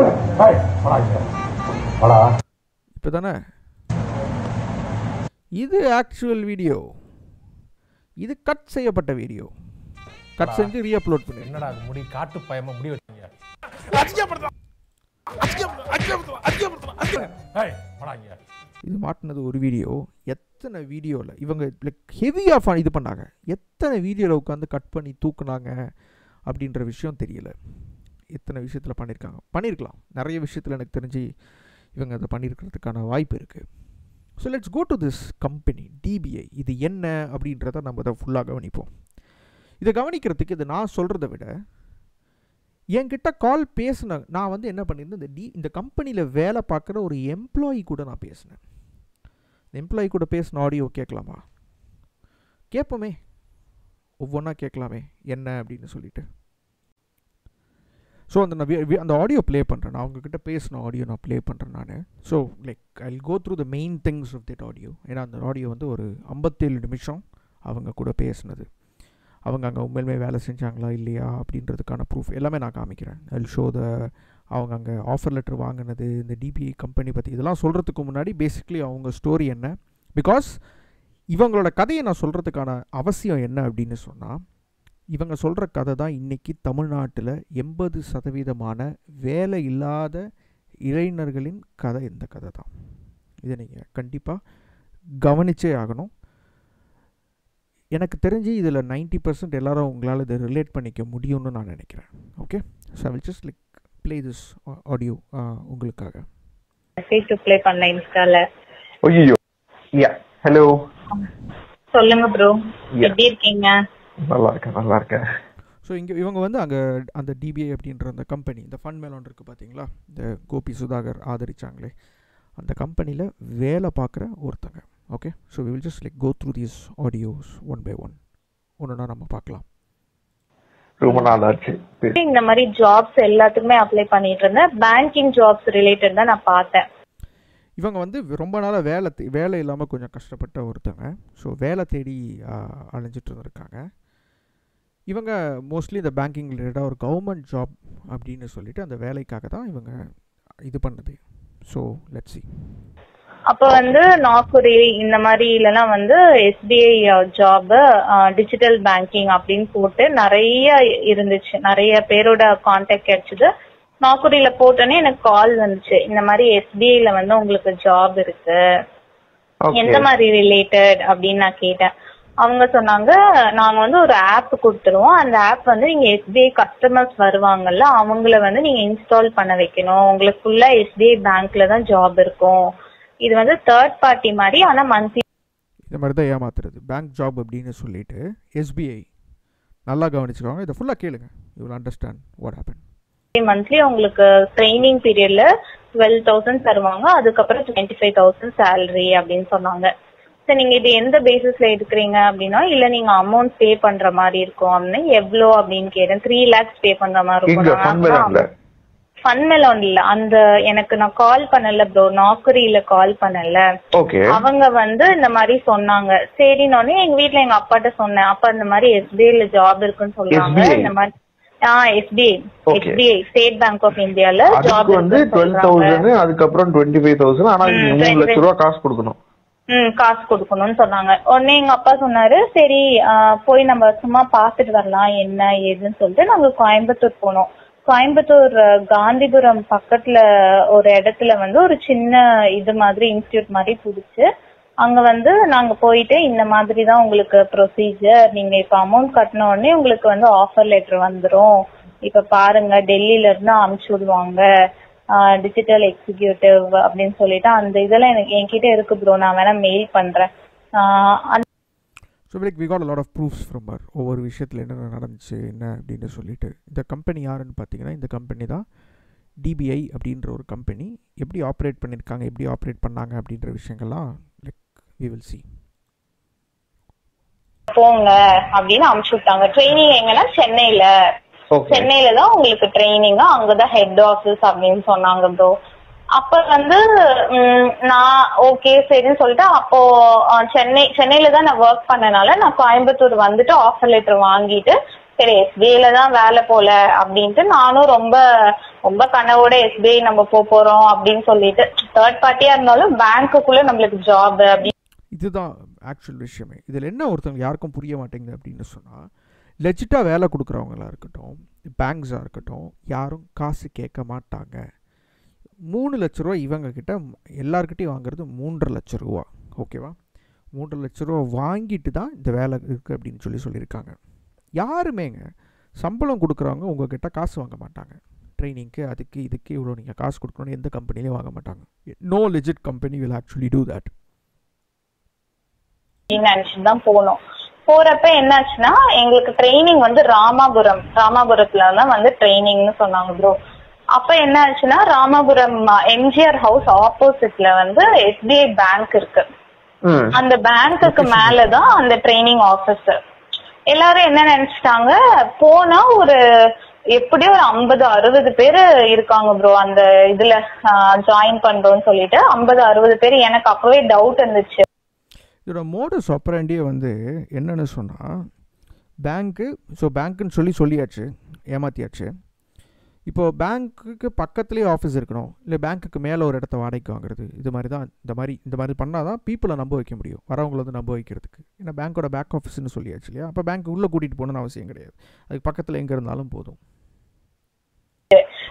படா இப்போ தானே இது ஆக்சுவல் வீடியோ இது கட் செய்யப்பட்ட வீடியோ கட் செஞ்சு ரீஅப்லோட் பண்ணி என்னடா அது முடி காட்டு பயமா முடி வச்சீங்க அசிங்கப்படுத்துறான் அசிங்கப்படுத்துறான் அசிங்கப்படுத்துறான் அசிங்கப்படுத்துறான் அசிங்கப்படுத்துறான் ஏய் படாங்க இது மாட்டினது ஒரு வீடியோ எத்தனை வீடியோவில் இவங்க லைக் ஹெவியாக இது பண்ணாங்க எத்தனை வீடியோவில் உட்காந்து கட் பண்ணி தூக்குனாங்க அப்படின்ற விஷயம் தெரியல எத்தனை விஷயத்தில் பண்ணியிருக்காங்க பண்ணியிருக்கலாம் நிறைய விஷயத்தில் எனக்கு தெரிஞ்சு இவங்க அதை பண்ணியிருக்கிறதுக்கான வாய்ப்பு இருக்குது so let's go to this company DPI இது என்ன அப்படின்றத நம்ம இதை ஃபுல்லாக கவனிப்போம் இதை கவனிக்கிறதுக்கு இது நான் சொல்கிறத விட என்கிட்ட கால் பேசின நான் வந்து என்ன பண்ணியிருந்தேன் இந்த டி இந்த கம்பெனியில் வேலை பார்க்குற ஒரு எம்ப்ளாயி கூட நான் பேசினேன் இந்த எம்ப்ளாயி கூட பேசின ஆடியோ கேட்கலாமா கேட்போமே ஒவ்வொன்றா கேட்கலாமே என்ன அப்படின்னு சொல்லிட்டு ஸோ அந்த நான் வி- வி- அந்த ஆடியோ ப்ளே பண்ணுறேன் நான் அவங்கக்கிட்ட பேசின ஆடியோ நான் ப்ளே பண்ணுறேன் நான் so like I go through the main things of that audio ஏன்னா அந்த ஆடியோ வந்து ஒரு ஐம்பத்தேழு நிமிஷம் அவங்க கூட பேசினது அவங்க அங்கே உண்மையிலுமே வேலை செஞ்சாங்களா இல்லையா அப்படின்றதுக்கான ப்ரூஃப் எல்லாமே நான் காமிக்கிறேன் ஐ ஷோ த அவங்க அங்கே ஆஃபர் லெட்டர் வாங்கினது இந்த டிபிஐ கம்பெனி பற்றி இதெல்லாம் சொல்கிறதுக்கு முன்னாடி பேசிக்லி அவங்க ஸ்டோரி என்ன பிகாஸ் இவங்களோட கதையை நான் சொல்கிறதுக்கான அவசியம் என்ன அப்படின்னு சொன்னால் இவங்க சொல்கிற கதை தான் இன்றைக்கி தமிழ்நாட்டில் எண்பது சதவீதமான வேலை இல்லாத இளைஞர்களின் கதை இந்த கதை தான் இதை நீங்கள் கண்டிப்பாக கவனிச்சே ஆகணும் எனக்கு தெரிஞ்சு இதில் 90% பர்சன்ட் எல்லாரும் உங்களால் இதை ரிலேட் பண்ணிக்க முடியும்னு நான் நினைக்கிறேன் okay so I will just like play this audio உங்களுக்காக மெசேஜ் ரிப்ளை பண்ண இன்ஸ்டால ஐயோ யா ஹலோ சொல்லுங்க ப்ரோ Yeah. எப்படி இருக்கீங்க நல்லா இருக்கேன் நல்லா இருக்கேன் ஸோ இங்கே இவங்க வந்து அங்கே அந்த டிபிஐ அப்படின்ற அந்த கம்பெனி இந்த ஃபண்ட் மேலான் இருக்குது பார்த்தீங்களா இந்த கோபி சுதாகர் ஆதரிச்சாங்களே அந்த கம்பெனியில் வேலை பார்க்குற ஒருத்தங்க okay so we will just like go through these audios one by one ஒன்றுனா நம்ம பார்க்கலாம் ரொம்ப நாள் ஆச்சு பேசி. இந்த மாதிரி ஜாப்ஸ் எல்லாத்துக்குமே அப்ளை பண்ணிட்டு இருந்தேன் பேங்கிங் ஜாப்ஸ் ரிலேட்டட் தான் நான் பார்த்தேன் இவங்க வந்து ரொம்ப நாளாக வேலை தே- வேலை இல்லாமல் கொஞ்சம் கஷ்டப்பட்ட ஒருத்தங்க ஸோ வேலை தேடி ஆ, அலைஞ்சிட்டு இருந்திருக்காங்க இவங்க மோஸ்ட்லி இந்த பேங்கிங் ரிலேட்டடாக ஒரு கவர்மெண்ட் ஜாப் அப்படின்னு சொல்லிட்டு அந்த வேலைக்காக தான் இவங்க இது பண்ணது ஸோ லெட்ஸ் சி அப்போ வந்து நாக்குரி இந்த மாதிரி இல்லைன்னா வந்து எஸ்பிஐ ஜாப் டிஜிட்டல் பேங்கிங் அப்படின்னு போட்டு நிறைய இருந்துச்சு நிறைய பேரோட கான்டாக்ட் கிடைச்சது நாக்குரியில போட்டோன்னே எனக்கு கால் வந்துச்சு இந்த மாதிரி எஸ்பிஐல வந்து உங்களுக்கு ஜாப் இருக்கு Okay. எந்த மாதிரி ரிலேட்டட் அப்படின்னு நான் கேட்டேன் அவங்க சொன்னாங்க நாங்க வந்து ஒரு ஆப் கொடுத்துருவோம் அந்த ஆப் வந்து நீங்க எஸ்பிஐ கஸ்டமர்ஸ் வருவாங்கல்ல அவங்கள வந்து நீங்க இன்ஸ்டால் பண்ண வைக்கணும் உங்களுக்கு ஃபுல்லா எஸ்பிஐ பேங்க்ல தான் ஜாப் இருக்கும் இது வந்து தேர்ட் பார்ட்டி மாதிரி ஆனா மந்த்லி இந்த மாதிரி தான் ஏமாத்துறது பேங்க் ஜாப் அப்படின்னு சொல்லிட்டு எஸ்பிஐ நல்லா கவனிச்சுக்கோங்க இதை ஃபுல்லாக கேளுங்க you will understand what happen monthly உங்களுக்கு ட்ரைனிங் பீரியட்ல டுவெல் தௌசண்ட் தருவாங்க அதுக்கப்புறம் டுவெண்ட்டி ஃபைவ் தௌசண்ட் சேலரி அப்படின்னு சொன்னாங்க சரி நீங்க இது எந்த பேசிஸ்ல எடுக்கிறீங்க அப்படின்னா இல்ல நீங்க அமௌண்ட் பே பண்ற மாதிரி இருக்கும் அப்படின்னு எவ்வளோ அப்படின்னு கேட்டேன் த்ரீ லேக்ஸ் பே பண்ற மாதிரி இங்க ஃபன் மேலான்ல இருக்கும் ஃபன் மெலோன் இல்ல அந்த எனக்கு நான் கால் பண்ணல ப்ரோ நாக்குரியில கால் பண்ணல ஓகே அவங்க வந்து இந்த மாதிரி சொன்னாங்க சரினோடனே எங்க வீட்ல எங்க அப்பாட்ட சொன்னேன் அப்பா இந்த மாதிரி எஸ்பிஐல ஜாப் இருக்குன்னு சொல்றாங்க SBI? இந்த மாதிரி ஆ SBI Okay. SBI State Bank of இந்தியால ஜாப் அதுக்கு வந்து டுவெல் தௌசண்ட் அதுக்கப்புறம் டுவெண்ட்டி ஃபைவ் தௌசண்ட் ஆனா ம், மூணு 25,000 லட்ச ரூபா காசு கொடுக்கணும் ம் காசு கொடுக்கணும்னு சொன்னாங்க உடனே எங்க அப்பா சொன்னாரு சரி ஆ, போய் நம்ம சும்மா பாத்துட்டு வரலாம் என்ன ஏதுன்னு சொல்லிட்டு நாங்க கோயம்புத்தூர் போனோம் கோயம்புத்தூர் ஆ, காந்திபுரம் பக்கத்துல ஒரு இடத்துல வந்து ஒரு சின்ன இது மாதிரி இன்ஸ்டியூட் மாதிரி புடிச்சு அங்க வந்து நாங்க போயிட்டு இந்த மாதிரி தான் உங்களுக்கு ப்ரொசீஜர் நீங்க இப்ப அமௌண்ட் கட்டின உடனே உங்களுக்கு வந்து ஆஃபர் லெட்டர் வந்துரும் இப்ப பாருங்க டெல்லில இருந்து அனுப்பிச்சு விடுவாங்க டிஜிட்டல் எக்ஸிக்யூட்டிவ் அப்படின்னு சொல்லிட்டு அந்த இதெல்லாம் எனக்கு என்கிட்ட இருக்கு ப்ரோ நான் வேணா மெயில் பண்றேன் ஆஹ் அந்த so like we got lot of proofs from her ஒவ்வொரு விஷயத்தில் என்னென்ன நடந்துச்சு என்ன அப்படின்னு சொல்லிட்டு இந்த கம்பெனி யாருன்னு பார்த்தீங்கன்னா இந்த கம்பெனி தான் டிபிஐ அப்படின்ற ஒரு கம்பெனி எப்படி ஆப்ரேட் பண்ணியிருக்காங்க எப்படி ஆப்ரேட் பண்ணாங்க அப்படின்ற விஷயங்கள்லாம் லைக் வி வில் சி போங்க அப்படின்னு அனுப்பிச்சு விட்டாங்க ட்ரைனிங் எங்கன்னா சென்னையில ஓகே சென்னையில தான் உங்களுக்கு ட்ரைனிங் அங்கதான் ஹெட் ஆபீஸ் அப்படின்னு சொன்னாங்க ப்ரோ அப்ப வந்து ம், நான் ஓகே சரின்னு சொல்லிட்டு அப்போ அஹ், சென்னை சென்னையில தான் நான் ஒர்க் பண்ணனால நான் கோயம்புத்தூர் வந்துட்டு ஆஃபர் லெட்டர் வாங்கிட்டு சரி எஸ்பிஐல தான் வேலை போல அப்படின்ட்டு நானும் ரொம்ப ரொம்ப கனவோட எஸ்பிஐ நம்ம போக போறோம் அப்படின்னு சொல்லிட்டு தேர்ட் பார்ட்டியா இருந்தாலும் பேங்க்குள்ள நம்மளுக்கு ஜாப் அப்படி இதுதான் ஆக்சுவல் விஷயமே இதில் என்ன ஒருத்தவங்க யாருக்கும் புரிய மாட்டேங்குது அப்படின்னு சொன்னால் லெஜிட்டாக வேலை கொடுக்குறவங்களா இருக்கட்டும் பேங்க்ஸாக இருக்கட்டும் யாரும் காசு கேட்க மாட்டாங்க மூணு லட்ச ரூபா இவங்க கிட்ட எல்லார்கிட்டையும் வாங்குறது மூன்றரை லட்ச ரூபா ஓகேவா மூன்றரை லட்ச ரூபா வாங்கிட்டு தான் இந்த வேலை இருக்குது அப்படின்னு சொல்லி சொல்லியிருக்காங்க யாருமேங்க சம்பளம் கொடுக்குறவங்க உங்ககிட்ட காசு வாங்க மாட்டாங்க ட்ரைனிங்க்கு அதுக்கு இதுக்கு இவ்வளோ நீங்கள் காசு கொடுக்கணும்னு எந்த கம்பெனிலையும் வாங்க மாட்டாங்க no legit company will actually do that நினைச்சுட்டு தான் போனோம் போறப்ப என்னாச்சுன்னா எங்களுக்கு ட்ரைனிங் வந்து ராமாபுரம் ராமாபுரத்துல தான் வந்து ட்ரைனிங்னு சொன்னாங்க ப்ரோ அப்ப என்ன ஆச்சுன்னா ராமாபுரம் எம்ஜிஆர் ஹவுஸ் ஆப்போசிட்ல வந்து எஸ்பிஐ பேங்க் இருக்கு ம் அந்த பேங்க்குக்கு மேலதான் அந்த ட்ரைனிங் ஆபீஸ் எல்லாரும் என்ன நினைச்சிட்டாங்க போனா ஒரு எப்படியும் ஒரு ஐம்பது அறுபது பேர் இருக்காங்க ப்ரோ அந்த இதுல ஜாயின் பண்றோம்னு சொல்லிட்டு ஐம்பது அறுபது பேர் எனக்கு அப்பவே டவுட் இருந்துச்சு இதோட மோடஸ் ஆப்பரண்டியே வந்து என்னன்னு சொன்னால் பேங்க்கு ஸோ பேங்க்குன்னு சொல்லி சொல்லியாச்சு ஏமாத்தியாச்சு இப்போது பேங்க்குக்கு பக்கத்துலேயே ஆஃபீஸ் இருக்கணும் இல்லை பேங்க்குக்கு மேலே ஒரு இடத்த வாடகைக்கு வாங்குறது இது மாதிரி தான் இந்த மாதிரி இந்த மாதிரி பண்ணால் தான் பீப்புளை நம்ப வைக்க முடியும் வரவங்களை வந்து நம்ப வைக்கிறதுக்கு ஏன்னா பேங்க்கோட பேக் ஆஃபீஸ்னு சொல்லியாச்சு இல்லையா அப்போ பேங்க் உள்ளே கூட்டிகிட்டு போகணும்னு அவசியம் கிடையாது அதுக்கு பக்கத்தில் எங்கே இருந்தாலும் போதும்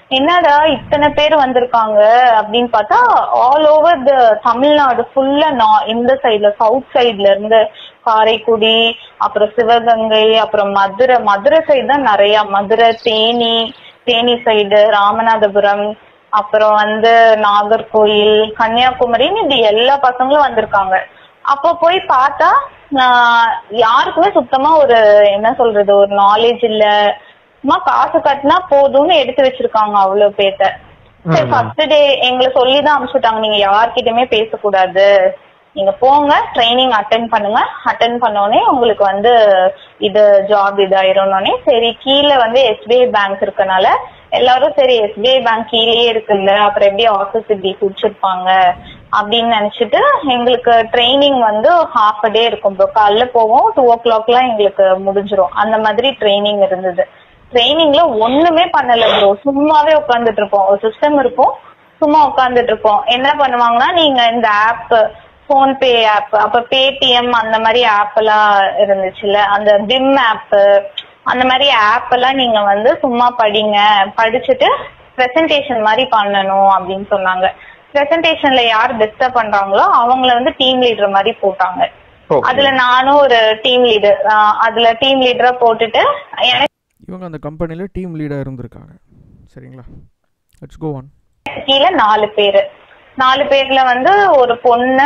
என்னடா இத்தனை பேர் வந்திருக்காங்க அப்படின்னு பார்த்தா ஆல் ஓவர் த தமிழ்நாடு ஃபுல்லா நான் இந்த சைடுல சவுத் சைடுல இருந்து காரைக்குடி அப்புறம் சிவகங்கை அப்புறம் மதுரை மதுரை சைடு தான் நிறைய மதுரை தேனி தேனி சைடு ராமநாதபுரம் அப்புறம் வந்து நாகர்கோயில் கன்னியாகுமரின்னு இப்படி எல்லா பசங்களும் வந்திருக்காங்க அப்போ போய் பார்த்தா நான் யாருக்குமே சுத்தமா ஒரு என்ன சொல்றது ஒரு நாலேஜ் இல்ல சும்மா காசு கட்டினா போதும்னு எடுத்து வச்சிருக்காங்க அவ்வளவு பேர்த்த சரி ஃபர்ஸ்ட் டே எங்களை சொல்லி தான் அனுப்பிச்சுட்டாங்க நீங்க யார்கிட்டயுமே பேசக்கூடாது நீங்க போங்க ட்ரைனிங் அட்டன் பண்ணுங்க அட்டன் பண்ணோடனே உங்களுக்கு வந்து இது ஜாப் இதாயிரும்னே சரி கீழே வந்து எஸ்பிஐ பேங்க் இருக்கனால எல்லாரும் சரி எஸ்பிஐ பேங்க் கீழேயே இருக்குல்ல அப்புறம் எப்படி ஆஃபீஸ் இப்படி குடிச்சிருப்பாங்க அப்படின்னு நினைச்சிட்டு எங்களுக்கு ட்ரைனிங் வந்து ஹாஃப் அ டே இருக்கும் ப்ரோ காலைல போவோம் டூ ஓ கிளாக்லாம் எங்களுக்கு முடிஞ்சிரும் அந்த மாதிரி ட்ரைனிங் இருந்தது ட்ரைனிங்ல ஒண்ணுமே பண்ணல ப்ரோ சும்மாவே உட்காந்துட்டு இருப்போம் ஒரு சிஸ்டம் இருக்கும் சும்மா உட்காந்துட்டு இருப்போம் என்ன பண்ணுவாங்கன்னா நீங்க இந்த ஆப் போன்பே ஆப் அப்ப பேடிஎம் அந்த மாதிரி ஆப் எல்லாம் இருந்துச்சுல்ல அந்த பிம் ஆப் அந்த மாதிரி ஆப் எல்லாம் நீங்க வந்து சும்மா படிங்க படிச்சுட்டு பிரசன்டேஷன் மாதிரி பண்ணணும் அப்படின்னு சொன்னாங்க பிரசன்டேஷன்ல யார் பெஸ்டா பண்றாங்களோ அவங்கள வந்து டீம் லீடர் மாதிரி போட்டாங்க அதுல நானும் ஒரு டீம் லீடர் அதுல டீம் லீடரா போட்டுட்டு எனக்கு இவங்க அந்த கம்பெனியில் டீம் லீடாக இருந்திருக்காங்க சரிங்களா லெட்ஸ் கோ ஒன் கீழே நாலு பேரு நாலு பேர்ல வந்து ஒரு பொண்ணு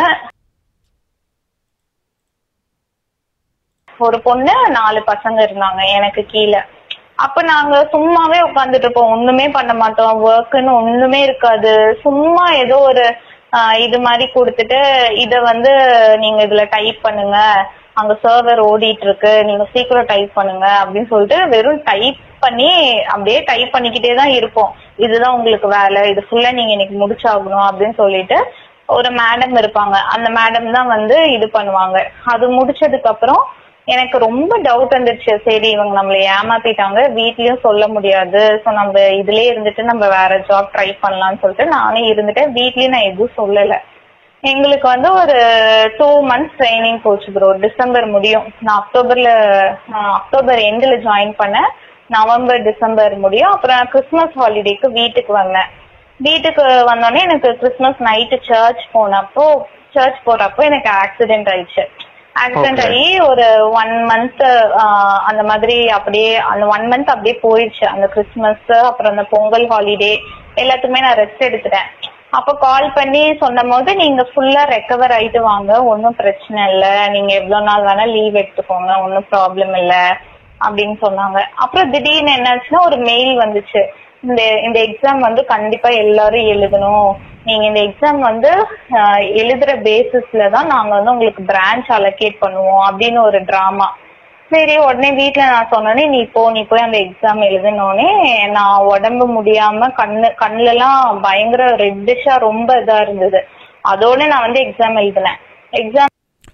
ஒரு பொண்ணு நாலு பசங்க இருந்தாங்க எனக்கு கீழே அப்ப நாங்க சும்மாவே உட்காந்துட்டு இருப்போம் ஒண்ணுமே பண்ண மாட்டோம் ஒர்க்குன்னு ஒண்ணுமே இருக்காது சும்மா ஏதோ ஒரு ஆஹ், இது மாதிரி கொடுத்துட்டு இத வந்து நீங்க இதுல டைப் பண்ணுங்க அங்க சர்வர் ஓடிட்டு இருக்கு நீங்க சீக்கிரம் டைப் பண்ணுங்க அப்படின்னு சொல்லிட்டு வெறும் டைப் பண்ணி அப்படியே டைப் பண்ணிக்கிட்டே தான் இருப்போம் இதுதான் உங்களுக்கு வேலை இது ஃபுல்லா நீங்க இன்னைக்கு முடிச்சாகணும் அப்படின்னு சொல்லிட்டு ஒரு மேடம் இருப்பாங்க அந்த மேடம் தான் வந்து இது பண்ணுவாங்க அது முடிச்சதுக்கு அப்புறம் எனக்கு ரொம்ப டவுட் வந்துருச்சு சரி இவங்க நம்மள ஏமாத்திட்டாங்க வீட்லயும் சொல்ல முடியாது சோ நம்ம இதுலயே இருந்துட்டு நம்ம வேற ஜாப் ட்ரை பண்ணலாம்னு சொல்லிட்டு நானே இருந்துட்டேன் வீட்லயும் நான் எதுவும் சொல்லல எங்களுக்கு வந்து ஒரு டூ மந்த்ஸ் ட்ரைனிங் போச்சு ப்ரோ டிசம்பர் முடியும் நான் அக்டோபர்ல ஆஹ் அக்டோபர் எண்ட்ல ஜாயின் பண்ணேன் நவம்பர் டிசம்பர் முடியும் அப்புறம் கிறிஸ்மஸ் ஹாலிடேக்கு வீட்டுக்கு வந்தேன் வீட்டுக்கு வந்தோடனே எனக்கு கிறிஸ்மஸ் நைட்டு சர்ச் போனப்போ சர்ச் போறப்போ எனக்கு ஆக்சிடென்ட் ஆயிடுச்சு ஆக்சிடென்ட் ஆகி ஒரு ஒன் மந்த் அந்த மாதிரி அப்படியே அந்த ஒன் மந்த் அப்படியே போயிடுச்சு அந்த கிறிஸ்மஸ் அப்புறம் அந்த பொங்கல் ஹாலிடே எல்லாத்துக்குமே நான் ரெஸ்ட் எடுத்துட்டேன் அப்ப கால் பண்ணி சொன்ன போது நீங்க ஃபுல்லா ரெக்கவர் ஆயிட்டு வாங்க ஒன்றும் பிரச்சனை இல்ல நீங்க எவ்வளவு நாள் வேணா லீவ் எடுத்துக்கோங்க ஒன்றும் ப்ராப்ளம் இல்ல அப்படின்னு சொன்னாங்க அப்புறம் திடீர்னு என்னாச்சுன்னா ஒரு மெயில் வந்துச்சு இந்த இந்த எக்ஸாம் வந்து கண்டிப்பா எல்லாரும் எழுதணும் நீங்க இந்த எக்ஸாம் வந்து ஆஹ், எழுதுற பேசிஸ்ல தான் நாங்க வந்து உங்களுக்கு பிரான்ச் அலோகேட் பண்ணுவோம் அப்படின்னு ஒரு டிராமா சரி உடனே வீட்ல நான் சொன்னோடனே நீ போ நீ போய் அந்த எக்ஸாம் எழுதினோடனே நான் உடம்பு முடியாம கண்ணு கண்ணுல எல்லாம் பயங்கர ரெட்டிஷா ரொம்ப இதா இருந்தது அதோட நான் வந்து எக்ஸாம் எழுதினேன் exam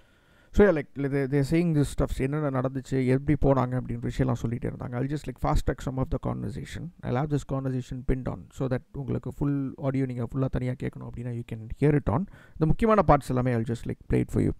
so like they saying this stuffs என்னென்ன நடந்துச்சு எப்படி போனாங்க அப்படின்ற விஷயம்லாம் சொல்லிட்டு இருந்தாங்க I just like fast track some of the conversation I love this conversation pin on so that உங்களுக்கு ஃபுல் ஆடியோ நீங்கள் ஃபுல்லாக தனியாக கேட்கணும் அப்படின்னா you can hear it on இந்த முக்கியமான பார்ட்ஸ் எல்லாமே I just like played for you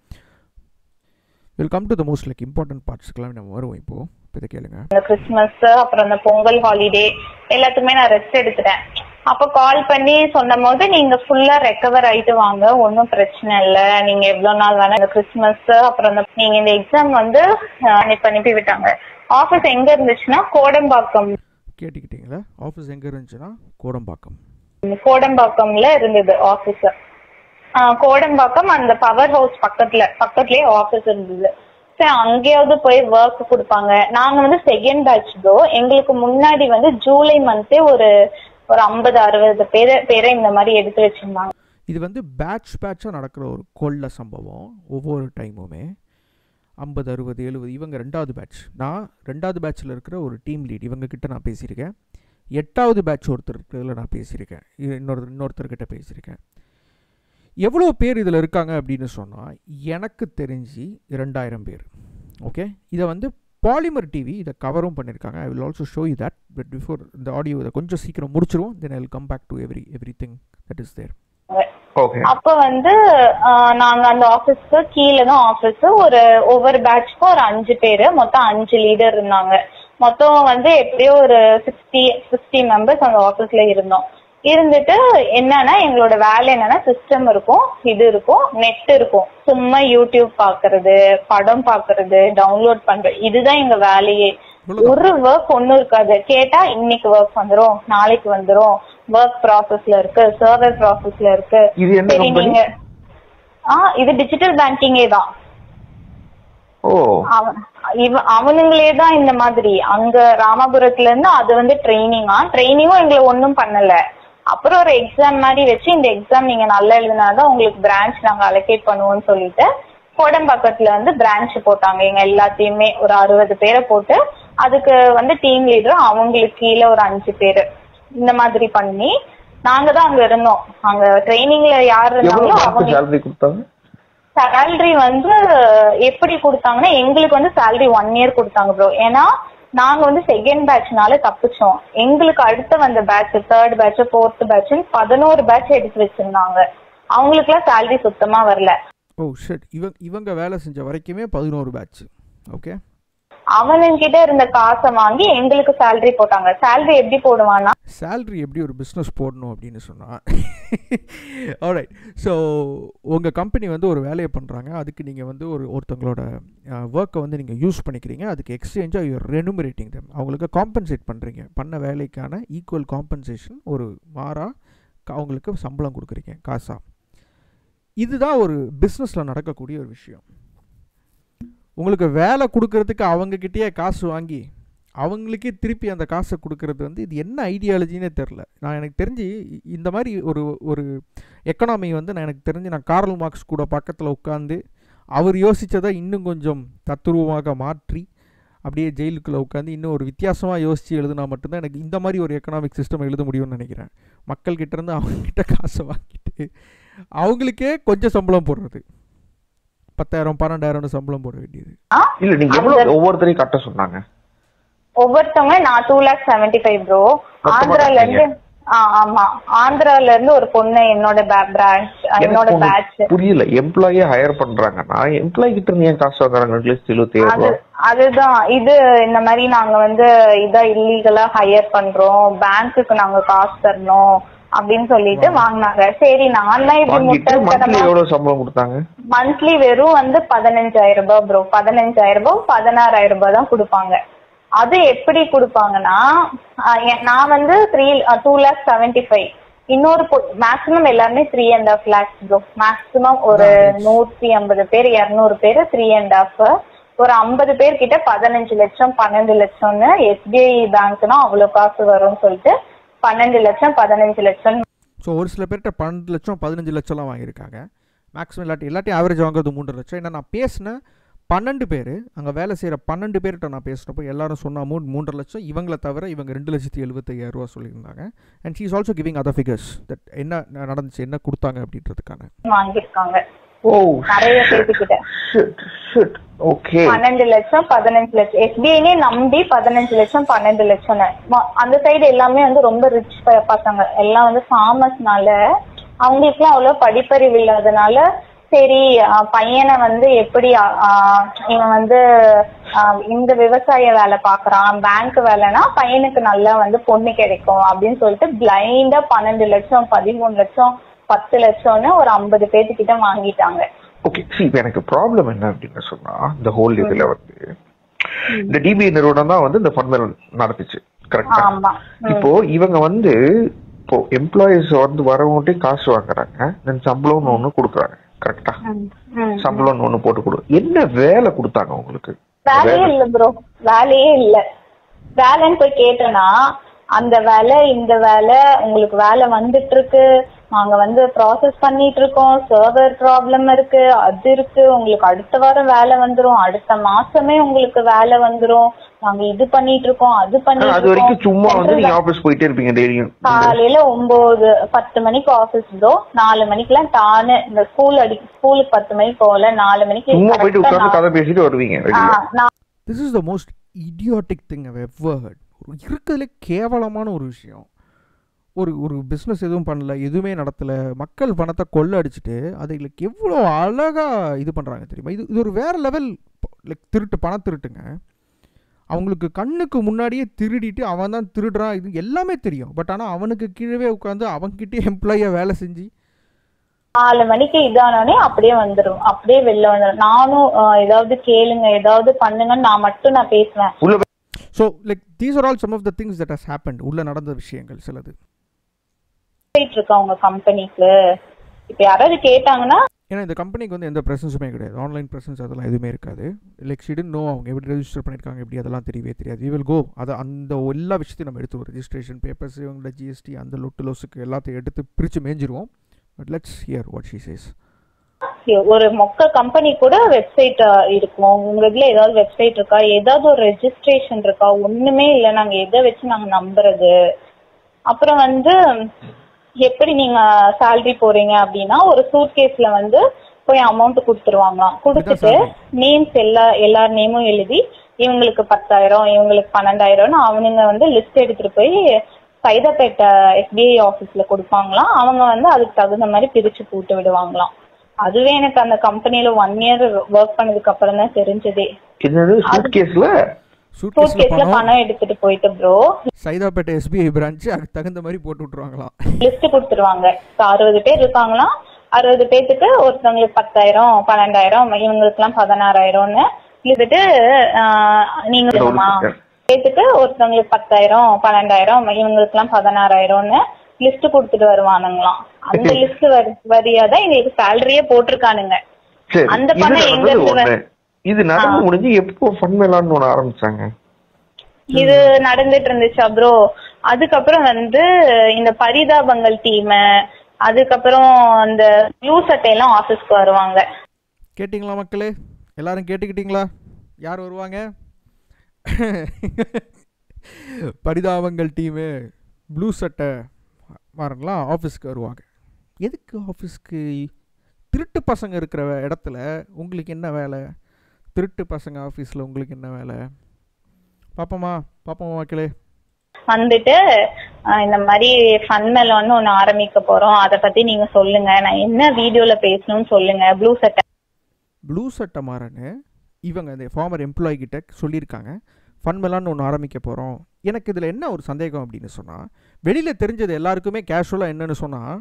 will come to the most like important பார்ட்ஸ்க்கெல்லாம் நம்ம வருவோம் இப்போது இப்போ இதை கேளுங்க அந்த கிறிஸ்மஸ் அப்புறம் அந்த பொங்கல் ஹாலிடே எல்லாத்துக்குமே நான் ரெஸ்ட் எடுத்துட்டேன் அப்ப கால் பண்ணி சொன்ன போது நீங்க ஃபுல்லா ரெக்கவர் ஆயிட்டு வாங்க ஒன்றும் பிரச்சனை இல்ல நீங்க எவ்வளவு நாள் வேணா இந்த கிறிஸ்மஸ் அப்புறம் அந்த நீங்க இந்த எக்ஸாம் வந்து ஆஹ், இப்ப அனுப்பி விட்டாங்க ஆபீஸ் எங்க இருந்துச்சுன்னா கோடம்பாக்கம் கேட்டுக்கிட்டீங்களா ஆஃபீஸ் எங்கே இருந்துச்சுன்னா கோடம்பாக்கம் கோடம்பாக்கம்ல இருந்தது ஆபீஸ் கோடம்பாக்கம் அந்த பவர் ஹவுஸ் பக்கத்துல பக்கத்துலயே ஆபீஸ் இருந்தது சரி அங்கேயாவது போய் ஒர்க் கொடுப்பாங்க நாங்க வந்து செகண்ட் பேட்ச் ப்ரோ எங்களுக்கு முன்னாடி வந்து ஜூலை மந்தே ஒரு ஒரு ஐம்பது அறுபது பேரை பேரை இந்த மாதிரி எடுத்து வச்சிருந்தாங்க இது வந்து பேட்ச் பேட்சாக நடக்கிற ஒரு கொள்ள சம்பவம் ஒவ்வொரு டைமுமே ஐம்பது அறுபது எழுபது இவங்க ரெண்டாவது பேட்ச் நான் ரெண்டாவது பேட்ச்சில் இருக்கிற ஒரு டீம் லீட் இவங்க கிட்ட நான் பேசியிருக்கேன் எட்டாவது பேட்ச் ஒருத்தர் இருக்கிறதுல நான் பேசியிருக்கேன் இது இன்னொரு இன்னொருத்தர்கிட்ட பேசியிருக்கேன் எவ்வளோ பேர் இதில் இருக்காங்க அப்படின்னு சொன்னால் எனக்கு தெரிஞ்சு இரண்டாயிரம் பேர் ஓகே இதை வந்து பாலிமர் டிவி இதை கவரும் பண்ணியிருக்காங்க I will also show you that but before இந்த ஆடியோ இதை கொஞ்சம் சீக்கிரம் முடிச்சிருவோம் then I will come back to every every thing that is there okay அப்ப வந்து ஆஹ், நாங்க அந்த ஆபீஸ்க்கு கீழே தான் ஆபீஸ் ஒரு ஒவ்வொரு பேட்ச்க்கும் ஒரு அஞ்சு பேரு மொத்தம் அஞ்சு லீடர் இருந்தாங்க மொத்தம் வந்து எப்படியோ ஒரு சிக்ஸ்டி சிக்ஸ்டி மெம்பர்ஸ் அந்த ஆஃபீஸ்ல இருந்தோம் இருந்துட்டு என்னன்னா எங்களோட வேலை என்னன்னா சிஸ்டம் இருக்கும் இது இருக்கும் நெட் இருக்கும் சும்மா யூடியூப் பாக்குறது படம் பாக்குறது டவுன்லோட் பண்றது இதுதான் எங்க வேலையே ஒரு ஒர்க் ஒண்ணும் இருக்காது கேட்டா இன்னைக்கு ஒர்க் வந்துரும் நாளைக்கு வந்துரும் ஒர்க் ப்ராசஸ்ல இருக்கு சர்வர் ப்ராசஸ்ல இருக்கு இது என்ன சரி company? நீங்க ஆ இது டிஜிட்டல் பேங்கிங்கே தான் ஓ அவ- இவ- அவனுங்களே தான் இந்த மாதிரி அங்க ராமபுரத்துல இருந்து அது வந்து ட்ரைனிங்கா ட்ரைனிங்கும் எங்களை ஒண்ணும் பண்ணல அப்புறம் ஒரு எக்ஸாம் மாதிரி வச்சு இந்த எக்ஸாம் நீங்க நல்லா எழுதினாதான் உங்களுக்கு பிரான்ச் நாங்க அலோகேட் பண்ணுவோம்னு சொல்லிட்டு கோடம்பாக்கத்துல வந்து பிரான்ச் போட்டாங்க எங்க எல்லாத்தையுமே ஒரு அறுபது பேரை போட்டு அதுக்கு வந்து டீம் லீடர் அவங்களுக்கு கீழே ஒரு அஞ்சு பேரு இந்த மாதிரி பண்ணி நாங்க தான் அங்க இருந்தோம் அங்க ட்ரைனிங்ல யார் எவ்வளவு இருந்தாங்களோ மாசம் அவங்க சேலரி கொடுத்தாங்க சேலரி வந்து எப்படி கொடுத்தாங்கன்னா எங்களுக்கு வந்து சேலரி ஒன் இயர் கொடுத்தாங்க ப்ரோ ஏன்னா நாங்க வந்து செகண்ட் பேட்ச்னால தப்பிச்சோம் எங்களுக்கு அடுத்து வந்த batch third batch fourth batch பதினோரு பேட்ச் எடுத்து வச்சிருந்தாங்க அவங்களுக்குலாம் சேலரி சுத்தமா வரல ஓ ஷட் இவங்க இவங்க வேலை செஞ்ச வரைக்குமே பதினோரு பேட்ச் ஓகே அவனுங்கிட்ட இருந்த காசை வாங்கி எங்களுக்கு சேலரி போட்டாங்க சேலரி எப்படி போடுவான்னா சேல்ரி எப்படி ஒரு பிஸ்னஸ் போடணும் அப்படின்னு சொன்னால் ஆல்ரைட் ஸோ உங்கள் கம்பெனி வந்து ஒரு வேலையை பண்ணுறாங்க அதுக்கு நீங்கள் வந்து ஒரு ஒருத்தங்களோட ஒர்க்கை வந்து நீங்கள் யூஸ் பண்ணிக்கிறீங்க அதுக்கு எக்ஸ்சேஞ்சாக யூர் ரெனுமரேட்டிங் தம் அவங்களுக்கு காம்பன்சேட் பண்ணுறீங்க பண்ண வேலைக்கான ஈக்குவல் காம்பன்சேஷன் ஒரு மாறாக அவங்களுக்கு சம்பளம் கொடுக்குறீங்க காசா இதுதான் ஒரு பிஸ்னஸில் நடக்கக்கூடிய ஒரு விஷயம் உங்களுக்கு வேலை கொடுக்கறதுக்கு அவங்கக்கிட்டேயே காசு வாங்கி அவங்களுக்கே திருப்பி அந்த காசை கொடுக்கறது வந்து இது என்ன ஐடியாலஜினே தெரில நான் எனக்கு தெரிஞ்சு இ- இந்த மாதிரி ஒரு ஒரு எக்கனாமி வந்து நான் எனக்கு தெரிஞ்சு நான் கார்ல் மார்க்ஸ் கூட பக்கத்தில் உட்காந்து அவர் யோசித்ததை இன்னும் கொஞ்சம் தத்துருவமாக மாற்றி அப்படியே ஜெயிலுக்குள்ளே உட்காந்து இன்னும் ஒரு வித்தியாசமாக யோசித்து எழுதுனா மட்டும்தான் எனக்கு இந்த மாதிரி ஒரு எக்கனாமிக் சிஸ்டம் எழுத முடியும்னு நினைக்கிறேன் மக்கள்கிட்ட இருந்து அவங்ககிட்ட காசை வாங்கிட்டு அவங்களுக்கே கொஞ்சம் சம்பளம் போடுறது பத்தாயிரம் பன்னெண்டாயிரம்னு சம்பளம் போட வேண்டியது இல்ல நீங்க எவ்வளவு ஒவ்வொருத்தரையும் கட்ட சொன்னாங்க ஒவ்வொருத்தவங்க நான் two lakh seventy five bro மொத்தமா ஆந்திரால இருந்து கட்டுறீங்க? ஆ, ஆமா ஆந்திரால இருந்து ஒரு பொண்ணு என்னோட பிரான்ச் என்னோட எனக்கு பேட்ச் ஒண்ணு புரியல எம்ப்ளாயே ஹையர் பண்றாங்கன்னா எம்ப்ளாயி கிட்ட இருந்து ஏன் காசு வாங்குறாங்க ரெண்டு லட்சத்தி எழுபத்தி ஏழு அது ரூபா அதுதான் இது இந்த மாதிரி நாங்க வந்து இதா இல்லீகலா ஹையர் பண்றோம் பேங்க்குக்கு நாங்க காசு தரணும் அப்படின்னு சொல்லிட்டு வாங்கினாங்க சரி நான் தான் இப்படி வாங்கிட்டு மந்த்லி முட்டாள்தனமா எவ்வளவு சம்பளம் கொடுத்தாங்க மந்த்லி வெறும் வந்து பதினஞ்சாயிரம் ரூபாய் ப்ரோ பதினஞ்சாயிரம் ரூபாய் பதினாறாயிரம் ரூபாய் தான் கொடுப்பாங்க அது எப்படி கொடுப்பாங்கன்னா ஆஹ் எ- நான் வந்து three two lakh seventy five இன்னொரு மேக்ஸிமம் எல்லாருமே three and half lakhs bro maximum ஒரு நூத்தி ஐம்பது பேர் இரநூறு பேர் த்ரீ அண்ட் ஹாஃப் ஒரு ஐம்பது பேர் கிட்ட பதினஞ்சு லட்சம் பன்னெண்டு லட்சம்னு எஸ்பிஐ பேங்க்னா அவ்வளவு காசு வரும்னு சொல்லிட்டு பன்னெண்டு லட்சம் பதினஞ்சு லட்சம் ஸோ ஒரு சில பேர்கிட்ட பன்னெண்டு லட்சம் பதினஞ்சு லட்சம்லாம் வாங்கியிருக்காங்க மேக்ஸிமம் இல்லாட்டி எல்லாத்தையும் ஆவரேஜ் வாங்குறது மூன்று லட்சம் ஏன்னா நான் பேசின பன்னெண்டு பேர் அங்கே வேலை செய்கிற பன்னெண்டு பேர்கிட்ட நான் பேசுகிறப்போ எல்லாரும் சொன்ன அமௌண்ட் மூன்றரை லட்சம் இவங்கள தவிர இவங்க ரெண்டு லட்சத்தி எழுபத்தையாயிரம் ரூபா சொல்லியிருந்தாங்க and she is also giving other figures that என்ன நடந்துச்சு என்ன கொடுத்தாங்க அப்படின்றதுக்கான வாங்கியிருக்காங்க ஓ நிறைய பேர்த்துக்கிட்ட ஷிட் ஷிட் ஓகே பன்னெண்டு லட்சம் பதினஞ்சு லட்சம் எஸ்பிஐனே நம்பி பதினஞ்சு லட்சம் பன்னெண்டு லட்சம் அந்த சைடு எல்லாமே வந்து ரொம்ப ரிச் பசங்க எல்லாம் வந்து ஃபார்மர்ஸ்னால அவங்களுக்குலாம் அவ்வளவு படிப்பறிவு இல்லாதனால சரி அஹ், பையனை வந்து எப்படி அஹ், அஹ், இவன் வந்து அஹ், இந்த விவசாய வேலை பாக்குறான் பேங்க் வேலைனா பையனுக்கு நல்லா வந்து பொண்ணு கிடைக்கும் அப்படின்னு சொல்லிட்டு பிளைண்டா பன்னெண்டு லட்சம் பதிமூணு லட்சம் பத்து லட்சம்னு ஒரு ஐம்பது பேர்த்துக்கிட்ட வாங்கிட்டாங்க ஓகே சி இப்போ எனக்கு ப்ராப்ளம் என்ன அப்படின்னு சொன்னா இந்த ஹோல் இதுல வந்து இந்த டிபி நிறுவனம் தான் வந்து இந்த ஃபண்ட் நடத்துச்சு கரெக்டா ஆமா ம். இப்போ இவங்க வந்து இப்போ எம்ப்ளாயிஸ் வந்து வரவங்கட்டே காசு வாங்குறாங்க தென் சம்பளம்னு ஒண்ணு கொடுக்குறாங்க கரெக்டா ம், ம். சம்பளம்னு ஒண்ணு போட்டு கொடு என்ன வேலை கொடுத்தாங்க உங்களுக்கு வேலையே இல்ல ப்ரோ வேலையே இல்ல வேலைன்னு போய் கேட்டேன்னா அந்த வேலை இந்த வேலை உங்களுக்கு வேலை வந்துட்டு இருக்கு நாங்க வந்து ப்ராசஸ் பண்ணிட்டு இருக்கோம் சர்வர் ப்ராப்ளம் இருக்கு அது இருக்கு உங்களுக்கு அடுத்த வாரம் வேலை வந்துரும் அடுத்த மாசமே உங்களுக்கு வேலை வந்துரும் நாங்க இது பண்ணிட்டு இருக்கோம் அது ஆனா, பண்ணிட்டு அது வரைக்கும் சும்மா வந்து நீங்க இருக்கோம் ஆபீஸ் போயிட்டே இருப்பீங்க டெய்லியும் காலையில ஒன்பது பத்து மணிக்கு ஆபீஸ் ப்ரோ நாலு மணிக்கெல்லாம் டானு இந்த ஸ்கூல் அடி ஸ்கூலுக்கு பத்து மணிக்கு போகல நாலு மணிக்கு சும்மா போயிட்டு correct ஆ உட்கார்ந்து நான்- கதை பேசிட்டு வருவீங்க வெளியில ஆ, நான் this is the most idiotic thing I've ever heard ஒரு இருக்கிறதுல கேவலமான ஒரு விஷயம் ஒரு ஒரு பிஸ்னஸ் எதுவும் பண்ணல எதுவுமே நடத்தலை மக்கள் பணத்தை கொள்ள அடிச்சுட்டு அதுகளுக்கு எவ்வளோ அழகாக இது பண்ணுறாங்க தெரியுமா இது இது ஒரு வேறு லெவல் லைக் திருட்டு பண திருட்டுங்க அவங்களுக்கு கண்ணுக்கு முன்னாடியே திருடிட்டு அவன் தான் திருடுறான் இது எல்லாமே தெரியும் பட் ஆனால் அவனுக்கு கீழே உட்காந்து அவன்கிட்டயே எம்ப்ளாயியாக வேலை செஞ்சு நாலு மணிக்கு இதானோடனே அப்படியே வந்துரும் அப்படியே வெளில வந்துரும் நானும் ஆஹ், ஏதாவது கேளுங்க ஏதாவது பண்ணுங்கன்னு நான் மட்டும் நான் பேசுவேன் உள்ள so like these are all some of the things that has happen உள்ள நடந்த விஷயங்கள் சிலது போயிட்டு இருக்கு அவங்க கம்பெனிக்கு இப்ப யாராவது கேட்டாங்கன்னா ஏன்னா இந்த கம்பெனிக்கு வந்து எந்த ப்ரெசன்ஸுமே கிடையாது ஆன்லைன் ப்ரெசன்ஸ் அதெல்லாம் எதுவுமே இருக்காது லைக் ஷிடன் நோ அவங்க எப்படி ரெஜிஸ்டர் பண்ணியிருக்காங்க எப்படி அதெல்லாம் தெரியவே தெரியாது வி வில் கோ அதை அந்த எல்லா விஷயத்தையும் நம்ம எடுத்துருவோம் ரெஜிஸ்ட்ரேஷன் பேப்பர்ஸ் இவங்களோட ஜிஎஸ்டி அந்த லொட்டு லொசுக்கு எல்லாத்தையும் எடுத்து பிரித்து மேய்ஞ்சிருவோம் but let's hear what she says ஒரு மொக்க கம்பெனி கூட வெப்சைட் இருக்கும் உங்க இதுல ஏதாவது வெப்சைட் இருக்கா ஏதாவது ஒரு ரெஜிஸ்ட்ரேஷன் இருக்கா ஒண்ணுமே இல்ல நாங்க எதை வச்சு நாங்க நம்புறது அப்புறம் வந்து எப்படி நீங்க salary போறீங்க அப்படின்னா ஒரு சூட் கேஸ்ல வந்து போய் அமௌண்ட் கொடுத்துருவாங்களாம் கொடுத்துட்டு நேம்ஸ் எல்லா எல்லார் நேமும் எழுதி இவங்களுக்கு பத்தாயிரம் இவங்களுக்கு பன்னெண்டாயிரம்னு அவனுங்க வந்து லிஸ்ட் எடுத்துட்டு போய் சைதாப்பேட்டை எஸ்பிஐ ஆபீஸ்ல கொடுப்பாங்களாம் அவங்க வந்து அதுக்கு தகுந்த மாதிரி பிரிச்சு போட்டு விடுவாங்களாம் அதுவே எனக்கு அந்த கம்பெனில ஒன் இயர் ஒர்க் பண்ணதுக்கு அப்புறம் தான் தெரிஞ்சதே என்னது சூட் கேஸ்ல சூட் சூட் கேஸில் கேஸ்ல பணம் பணம் எடுத்துட்டு போயிட்டு ப்ரோ சைதாப்பேட்டை எஸ்பிஐ பிரான்ச்சு அதுக்கு தகுந்த மாதிரி போட்டு விட்ருவாங்களாம் லிஸ்ட் கொடுத்துருவாங்க இப்ப அறுபது பேர் இருக்காங்களாம் அறுபது பேத்துக்கு ஒருத்தவங்களுக்கு பத்தாயிரம் பன்னெண்டாயிரம் இவங்களுக்கு எல்லாம் பதினாறாயிரம்னு இருந்துட்டு ஆஹ், நீங்க சொல்லுமா பேத்துக்கு ஒருத்தவங்களுக்கு பத்தாயிரம் பன்னெண்டாயிரம் இவங்களுக்கு எல்லாம் பதினாறாயிரம்னு லிஸ்ட் கொடுத்துட்டு வருவானுங்களாம் அந்த லிஸ்ட் வரியாதான் எங்களுக்கு சேலரியே போட்டிருக்கானுங்க சரி அந்த இது பணம் எங்க நடந்தது இருந்து ஒண்ணு இது நடந்து முடிஞ்சு எப்போ ஃபன் மேலான்னு ஒண்ணு ஆரம்பிச்சாங்க இது நடந்துட்டு இருந்துச்சா ப்ரோ அதுக்கப்புறம் வந்து இந்த பரிதாபங்கள் டீம் அதுக்கப்புறம் அந்த ப்ளூ சட்டை எல்லாம் ஆபீஸ்க்கு வருவாங்க கேட்டிங்களா மக்களே எல்லாரும் கேட்டுக்கிட்டீங்களா யார் வருவாங்க பரிதாபங்கள் டீமு ப்ளூ சட்டை மாறலாம் ஆஃபீஸ்க்கு வருவாங்க எதுக்கு ஆஃபீஸ்க்கு திருட்டு பசங்க இருக்கிற இடத்துல உங்களுக்கு என்ன வேலை திருட்டு பசங்க ஆஃபீஸில் உங்களுக்கு என்ன வேலை பாப்போமா பாப்போமா மக்களே வந்துட்டு ஆஹ் இந்த மாதிரி ஃபன் மெலான்னு ஒண்ணு ஆரம்பிக்க போறோம் அத பத்தி நீங்க சொல்லுங்க நான் என்ன வீடியோல பேசணும்னு சொல்லுங்க ப்ளூ சட்டை ப்ளூ சட்டை மாறன்னு இவங்க இந்த ஃபார்மர் எம்ப்ளாயி கிட்ட சொல்லியிருக்காங்க ஃபன் மெலான்னு ஒன்று ஆரம்பிக்க போகிறோம் எனக்கு இதில் என்ன ஒரு சந்தேகம் அப்படின்னு சொன்னால் வெளியில் தெரிஞ்சது எல்லாருக்குமே கேஷுவலாக என்னன்னு சொன்னால்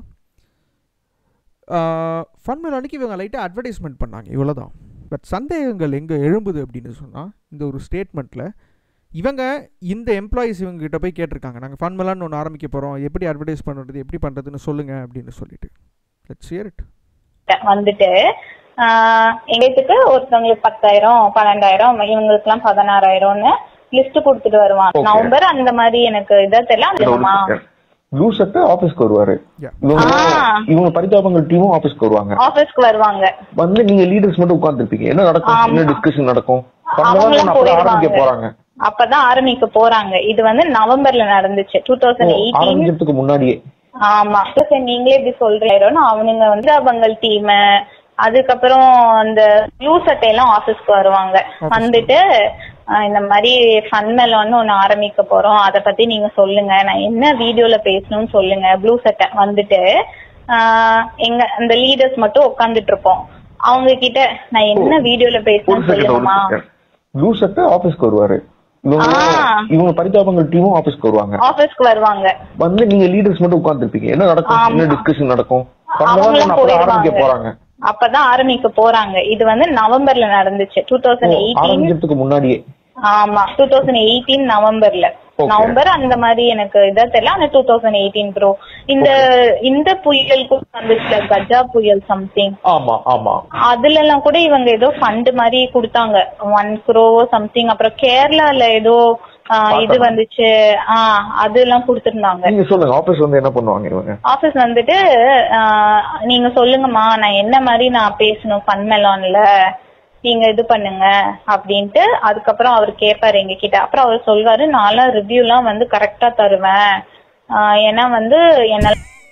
ஃபன் மெலானுக்கு இவங்க லைட்டாக அட்வர்டைஸ்மெண்ட் பண்ணாங்க இவ்வளோதான் பட் சந்தேகங்கள் எங்கே எழும்புது அப்படின்னு சொன்னால் இந்த ஒரு ஸ்டேட்மெண்ட்டில் இவங்க இந்த எம்ப்ளாயீஸ் இவங்க கிட்ட போய் கேட்டிருக்காங்க நாங்கள் ஃபன் மெலான்னு ஒன்று ஆரம்பிக்க போகிறோம் எப்படி அட்வர்டைஸ் பண்ணுறது எப்படி பண்ணுறதுன்னு சொல்லுங்கள் அப்படின்னு சொல்லிட்டு லெட்ஸ் ஹியர் இட் வந்துட்டு ஆஹ் எங்களுக்கு ஒருத்தவங்களுக்கு பத்தாயிரம் பன்னெண்டாயிரம் இவங்களுக்கு எல்லாம் பதினாறாயிரம்னு லிஸ்ட் கொடுத்துட்டு வருவாங்க Okay. நவம்பர் அந்த மாதிரி எனக்கு இதா தெரியல அதுமா ப்ளூ சட்டை ஆபீஸ்க்கு வருவாரு Yeah. இவங்க ஆ. இவங்க பரிதாபங்கள் டீமும் ஆபீஸ்க்கு வருவாங்க ஆபீஸ்க்கு வருவாங்க வந்து நீங்க லீடர்ஸ் மட்டும் உட்கார்ந்துருப்பீங்க என்ன நடக்கும் ஆமா. என்ன டிஸ்கஷன் நடக்கும் அவங்களும் அப்பதான் ஆரம்பிக்க போயிடுவாங்க. போறாங்க அப்பதான் ஆரம்பிக்க போறாங்க இது வந்து நவம்பர்ல நடந்துச்சு டூ தௌசண்ட் ஓ, எயிட்டீன் ஆரம்பிக்கிறதுக்கு முன்னாடியே ஆமா சரி நீங்களே இப்படி சொல்றீங்க அவனுங்க வந்து அவங்கள் டீம் அதுக்கப்புறம் அந்த ப்ளூ சட்டை எல்லாம் ஆபீஸ்க்கு வருவாங்க Office வந்துட்டு ஆஹ் இந்த மாதிரி ஃபன் மெலான்னு ஒண்ணு ஆரம்பிக்க போறோம் அத பத்தி நீங்க சொல்லுங்க நான் என்ன வீடியோல பேசணும்னு சொல்லுங்க ப்ளூ சட்டை வந்துட்டு ஆஹ் எங்க அந்த லீடர்ஸ் மட்டும் உட்கார்ந்துட்டு இருப்போம் அவங்க கிட்ட நான் என்ன வீடியோல ஒரு பேசணும்னு செகண்ட் ஒரு சொல்லுங்கம்மா செகண்ட் ப்ளூ சட்டை ஆபீஸ்க்கு வருவாரு இவங்க ஆ. இவங்க பரிதாபங்கள் டீமும் ஆபீஸ்க்கு வருவாங்க ஆபீஸ்க்கு வருவாங்க வந்து நீங்க லீடர்ஸ் மட்டும் உட்கார்ந்துருப்பீங்க என்ன நடக்கும் ஆமா. என்ன டிஸ்கஷன் நடக்கும் அவங்களும் அப்பதான் ஆரம்பிக்க போயிடுவாங்க. போறாங்க அப்பதான் ஆரம்பிக்க போறாங்க இது வந்து நவம்பர்ல நடந்துச்சு டூ ஓ, தௌசண்ட் எயிட்டீன் ஆரம்பிக்கிறதுக்கு முன்னாடியே ஆமா டூ தௌசண்ட் எயிட்டீன் நவம்பர்ல Okay. நவம்பர் அந்த மாதிரி எனக்கு இதா தெரியல ஆனா டூ தௌசண்ட் எயிட்டீன் ப்ரோ இந்த இந்த புயல் கூட வந்துச்சுல கஜா புயல் சம்திங் ஆமா ஆமா அதுல எல்லாம் கூட இவங்க ஏதோ ஃபண்ட் மாதிரி கொடுத்தாங்க ஒன் குரோ சம்திங் அப்புறம் கேரளால ஏதோ ஆஹ், இது பார்த்தேன். வந்துச்சு ஆஹ் அதெல்லாம் கொடுத்திருந்தாங்க நீங்க சொல்லுங்க ஆபீஸ் வந்து என்ன பண்ணுவாங்க இவங்க ஆபீஸ் வந்துட்டு ஆஹ், நீங்க சொல்லுங்கம்மா நான் என்ன மாதிரி நான் பேசணும் ஃபன் மெலான்ல நீங்க இது பண்ணுங்க அப்படின்ட்டு அதுக்கப்புறம் அவர் கேட்பாரு எங்க கிட்ட அப்புறம் அவர் சொல்வாரு நான்லாம் ரிவ்யூ எல்லாம் வந்து கரெக்டா தருவேன் ஆஹ், ஏன்னா வந்து என்னால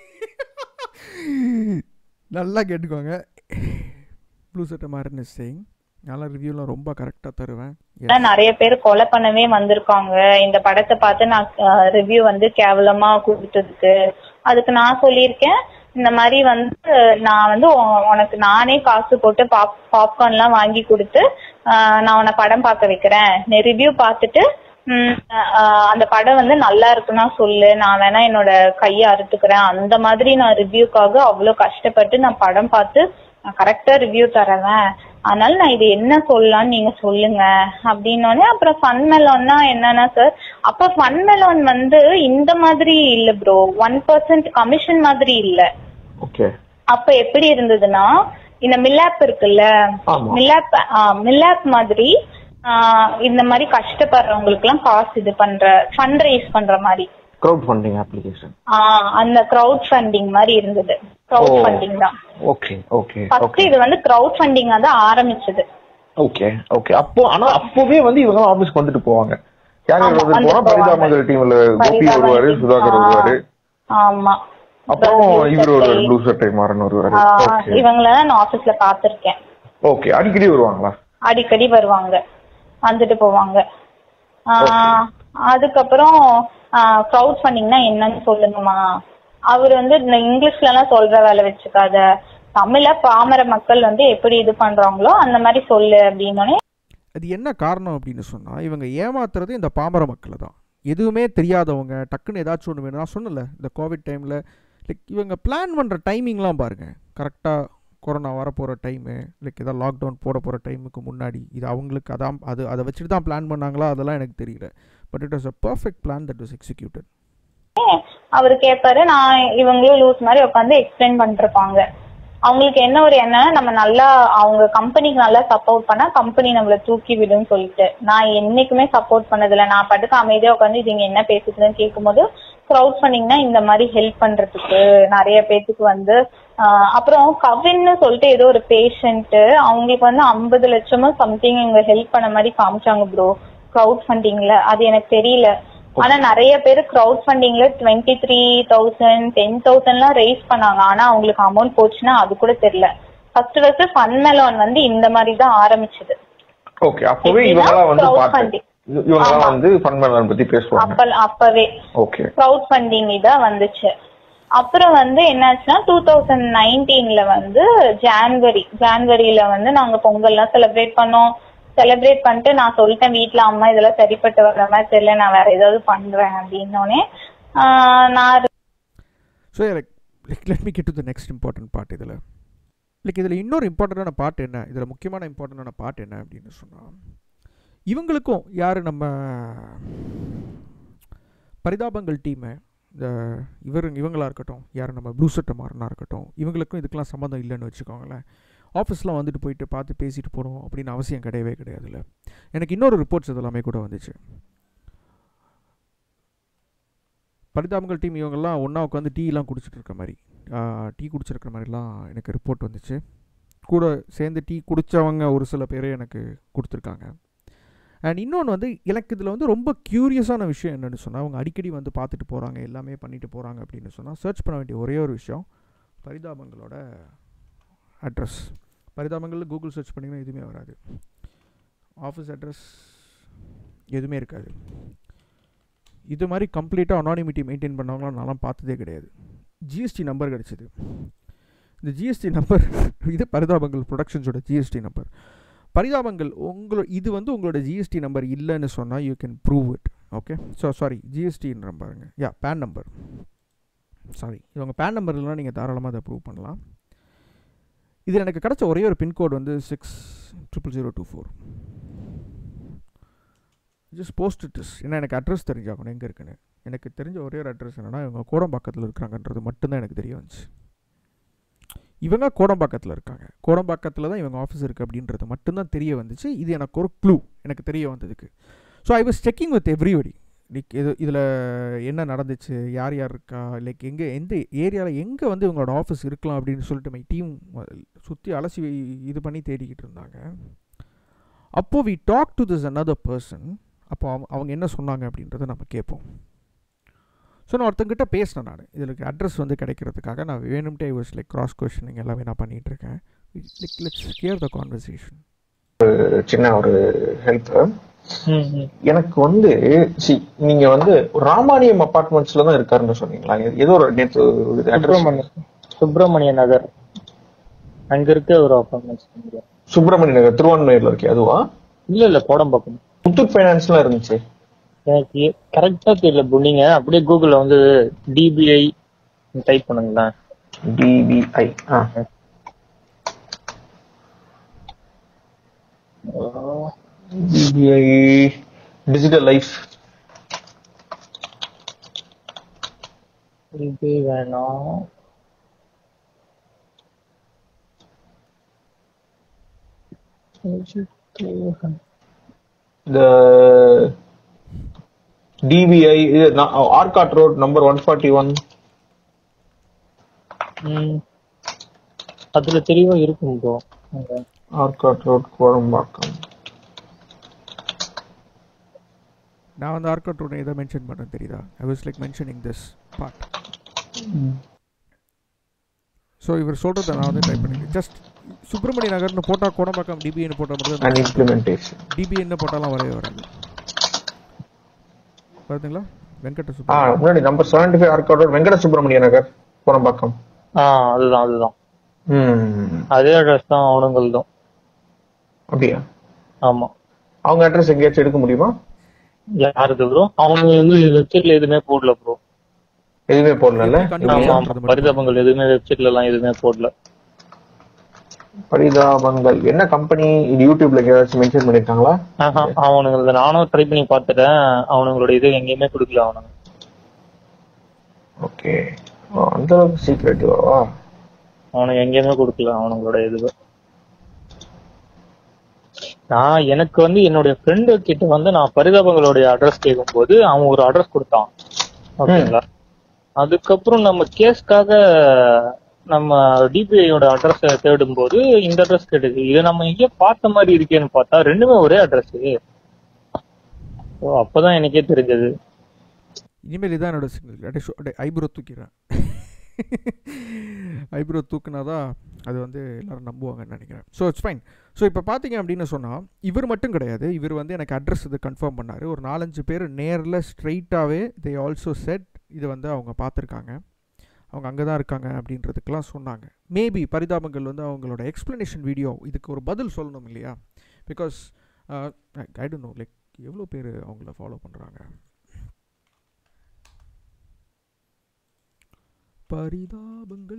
நல்லா கேட்டுக்கோங்க ப்ளூ சட்டை மாறின சேயிங் நல்லா ரிவ்யூலாம் ரொம்ப கரெக்டாக தருவேன் Yes. நிறைய பேர் கொலை பண்ணவே வந்திருக்காங்க இந்த படத்தை பார்த்து நான் ரிவ்யூ வந்து கேவலமா கொடுத்ததுக்கு அதுக்கு நான் சொல்லியிருக்கேன் இந்த மாதிரி வந்து நான் வந்து உ- உனக்கு நானே காசு போட்டு பாப் பாப்கார்ன் எல்லாம் வாங்கி கொடுத்து ஆஹ் நான் உன்னை படம் பார்க்க வைக்கிறேன் நீ ரிவ்யூ பார்த்துட்டு ம், ஆஹ் அந்த படம் வந்து நல்லா இருக்குன்னா சொல்லு நான் வேணா என்னோட கையை அறுத்துக்கிறேன் அந்த மாதிரி நான் ரிவ்யூக்காக அவ்வளவு கஷ்டப்பட்டு நான் படம் பார்த்து நான் கரெக்டா ரிவ்யூ தரவேன் அதனால நான் இது என்ன சொல்லலாம்னு நீங்க சொல்லுங்க அப்படின்னோடனே அப்புறம் ஃபன் மெலோன்னா என்னன்னா சார் அப்ப ஃபன் மெலோன் வந்து இந்த மாதிரி இல்ல ப்ரோ ஒன் பர்சன்ட் கமிஷன் மாதிரி இல்ல ஓகே அப்ப எப்படி இருந்ததுன்னா இந்த மில்லாப் இருக்குல்ல ஆமா. மில்லாப் மில்லாப் மாதிரி ஆஹ் இந்த மாதிரி கஷ்டப்படுறவங்களுக்கு எல்லாம் காசு இது பண்ற ஃபண்ட் ரைஸ் பண்ற மாதிரி க்ரௌட் ஃபண்டிங் அப்ளிகேஷன் ஆஹ் அந்த கிரவுட் ஃபண்டிங் மாதிரி இருந்தது கிரவுட் ஓ. ஃபண்டிங் தான் ஓகே ஓகே ஃபர்ஸ்ட் ஓகே இது வந்து கிரவுட் ஃபண்டிங்கா தான் ஆரம்பிச்சது ஓகே ஓகே அப்போ ஆனா அப்பவே வந்து இவங்க ஆபீஸ்க்கு வந்துட்டு போவாங்க யார் யார் ஆமா, வந்துட்டு வந்துட்டு போனா பரிதாபங்கள் டீம்ல கோபி பரிதாபங்கள் வருவாரு team. சுதாகர் ஆ. வருவாரு ஆமா அப்புறம் blue இவர் சட்டை. வருவாரு ப்ளூ சட்டை மாறன் வருவாரு ஆஹ் ஓகே இவங்கள நான் ஆபீஸ்ல பாத்திருக்கேன் ஓகே அடிக்கடி வருவாங்களா அடிக்கடி வருவாங்க வந்துட்டு போவாங்க ஆஹ் அதுக்கப்புறம் க்ரௌட் ஃபண்டிங்னா என்னன்னு சொல்லுங்கம்மா அவர் வந்து இந்த இங்கிலீஷ்ல எல்லாம் சொல்ற வேலை வச்சுக்காத தமிழ்ல பாமர மக்கள் வந்து எப்படி இது பண்றாங்களோ அந்த மாதிரி சொல்லு அப்படின்னோடனே அது என்ன காரணம் அப்படின்னு சொன்னால் இவங்க ஏமாத்துறது இந்த பாமர மக்களை தான் எதுவுமே தெரியாதவங்க டக்குன்னு ஏதாச்சும் ஒன்று வேணும் நான் சொன்னல இந்த கோவிட் டைமில் லைக் இவங்க பிளான் பண்ணுற டைமிங்லாம் பாருங்கள் கரெக்டாக கொரோனா வரப்போகிற டைமு லைக் ஏதாவது லாக்டவுன் போட போகிற டைமுக்கு முன்னாடி இது அவங்களுக்கு அதான் அது அதை வச்சுட்டு தான் பிளான் பண்ணாங்களா அதெல்லாம் எனக்கு தெரியல but it was a perfect plan that was executed அவர் கேட்பாரு நான் இவங்களும் லூஸ் மாதிரி உட்காந்து எக்ஸ்பிளைன் பண்ணிருப்பாங்க அவங்களுக்கு என்ன ஒரு எண்ணம் நம்ம நல்லா அவங்க கம்பெனிக்கு நல்லா சப்போர்ட் பண்ணா கம்பெனி நம்மள தூக்கி விடுன்னு சொல்லிட்டு நான் என்னைக்குமே சப்போர்ட் பண்ணதில்ல நான் பாட்டுக்கு அமைதியா உட்காந்து இது இங்க என்ன பேசுதுன்னு கேட்கும்போது க்ரௌட் ஃபண்டிங்னா இந்த மாதிரி ஹெல்ப் பண்றதுக்கு நிறைய பேத்துக்கு வந்து ஆஹ் அப்புறம் கவின்னு சொல்லிட்டு ஏதோ ஒரு பேஷண்ட் அவங்களுக்கு வந்து ஐம்பது லட்சமோ சம்திங் இவங்க ஹெல்ப் பண்ண மாதிரி காமிச்சாங்க ப்ரோ க்ரௌட் ஃபண்டிங்ல அது எனக்கு தெரியல ஆனா நிறைய பேர் கிரவுட் ஃபண்டிங்ல டுவெண்ட்டி த்ரீ தௌசண்ட் டென் தௌசண்ட்லாம் ரைஸ் பண்ணாங்க ஆனா அவங்களுக்கு அமௌண்ட் போச்சுன்னா அது கூட தெரியல ஃபர்ஸ்ட் ஃபர்ஸ்ட் ஃபன் மெலோன் வந்து இந்த மாதிரி தான் ஆரம்பிச்சது ஓகே அப்பவே எப்படின்னா இவங்கெல்லாம் வந்து crowd பார்த்தேன் funding. இவங்கெல்லாம் ஆமா. வந்து ஃபன் மேலன் பத்தி பேசுவாங்க அப்ப அப்பவே ஓகே க்ரௌட் ஃபண்டிங் இதான் வந்துச்சு அப்புறம் வந்து என்னாச்சுன்னா டூ தௌசண்ட் நைன்டீன்ல வந்து ஜான்வரி ஜான்வரியில வந்து நாங்க பொங்கல்லாம் செலிப்ரேட் பண்ணோம் செலிப்ரேட் பண்ணிட்டு நான் சொல்லிட்டேன் வீட்ல அம்மா இதெல்லாம் சரிப்பட்டு வர்ற மாதிரி தெரியல நான் வேற ஏதாவது பண்றேன் அப்படின்னோடனே ஆஹ் நான் so like like let me get to the next important part இதில் லைக் இதில் இன்னொரு இம்பார்ட்டண்டான பார்ட் என்ன இதில் முக்கியமான இம்பார்ட்டண்டான பார்ட் என்ன அப்படின்னு சொன்னால் இவங்களுக்கும் யார் நம்ம பரிதாபங்கள் டீமை இந்த இவர் இவங்களா இருக்கட்டும் யார் நம்ம ப்ளூ சட்டை மாறனா இருக்கட்டும் இவங்களுக்கும் இதுக்கெல்லாம் சம்மந்தம் இல்லைன்னு வச்சுக்கோங்களேன் ஆஃபீஸ்லாம் வந்துட்டு போயிட்டு பார்த்து பேசிட்டு போகணும் அப்படின்னு அவசியம் கிடையவே கிடையாதுல்ல எனக்கு இன்னொரு ரிப்போர்ட்ஸ் இதெல்லாமே கூட வந்துச்சு பரிதாபங்கள் டீம் இவங்கெல்லாம் ஒன்றா உட்காந்து டீலாம் குடிச்சிட்டு இருக்க மாதிரி டீ குடிச்சிருக்கிற மாதிரிலாம் எனக்கு ரிப்போர்ட் வந்துச்சு கூட சேர்ந்து டீ குடித்தவங்க ஒரு சில பேரே எனக்கு கொடுத்துருக்காங்க அண்ட் இன்னொன்று வந்து எனக்கு இதில் வந்து ரொம்ப க்யூரியஸான விஷயம் என்னென்னு சொன்னால் அவங்க அடிக்கடி வந்து பார்த்துட்டு போகிறாங்க எல்லாமே பண்ணிட்டு போகிறாங்க அப்படின்னு சொன்னால் சர்ச் பண்ண வேண்டிய ஒரே ஒரு விஷயம் பரிதாபங்களோட அட்ரஸ் பரிதாபங்களில் கூகுள் சர்ச் பண்ணிங்கன்னா எதுவுமே வராது ஆஃபீஸ் அட்ரஸ் எதுவுமே இருக்காது இது மாதிரி கம்ப்ளீட்டாக அனானிமிட்டி மெயின்டைன் பண்ணவங்களாம் நான்லாம் பார்த்ததே கிடையாது ஜிஎஸ்டி நம்பர் கிடச்சிது இந்த ஜிஎஸ்டி நம்பர் இது பரிதாபங்கள் ப்ரொடக்ஷன்ஸோட ஜிஎஸ்டி நம்பர் பரிதாபங்கள் உங்களோட இது வந்து உங்களோட ஜிஎஸ்டி நம்பர் இல்லைன்னு சொன்னால் you can prove it okay so sorry ஜிஎஸ்டின்ற பாருங்க யா பேன் நம்பர் சாரி இவங்க பேன் நம்பர் இல்லைனா நீங்கள் தாராளமாக அதை ப்ரூவ் பண்ணலாம் இதில் எனக்கு கிடச்ச ஒரே ஒரு பின்கோட் வந்து six triple zero two four just post it's ஏன்னா எனக்கு அட்ரஸ் தெரிஞ்சாகணும் எங்கே இருக்குன்னு எனக்கு தெரிஞ்ச ஒரே ஒரு அட்ரஸ் என்னென்னா இவங்க கோடம்பாக்கத்தில் இருக்கிறாங்கன்றது மட்டும்தான் எனக்கு தெரிய வந்துச்சு இவங்க கோடம்பாக்கத்தில் இருக்காங்க கோடம்பாக்கத்தில் தான் இவங்க ஆஃபீஸ் இருக்குது அப்படின்றது மட்டும்தான் தெரிய வந்துச்சு இது எனக்கு ஒரு க்ளூ எனக்கு தெரிய வந்ததுக்கு so I was checking with everybody like இது இதில் என்ன நடந்துச்சு யார் யார் இருக்கா லைக் எங்கே எந்த ஏரியாவில் எங்கே வந்து இவங்களோட ஆஃபீஸ் இருக்கலாம் அப்படின்னு சொல்லிட்டு மை டீம் சுற்றி அலசி இது பண்ணி தேடிக்கிட்டு இருந்தாங்க அப்போது we talk to this another person அப்போ அவங்க அவங்க என்ன சொன்னாங்க அப்படின்றத நம்ம கேட்போம் ஸோ நான் ஒருத்தங்கிட்ட பேசினேன் நான் இதில் அட்ரஸ் வந்து கிடைக்கிறதுக்காக நான் வேணும்ட்டே வாஸ் லைக் கிராஸ் கொஷனிங் எல்லாமே நான் பண்ணிகிட்ருக்கேன் like let's clear the conversation சின்ன ஒரு ஹெல்ப் எனக்கு வந்து சி நீங்க வந்து ராமானியம் அபார்ட்மெண்ட்ஸ்ல தான் இருக்காருன்னு சொன்னீங்களா ஏதோ ஒரு நேற்று சுப்பிரமணியம் சுப்பிரமணிய நகர் அங்க இருக்க ஒரு அப்பார்ட்மெண்ட்ஸ் சுப்பிரமணிய நகர் திருவான்மையூர்ல இருக்கே அதுவா இல்ல இல்ல கோடம்பாக்கம் முத்தூட் ஃபைனான்ஸ்லாம் இருந்துச்சு எனக்கு கரெக்டா தெரியல bro. நீங்க அப்படியே கூகுள்ல வந்து டிபிஐ டைப் பண்ணுங்களேன் டிபிஐ ஆ டிபிஐ டிஜிட்டல் லைஃப் இது வேணாம் இந்த டிபிஐ இது Arcot road number one forty one ம். அதுல தெளிவா இருக்கும் ப்ரோ ஆர்காட் ரோட் கோடம்பாக்கம் நான் வந்து ஆர்கட் ரோட எதை மென்ஷன் பண்ணேன் தெரியுதா I was like mentioning this part so இவர் சொல்கிறத நான் வந்து டைப் பண்ணிக்கிறேன் ஜஸ்ட் சுப்பிரமணிய நகர்னு போட்டால் கோடம்பாக்கம் டிபிஎன்னு போட்டால் மட்டும் அண்ட் இம்ப்ளிமெண்டேஷன் டிபிஎன்னு போட்டாலாம் வரவே வராது வருதுங்களா வெங்கட ஆ சுப்பிரமணியம் முன்னாடி number seventy five Arcot road Venkata Subramaniya Nagar Kodambakkam ஆ அதுதான் அதுதான் ம் அதே அட்ரஸ் தான் அவனுங்களுதும் அப்படியா ஆமா அவங்க அட்ரஸ் எங்கேயாச்சும் எடுக்க முடியுமா யாருது ப்ரோ அவங்க வந்து வெப்சைட்ல எதுவுமே போடல ப்ரோ எதுவுமே போடல ஆமா ஆமா பரிதாபங்கள் எதுவுமே வெப்சைட்ல எல்லாம் எதுவுமே போடல பரிதாபங்கள் என்ன கம்பெனி இது யூடியூப்ல ஏதாச்சும் மென்ஷன் பண்ணிருக்காங்களா ஆஹா, அவனுங்களது நானும் ட்ரை பண்ணி பார்த்துட்டேன் அவனுங்களோட இது எங்கேயுமே கொடுக்கல அவனுங்க ஓகே அந்த அளவுக்கு சீக்ரெட்டிவா அவனுங்க எங்கேயுமே கொடுக்கல அவனுங்களோட இது நான் எனக்கு வந்து என்னுடைய ஃப்ரெண்டு கிட்ட வந்து நான் பரிதாபங்களுடைய அட்ரஸ் கேட்கும்போது அவன் ஒரு அட்ரஸ் கொடுத்தான் ஓகேங்களா அதுக்கப்புறம் நம்ம கேஸ்க்காக நம்ம டிபிஐயோட அட்ரஸ் தேடும்போது இந்த அட்ரஸ் கேட்டுது இதை நம்ம எங்கேயோ பார்த்த மாதிரி இருக்கேன்னு பார்த்தா ரெண்டுமே ஒரே அட்ரஸ் அப்பதான் எனக்கே தெரிஞ்சது இனிமேல் இதான் என்னோட சிக்னல் அப்படியே ஐப்ரோ தூக்கிறேன் ஐப்ரோ தூக்குனாதான் அது வந்து எல்லாரும் நம்புவாங்கன்னு நினைக்கிறேன் ஸோ இட்ஸ் ஃபைன் ஸோ இப்போ பார்த்தீங்க அப்படின்னு சொன்னால் இவர் மட்டும் கிடையாது இவர் வந்து எனக்கு அட்ரஸ் இது கன்ஃபார்ம் பண்ணார் ஒரு நாலஞ்சு பேர் நேரில் ஸ்ட்ரைட்டாகவே தே ஆல்சோ செட் இது வந்து அவங்க பார்த்துருக்காங்க அவங்க அங்கே தான் இருக்காங்க அப்படின்றதுக்கெல்லாம் சொன்னாங்க மேபி பரிதாபங்கள் வந்து அவங்களோட எக்ஸ்ப்ளனேஷன் வீடியோ இதுக்கு ஒரு பதில் சொல்லணும் இல்லையா because I don't know like எவ்வளோ பேர் அவங்கள ஃபாலோ பண்ணுறாங்க Parithabangal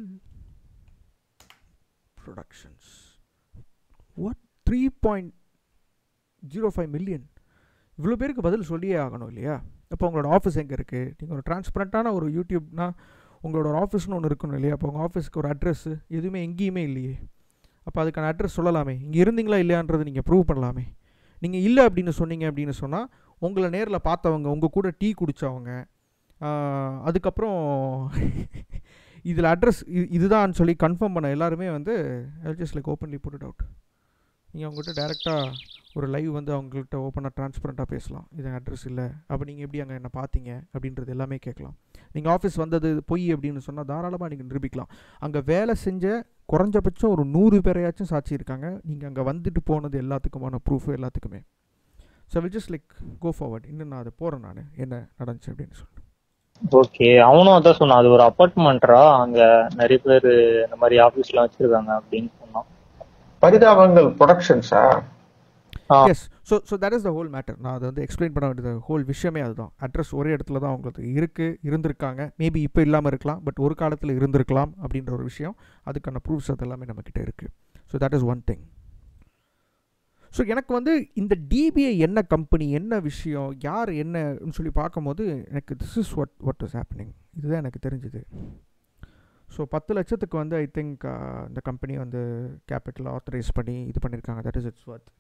productions what three point zero five million இவ்வளோ பேருக்கு பதில் சொல்லியே ஆகணும் இல்லையா அப்போ உங்களோட ஆஃபீஸ் எங்கே இருக்குது நீங்கள் ஒரு டிரான்ஸ்பரண்ட்டான ஒரு யூடியூப்னா உங்களோட ஒரு ஆஃபீஸ்னு ஒன்று இருக்கணும் இல்லையா அப்போ உங்கள் ஆஃபீஸ்க்கு ஒரு அட்ரஸ்ஸு எதுவுமே எங்கேயுமே இல்லையே அப்போ அதுக்கான அட்ரஸ் சொல்லலாமே இங்கே இருந்தீங்களா இல்லையான்றது நீங்கள் ப்ரூவ் பண்ணலாமே நீங்கள் இல்லை அப்படின்னு சொன்னீங்க அப்படின்னு சொன்னால் உங்களை நேரில் பார்த்தவங்க உங்கள் கூட டீ குடித்தவங்க அதுக்கப்புறம் இதில் அட்ரஸ் இதுதான் சொல்லி கன்ஃபார்ம் பண்ண எல்லாருமே வந்து just like openly put out நீங்கள் அவங்ககிட்ட டேரெக்டாக ஒரு லைவ் வந்து அவங்கள்ட்ட ஓப்பனாக ட்ரான்ஸ்பரண்ட்டாக பேசலாம் இது அட்ரஸ் இல்லை அப்போ நீங்கள் எப்படி அங்கே என்ன பார்த்தீங்க அப்படின்றது எல்லாமே கேட்கலாம் நீங்கள் ஆஃபீஸ் வந்தது பொய் அப்படின்னு சொன்னால் தாராளமாக நீங்கள் நிரூபிக்கலாம் அங்கே வேலை செஞ்ச குறைஞ்சபட்சம் ஒரு நூறு பேரையாச்சும் சாட்சி இருக்காங்க நீங்கள் அங்கே வந்துட்டு போனது எல்லாத்துக்குமான ப்ரூஃப் எல்லாத்துக்குமே so will just like go forward இன்னும் நான் அதை போகிறேன் நான் என்ன நடந்துச்சு அப்படின்னு சொல்லிட்டு ஓகே அவனும் அதான் சொன்னான் அது ஒரு அப்பார்ட்மெண்ட்ரா அங்க நிறைய பேர் இந்த மாதிரி ஆபீஸ்லாம் வச்சிருக்காங்க அப்படின்னு சொன்னான் பரிதாபங்கள் ப்ரொடக்ஷன்ஸா yes so so that is the whole matter நான் அதை வந்து எக்ஸ்பிளைன் பண்ண வேண்டியது ஹோல் விஷயமே அதுதான் அட்ரஸ் ஒரே இடத்துல தான் அவங்களுக்கு இருக்குது இருந்திருக்காங்க மேபி இப்போ இல்லாமல் இருக்கலாம் பட் ஒரு காலத்தில் இருந்திருக்கலாம் அப்படின்ற ஒரு விஷயம் அதுக்கான ப்ரூஃப்ஸ் அது எல்லாமே நம்மக்கிட்ட இருக்குது so that is one thing so எனக்கு வந்து இந்த டிபிஐ என்ன கம்பெனி என்ன விஷயம் யார் என்னன்னு சொல்லி பார்க்கும்போது எனக்கு this is what what is happening இதுதான் எனக்கு தெரிஞ்சுது ஸோ பத்து லட்சத்துக்கு வந்து ஐ திங்க் இந்த கம்பெனி வந்து கேபிட்டல் ஆத்தரைஸ் பண்ணி இது பண்ணியிருக்காங்க that is it's worth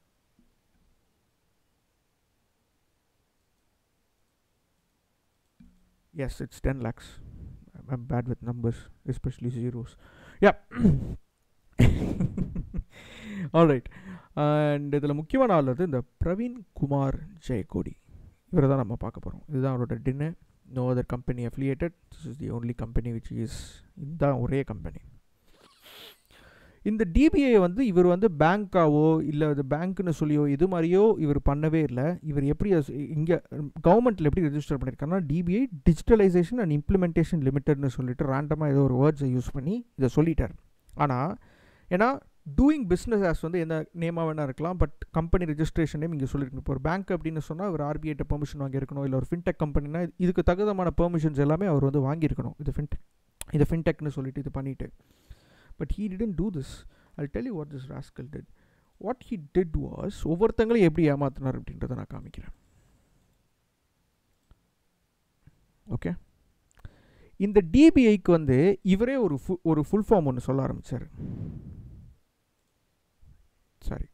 Yes, it's 10 lakhs. I'm, I'm bad with numbers, especially zeros. Yeah. All right. And இதில் முக்கியமான ஆள் வந்து இந்த பிரவீன் குமார் ஜெயக்கோடி இவரை தான் நம்ம பார்க்க போகிறோம் இதுதான் அவரோட dinner no other company affiliated this is the only company which is இதுதான் ஒரே கம்பெனி இந்த டிபிஐ வந்து இவர் வந்து பேங்க்காவோ இல்லை அது பேங்க்னு சொல்லியோ இது மாதிரியோ இவர் பண்ணவே இல்லை இவர் எப்படி இங்கே கவர்மெண்ட்டில் எப்படி ரெஜிஸ்டர் பண்ணியிருக்காருன்னா டிபிஐ டிஜிட்டலைசேஷன் அண்ட் இம்ப்ளிமெண்டேஷன் லிமிட்டட்னு சொல்லிட்டு ரேண்டமாக ஏதோ ஒரு வேர்ட்ஸை யூஸ் பண்ணி இதை சொல்லிட்டார் ஆனால் ஏன்னா டூயிங் பிஸ்னஸ் ஆஸ் வந்து எந்த நேமாக வேணா இருக்கலாம் பட் கம்பெனி ரெஜிஸ்ட்ரேஷன் நேம் இங்கே சொல்லியிருக்கணும் இப்போ ஒரு பேங்க் அப்படின்னு சொன்னால் ஒரு ஆர்பிஐட்ட பெர்மிஷன் வாங்கியிருக்கணும் இல்லை ஒரு ஃபின்டெக் கம்பெனினா இதுக்கு தகுதமான பெர்மிஷன்ஸ் எல்லாமே அவர் வந்து வாங்கியிருக்கணும் இது ஃபின்டெக் இது ஃபின்டெக்னு சொல்லிட்டு இது பண்ணிவிட்டு but he didn't do this I tell you what this rascal did what he did was ஒவ்வொருத்தங்களையும் எப்படி ஏமாத்தினார் அப்படின்றத நான் காமிக்கிறேன் ஓகே இந்த டிபிஐக்கு வந்து இவரே ஒரு ஃபு ஒரு ஃபுல் ஃபார்ம் ஒன்று சொல்ல ஆரம்பித்தார் சாரி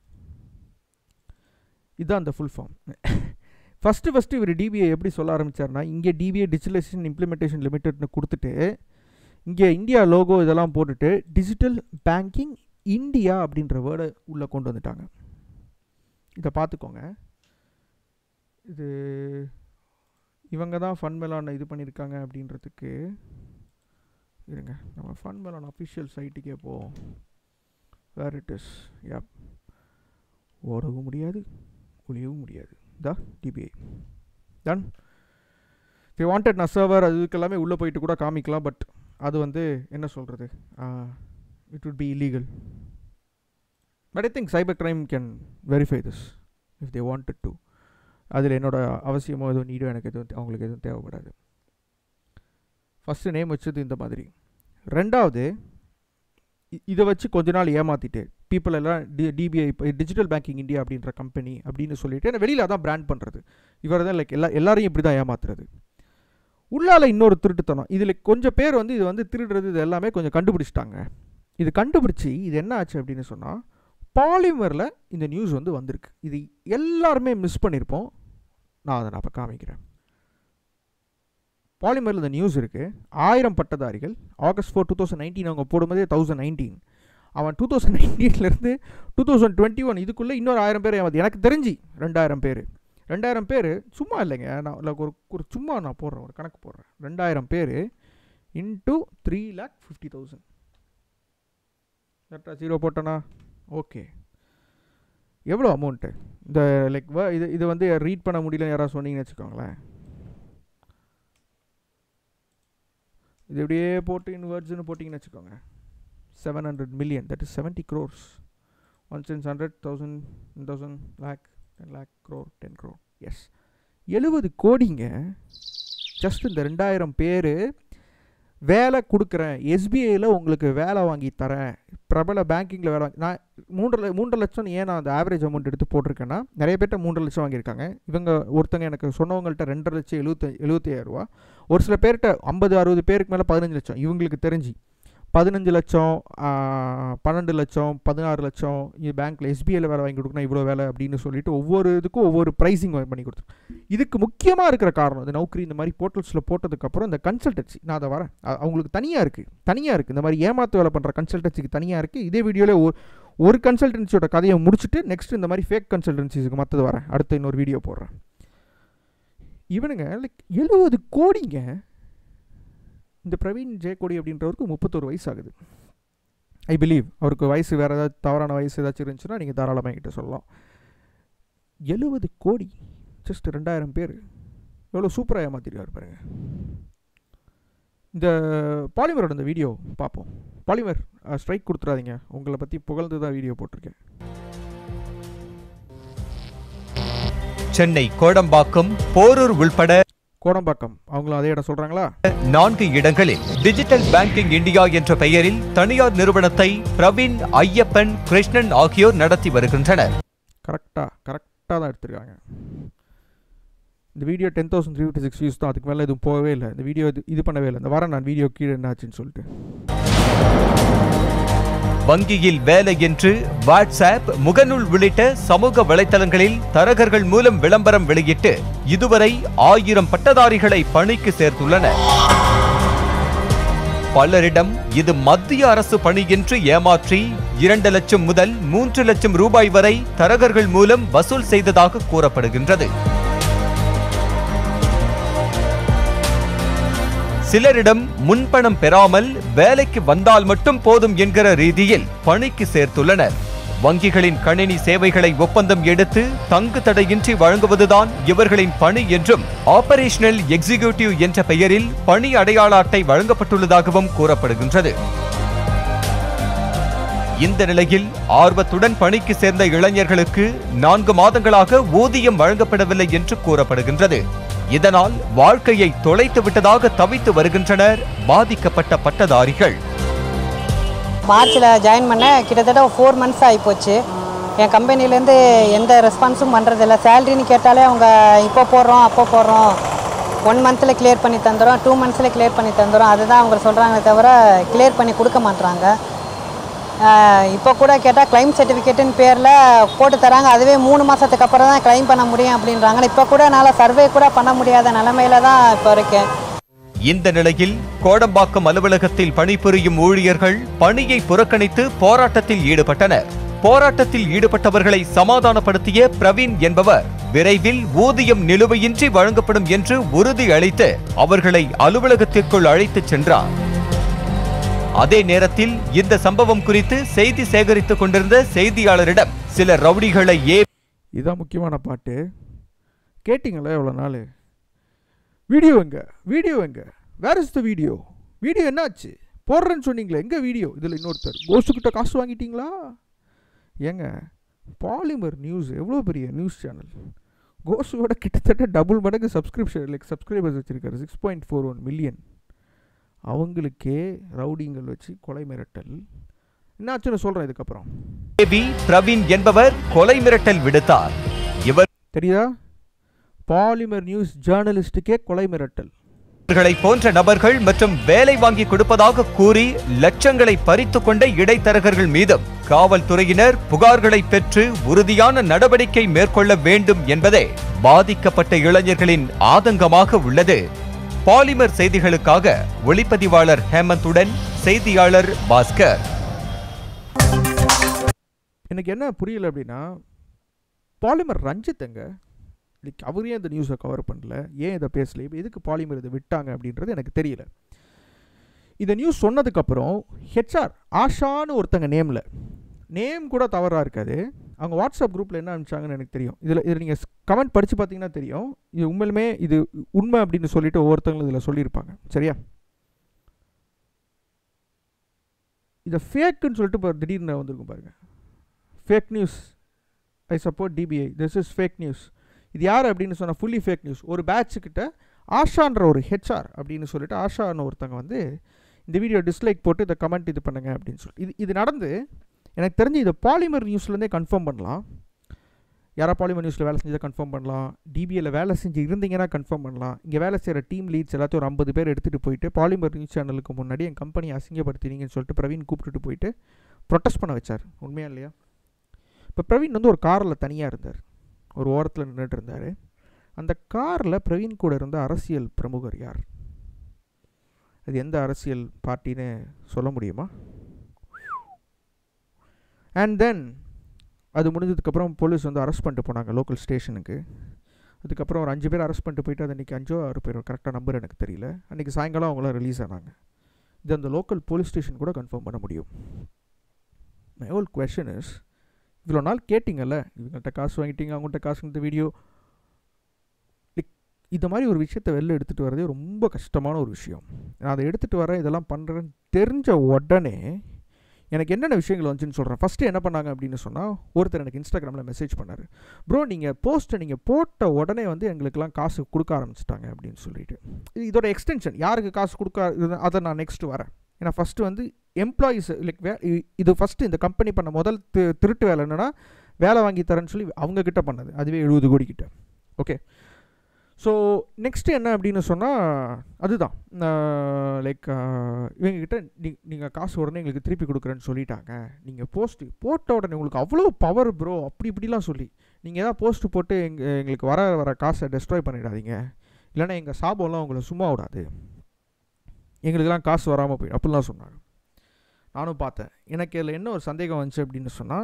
இதுதான் அந்த ஃபுல் ஃபார்ம் ஃபஸ்ட்டு ஃபஸ்ட்டு இவர் டிபிஐ எப்படி சொல்ல ஆரம்பித்தார்னா இங்கே டிபிஐ டிஜிட்டலைசேஷன் இம்ப்ளிமெண்டேஷன் லிமிட்டட்னு கொடுத்துட்டு இங்கே இந்தியா லோகோ இதெல்லாம் போட்டுட்டு டிஜிட்டல் பேங்கிங் இந்தியா அப்படின்ற வேர்டை உள்ளே கொண்டு வந்துட்டாங்க இதை பார்த்துக்கோங்க இது இவங்க தான் ஃபன் மெலான் இது பண்ணியிருக்காங்க அப்படின்றதுக்கு இருங்க நம்ம ஃபன் மெலான் அஃபிஷியல் சைட்டுக்கே போவோம் வேர் இட் இஸ் யா ஓடவும் முடியாது ஒளியவும் முடியாது தா டிபிஐ டன் தி வாண்டட் நான் சர்வர் அது இதுக்கெல்லாமே உள்ளே போயிட்டு கூட காமிக்கலாம் பட் அது வந்து என்ன சொல்கிறது it would be illegal but I think cyber crime can verify this if they wanted to அதில் என்னோட அவசியமோ எதுவும் நீடோ எனக்கு எதுவும் அவங்களுக்கு எதுவும் தேவைப்படாது ஃபஸ்ட்டு நேம் வச்சது இந்த மாதிரி ரெண்டாவது இதை வச்சு கொஞ்ச நாள் ஏமாற்றிட்டு பீப்புள் எல்லாம் D DBI digital banking India அப்படின்ற கம்பெனி அப்படின்னு சொல்லிட்டு ஏன்னா வெளியில் அதான் பிராண்ட் பண்ணுறது இவர் தான் லைக் எல்லா எல்லாரையும் இப்படி தான் ஏமாத்துறது உள்ளால இன்னொரு திருட்டுத்தனம் இதில் கொஞ்சம் பேர் வந்து இது வந்து திருடுறது இது எல்லாமே கொஞ்சம் கண்டுபிடிச்சிட்டாங்க இது கண்டுபிடிச்சி இது என்ன ஆச்சு அப்படின்னு சொன்னால் பாலிமரில் இந்த நியூஸ் வந்து வந்திருக்கு இது எல்லாருமே மிஸ் பண்ணியிருப்போம் நான் அதை நான் இப்போ காமிக்கிறேன் பாலிமரில் இந்த நியூஸ் இருக்குது ஆயிரம் பட்டதாரிகள் August four two thousand nineteen அவங்க போடும்போதே தௌசண்ட் நைன்டீன் அவன் டூ தௌசண்ட் நைன்டீன்லேருந்து டூ தௌசண்ட் டுவெண்ட்டி ஒன் இதுக்குள்ளே இன்னொரு ஆயிரம் பேர் ஏமாத்தி எனக்கு தெரிஞ்சு ரெண்டாயிரம் பேர் ரெண்டாயிரம் பேர் சும்மா இல்லைங்க நான் இல்லை ஒரு ஒரு சும்மா நான் போடுறேன் ஒரு கணக்கு போடுறேன் ரெண்டாயிரம் பேர் into three lakh fifty thousand கரெக்டாக ஜீரோ போட்டேனா ஓகே எவ்வளோ அமௌண்ட்டு இந்த லைக் இது இது வந்து ரீட் பண்ண முடியல யாராவது சொன்னீங்கன்னு வச்சுக்கோங்களேன் இது இப்படியே போட்டு இன் வேர்ட்ஸ்னு போட்டிங்கன்னு வச்சுக்கோங்க seven hundred million that is seventy crores one sense hundred thousand thousand lakh ten lakh crore ten crore yes எழுபது கோடிங்க ஜஸ்ட் இந்த ரெண்டாயிரம் பேர் வேலை கொடுக்குறேன் எஸ்பிஐயில் உங்களுக்கு வேலை வாங்கி தரேன் பிரபல பேங்கிங்கில் வேலை வாங்கி நான் மூன்றரை மூன்றரை லட்சம் ஏன் நான் அந்த ஆவரேஜ் அமௌண்ட் எடுத்து போட்டிருக்கேன்னா நிறைய பேர்ட்ட மூன்றரை லட்சம் வாங்கியிருக்காங்க இவங்க ஒருத்தங்க எனக்கு சொன்னவங்கள்ட்ட ரெண்டரை லட்சம் எழுபத்தி எழுபத்தி ரூபா ஒரு சில பேர்கிட்ட ஐம்பது அறுபது பேருக்கு மேலே பதினஞ்சு லட்சம் இவங்களுக்கு தெரிஞ்சு பதினஞ்சு லட்சம் பன்னெண்டு லட்சம் பதினாறு லட்சம் இது பேங்க்கில் எஸ்பிஐயில் வேலை வாங்கி கொடுக்கணும் இவ்வளோ வேலை அப்படின்னு சொல்லிட்டு ஒவ்வொரு இதுக்கும் ஒவ்வொரு ப்ரைஸிங் பண்ணி கொடுத்துருக்கோம் இதுக்கு முக்கியமாக இருக்கிற காரணம் இந்த நௌக்கரி இந்த மாதிரி போர்ட்டல்ஸில் போட்டதுக்கப்புறம் இந்த கன்சல்டன்சி நான் அதை வரேன் அவங்களுக்கு தனியாக இருக்குது தனியாக இருக்குது இந்த மாதிரி ஏமாத்து வேலை பண்ணுற கன்சல்டன்சிக்கு தனியாக இருக்குது இதே வீடியோவில் ஒரு ஒரு கன்சல்டன்சியோட கதையை முடிச்சுட்டு நெக்ஸ்ட் இந்த மாதிரி ஃபேக் கன்சல்டன்சிஸுக்கு மற்றது வரேன் அடுத்த இன்னொரு வீடியோ போடுறேன் இவனுங்க லைக் எழுபது கோடிங்க இந்த பிரவீன் ஜெயக்கொடி அப்படின்றவருக்கு முப்பத்தொரு வயசு ஆகுது ஐ பிலீவ் அவருக்கு வயசு வேறு ஏதாவது தவறான வயசு ஏதாச்சும் இருந்துச்சுன்னா நீங்கள் தாராளமாக என்கிட்ட சொல்லலாம் எழுபது கோடி ஜஸ்ட் ரெண்டாயிரம் பேர் எவ்வளோ சூப்பராக ஏமாத்திருக்காரு பாருங்க இந்த பாலிமரோட இந்த வீடியோ பார்ப்போம் பாலிமர் ஸ்ட்ரைக் கொடுத்துறாதீங்க உங்களை பற்றி புகழ்ந்து தான் வீடியோ போட்டிருக்கேன் சென்னை கோடம்பாக்கம் போரூர் உள்பட கோடம்பாக்கம் அவங்களும் அதே இடம் சொல்றாங்களா நான்கு இடங்களில் டிஜிட்டல் பேங்கிங் இந்தியா என்ற பெயரில் தனியார் நிறுவனத்தை பிரவீன் ஐயப்பன் கிருஷ்ணன் ஆகியோர் நடத்தி வருகின்றனர் கரெக்டா கரெக்டாக தான் எடுத்திருக்காங்க இந்த video ten thousand three fifty six views தான் அதுக்கு மேலே எதுவும் போகவே இல்லை இந்த வீடியோ இது இது பண்ணவே இல்லை இந்த வாரம் நான் வீடியோ கீழே என்னாச்சுன்னு சொல்லிட்டு வங்கியில் வேலை என்று வாட்ஸ்அப் முகநூல் உள்ளிட்ட சமூக வலைத்தளங்களில் தரகர்கள் மூலம் விளம்பரம் வெளியிட்டு இதுவரை ஆயிரம் பட்டதாரிகளை பணிக்கு சேர்த்துள்ளனர் பலரிடம் இது மத்திய அரசு பணி என்று ஏமாற்றி இரண்டு லட்சம் முதல் மூன்று லட்சம் ரூபாய் வரை தரகர்கள் மூலம் வசூல் செய்ததாக கூறப்படுகின்றது சிலரிடம் முன்பணம் பெறாமல் வேலைக்கு வந்தால் மட்டும் போதும் என்கிற ரீதியில் பணிக்கு சேர்த்துள்ளனர் வங்கிகளின் கணினி சேவைகளை ஒப்பந்தம் எடுத்து தங்கு தடையின்றி வழங்குவதுதான் இவர்களின் பணி என்றும் ஆபரேஷனல் எக்ஸிகியூட்டிவ் என்ற பெயரில் பணி அடையாள அட்டை வழங்கப்பட்டுள்ளதாகவும் கூறப்படுகின்றது இந்த நிலையில் ஆர்வத்துடன் பணிக்கு சேர்ந்த இளைஞர்களுக்கு நான்கு மாதங்களாக ஊதியம் வழங்கப்படவில்லை என்று கூறப்படுகின்றது இதனால் வாழ்க்கையை தொலைத்து விட்டதாக தவித்து வருகின்றனர் பாதிக்கப்பட்ட பட்டதாரிகள் மார்ச்சில் ஜாயின் பண்ண கிட்டத்தட்ட ஃபோர் மந்த்ஸ் ஆகிப்போச்சு என் கம்பெனிலேருந்து எந்த ரெஸ்பான்ஸும் பண்ணுறதில்ல சேலரின்னு கேட்டாலே அவங்க இப்போ போடுறோம் அப்போ போடுறோம் ஒன் மந்தில் கிளியர் பண்ணி தந்துடும் டூ மந்த்ஸில் கிளியர் பண்ணி தந்துடும் அதுதான் அவங்க சொல்கிறாங்களே தவிர கிளியர் பண்ணி கொடுக்க மாட்றாங்க இப்போ கூட கேட்டால் கிளைம் சர்டிஃபிகேட்டுன்னு பேரில் போட்டு தராங்க அதுவே மூணு மாதத்துக்கு அப்புறம் தான் கிளைம் பண்ண முடியும் அப்படின்றாங்க இப்போ கூட என்னால் சர்வே கூட பண்ண முடியாத நிலமையில தான் இப்போ இருக்கேன் இந்த நிலையில் கோடம்பாக்கம் அலுவலகத்தில் பணிபுரியும் ஊழியர்கள் பணியை புறக்கணித்து போராட்டத்தில் ஈடுபட்டனர் போராட்டத்தில் ஈடுபட்டவர்களை சமாதானப்படுத்திய பிரவீன் என்பவர் விரைவில் ஊதியம் நிலுவையின்றி வழங்கப்படும் என்று உறுதி அளித்து அவர்களை அலுவலகத்திற்குள் அழைத்துச் சென்றார் அதே நேரத்தில் இந்த சம்பவம் குறித்து செய்தி சேகரித்துக் கொண்டிருந்த செய்தியாளரிடம் சில ரவுடிகளை ஏ இதான் முக்கியமான பாட்டு கேட்டிங்களா எவ்வளோ நாள் வீடியோ எங்க வீடியோ எங்க where is the video video என்னாச்சு போடுறேன்னு சொன்னீங்களே எங்கே வீடியோ இதில் இன்னொருத்தர் கோசுக்கிட்ட காசு வாங்கிட்டீங்களா ஏங்க பாலிமர் நியூஸ் எவ்வளோ பெரிய நியூஸ் சேனல் கோசுவோட கிட்டத்தட்ட டபுள் மடங்கு சப்ஸ்கிரிப்ஷன் லைக் சப்ஸ்கிரைபர்ஸ் வச்சுருக்காரு six point four one million அவங்களுக்கே ரவுடிங்கள் வச்சு கொலை மிரட்டல் என்னாச்சுன்னு சொல்கிறேன் இதுக்கப்புறம் ஏபி பிரவீன் என்பவர் கொலை மிரட்டல் விடுத்தார் இவர் தெரியுதா பாலிமர் நியூஸ் ஜேர்னலிஸ்டுக்கே கொலை மிரட்டல் இவர்களை போன்ற நபர்கள் மற்றும் வேலை வாங்கி கொடுப்பதாக கூறி லட்சங்களை பறித்துக் கொண்ட இடைத்தரகர்கள் மீதும் காவல்துறையினர் புகார்களை பெற்று உறுதியான நடவடிக்கை மேற்கொள்ள வேண்டும் என்பதே பாதிக்கப்பட்ட இளைஞர்களின் ஆதங்கமாக உள்ளது பாலிமர் செய்திகளுக்காக ஒளிப்பதிவாளர் ஹேமந்துடன் செய்தியாளர் பாஸ்கர் எனக்கு என்ன புரியல அப்படின்னா பாலிமர் ரஞ்சித் எங்க லைக் அவர் ஏன் இந்த நியூஸை கவர் பண்ணல ஏன் இதை பேசல இப்போ எதுக்கு பாலிமர் இதை விட்டாங்க அப்படின்றது எனக்கு தெரியல இந்த நியூஸ் சொன்னதுக்கப்புறம் ஹெச்ஆர் ஆஷான்னு ஒருத்தங்க நேமில் நேம் கூட தவறாக இருக்காது அவங்க வாட்ஸ்அப் குரூப்பில் என்ன அனுப்பிச்சாங்கன்னு எனக்கு தெரியும் இதில் இதில் நீங்கள் கமெண்ட் படித்து பார்த்தீங்கன்னா தெரியும் இது உண்மையிலுமே இது உண்மை அப்படின்னு சொல்லிட்டு ஒவ்வொருத்தங்களும் இதில் சொல்லியிருப்பாங்க சரியா இதை ஃபேக்குன்னு சொல்லிட்டு இப்போ திடீர்னு வந்திருக்கும் பாருங்கள் fake news I support DBI this is fake news இது யார் அப்படின்னு சொன்னால் ஃபுல்லி ஃபேக் நியூஸ் ஒரு பேட்சுக்கிட்ட ஆஷான்ற ஒரு ஹெச்ஆர் அப்படின்னு சொல்லிட்டு ஆஷான்னு ஒருத்தங்க வந்து இந்த வீடியோ டிஸ்லைக் போட்டு இதை கமெண்ட் இது பண்ணுங்க அப்படின்னு சொல்லி இது இது நடந்து எனக்கு தெரிஞ்சு இதை பாலிமர் நியூஸ்லேருந்தே கன்ஃபார்ம் பண்ணலாம் யாரா பாலிமர் நியூஸில் வேலை செஞ்சதை கன்ஃபார்ம் பண்ணலாம் டிபிஏல வேலை செஞ்சு இருந்தீங்கன்னா கன்ஃபார்ம் பண்ணலாம் இங்கே வேலை செய்கிற டீம் லீட்ஸ் எல்லாத்தையும் ஒரு ஐம்பது பேர் எடுத்துகிட்டு போயிட்டு பாலிமர் நியூஸ் சேனலுக்கு முன்னாடி என் கம்பெனியை அசிங்கப்படுத்தினீங்கன்னு சொல்லிட்டு பிரவீன் கூப்பிட்டுட்டு போயிட்டு ப்ரொட்டஸ்ட் பண்ண வச்சார் உண்மையா இல்லையா இப்போ பிரவீன் வந்து ஒரு காரில் தனியாக இருந்தார் ஒரு ஓரத்தில் நின்றுட்டு இருந்தார் அந்த காரில் பிரவீன் கூட இருந்த அரசியல் பிரமுகர் யார் அது எந்த அரசியல் பார்ட்டின்னு சொல்ல முடியுமா அண்ட் தென் அது முடிஞ்சதுக்கப்புறம் போலீஸ் வந்து அரெஸ்ட் பண்ணிட்டு போனாங்க லோக்கல் ஸ்டேஷனுக்கு அதுக்கப்புறம் ஒரு அஞ்சு பேர் அரெஸ்ட் பண்ணிட்டு போயிட்டு அது அன்றைக்கி அஞ்சோ ஆறு பேர் கரெக்டாக நம்பர் எனக்கு தெரியல அன்றைக்கி சாயங்காலம் அவங்களாம் ரிலீஸ் ஆனாங்க இது அந்த லோக்கல் போலீஸ் ஸ்டேஷன் கூட கன்ஃபார்ம் பண்ண முடியும் மை ஹோல் கொஷன் இஸ் இவ்வளோ நாள் கேட்டிங்கல்ல இவங்கள்ட்ட காசு வாங்கிட்டீங்க அவங்கள்ட்ட காசு இந்த வீடியோ லைக் இந்த மாதிரி ஒரு விஷயத்தை வெளில எடுத்துகிட்டு வரதே ரொம்ப கஷ்டமான ஒரு விஷயம் நான் அதை எடுத்துகிட்டு வரேன் இதெல்லாம் பண்ணுறேன்னு தெரிஞ்ச உடனே எனக்கு என்னென்ன விஷயங்கள் வந்துச்சுன்னு சொல்கிறேன் ஃபஸ்ட்டு என்ன பண்ணாங்க அப்படின்னு சொன்னால் ஒருத்தர் எனக்கு இன்ஸ்டாகிராமில் மெசேஜ் பண்ணார் ப்ரோ நீங்கள் போஸ்ட்டை நீங்கள் போட்ட உடனே வந்து எங்களுக்கெல்லாம் காசு கொடுக்க ஆரம்பிச்சிட்டாங்க அப்படின்னு சொல்லிட்டு இது இதோட எக்ஸ்டென்ஷன் யாருக்கு காசு கொடுக்க அதை நான் நெக்ஸ்ட்டு வரேன் ஏன்னா ஃபஸ்ட்டு வந்து எம்ப்ளாயீஸ் லைக் வே இது ஃபஸ்ட்டு இந்த கம்பெனி பண்ண முதல் தி திருட்டு வேலை என்னென்னா வேலை வாங்கி தரேன்னு சொல்லி அவங்கக்கிட்ட பண்ணது அதுவே எழுபது கோடி கிட்ட ஓகே ஸோ நெக்ஸ்ட்டு என்ன அப்படின்னு சொன்னால் அதுதான் லைக் இவங்ககிட்ட நீ நீங்கள் காசு உடனே எங்களுக்கு திருப்பி கொடுக்குறேன்னு சொல்லிட்டாங்க நீங்கள் போஸ்ட்டு போட்ட உடனே உங்களுக்கு அவ்வளோ பவர் ப்ரோ அப்படி இப்படிலாம் சொல்லி நீங்கள் எதாவது போஸ்ட்டு போட்டு எங்கள் எங்களுக்கு வர வர காசை டெஸ்ட்ராய் பண்ணிடாதீங்க இல்லைன்னா எங்கள் சாபம்லாம் உங்களை சும்மா விடாது எங்களுக்கெல்லாம் காசு வராமல் போய் அப்படிலாம் சொன்னாங்க நானும் பார்த்தேன் எனக்கு இதில் என்ன ஒரு சந்தேகம் வந்துச்சு அப்படின்னு சொன்னால்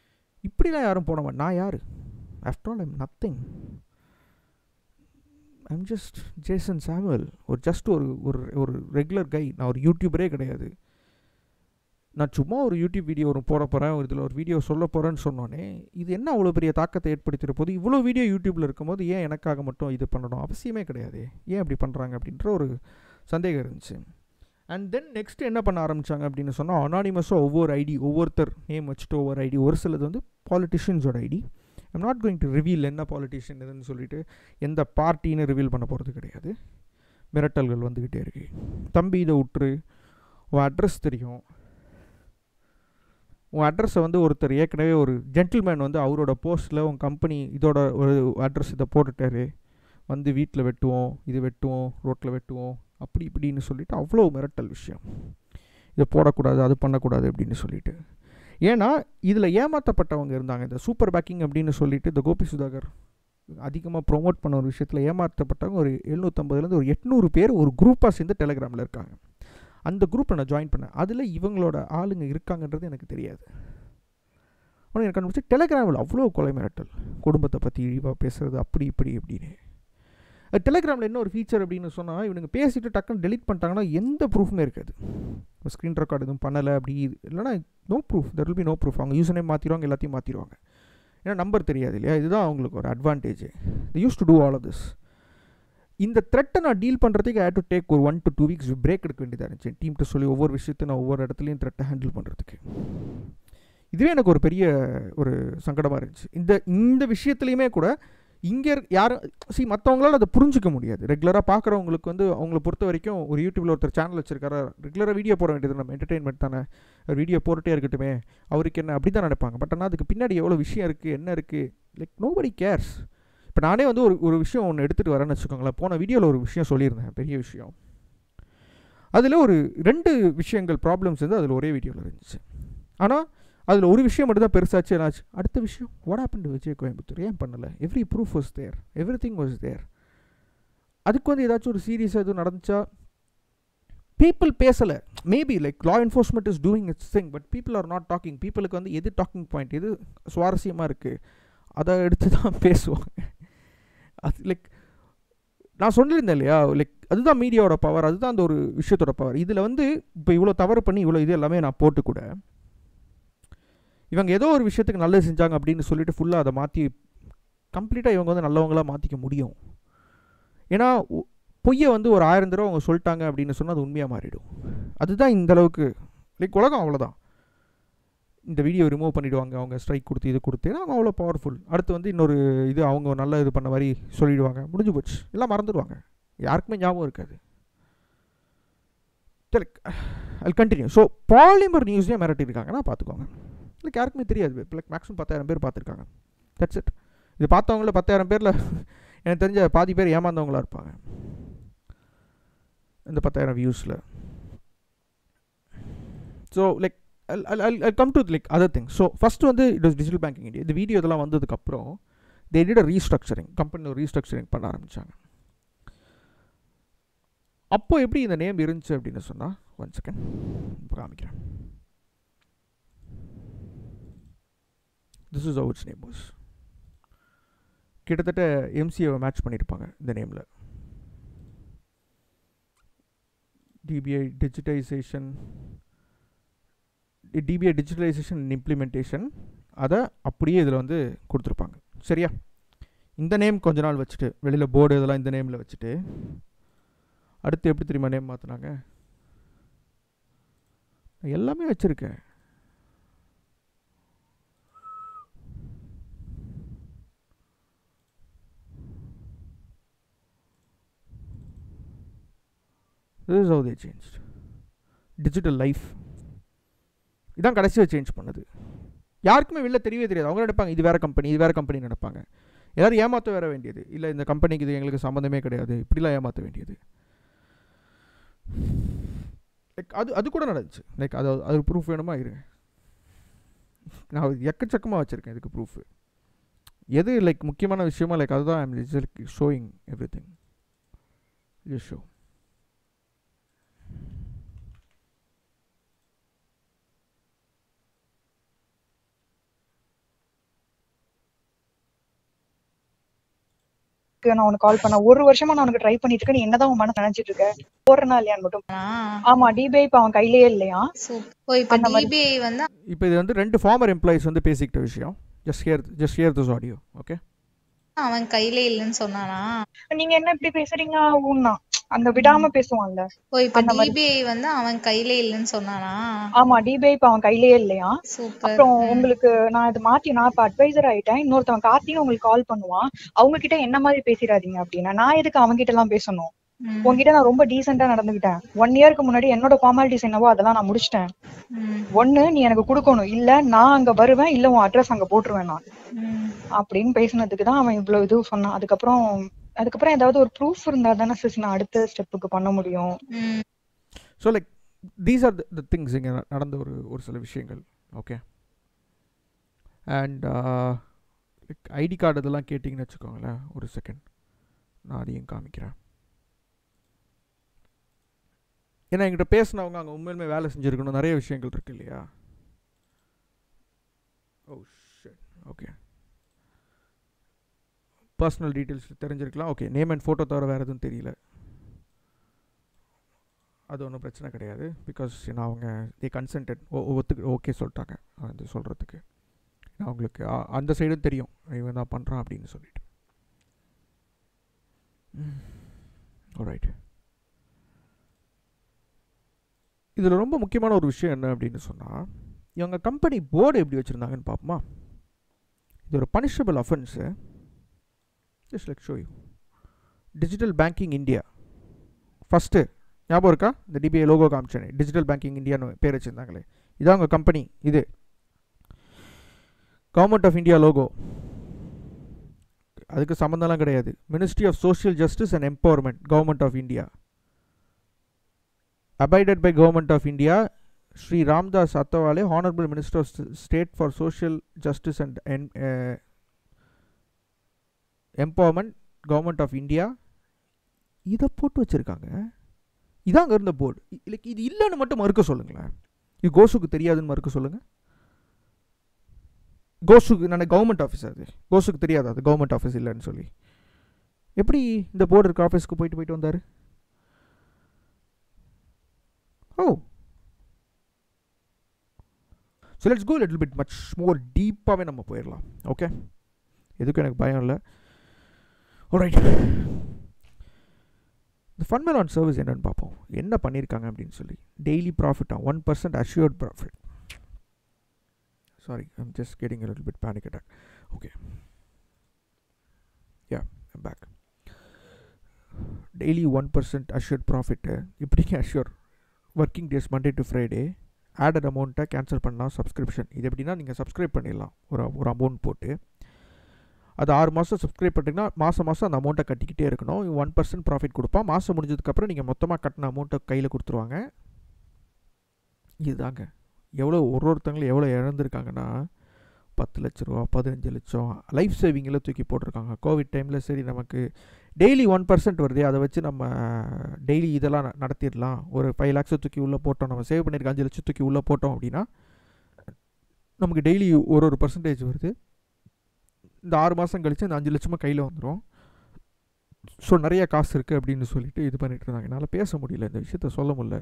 இப்படிலாம் யாரும் போட மாட்டேன் நான் யார் after all I'm nothing I'm just Jason Samuel ஒரு ஜஸ்ட் ஒரு ஒரு ஒரு ரெகுலர் கை நான் ஒரு யூடியூபரே கிடையாது நான் சும்மா ஒரு யூடியூப் வீடியோ ஒரு போட போகிறேன் ஒரு இதில் ஒரு வீடியோ சொல்ல போகிறேன்னு சொன்னோன்னே இது என்ன அவ்வளோ பெரிய தாக்கத்தை ஏற்படுத்திற போது இவ்வளோ வீடியோ யூடியூப்பில் இருக்கும்போது ஏன் எனக்காக மட்டும் இது பண்ணணும் அவசியமே கிடையாது ஏன் அப்படி பண்ணுறாங்க அப்படின்ற ஒரு சந்தேகம் இருந்துச்சு அண்ட் தென் நெக்ஸ்ட் என்ன பண்ண ஆரம்பித்தாங்க அப்படின்னு சொன்னால் அனானிமஸாக ஒவ்வொரு ஐடி ஒவ்வொருத்தர் நேம் வச்சுட்டு ஒவ்வொரு ஐடி ஒரு சிலது வந்து பாலிட்டிஷியன்ஸோட ID I'm not going to reveal என்ன பாலிட்டிஷியன் இதுன்னு சொல்லிட்டு எந்த பார்ட்டின்னு ரிவீல் பண்ண போகிறது கிடையாது மிரட்டல்கள் வந்துக்கிட்டே இருக்கு தம்பி இதை விட்டுரு உன் அட்ரஸ் தெரியும் உன் அட்ரஸை வந்து ஒருத்தர் ஏற்கனவே ஒரு ஜென்டில்மேன் வந்து அவரோட போஸ்ட்டில் உன் கம்பெனி இதோட ஒரு அட்ரஸ் இதை போட்டுட்டாரு வந்து வீட்டில் வெட்டுவோம் இது வெட்டுவோம் ரோட்டில் வெட்டுவோம் அப்படி இப்படின்னு சொல்லிட்டு அவ்வளோ மிரட்டல் விஷயம் இதை போடக்கூடாது அது பண்ணக்கூடாது அப்படின்னு சொல்லிட்டு ஏன்னா இதில் ஏமாற்றப்பட்டவங்க இருந்தாங்க இந்த சூப்பர் பேக்கிங் அப்படின்னு சொல்லிட்டு இந்த கோபி சுதாகர் அதிகமாக ப்ரொமோட் பண்ண ஒரு விஷயத்தில் ஏமாற்றப்பட்டவங்க ஒரு எழுநூற்றம்பதுலேருந்து ஒரு எட்நூறு பேர் ஒரு குரூப்பாக சேர்ந்து டெலிகிராமில் இருக்காங்க அந்த குரூப்பை நான் ஜாயின் பண்ணேன் அதில் இவங்களோட ஆளுங்க இருக்காங்கன்றது எனக்கு தெரியாது ஆனால் எனக்கு கண்டுபிடிச்சி டெலிகிராமில் அவ்வளோ கொலை மிரட்டல் குடும்பத்தை பற்றி இழிவாக பேசுகிறது அப்படி இப்படி இப்படின்னு டெலிகிராமில் என்ன ஒரு ஃபீச்சர் அப்படின்னு சொன்னால் இவனுங்க பேசிட்டு டக்குன்னு டெலிட் பண்ணிட்டாங்கன்னா எந்த ப்ரூஃபுமே இருக்காது ஸ்க்ரீன் ரெக்கார்டு எதுவும் பண்ணலை அப்படி இது இல்லைனா no proof there will be no proof அவங்க யூஸ் நேம் மாற்றிடுவாங்க எல்லாத்தையும் மாற்றிடுவாங்க ஏன்னா நம்பர் தெரியாது இல்லையா இதுதான் அவங்களுக்கு ஒரு advantage use to do all of this இந்த த்ரெட்டை நான் டீல் பண்ணுறதுக்கு ஐ டு டேக் ஒரு one to two weeks break எடுக்க வேண்டியதாக இருந்துச்சு டீம்கிட்ட சொல்லி ஒவ்வொரு விஷயத்தையும் நான் ஒவ்வொரு இடத்துலையும் த்ரெட்டை ஹேண்டில் பண்ணுறதுக்கு இதுவே எனக்கு ஒரு பெரிய ஒரு சங்கடமாக இருந்துச்சு இந்த இந்த விஷயத்துலையுமே கூட இங்கே யாரும் சி மற்றவங்களால அதை புரிஞ்சிக்க முடியாது ரெகுலராக பார்க்குறவங்களுக்கு வந்து அவங்கள பொறுத்த வரைக்கும் ஒரு யூடியூப்பில் ஒருத்தர் சேனல் வச்சிருக்காரு ரெகுலராக வீடியோ போட வேண்டியது நம்ம என்டர்டெயின்மெண்ட் தானே வீடியோ போட்டுட்டே இருக்கட்டுமே அவருக்கு என்ன அப்படி தான் நினைப்பாங்க பட் ஆனால் அதுக்கு பின்னாடி எவ்வளோ விஷயம் இருக்குது என்ன இருக்குது லைக் நோபடி கேர்ஸ் இப்போ நானே வந்து ஒரு ஒரு விஷயம் ஒன்று எடுத்துகிட்டு வரேன்னு வச்சுக்கோங்களேன் போன வீடியோவில் ஒரு விஷயம் சொல்லியிருந்தேன் பெரிய விஷயம் அதில் ஒரு ரெண்டு விஷயங்கள் ப்ராப்ளம்ஸ் வந்து அதில் ஒரே வீடியோவில் இருந்துச்சு ஆனால் அதில் ஒரு விஷயம் மட்டும் தான் பெருசாச்சு என்னாச்சு அடுத்த விஷயம் what happen to Vijay Coimbatore ஏன் பண்ணலை every proof was there every thing was there அதுக்கு வந்து ஏதாச்சும் ஒரு சீரியஸாக எதுவும் நடந்துச்சா பீப்புள் பேசலை maybe like law enforcement is doing its thing but people are not talking பீப்புளுக்கு வந்து எது டாக்கிங் பாயிண்ட் எது சுவாரஸ்யமாக இருக்குது அதை எடுத்து தான் பேசுவாங்க அது லைக் நான் சொல்லியிருந்தேன் இல்லையா லைக் அதுதான் மீடியாவோட பவர் அதுதான் அந்த ஒரு விஷயத்தோட பவர் இதில் வந்து இப்போ இவ்வளோ தவறு பண்ணி இவ்வளோ இது எல்லாமே நான் போட்டு கூட இவங்க ஏதோ ஒரு விஷயத்துக்கு நல்லது செஞ்சாங்க அப்படின்னு சொல்லிட்டு ஃபுல்லாக அதை மாற்றி கம்ப்ளீட்டாக இவங்க வந்து நல்லவங்களாக மாற்றிக்க முடியும் ஏன்னா பொய்யை வந்து ஒரு ஆயிரம் தடவை அவங்க சொல்லிட்டாங்க அப்படின்னு சொன்னால் அது உண்மையாக மாறிடும் அதுதான் இந்த அளவுக்கு லைக் உலகம் அவ்வளோதான் இந்த வீடியோ ரிமூவ் பண்ணிவிடுவாங்க அவங்க ஸ்ட்ரைக் கொடுத்து இது கொடுத்து ஏன்னா அவங்க அவ்வளோ பவர்ஃபுல் அடுத்து வந்து இன்னொரு இது அவங்க நல்ல இது பண்ண மாதிரி சொல்லிடுவாங்க முடிஞ்சு போச்சு எல்லாம் மறந்துடுவாங்க யாருக்குமே ஞாபகம் இருக்காது லைக் அது கண்டினியூ ஸோ பாலிமர் நியூஸே மிரட்டியிருக்காங்கன்னா பார்த்துக்கோங்க லைக் யாருக்குமே தெரியாது லைக் மேக்ஸிமம் பத்தாயிரம் பேர் பார்த்துருக்காங்க தட்ஸ் இட் இது பார்த்தவங்கள பத்தாயிரம் பேரில் எனக்கு தெரிஞ்ச பாதி பேர் ஏமாந்தவங்களாக இருப்பாங்க இந்த பத்தாயிரம் வியூஸில் so like I come to like other thing so first வந்து it was digital banking India இந்த வீடியோ இதெல்லாம் வந்ததுக்கப்புறம் தே டிட் அ ரீஸ்ட்ரக்சரிங் கம்பெனியில் ரீஸ்ட்ரக்சரிங் பண்ண ஆரம்பித்தாங்க அப்போ எப்படி இந்த நேம் இருந்துச்சு அப்படின்னு சொன்னால் ஒன் செகண்ட் இப்போ காமிக்கிறேன் this is outs name was கிட்டத்தட்ட எம்சிஏவை மேட்ச் பண்ணியிருப்பாங்க இந்த நேமில் DPI digitisation DPI digitalisation implementation அதை அப்படியே இதில் வந்து கொடுத்துருப்பாங்க சரியா இந்த நேம் கொஞ்ச நாள் வச்சுட்டு வெளியில் போர்டு இதெல்லாம் இந்த நேமில் வச்சுட்டு அடுத்து எப்படி தெரியுமா நேம் மாற்றினாங்க எல்லாமே வச்சுருக்கேன் this is how they changed digital life இதான் கடைசியாக சேஞ்ச் பண்ணது யாருக்குமே வெளில தெரியவே தெரியாது அவங்க நினைப்பாங்க இது வேறு கம்பெனி இது வேறு கம்பெனி நினைப்பாங்க எல்லோரும் ஏமாற்ற வேற வேண்டியது இல்லை இந்த கம்பெனிக்கு இது எங்களுக்கு சம்மந்தமே கிடையாது இப்படிலாம் ஏமாற்ற வேண்டியது லைக் அது அது கூட நடந்துச்சு லைக் அது அது ப்ரூஃப் வேணுமா இருங்க நான் எக்கச்சக்கமாக வச்சுருக்கேன் இதுக்கு ப்ரூஃபு எது லைக் முக்கியமான விஷயமா லைக் அதுதான் I'm showing every thing show இருக்கு நான் உனக்கு கால் பண்ண ஒரு வருஷமா நான் உனக்கு ட்ரை பண்ணிட்டு இருக்கேன் நீ என்னதான் உன் மனசு நினைச்சிட்டு இருக்க போறனா இல்லையான்னு மட்டும் ஆமா டிபிஐ இப்ப அவன் கையிலேயே இல்லையா ஓ இப்ப அந்த மாதிரி- டிபிஐ வந்து இப்போ இது வந்து ரெண்டு ஃபார்மர் எம்ப்ளாயிஸ் வந்து பேசிக்கிட்ட விஷயம் just hear just hear this audio okay அவன் கையில இல்லைன்னு சொன்னானா நீங்க என்ன இப்படி பேசுறீங்க ஊன்னா அந்த விடாம பேசுவான்ல ஓ இப்ப அந்த மாதிரி- டிபிஐ வந்து அவன் கையில இல்லைன்னு சொன்னானா ஆமா டிபிஐ இப்ப அவன் கையிலேயே இல்லையா சூப்பர் அப்புறம் உங்களுக்கு நான் இது மாத்தி நான் இப்ப அட்வைசர் ஆயிட்டேன் இன்னொருத்தவன் கார்த்தியும் உங்களுக்கு கால் பண்ணுவான் அவங்க கிட்ட என்ன மாதிரி பேசிடாதீங்க அப்படின்னா நான் எதுக்கு அவங்க கிட்ட எல்லாம் பேசணும் ம். உன்கிட்ட நான் ரொம்ப டீசெண்டா நடந்துக்கிட்டேன் ஒன் இயர்க்கு முன்னாடி என்னோட ஃபார்மாலிட்டிஸ் என்னவோ அதெல்லாம் நான் முடிச்சிட்டேன் ம். ஒண்ணு நீ எனக்கு கொடுக்கணும் இல்ல நான் அங்க வருவேன் இல்ல உன் அட்ரஸ் அங்க போட்டுருவேன் நான் ம். அப்படின்னு பேசுனதுக்கு தான் அவன் இவ்வளவு இது சொன்னான் அதுக்கப்புறம் அதுக்கப்புறம் ஏதாவது ஒரு ப்ரூஃப் இருந்தா தானே சிஸ் நான் அடுத்த ஸ்டெப்புக்கு பண்ண முடியும் ம். So like these are the things இங்கே நடந்த ஒரு ஒரு சில விஷயங்கள் okay and like ID card இதெல்லாம் கேட்டிங்கன்னு வச்சுக்கோங்களேன் ஒரு செகண்ட் நான் அதையும் காமிக்கிறேன் ஏன்னா என்கிட்ட பேசினவங்க அங்கே உண்மையிலுமே வேலை செஞ்சுருக்கணும் நிறைய விஷயங்கள் இருக்கு இல்லையா ஓ ஓகே பர்சனல் டீட்டெயில்ஸ் தெரிஞ்சிருக்கலாம் ஓகே நேம் அண்ட் ஃபோட்டோ தவிர வேறு எதுவும் தெரியல அது ஒன்றும் பிரச்சனை கிடையாது பிகாஸ் நான் அவங்க தே கன்சென்டட் ஒத்துக்கு ஓகே சொல்லிட்டாங்க அது சொல்கிறதுக்கு நான் அவங்களுக்கு அ- அந்த சைடும் தெரியும் இவன் தான் பண்ணுறான் அப்படின்னு சொல்லிட்டு ரைட் இதில் ரொம்ப முக்கியமான ஒரு விஷயம் என்ன அப்படின்னு சொன்னால் இவங்க கம்பெனி போர்டு எப்படி வச்சுருந்தாங்கன்னு பார்ப்போமா இது ஒரு punishable offence just like show you digital banking India first ஞாபகம் இருக்கா இந்த டிபிஐ லோகோ காமிச்சேனே டிஜிட்டல் பேங்கிங் இந்தியான்னு பேர் வச்சுருந்தாங்களே இதான் உங்கள் கம்பெனி இது கவர்மெண்ட் ஆஃப் இந்தியா லோகோ அதுக்கு சம்மந்தம்லாம் கிடையாது ministry of social justice and empowerment government of India abided by government of india Sri Ramdas Athawale, Honorable Minister of S- State for Social Justice and, and uh, Empowerment, Government of India இதை போட்டு வச்சுருக்காங்க இதான் அங்கே இருந்த board like இது இல்லைன்னு மட்டும் மறுக்க சொல்லுங்களேன் இது கோசுக்கு தெரியாதுன்னு மறுக்க சொல்லுங்கள் கோசுக்கு நான் கவர்மெண்ட் ஆஃபீஸ் அது கோசுக்கு தெரியாது அது கவர்மெண்ட் ஆஃபீஸ் இல்லைன்னு சொல்லி எப்படி இந்த போர்டு இருக்க ஆஃபீஸ்க்கு போயிட்டு போயிட்டு வந்தார் oh so let's go little bit much more டீப்பாகவே நம்ம போயிடலாம் ஓகே எதுக்கும் எனக்கு பயம் இல்லை ரைட் இந்த ஃபண்ட்மெல் ஆன் சர்வீஸ் என்னன்னு பார்ப்போம் என்ன பண்ணியிருக்காங்க அப்படின்னு சொல்லி டெய்லி ப்ராஃபிட்டா one percent assured profit sorry I'm just getting little bit panic attack okay yeah back daily one percent assured profit இப்படிங்க assure working days Monday to Friday added அமௌண்ட்டை கேன்சல் பண்ணலாம் சப்ஸ்கிரிப்ஷன் இது எப்படின்னா நீங்கள் சப்ஸ்கிரைப் பண்ணிடலாம் ஒரு ஒரு அமௌண்ட் போட்டு அது ஆறு மாதம் சப்ஸ்கிரைப் பண்ணிட்டீங்கன்னா மாதம் மாதம் அந்த அமௌண்ட்டை கட்டிக்கிட்டே இருக்கணும் ஒன் பர்சன்ட் ப்ராஃபிட் கொடுப்பான் மாதம் முடிஞ்சதுக்கப்புறம் நீங்கள் மொத்தமாக கட்டின அமௌண்ட்டை கையில் கொடுத்துருவாங்க இதுதாங்க எவ்வளோ ஒரு ஒருத்தங்களும் எவ்வளோ இழந்திருக்காங்கன்னா பத்து லட்ச ரூபா பதினஞ்சு லட்சம் லைஃப் சேவிங்கில் தூக்கி போட்டிருக்காங்க கோவிட் டைமில் சரி நமக்கு டெய்லி ஒன் பர்சன்ட் வருது அதை வச்சு நம்ம டெய்லி இதெல்லாம் ந- நடத்திடலாம் ஒரு ஃபைவ் லேக்ஸை தூக்கி உள்ளே போட்டோம் நம்ம சேவ் பண்ணியிருக்க அஞ்சு லட்சம் தூக்கி உள்ளே போட்டோம் அப்படின்னா நமக்கு டெய்லி ஒரு ஒரு பர்சன்டேஜ் வருது இந்த ஆறு மாதம் கழிச்சு இந்த அஞ்சு லட்சமாக கையில் வந்துடும் ஸோ நிறைய காசு இருக்குது அப்படின்னு சொல்லிட்டு இது பண்ணிட்டு இருந்தாங்க என்னால் பேச முடியல இந்த விஷயத்த சொல்ல முடியல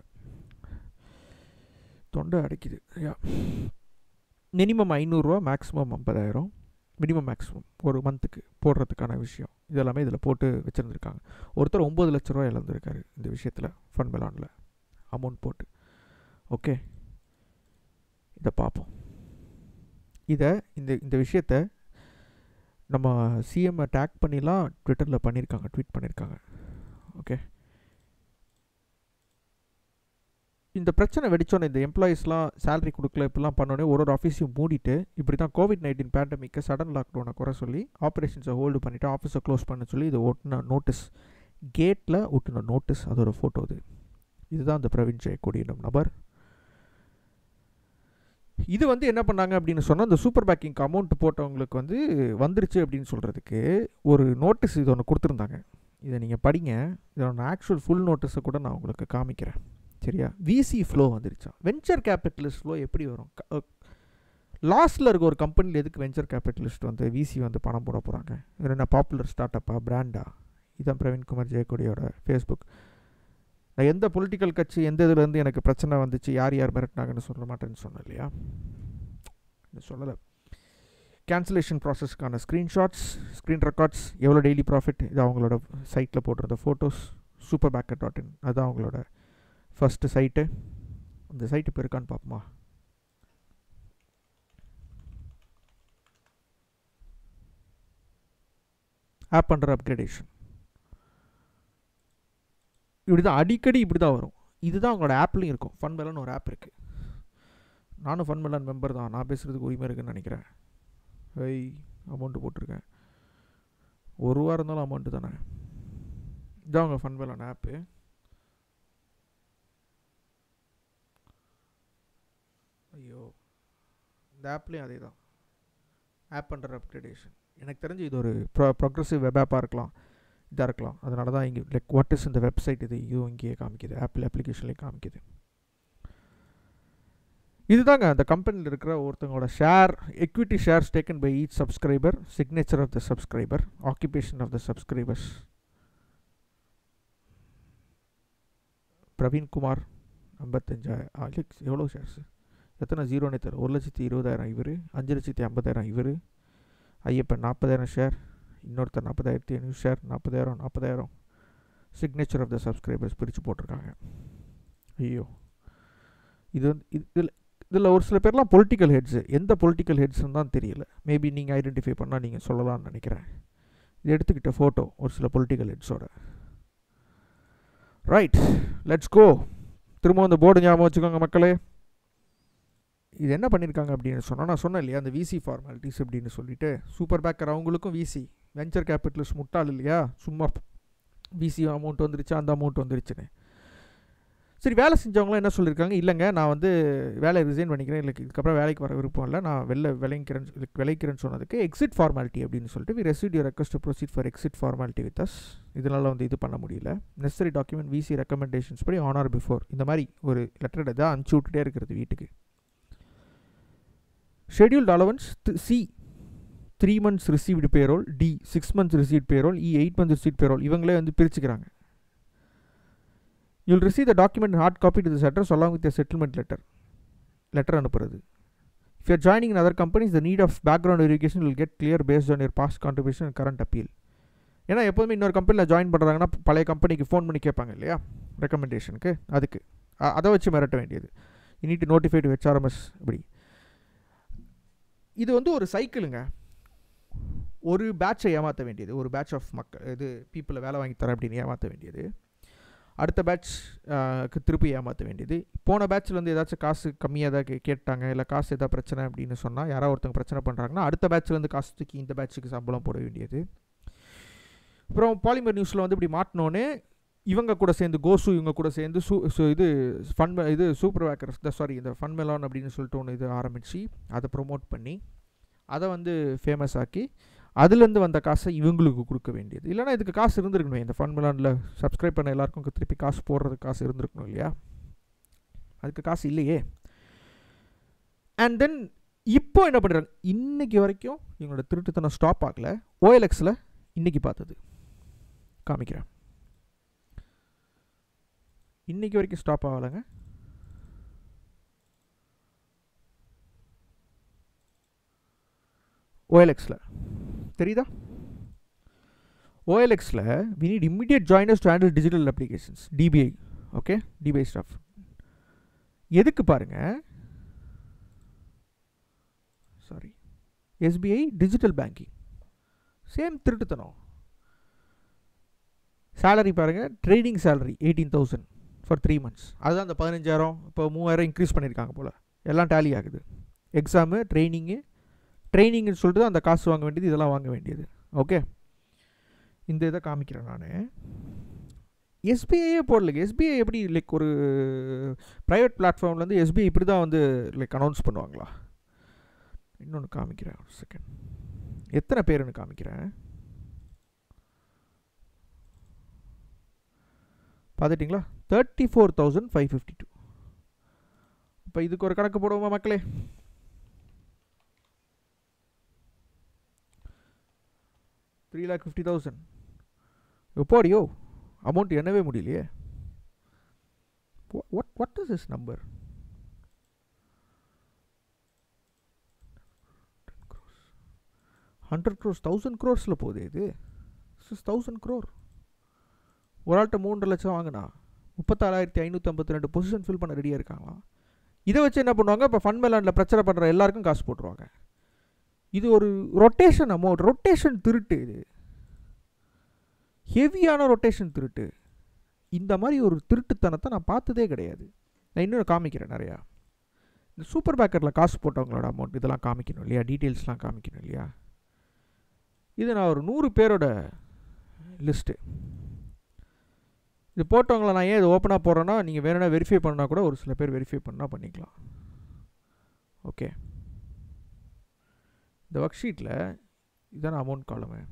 தொண்டை அடைக்குது யா மினிமம் ஐநூறுரூவா மேக்ஸிமம் ஐம்பதாயிரம் மினிமம் மேக்ஸிமம் ஒரு மந்த்துக்கு போடுறதுக்கான விஷயம் இதெல்லாமே இதில் போட்டு வச்சுருந்துருக்காங்க ஒருத்தர் ஒம்பது லட்ச ரூபா இழந்திருக்காரு இந்த விஷயத்தில் ஃபன் மெலானில் அமௌண்ட் போட்டு ஓகே இதை பார்ப்போம் இதை இந்த இந்த விஷயத்த நம்ம சிஎம்ஐ டேக் பண்ணிலாம் ட்விட்டரில் பண்ணியிருக்காங்க ட்வீட் பண்ணியிருக்காங்க ஓகே இந்த பிரச்சனை வெடிச்சோன்னே இந்த எம்ப்ளாயீஸ்லாம் சேலரி கொடுக்கல இப்படிலாம் பண்ணோன்னே ஒரு ஒரு ஆஃபீஸையும் மூடிட்டு இப்படி தான் கோவிட் நைன்டீன் பேண்டமிக்கை சடன் லாக்டவுனை குறை சொல்லி ஆப்ரேஷன்ஸை ஹோல்டு பண்ணிவிட்டு ஆஃபீஸை க்ளோஸ் பண்ண சொல்லி இது ஒட்டின நோட்டீஸ் கேட்டில் ஒட்டின நோட்டீஸ் அதோட ஃபோட்டோ இது இதுதான் அந்த பிரவீன் ஜெயக்கொடி என்னும் நபர் இது வந்து என்ன பண்ணாங்க அப்படின்னு சொன்னால் இந்த சூப்பர் பேக்கிங்க்கு அமௌண்ட் போட்டவங்களுக்கு வந்து வந்துருச்சு அப்படின்னு சொல்கிறதுக்கு ஒரு நோட்டீஸ் இது ஒன்று கொடுத்துருந்தாங்க இதை நீங்கள் படிங்க இதோட ஆக்சுவல் ஃபுல் நோட்டீஸை கூட நான் உங்களுக்கு காமிக்கிறேன் சரியா விசி ஃப்ளோ வந்துருச்சா வெஞ்சர் கேபிட்டலிஸ்ட் ஃப்ளோ எப்படி வரும் லாஸ்ட்டில் இருக்க ஒரு கம்பெனியில் எதுக்கு வெஞ்சர் கேபிட்டலிஸ்ட் வந்து விசி வந்து பணம் போட போகிறாங்க இது என்ன பாப்புலர் ஸ்டார்ட் அப்பா பிராண்டா இதான் பிரவீன்குமார் ஜெயக்கொடியோட ஃபேஸ்புக் நான் எந்த பொலிட்டிக்கல் கட்சி எந்த இதுலேருந்து எனக்கு பிரச்சனை வந்துச்சு யார் யார் மிரட்டினாங்கன்னு சொல்ல மாட்டேன்னு சொன்னேன் இல்லையா இது சொல்லலை கேன்சலேஷன் ப்ராசஸ்க்கான ஸ்க்ரீன்ஷாட்ஸ் ஸ்க்ரீன் ரெக்கார்ட்ஸ் எவ்வளோ டெய்லி ப்ராஃபிட் இது அவங்களோட சைட்டில் போட்டிருந்த photos super packet dot in அதுதான் அவங்களோட ஃபஸ்ட்டு சைட்டு அந்த சைட்டு இப்போ இருக்கான்னு பார்ப்போமா ஆப் அண்டர் அப்கிரேடேஷன் இப்படி தான் அடிக்கடி இப்படி தான் வரும் இதுதான் அவங்களோட ஆப்லேயும் இருக்கும் ஃபன் மெலன் ஒரு ஆப் இருக்குது நானும் ஃபன் மெலன் மெம்பர் தான் நான் பேசுகிறதுக்கு உரிமை இருக்குன்னு நினைக்கிறேன் ஐய் அமௌண்ட்டு போட்டிருக்கேன் ஒரு ரூபா இருந்தாலும் அமௌண்ட்டு தானே இதான் அவங்க ஃபன் மெலன் ஆப்பு ஐயோ இந்த ஆப்லேயும் அதே தான் ஆப் அண்டர் அப்கிரேடேஷன் எனக்கு தெரிஞ்சு இது ஒரு ப்ரோ ப்ரோக்ரஸிவ் வெப் ஆப்பாக இருக்கலாம் இதாக இருக்கலாம் அதனால தான் இங்கே லைக் வாட் இஸ் இந்த வெப்சைட் இது இதுவும் இங்கேயே காமிக்குது ஆப்பிள் அப்ளிகேஷன்லேயும் காமிக்குது இதுதாங்க அந்த கம்பெனியில் இருக்கிற ஒருத்தவங்களோட share equity shares taken by each subscriber signature of the subscriber occupation of the subscribers Praveenkumar ஐம்பத்தஞ்சா எவ்வளோ ஷேர்ஸ் எத்தனை ஜீரோனே தரும் ஒரு லட்சத்தி இருபதாயிரம் இவர் அஞ்சு லட்சத்தி ஐம்பதாயிரம் இவர் ஐயப்பன் நாற்பதாயிரம் ஷேர் இன்னொருத்தர் நாற்பதாயிரத்தி ஐநூறு ஷேர் நாற்பதாயிரம் நாற்பதாயிரம் சிக்னேச்சர் ஆஃப் த சப்ஸ்கிரைபர்ஸ் பிரித்து போட்டிருக்காங்க ஐயோ இது வந்து இதில் இதில் ஒரு சில பேர்லாம் பொலிட்டிக்கல் ஹெட்ஸு எந்த பொலிட்டிக்கல் ஹெட்ஸ்ன்னு தான் தெரியல மேபி நீங்கள் ஐடென்டிஃபை பண்ணால் நீங்கள் சொல்லலாம்னு நினைக்கிறேன் இது எடுத்துக்கிட்ட ஃபோட்டோ ஒரு சில பொலிட்டிக்கல் ஹெட்ஸோட ரைட் லெட்ஸ் கோ திரும்ப அந்த போர்டு ஞாபகம் வச்சுக்கோங்க மக்களே இது என்ன பண்ணியிருக்காங்க அப்படின்னு சொன்னால் நான் சொன்னேன் இல்லையா அந்த விசி ஃபார்மாலிட்டிஸ் அப்படின்னு சொல்லிட்டு சூப்பர் பேக்கர் அவங்களுக்கும் விசி வெஞ்சர் கேபிட்டலிஸ்ட் முட்டாள் இல்லையா சும்மா விசி அமௌண்ட் வந்துருச்சு அந்த அமௌண்ட் வந்துருச்சுன்னு சரி வேலை செஞ்சவங்களாம் என்ன சொல்லியிருக்காங்க இல்லைங்க நான் வந்து வேலையை ரிசைன் பண்ணிக்கிறேன் இல்லை இதுக்கப்புறம் வேலைக்கு வர விருப்பம் இல்லை நான் வெளில விளைக்கிறேன்னு விளைக்கிறேன்னு சொன்னதுக்கு எக்ஸிட் ஃபார்மாலிட்டி அப்படின்னு சொல்லிட்டு we received you request proceed for exit formality with us இதனால் வந்து இது பண்ண முடியல நெசசரி டாக்குமெண்ட் விசி ரெக்கமெண்டேஷன்ஸ் படி ஆன் ஆர் பிஃபோர் இந்த மாதிரி ஒரு லெட்டர் தான் அனுப்பிச்சி விட்டுட்டே இருக்கிறது வீட்டுக்கு scheduled allowance C three months received payroll D six months received payroll E eight months receive payroll இவங்களே வந்து பிரிச்சுக்கிறாங்க you'll receive the document hard copy to this address along with settlement letter letter அனுப்புறது if your joining in other companies the need of background verification will get clear based on your past contribution and current appeal ஏன்னா எப்போதுமே இன்னொரு கம்பெனியில் join பண்ணுறாங்கன்னா பழைய கம்பெனிக்கு phone பண்ணி கேட்பாங்க இல்லையா ரெக்கமெண்டேஷனுக்கு அதுக்கு அதை வச்சு மிரட்ட வேண்டியது you need to notify to HRMS இப்படி இது வந்து ஒரு சைக்கிளுங்க ஒரு பேட்சை ஏமாற்ற வேண்டியது ஒரு பேட்ச் ஆஃப் மக்கள் இது பீப்புளை வேலை வாங்கி தரேன் அப்படின்னு ஏமாற்ற வேண்டியது அடுத்த பேட்ச்க்கு திருப்பி ஏமாற்ற வேண்டியது போன பேட்ச்சில் வந்து ஏதாச்சும் காசு கம்மியாக தான் கேட்டாங்க இல்லை காசு எதாவது பிரச்சனை அப்படின்னு சொன்னால் யாராவது ஒருத்தங்க பிரச்சனை பண்ணுறாங்கன்னா அடுத்த பேட்ச்லேருந்து காசு தூக்கி இந்த பேட்சுக்கு சம்பளம் போட வேண்டியது அப்புறம் பாலிமர் நியூஸில் வந்து இப்படி மாட்டினோன்னே இவங்க கூட சேர்ந்து கோசு இவங்க கூட சேர்ந்து சூ ஸோ இது ஃபன் இது சூப்பர் வேக்கர்ஸ் த சாரி இந்த ஃபன் மெலான் அப்படின்னு சொல்லிட்டு ஒன்று இது ஆரம்பித்து அதை ப்ரொமோட் பண்ணி அதை வந்து ஃபேமஸ் ஆக்கி அதுலேருந்து வந்த காசை இவங்களுக்கு கொடுக்க வேண்டியது இல்லைனா இதுக்கு காசு இருந்திருக்கணும் இந்த ஃபன் மெலானில் சப்ஸ்கிரைப் பண்ண எல்லாருக்கும் திருப்பி காசு போடுறதுக்கு காசு இருந்திருக்கணும் இல்லையா அதுக்கு காசு இல்லையே அண்ட் தென் இப்போ என்ன பண்ணுறாங்க இன்றைக்கி வரைக்கும் இவங்களோட திருட்டுத்தனம் ஸ்டாப் ஆகலை ஓஎல்எக்ஸில் இன்றைக்கி பார்த்தது காமிக்கிறேன் இன்றைக்கி வரைக்கும் ஸ்டாப் ஆகலைங்க ஓஎல்எக்ஸில் தெரியுதா ஓஎல்எக்ஸில் we need immediate joiners to handle digital applications DBI okay DBI staff எதுக்கு பாருங்க sorry SBI digital banking same திருட்டுத்தனம் சேலரி பாருங்கள் trading salary eighteen thousand for three months அதுதான் அந்த பதினஞ்சாயிரம் இப்போ மூவாயிரம் இன்க்ரீஸ் பண்ணியிருக்காங்க போல் எல்லாம் டேலி ஆகுது எக்ஸாமு ட்ரைனிங்கு ட்ரைனிங்னு சொல்லிட்டு அந்த காசு வாங்க வேண்டியது இதெல்லாம் வாங்க வேண்டியது ஓகே இந்த இதை காமிக்கிறேன் நான் எஸ்பிஐயே போடலைங்க எஸ்பிஐ எப்படி லைக் ஒரு ப்ரைவேட் பிளாட்ஃபார்ம்லேருந்து எஸ்பிஐ இப்படி தான் வந்து லைக் அனௌன்ஸ் பண்ணுவாங்களா இன்னொன்று காமிக்கிறேன் ஒரு செகண்ட் எத்தனை பேருன்னு காமிக்கிறேன் பார்த்துட்டிங்களா thirty four thousand five fifty two இப்போ இதுக்கு ஒரு கணக்கு போடுவோமா மக்களே த்ரீ லேக் ஃபிஃப்டி தௌசண்ட் எப்போடியோ அமௌண்ட் என்னவே முடியலையே what what is is number hundred crores thousand க்ரோர்ஸில் போகுது இது சிக்ஸ் தௌசண்ட் க்ரோர் ஒரு ஆள்கிட்ட மூன்றரை லட்சம் வாங்கினா முப்பத்தாறாயிரத்தி ஐநூற்றி ஐம்பத்தி ரெண்டு பொசிஷன் ஃபில் பண்ண ரெடியாக இருக்காங்களாம் இதை வச்சு என்ன பண்ணுவாங்க இப்போ ஃபண்ட் மேலாண்டில் பிரச்சனை பண்ணுற எல்லாருக்கும் காசு போட்டுருவாங்க இது ஒரு ரொட்டேஷன் அமௌண்ட் ரொட்டேஷன் திருட்டு இது ஹெவியான ரொட்டேஷன் திருட்டு இந்த மாதிரி ஒரு திருட்டுத்தனத்தை நான் பார்த்ததே கிடையாது நான் இன்னும் காமிக்கிறேன் நிறையா இந்த சூப்பர் பேக்கரில் காசு போட்டவங்களோட அமௌண்ட் இதெல்லாம் காமிக்கணும் இல்லையா டீட்டெயில்ஸ்லாம் காமிக்கணும் இல்லையா இது நான் ஒரு நூறு பேரோட லிஸ்ட்டு இது போட்டவங்கள நான் ஏன் இது ஓப்பனாக போடுறேன்னா நீங்கள் வேணும்னா வெரிஃபை பண்ணால் கூட ஒரு சில பேர் வெரிஃபை பண்ணால் பண்ணிக்கலாம் ஓகே இந்த ஒர்க் ஷீட்டில் இதான அமௌண்ட் காலமே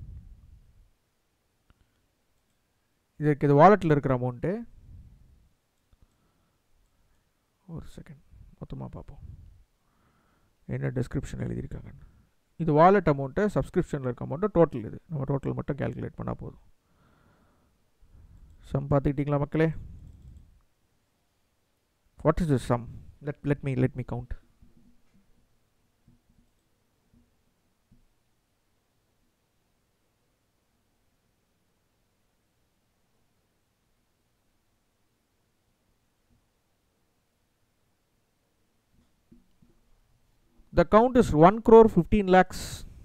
இதுக்கு இது வாலெட்டில் இருக்கிற அமௌண்ட்டு ஒரு செகண்ட் மொத்தமாக பார்ப்போம் என்ன டிஸ்கிரிப்ஷன் எழுதியிருக்காங்கன்னு இது வாலெட் அமௌண்ட்டு சப்ஸ்கிரிப்ஷனில் இருக்க அமௌண்ட்டு டோட்டல் இது நம்ம டோட்டல் மட்டும் கேல்குலேட் பண்ணால் போதும் சம் பார்த்துக்கிட்டிங்களா மக்களே what is this sum let let me let me count The count is 1 crore 15 lakhs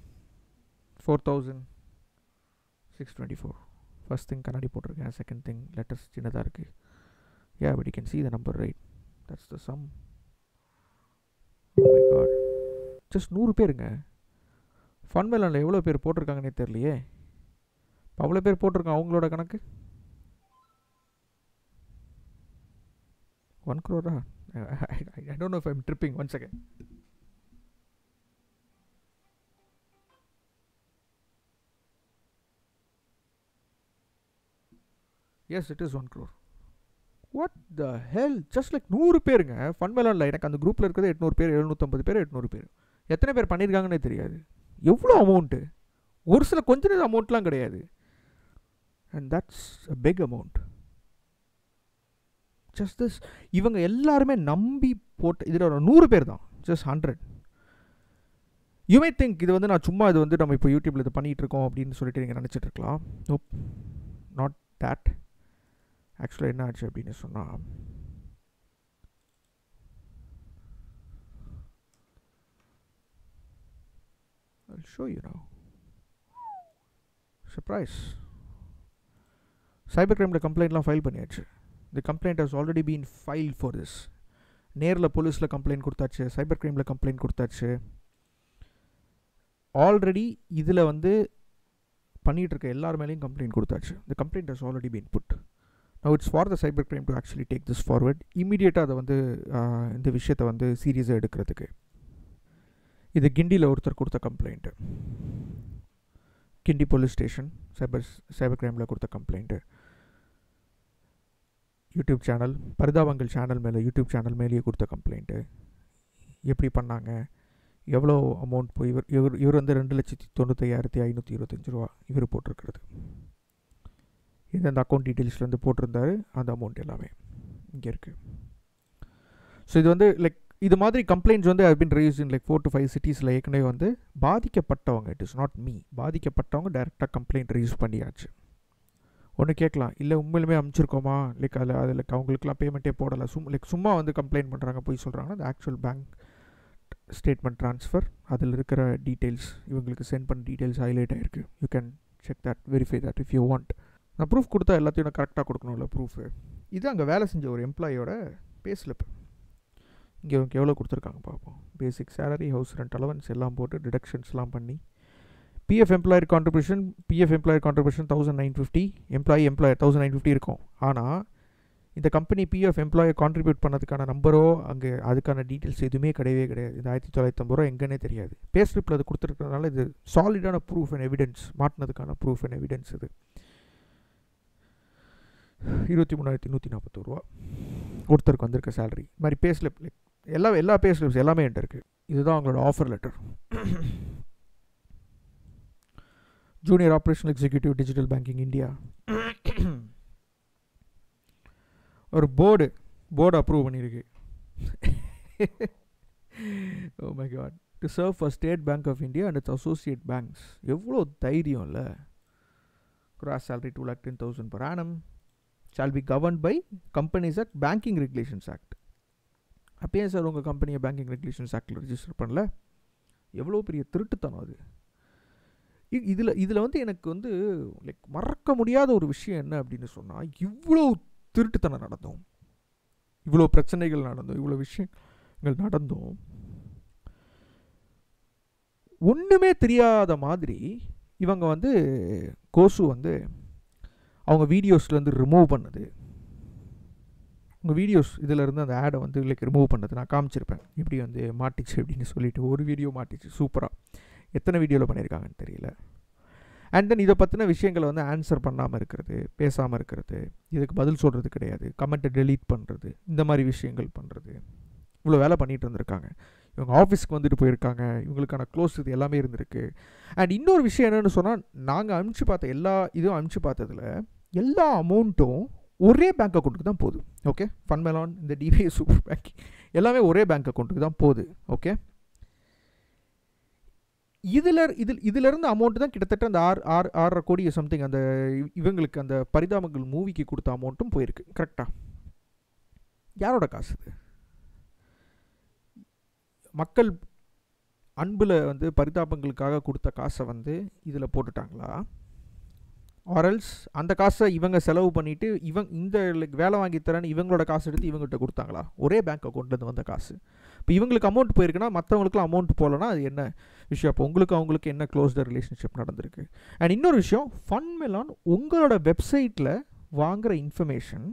4624. First thing கண்ணாடி போட்டிருக்கேன் செகண்ட் திங் லெட்டர்ஸ் சின்னதாக இருக்குது yeah but you can see the number right that's the sum my god just நூறு பேருங்க fun மேலானில் எவ்வளோ பேர் போட்டிருக்காங்கன்னே தெரியலையே இப்போ அவ்வளோ பேர் போட்டிருக்காங்க அவங்களோட கணக்கு ஒன் க்ரோரா I don't know if I'm tripping one second yes it is one crore what the hell just like நூறு பேருங்க ஃபன் மேலானில் எனக்கு அந்த குரூப்பில் இருக்கிறது எட்நூறு பேர் எழுநூற்றம்பது பேர் எட்நூறு பேர் எத்தனை பேர் பண்ணியிருக்காங்கன்னே தெரியாது எவ்வளோ அமௌண்ட்டு ஒரு சில கொஞ்ச நேரம் அமௌண்ட்லாம் கிடையாது and that's a big amount just this இவங்க எல்லாருமே நம்பி போட்டு இதில் ஒரு நூறு பேர் தான் just hundred you may think இது வந்து நான் சும்மா இது வந்து நம்ம இப்போ யூடியூப்பில் இது பண்ணிகிட்டு இருக்கோம் அப்படின்னு சொல்லிட்டு நீங்கள் நினச்சிட்டு இருக்கலாம் நோப் நாட் தேட் ஆக்சுவலாக என்ன ஆச்சு அப்படின்னு சொன்னால் I'll show you now. Surprise. Cyber கிரைமில் கம்ப்ளைண்ட்லாம் ஃபைல் பண்ணியாச்சு the complaint has already been file for this நேரில் போலீஸில் கம்ப்ளைண்ட் கொடுத்தாச்சு சைபர் கிரைமில் கம்ப்ளைண்ட் கொடுத்தாச்சு ஆல்ரெடி இதில் வந்து பண்ணிகிட்டு இருக்க எல்லார் மேலேயும் கம்ப்ளைண்ட் கொடுத்தாச்சு the complaint has already been put now it's for the cyber crime to actually take this forward இமீடியட்டாக அதை வந்து இந்த விஷயத்தை வந்து சீரியஸாக எடுக்கிறதுக்கு இது கிண்டியில் ஒருத்தர் கொடுத்த complaint Guindy police station cyber cyber கிரைமில் கொடுத்த complaint YouTube channel Parithabangal channel மேலே யூடியூப் சேனல் மேலேயே கொடுத்த கம்ப்ளைண்ட்டு எப்படி பண்ணாங்க எவ்வளோ அமௌண்ட் போய் இவர் இவர் இவர் வந்து ரெண்டு லட்சத்தி தொண்ணூத்தையாயிரத்தி ஐநூற்றி இருபத்தஞ்சி ரூபா இவர் போட்டிருக்கிறது எந்தெந்த அக்கௌண்ட் டீட்டெயில்ஸ்லேருந்து போட்டிருந்தாரு அந்த அமௌண்ட் எல்லாமே இங்கே இருக்குது ஸோ இது வந்து லைக் இது மாதிரி கம்ப்ளைண்ட்ஸ் வந்து I been rise in like four to five சிட்டிஸில் ஏற்கனவே வந்து பாதிக்கப்பட்டவங்க இட் இஸ் நாட் மீ பாதிக்கப்பட்டவங்க டேரெக்டாக கம்ப்ளைண்ட் ரைஸ் பண்ணியாச்சு ஒன்று கேட்கலாம் இல்லை உண்மையிலுமே அனுப்பிச்சிருக்கோமா லைக் அதில் அதில் அவங்களுக்குலாம் பேமெண்ட்டே போடலை சும் லைக் சும்மா வந்து கம்ப்ளைண்ட் பண்ணுறாங்க போய் சொல்கிறாங்கன்னா அந்த ஆக்சுவல் பேங்க் ஸ்டேட்மெண்ட் ட்ரான்ஸ்ஃபர் அதில் இருக்கிற டீட்டெயில்ஸ் இவங்களுக்கு சென்ட் பண்ண டீட்டெயில்ஸ் ஹைலைட் ஆகிருக்கு you can check that verify that if you want நான் ப்ரூஃப் கொடுத்தா எல்லாத்தையும் நான் கரெக்டாக கொடுக்கணும்ல ப்ரூஃபு இது அங்கே வேலை செஞ்ச ஒரு எம்ப்ளாயோட பே ஸ்லிப் இங்கே இவங்க எவ்வளோ கொடுத்துருக்காங்க பார்ப்போம் basic salary house rent allowance எல்லாம் போட்டு டிடக்ஷன்ஸ்லாம் பண்ணி PF employer contribution PF employer contribution thousand nine fifty employee employer thousand nine fifty இருக்கும் ஆனால் இந்த கம்பெனி பிஎஃப் எம்ப்ளாயர் கான்ட்ரிபியூட் பண்ணதுக்கான நம்பரோ அங்கே அதுக்கான டீட்டெயில்ஸ் எதுவுமே கிடையவே கிடையாது இந்த ஆயிரத்தி தொள்ளாயிரத்தி ஐம்பது ரூபா எங்கன்னே தெரியாது பே ஸ்லிப்பில் அது கொடுத்துருக்கறதுனால இது சாலிடான ப்ரூஃப் அண்ட் எவிடன்ஸ் மாட்டினதுக்கான ப்ரூஃப் அண்ட் எவிடன்ஸ் இது இருபத்தி மூணாயிரத்தி நூற்றி நாற்பத்தோரு ரூபா ஒருத்தருக்கு வந்திருக்க சேலரி இது மாதிரி பே ஸ்லிப் லைக் எல்லா எல்லா பே ஸ்லிப்ஸ் எல்லாமே என்கிட்ட இருக்குது இதுதான் அவங்களோட offer letter junior operational executive digital banking India ஒரு போர்டு போர்டு அப்ரூவ் பண்ணியிருக்கு oh my God to serve for State Bank of India and its associate banks எவ்வளோ தைரியம் இல்லை gross salary two lakh ten thousand per annum shall be govern by Companies Act Banking Regulations Act அப்பயே sir உங்கள் கம்பெனியை banking regulations ஆக்டில் register பண்ணல எவ்வளோ பெரிய திருட்டுத்தனம் அது இதில் இதில் வந்து எனக்கு வந்து லைக் மறக்க முடியாத ஒரு விஷயம் என்ன அப்படின்னு சொன்னால் இவ்வளோ திருட்டுத்தனம் நடந்தோம் இவ்வளோ பிரச்சனைகள் நடந்தோம் இவ்வளோ விஷயங்கள் நடந்தும் ஒன்றுமே தெரியாத மாதிரி இவங்க வந்து கோசு வந்து அவங்க வீடியோஸ்லேருந்து ரிமூவ் பண்ணது உங்கள் வீடியோஸ் இதில் இருந்து அந்த ஆடை வந்து லைக் ரிமூவ் பண்ணது நான் காமிச்சிருப்பேன் இப்படி வந்து மாட்டிச்சு அப்படின்னு சொல்லிட்டு ஒரு வீடியோ மாட்டிச்சு சூப்பராக எத்தனை வீடியோவில் பண்ணியிருக்காங்கன்னு தெரியல அண்ட் தென் இதை பற்றின விஷயங்களை வந்து ஆன்சர் பண்ணாமல் இருக்கிறது பேசாமல் இருக்கிறது இதுக்கு பதில் சொல்கிறது கிடையாது கமெண்ட்டை டெலீட் பண்ணுறது இந்த மாதிரி விஷயங்கள் பண்ணுறது இவ்வளோ வேலை பண்ணிகிட்டு இருந்திருக்காங்க இவங்க ஆஃபீஸ்க்கு வந்துட்டு போயிருக்காங்க இவங்களுக்கான க்ளோஸ் இது எல்லாமே இருந்திருக்கு அண்ட் இன்னொரு விஷயம் என்னென்னு சொன்னால் நாங்கள் அனுப்பிச்சு பார்த்த எல்லா இதுவும் அனுப்பிச்சு பார்த்ததில் எல்லா அமௌண்ட்டும் ஒரே பேங்க் அக்கௌண்ட்டுக்கு தான் போகுது ஓகே ஃபன்மெலான் இந்த டிபிஐ சூப்பர் பேங்க் எல்லாமே ஒரே பேங்க் அக்கௌண்ட்டுக்கு தான் போகுது ஓகே இதில் இதில் இதிலிருந்து அமௌண்ட் தான் கிட்டத்தட்ட அந்த ஆறு ஆறு ஆறரை கோடி சம்திங் அந்த இவ- இவங்களுக்கு அந்த பரிதாபங்கள் மூவிக்கு கொடுத்த அமௌண்ட்டும் போயிருக்கு கரெக்டாக யாரோட காசு இது மக்கள் அன்பில் வந்து பரிதாபங்களுக்காக கொடுத்த காசை வந்து இதில் போட்டுட்டாங்களா ஆரல்ஸ் அந்த காசை இவங்க செலவு பண்ணிவிட்டு இவங்க இந்த like வேலை வாங்கி தரேன்னு இவங்களோட காசு எடுத்து இவங்ககிட்ட கொடுத்தாங்களா ஒரே பேங்க் அக்கௌண்ட்லேருந்து வந்த காசு இப்போ இவங்களுக்கு அமௌண்ட் போயிருக்குன்னா மற்றவங்களுக்குலாம் அமௌண்ட் போகலன்னா அது என்ன விஷயம் அப்போ உங்களுக்கு அவங்களுக்கு என்ன க்ளோஸ்ட ரிலேஷன்ஷிப் நடந்திருக்கு அண்ட் இன்னொரு விஷயம் ஃபன் மெலான் உங்களோட வெப்சைட்டில் வாங்குற இன்ஃபர்மேஷன்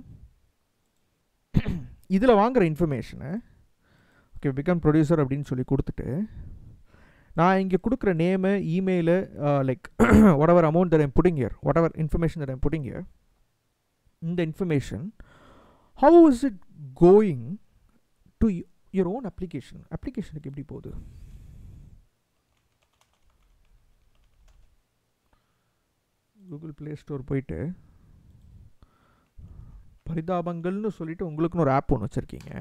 இதில் வாங்குற இன்ஃபர்மேஷனை ஓகே பிகம் ப்ரொடியூசர் அப்படின்னு சொல்லி கொடுத்துட்டு நான் இங்கே கொடுக்குற name email like whatever amount that I'm putting here whatever information that I'm putting here இந்த information how is it going to y- your own application அப்ளிகேஷனுக்கு எப்படி போகுது கூகுள் ப்ளே ஸ்டோர் போயிட்டு பரிதாபங்கள்னு சொல்லிட்டு உங்களுக்குன்னு ஒரு ஆப் ஒன்று வச்சுருக்கீங்க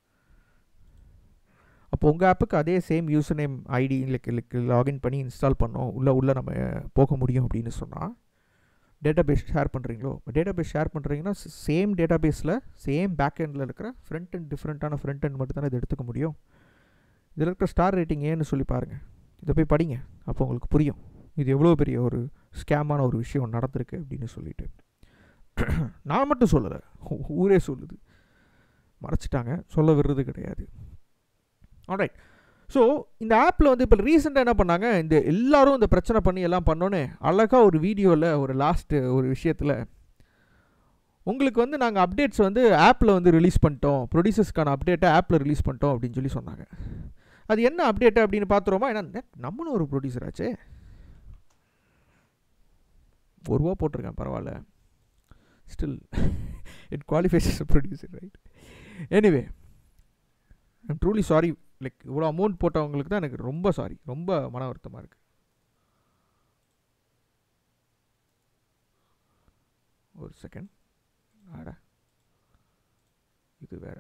அப்போ உங்கள் ஆப்புக்கு அதே same user name ID like login பண்ணி இன்ஸ்டால் பண்ணோம் உள்ளே உள்ளே நம்ம போக முடியும் அப்படின்னு சொன்னால் டேட்டா பேஸ் ஷேர் பண்ணுறீங்களோ டேட்டா பேஸ் ஷேர் பண்ணுறீங்கன்னா சேம் டேட்டா பேஸில் சேம் பேக் எண்டில் இருக்கிற ஃப்ரண்ட் அண்ட் டிஃப்ரெண்ட்டான ஃப்ரண்ட் அண்ட் மட்டும் தானே இதை எடுத்துக்க முடியும் இதில் இருக்கிற ஸ்டார் ரேட்டிங் ஏன்னு சொல்லி பாருங்கள் இதை போய் படிங்க அப்போ உங்களுக்கு புரியும் இது எவ்வளோ பெரிய ஒரு ஸ்கேமான ஒரு விஷயம் நடந்திருக்கு அப்படின்னு சொல்லிட்டு நான் மட்டும் சொல்லலை ஊரே சொல்லுது மறைச்சிட்டாங்க சொல்ல விடுறது கிடையாது ஆல்ரைட் ஸோ இந்த ஆப்பில் வந்து இப்போ ரீசெண்டாக என்ன பண்ணாங்க இந்த எல்லாரும் இந்த பிரச்சனை பண்ணி எல்லாம் பண்ணோன்னே அழகாக ஒரு வீடியோவில் ஒரு லாஸ்ட்டு ஒரு விஷயத்தில் உங்களுக்கு வந்து நாங்கள் அப்டேட்ஸ் வந்து ஆப்பில் வந்து ரிலீஸ் பண்ணிட்டோம் ப்ரொடியூசர்ஸ்க்கான அப்டேட்டை ஆப்பில் ரிலீஸ் பண்ணிட்டோம் அப்படின்னு சொல்லி சொன்னாங்க அது என்ன அப்டேட்டு அப்படின்னு பார்த்துருவோமா ஏன்னா நம்மளும் ஒரு ப்ரொடியூசர் ஆச்சே ஒரு ரூபா போட்டிருக்கேன் பரவாயில்ல still it qualifies producer right anyway I'm truly sorry like இவ்வளோ அமௌண்ட் போட்டவங்களுக்கு தான் எனக்கு ரொம்ப சாரி ரொம்ப மன வருத்தமாக இருக்குது ஒரு செகண்ட் ஆடா இது வேற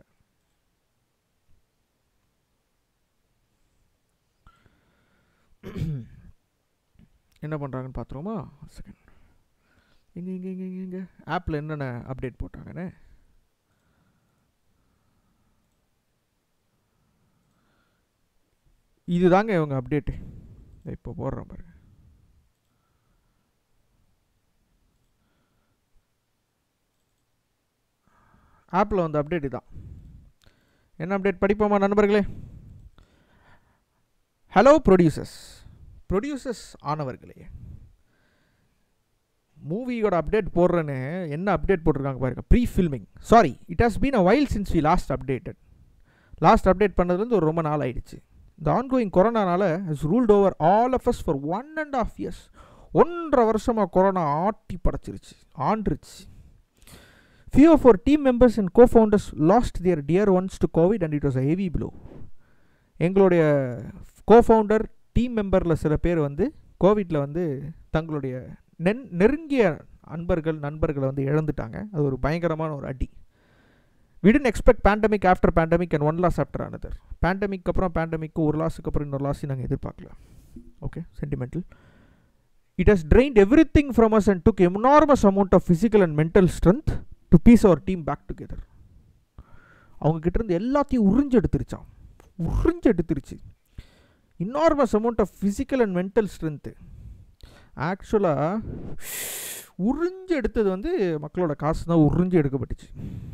என்ன பண்ணுறாங்கன்னு பார்த்துருவோமா ஒரு செகண்ட் எங்கே இங்கே இங்கே இங்கே இங்கே ஆப்பில் என்னென்ன அப்டேட் போட்டாங்கன்னு இதுதாங்க இவங்க அப்டேட்டு இப்போ போடுறேன் பாருங்க ஆப்பில் வந்து அப்டேட் இதான் என்ன அப்டேட் படிப்போமா நண்பர்களே ஹலோ ப்ரொடியூசர்ஸ் ப்ரொடியூசர்ஸ் ஆனவர்களே மூவியோட அப்டேட் போடுறேன்னு என்ன அப்டேட் போட்டிருக்காங்க பாருங்க pre filming sorry it has been a while since we last updated last update பண்ணதுலேருந்து ஒரு ரொம்ப நாள் ஆயிடுச்சு இந்த ஆன்கோயிங் கொரோனானால has ruled over all of us for one and half years ஒன்றரை வருஷமாக கொரோனா ஆட்டி படைச்சிருச்சு ஆண்டுருச்சு few of our team members and cofounders lost their dear ones to COVID and it was a heavy blow எங்களுடைய co founder team மெம்பரில் சில பேர் வந்து கோவிட்டில் வந்து தங்களுடைய நென் நெருங்கிய அன்பர்கள் நண்பர்களை வந்து இழந்துட்டாங்க அது ஒரு பயங்கரமான ஒரு அடி we didn't expect pandemic after pandemic and one loss after another pandemic அப்புறம் பேண்டமிக் ஒரு லாஸுக்கு அப்புறம் இன்னொரு லாஸையும் நாங்கள் எதிர்பார்க்கல okay sentimental it has drained everything from us and took enormous amount of physical and mental strength to piece our team back together அவங்க கிட்ட இருந்து எல்லாத்தையும் உறிஞ்சு எடுத்துருச்சான் உறிஞ்சு எடுத்துருச்சு enormous amount of physical and mental strength ஆக்சுவலாக உறிஞ்சு எடுத்தது வந்து மக்களோட காசு தான் உறிஞ்சு எடுக்கப்பட்டுச்சு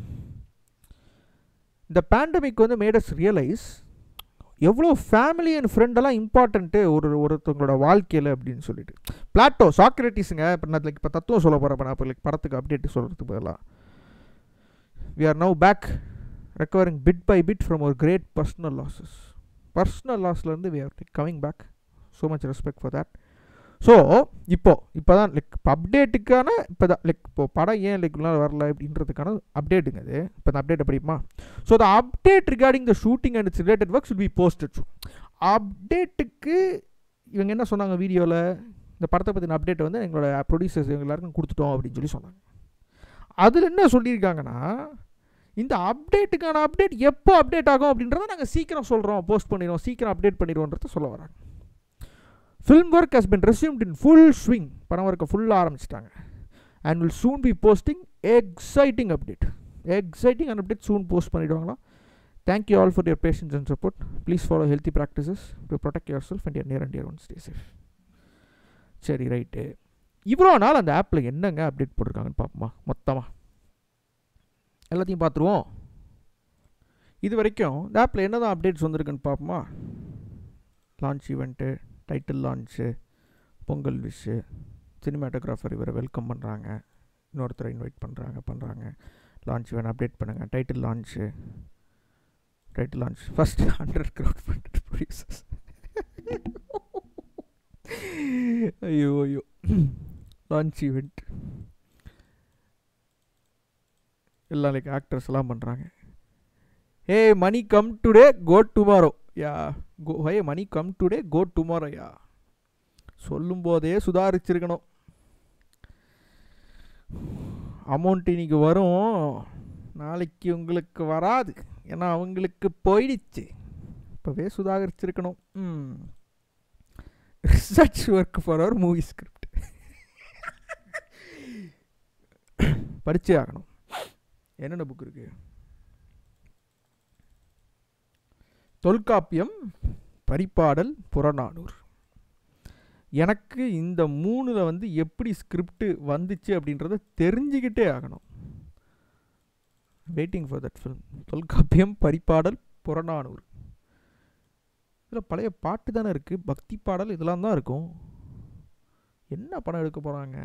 இந்த பேண்டமிக் வந்து மேடஸ் ரியலைஸ் எவ்வளோ ஃபேமிலி அண்ட் ஃப்ரெண்டெல்லாம் இம்பார்ட்டண்ட்டு ஒரு ஒருத்தவங்களோட வாழ்க்கையில் அப்படின்னு சொல்லிட்டு பிளாட்டோ சாக்ரட்டிஸுங்க இப்போ நான் இப்போ தத்துவம் சொல்ல போகிறேன் இப்போ நான் இப்போ like படத்துக்கு அப்டேட் சொல்கிறதுக்கு பதிலாக we are now back recovering bit by bit from ஒரு கிரேட் பர்சனல் லாஸஸ் பர்சனல் லாஸ்லேருந்து we are coming back so much respect for that so இப்போ இப்போ தான் லைக் இப்போ அப்டேட்டுக்கான இப்போ தான் லைக் இப்போ படம் ஏன் லைக் இவ்வளோ நாள் வரல அப்படின்றதுக்கான அப்டேட்டுங்க அது இப்போ அந்த அப்டேட் படிக்குமா so the update regarding the shooting and its related works will be posted அப்டேட்டுக்கு இவங்க என்ன சொன்னாங்க வீடியோவில் இந்த படத்தை பற்றின அப்டேட் வந்து எங்களோட ப்ரொடியூசர்ஸ் எங்க எல்லாருக்கும் கொடுத்துட்டோம் அப்படின்னு சொல்லி சொன்னாங்க அதில் என்ன சொல்லியிருக்காங்கன்னா இந்த அப்டேட்டுக்கான அப்டேட் எப்போ அப்டேட் ஆகும் அப்படின்றத நாங்கள் சீக்கிரம் சொல்கிறோம் போஸ்ட் பண்ணிடுவோம் சீக்கிரம் அப்டேட் பண்ணிடுவோன்றத சொல்ல வராங்க film work has been resumed in full swing படம் ஒர்க்கை ஃபுல்லாக ஆரம்பிச்சிட்டாங்க and will soon be posting exciting update exciting and update soon post பண்ணிடுவாங்களாம் thank you all for your patience and support please follow healthy practices to protect yourself and your near and your one stay safe சரி right இவ்வளோ நாள் அந்த ஆப்பில் என்னங்க update போட்டிருக்காங்கன்னு பார்ப்போமா மொத்தமாக எல்லாத்தையும் பார்த்துருவோம் இது வரைக்கும் இந்த ஆப்பில் என்ன தான் அப்டேட்ஸ் வந்திருக்குன்னு பார்ப்போமா launch event title launch Pongal Vishu cinematographer இவரை வெல்கம் பண்ணுறாங்க இன்னொருத்தரை இன்வைட் பண்ணுறாங்க பண்ணுறாங்க லான்ச் வேணும் அப்டேட் பண்ணுங்கள் title launch title launch first hundred crowd funded producers ஐயோ ஐயோ லான்ச் ஈவெண்ட் எல்லாம் லைக் ஆக்டர்ஸ் எல்லாம் பண்ணுறாங்க hey money come today go tomorrow yeah go hey money come today go tomorrow yeah சொல்லும் போதே சுதாரிச்சிருக்கணும் அமௌண்ட் இன்னைக்கு வரும் நாளைக்கு உங்களுக்கு வராது ஏன்னா அவங்களுக்கு போயிடுச்சு இப்போவே சுதாகரிச்சிருக்கணும் hmm research work for our movie script படிச்சே ஆகணும் என்னென்ன புக் இருக்கு தொல்காப்பியம் பரிபாடல் புறநானூறு எனக்கு இந்த மூணில் வந்து எப்படி ஸ்கிரிப்ட் வந்துச்சு அப்படின்றத தெரிஞ்சுக்கிட்டே ஆகணும் waiting for that film Tholkappiyam Paripadal Purananuru இதில் பழைய பாட்டு தானே இருக்குது பக்தி பாடல் இதெல்லாம் தான் இருக்கும் என்ன படம் எடுக்க போகிறாங்க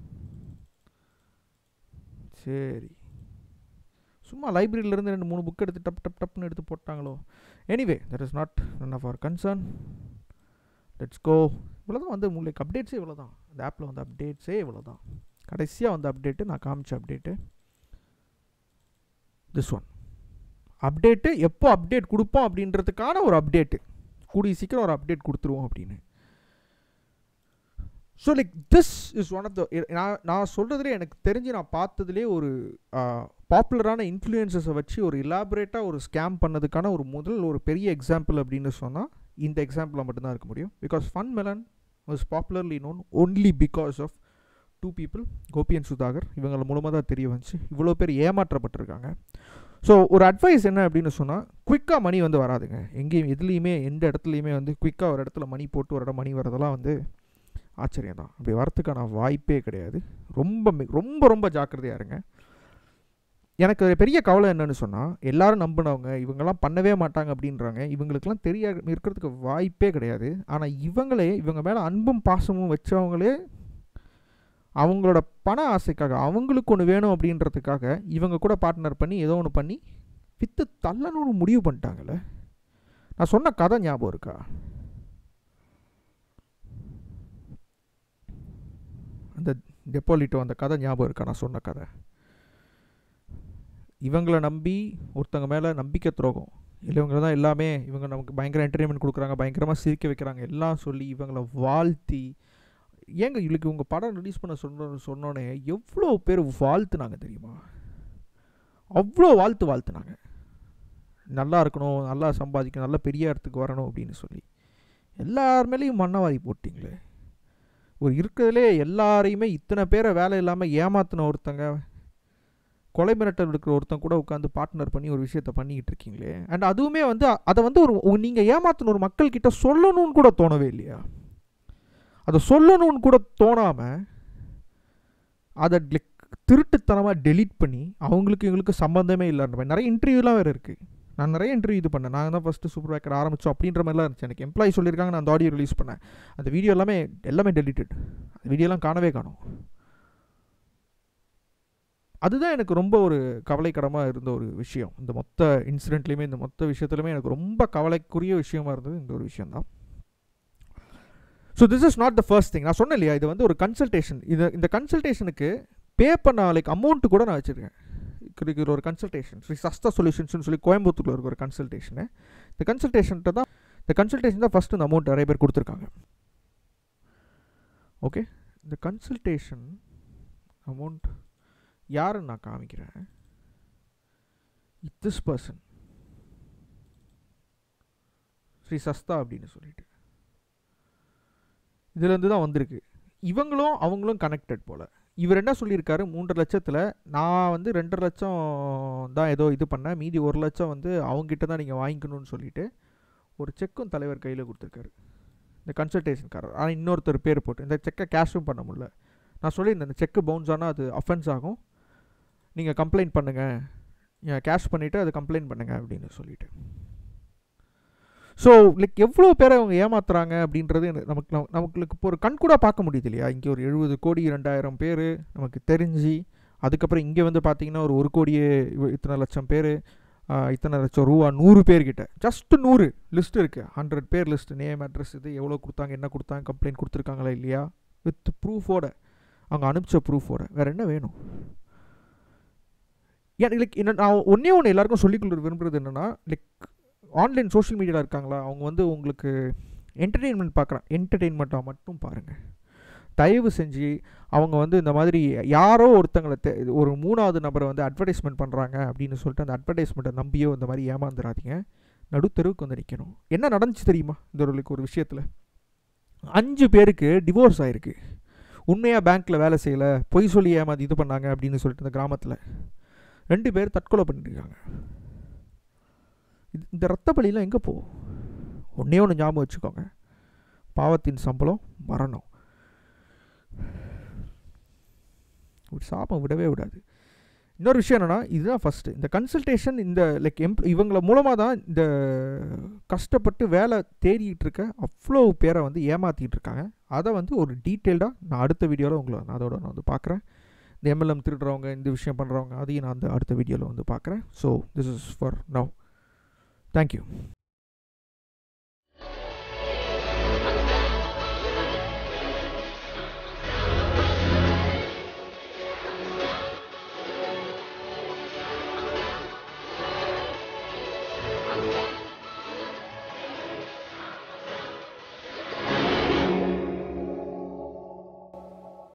சரி சும்மா லைப்ரரியிலேருந்து ரெண்டு மூணு புக் எடுத்து டப் டப் டப்னு எடுத்து போட்டாங்களோ anyway that is not none of our concern let's go இவ்வளோ தான் வந்து உங்களுக்கு அப்டேட்ஸே இவ்வளோ தான் இந்த ஆப்பில் வந்து அப்டேட்ஸே இவ்வளோ தான் கடைசியாக வந்த அப்டேட்டு நான் காமிச்ச அப்டேட்டு திஸ் ஒன் அப்டேட்டு எப்போ அப்டேட் கொடுப்போம் அப்படின்றதுக்கான ஒரு அப்டேட்டு கூடிய சீக்கிரம் ஒரு அப்டேட் கொடுத்துருவோம் அப்படின்னு so like this is one of the நான் நான் சொல்கிறதுலே எனக்கு தெரிஞ்சு நான் பார்த்ததுலே ஒரு பாப்புலரான இன்ஃப்ளூயன்சஸை வச்சு ஒரு இலாபரேட்டாக ஒரு ஸ்கேம் பண்ணதுக்கான ஒரு முதல் ஒரு பெரிய எக்ஸாம்பிள் அப்படின்னு சொன்னால் இந்த எக்ஸாம்பிளில் மட்டும்தான் இருக்க முடியும் because Fun Melon was popularly known only because of two people Gopi and Sudhakar இவங்கள மூலமாக தான் தெரிய வந்துச்சு இவ்வளோ பேர் ஏமாற்றப்பட்டிருக்காங்க ஸோ ஒரு அட்வைஸ் என்ன அப்படின்னு சொன்னால் குயிக்காக மணி வந்து வராதுங்க எங்கேயும் எதுலேயுமே எந்த இடத்துலையுமே வந்து குயிக்காக ஒரு இடத்துல மணி போட்டு ஒரு இடம் மணி வரதெல்லாம் வந்து ஆச்சரியம் தான் அப்படி வரத்துக்கான வாய்ப்பே கிடையாது ரொம்ப மி- ரொம்ப ரொம்ப ஜாக்கிரதையாக இருங்க எனக்கு ஒரு பெரிய கவலை என்னன்னு சொன்னால் எல்லாரும் நம்பினவங்க இவங்கெல்லாம் பண்ணவே மாட்டாங்க அப்படின்றாங்க இவங்களுக்கெல்லாம் தெரிய இருக்கிறதுக்கு வாய்ப்பே கிடையாது ஆனால் இவங்களே இவங்க மேலே அன்பும் பாசமும் வச்சவங்களே அவங்களோட பண ஆசைக்காக அவங்களுக்கு ஒன்று வேணும் அப்படின்றதுக்காக இவங்க கூட பார்ட்னர் பண்ணி ஏதோ ஒன்று பண்ணி வித்து தள்ளணும்னு முடிவு பண்ணிட்டாங்கல்ல நான் சொன்ன கதை ஞாபகம் இருக்கா அந்த டெப்பாலிட்டோ அந்த கதை ஞாபகம் இருக்கா நான் சொன்ன கதை இவங்கள நம்பி ஒருத்தங்க மேலே நம்பிக்கை துரோகம் இல்லை இவங்க தான் எல்லாமே இவங்க நமக்கு பயங்கர என்டர்டைன்மெண்ட் கொடுக்குறாங்க பயங்கரமாக சிரிக்க வைக்கிறாங்க எல்லாம் சொல்லி இவங்கள வாழ்த்தி ஏங்க இவளுக்கு உங்கள் படம் ரிலீஸ் பண்ண சொன்ன சொன்னோன்னே எவ்வளோ பேர் வாழ்த்துனாங்க தெரியுமா அவ்வளோ வாழ்த்து வாழ்த்துனாங்க நல்லா இருக்கணும் நல்லா சம்பாதிக்கணும் நல்லா பெரிய இடத்துக்கு வரணும் அப்படின்னு சொல்லி எல்லார் மேலேயும் மண்ணவாரி போட்டிங்களே ஒரு இருக்கிறதுலே எல்லாரையுமே இத்தனை பேரை வேலை இல்லாமல் ஏமாத்தின ஒருத்தங்க கொலை மிரட்டல் இருக்கிற ஒருத்தன் கூட உட்காந்து பார்ட்னர் பண்ணி ஒரு விஷயத்த பண்ணிக்கிட்டு இருக்கீங்களே அண்ட் அதுவுமே வந்து அ- அதை வந்து ஒரு நீங்கள் ஏமாத்தின ஒரு மக்கள்கிட்ட சொல்லணும்னு கூட தோணவே இல்லையா அதை சொல்லணும்னு கூட தோணாமல் அதை like திருட்டுத்தனமாக டெலீட் பண்ணி அவங்களுக்கு எங்களுக்கு சம்மந்தமே இல்லைன்ற மாதிரி நிறைய இன்டர்வியூலாம் வேறு இருக்குது நான் நிறைய இன்டர்வியூ இது பண்ணேன் நான் தான் ஃபஸ்ட்டு சூப்பர் பேக்கர் ஆரம்பித்தோம் அப்படின்ற மாதிரிலாம் இருந்துச்சு எனக்கு எம்ப்ளாயி சொல்லியிருக்காங்க நான் அந்த ஆடியோ ரிலீஸ் பண்ணேன் அந்த வீடியோ எல்லாமே எல்லாமே டெலிட்டட் அந்த வீடியோலாம் காணவே காணும் அதுதான் எனக்கு ரொம்ப ஒரு கவலைக்கிடமாக இருந்த ஒரு விஷயம் இந்த மொத்த இன்சிடென்ட்லேயுமே இந்த மொத்த விஷயத்துலையுமே எனக்கு ரொம்ப கவலைக்குரிய விஷயமா இருந்தது இந்த ஒரு விஷயம்தான் so this is not the first thing நான் சொன்னேன் இல்லையா இது வந்து ஒரு கன்சல்டேஷன் இது இந்த கன்சல்டேஷனுக்கு பே பண்ண லைக் அமௌண்ட்டு கூட நான் வச்சுருக்கேன் இருக்கிற ஒரு கன்சல்டேஷன் ஸ்ரீ சஸ்தா சொல்யூஷன்ஸ்னு சொல்லி கோயம்புத்தூரில் இருக்க ஒரு கன்சல்டேஷனு இந்த கன்சல்டேஷன்ட்டு தான் இந்த கன்சல்டேஷன் தான் ஃபஸ்ட்டு இந்த அமௌண்ட் நிறைய பேர் கொடுத்துருக்காங்க ஓகே இந்த கன்சல்டேஷன் அமௌண்ட் யாருன்னு நான் காமிக்கிறேன் திஸ் பர்சன் ஸ்ரீ சஸ்தா அப்படின்னு சொல்லிட்டு இதுலேருந்து தான் வந்திருக்கு இவங்களும் அவங்களும் கனெக்டட் போல் இவர் என்ன சொல்லியிருக்காரு மூன்றரை லட்சத்தில் நான் வந்து ரெண்டரை லட்சம் தான் ஏதோ இது பண்ணேன் மீதி ஒரு லட்சம் வந்து அவங்ககிட்ட தான் நீங்கள் வாங்கிக்கணும்னு சொல்லிட்டு ஒரு செக்கும் தலைவர் கையில் கொடுத்துருக்காரு இந்த கன்சல்டேஷன்காரர் ஆனால் இன்னொருத்தர் பேர் போட்டு இந்த செக்கை கேஷும் பண்ண முடியல நான் சொல்லியிருந்தேன் இந்த செக்கு பவுன்ஸ் ஆனால் அது அஃபென்ஸ் ஆகும் நீங்கள் கம்ப்ளைண்ட் பண்ணுங்கள் கேஷ் பண்ணிவிட்டு அது கம்ப்ளைண்ட் பண்ணுங்கள் அப்படின்னு சொல்லிட்டு ஸோ லைக் எவ்வளோ பேரை அவங்க ஏமாத்துறாங்க அப்படின்றது எனக்கு- நமக்கு நமக்கு- நமக்கு இப்போ ஒரு கண் கூட பார்க்க முடியுது இல்லையா இங்கே ஒரு எழுபது கோடி ரெண்டாயிரம் பேர் நமக்கு தெரிஞ்சு அதுக்கப்புறம் இங்கே வந்து பார்த்தீங்கன்னா ஒரு ஒரு கோடியே இவ- இத்தனை லட்சம் பேர் இத்தனை லட்சம் ரூபா நூறு பேர்கிட்ட ஜஸ்ட் நூறு லிஸ்ட் இருக்குது ஹண்ட்ரட் பேர் லிஸ்ட் நேம் அட்ரஸ் இது எவ்வளோ கொடுத்தாங்க என்ன கொடுத்தாங்க கம்ப்ளைண்ட் கொடுத்துருக்காங்களா இல்லையா வித் ப்ரூஃபோட அவங்க அனுப்பிச்ச ப்ரூஃபோட வேறு என்ன வேணும் ஏன் லைக் என்ன நான் ஒன்றே ஒன்று எல்லாருக்கும் சொல்லிக்கொள்ள விரும்புறது என்னென்னா லைக் ஆன்லைன் சோஷியல் மீடியாவில் இருக்காங்களா அவங்க வந்து உங்களுக்கு என்டர்டெயின்மெண்ட் பார்க்குறான் என்டர்டெயின்மெண்ட்டாக மட்டும் பாருங்கள் தயவு செஞ்சு அவங்க வந்து இந்த மாதிரி யாரோ ஒருத்தங்களை தெ ஒரு மூணாவது நபரை வந்து அட்வர்டைஸ்மெண்ட் பண்ணுறாங்க அப்படின்னு சொல்லிட்டு அந்த அட்வர்டைஸ்மெண்ட்டை நம்பியோ இந்த மாதிரி ஏமாந்துடாதீங்க நடுத்தெருவுக்கு வந்து நிற்கணும் என்ன நடந்துச்சு தெரியுமா இந்த ஒரு like ஒரு விஷயத்தில் அஞ்சு பேருக்கு டிவோர்ஸ் ஆயிருக்கு உண்மையாக பேங்க்கில் வேலை செய்யலை பொய் சொல்லி ஏமாதி இது பண்ணாங்க அப்படின்னு சொல்லிட்டு இந்த கிராமத்தில் ரெண்டு பேர் தற்கொலை பண்ணியிருக்காங்க இது இந்த ரத்த பலியெல்லாம் எங்கே போ ஒன்றே ஒன்று ஞாபகம் வச்சுக்கோங்க பாவத்தின் சம்பளம் மரணம் ஒரு சாபம் விடவே விடாது இன்னொரு விஷயம் என்னென்னா இதுதான் ஃபஸ்ட்டு இந்த கன்சல்டேஷன் இந்த லைக் எம்ப் இவங்கள மூலமாக தான் இந்த கஷ்டப்பட்டு வேலை தேடிட்டு இருக்க அவ்வளோ பேரை வந்து ஏமாற்றிட்டு இருக்காங்க அதை வந்து ஒரு டீட்டெயில்டாக நான் அடுத்த வீடியோவில் உங்களை நான் அதோட நான் வந்து பார்க்குறேன் இந்த எம்எல்எம் திருடுறவங்க இந்த விஷயம் பண்ணுறவங்க அதையும் நான் அந்த அடுத்த வீடியோவில் வந்து பார்க்குறேன் so this is for now thank you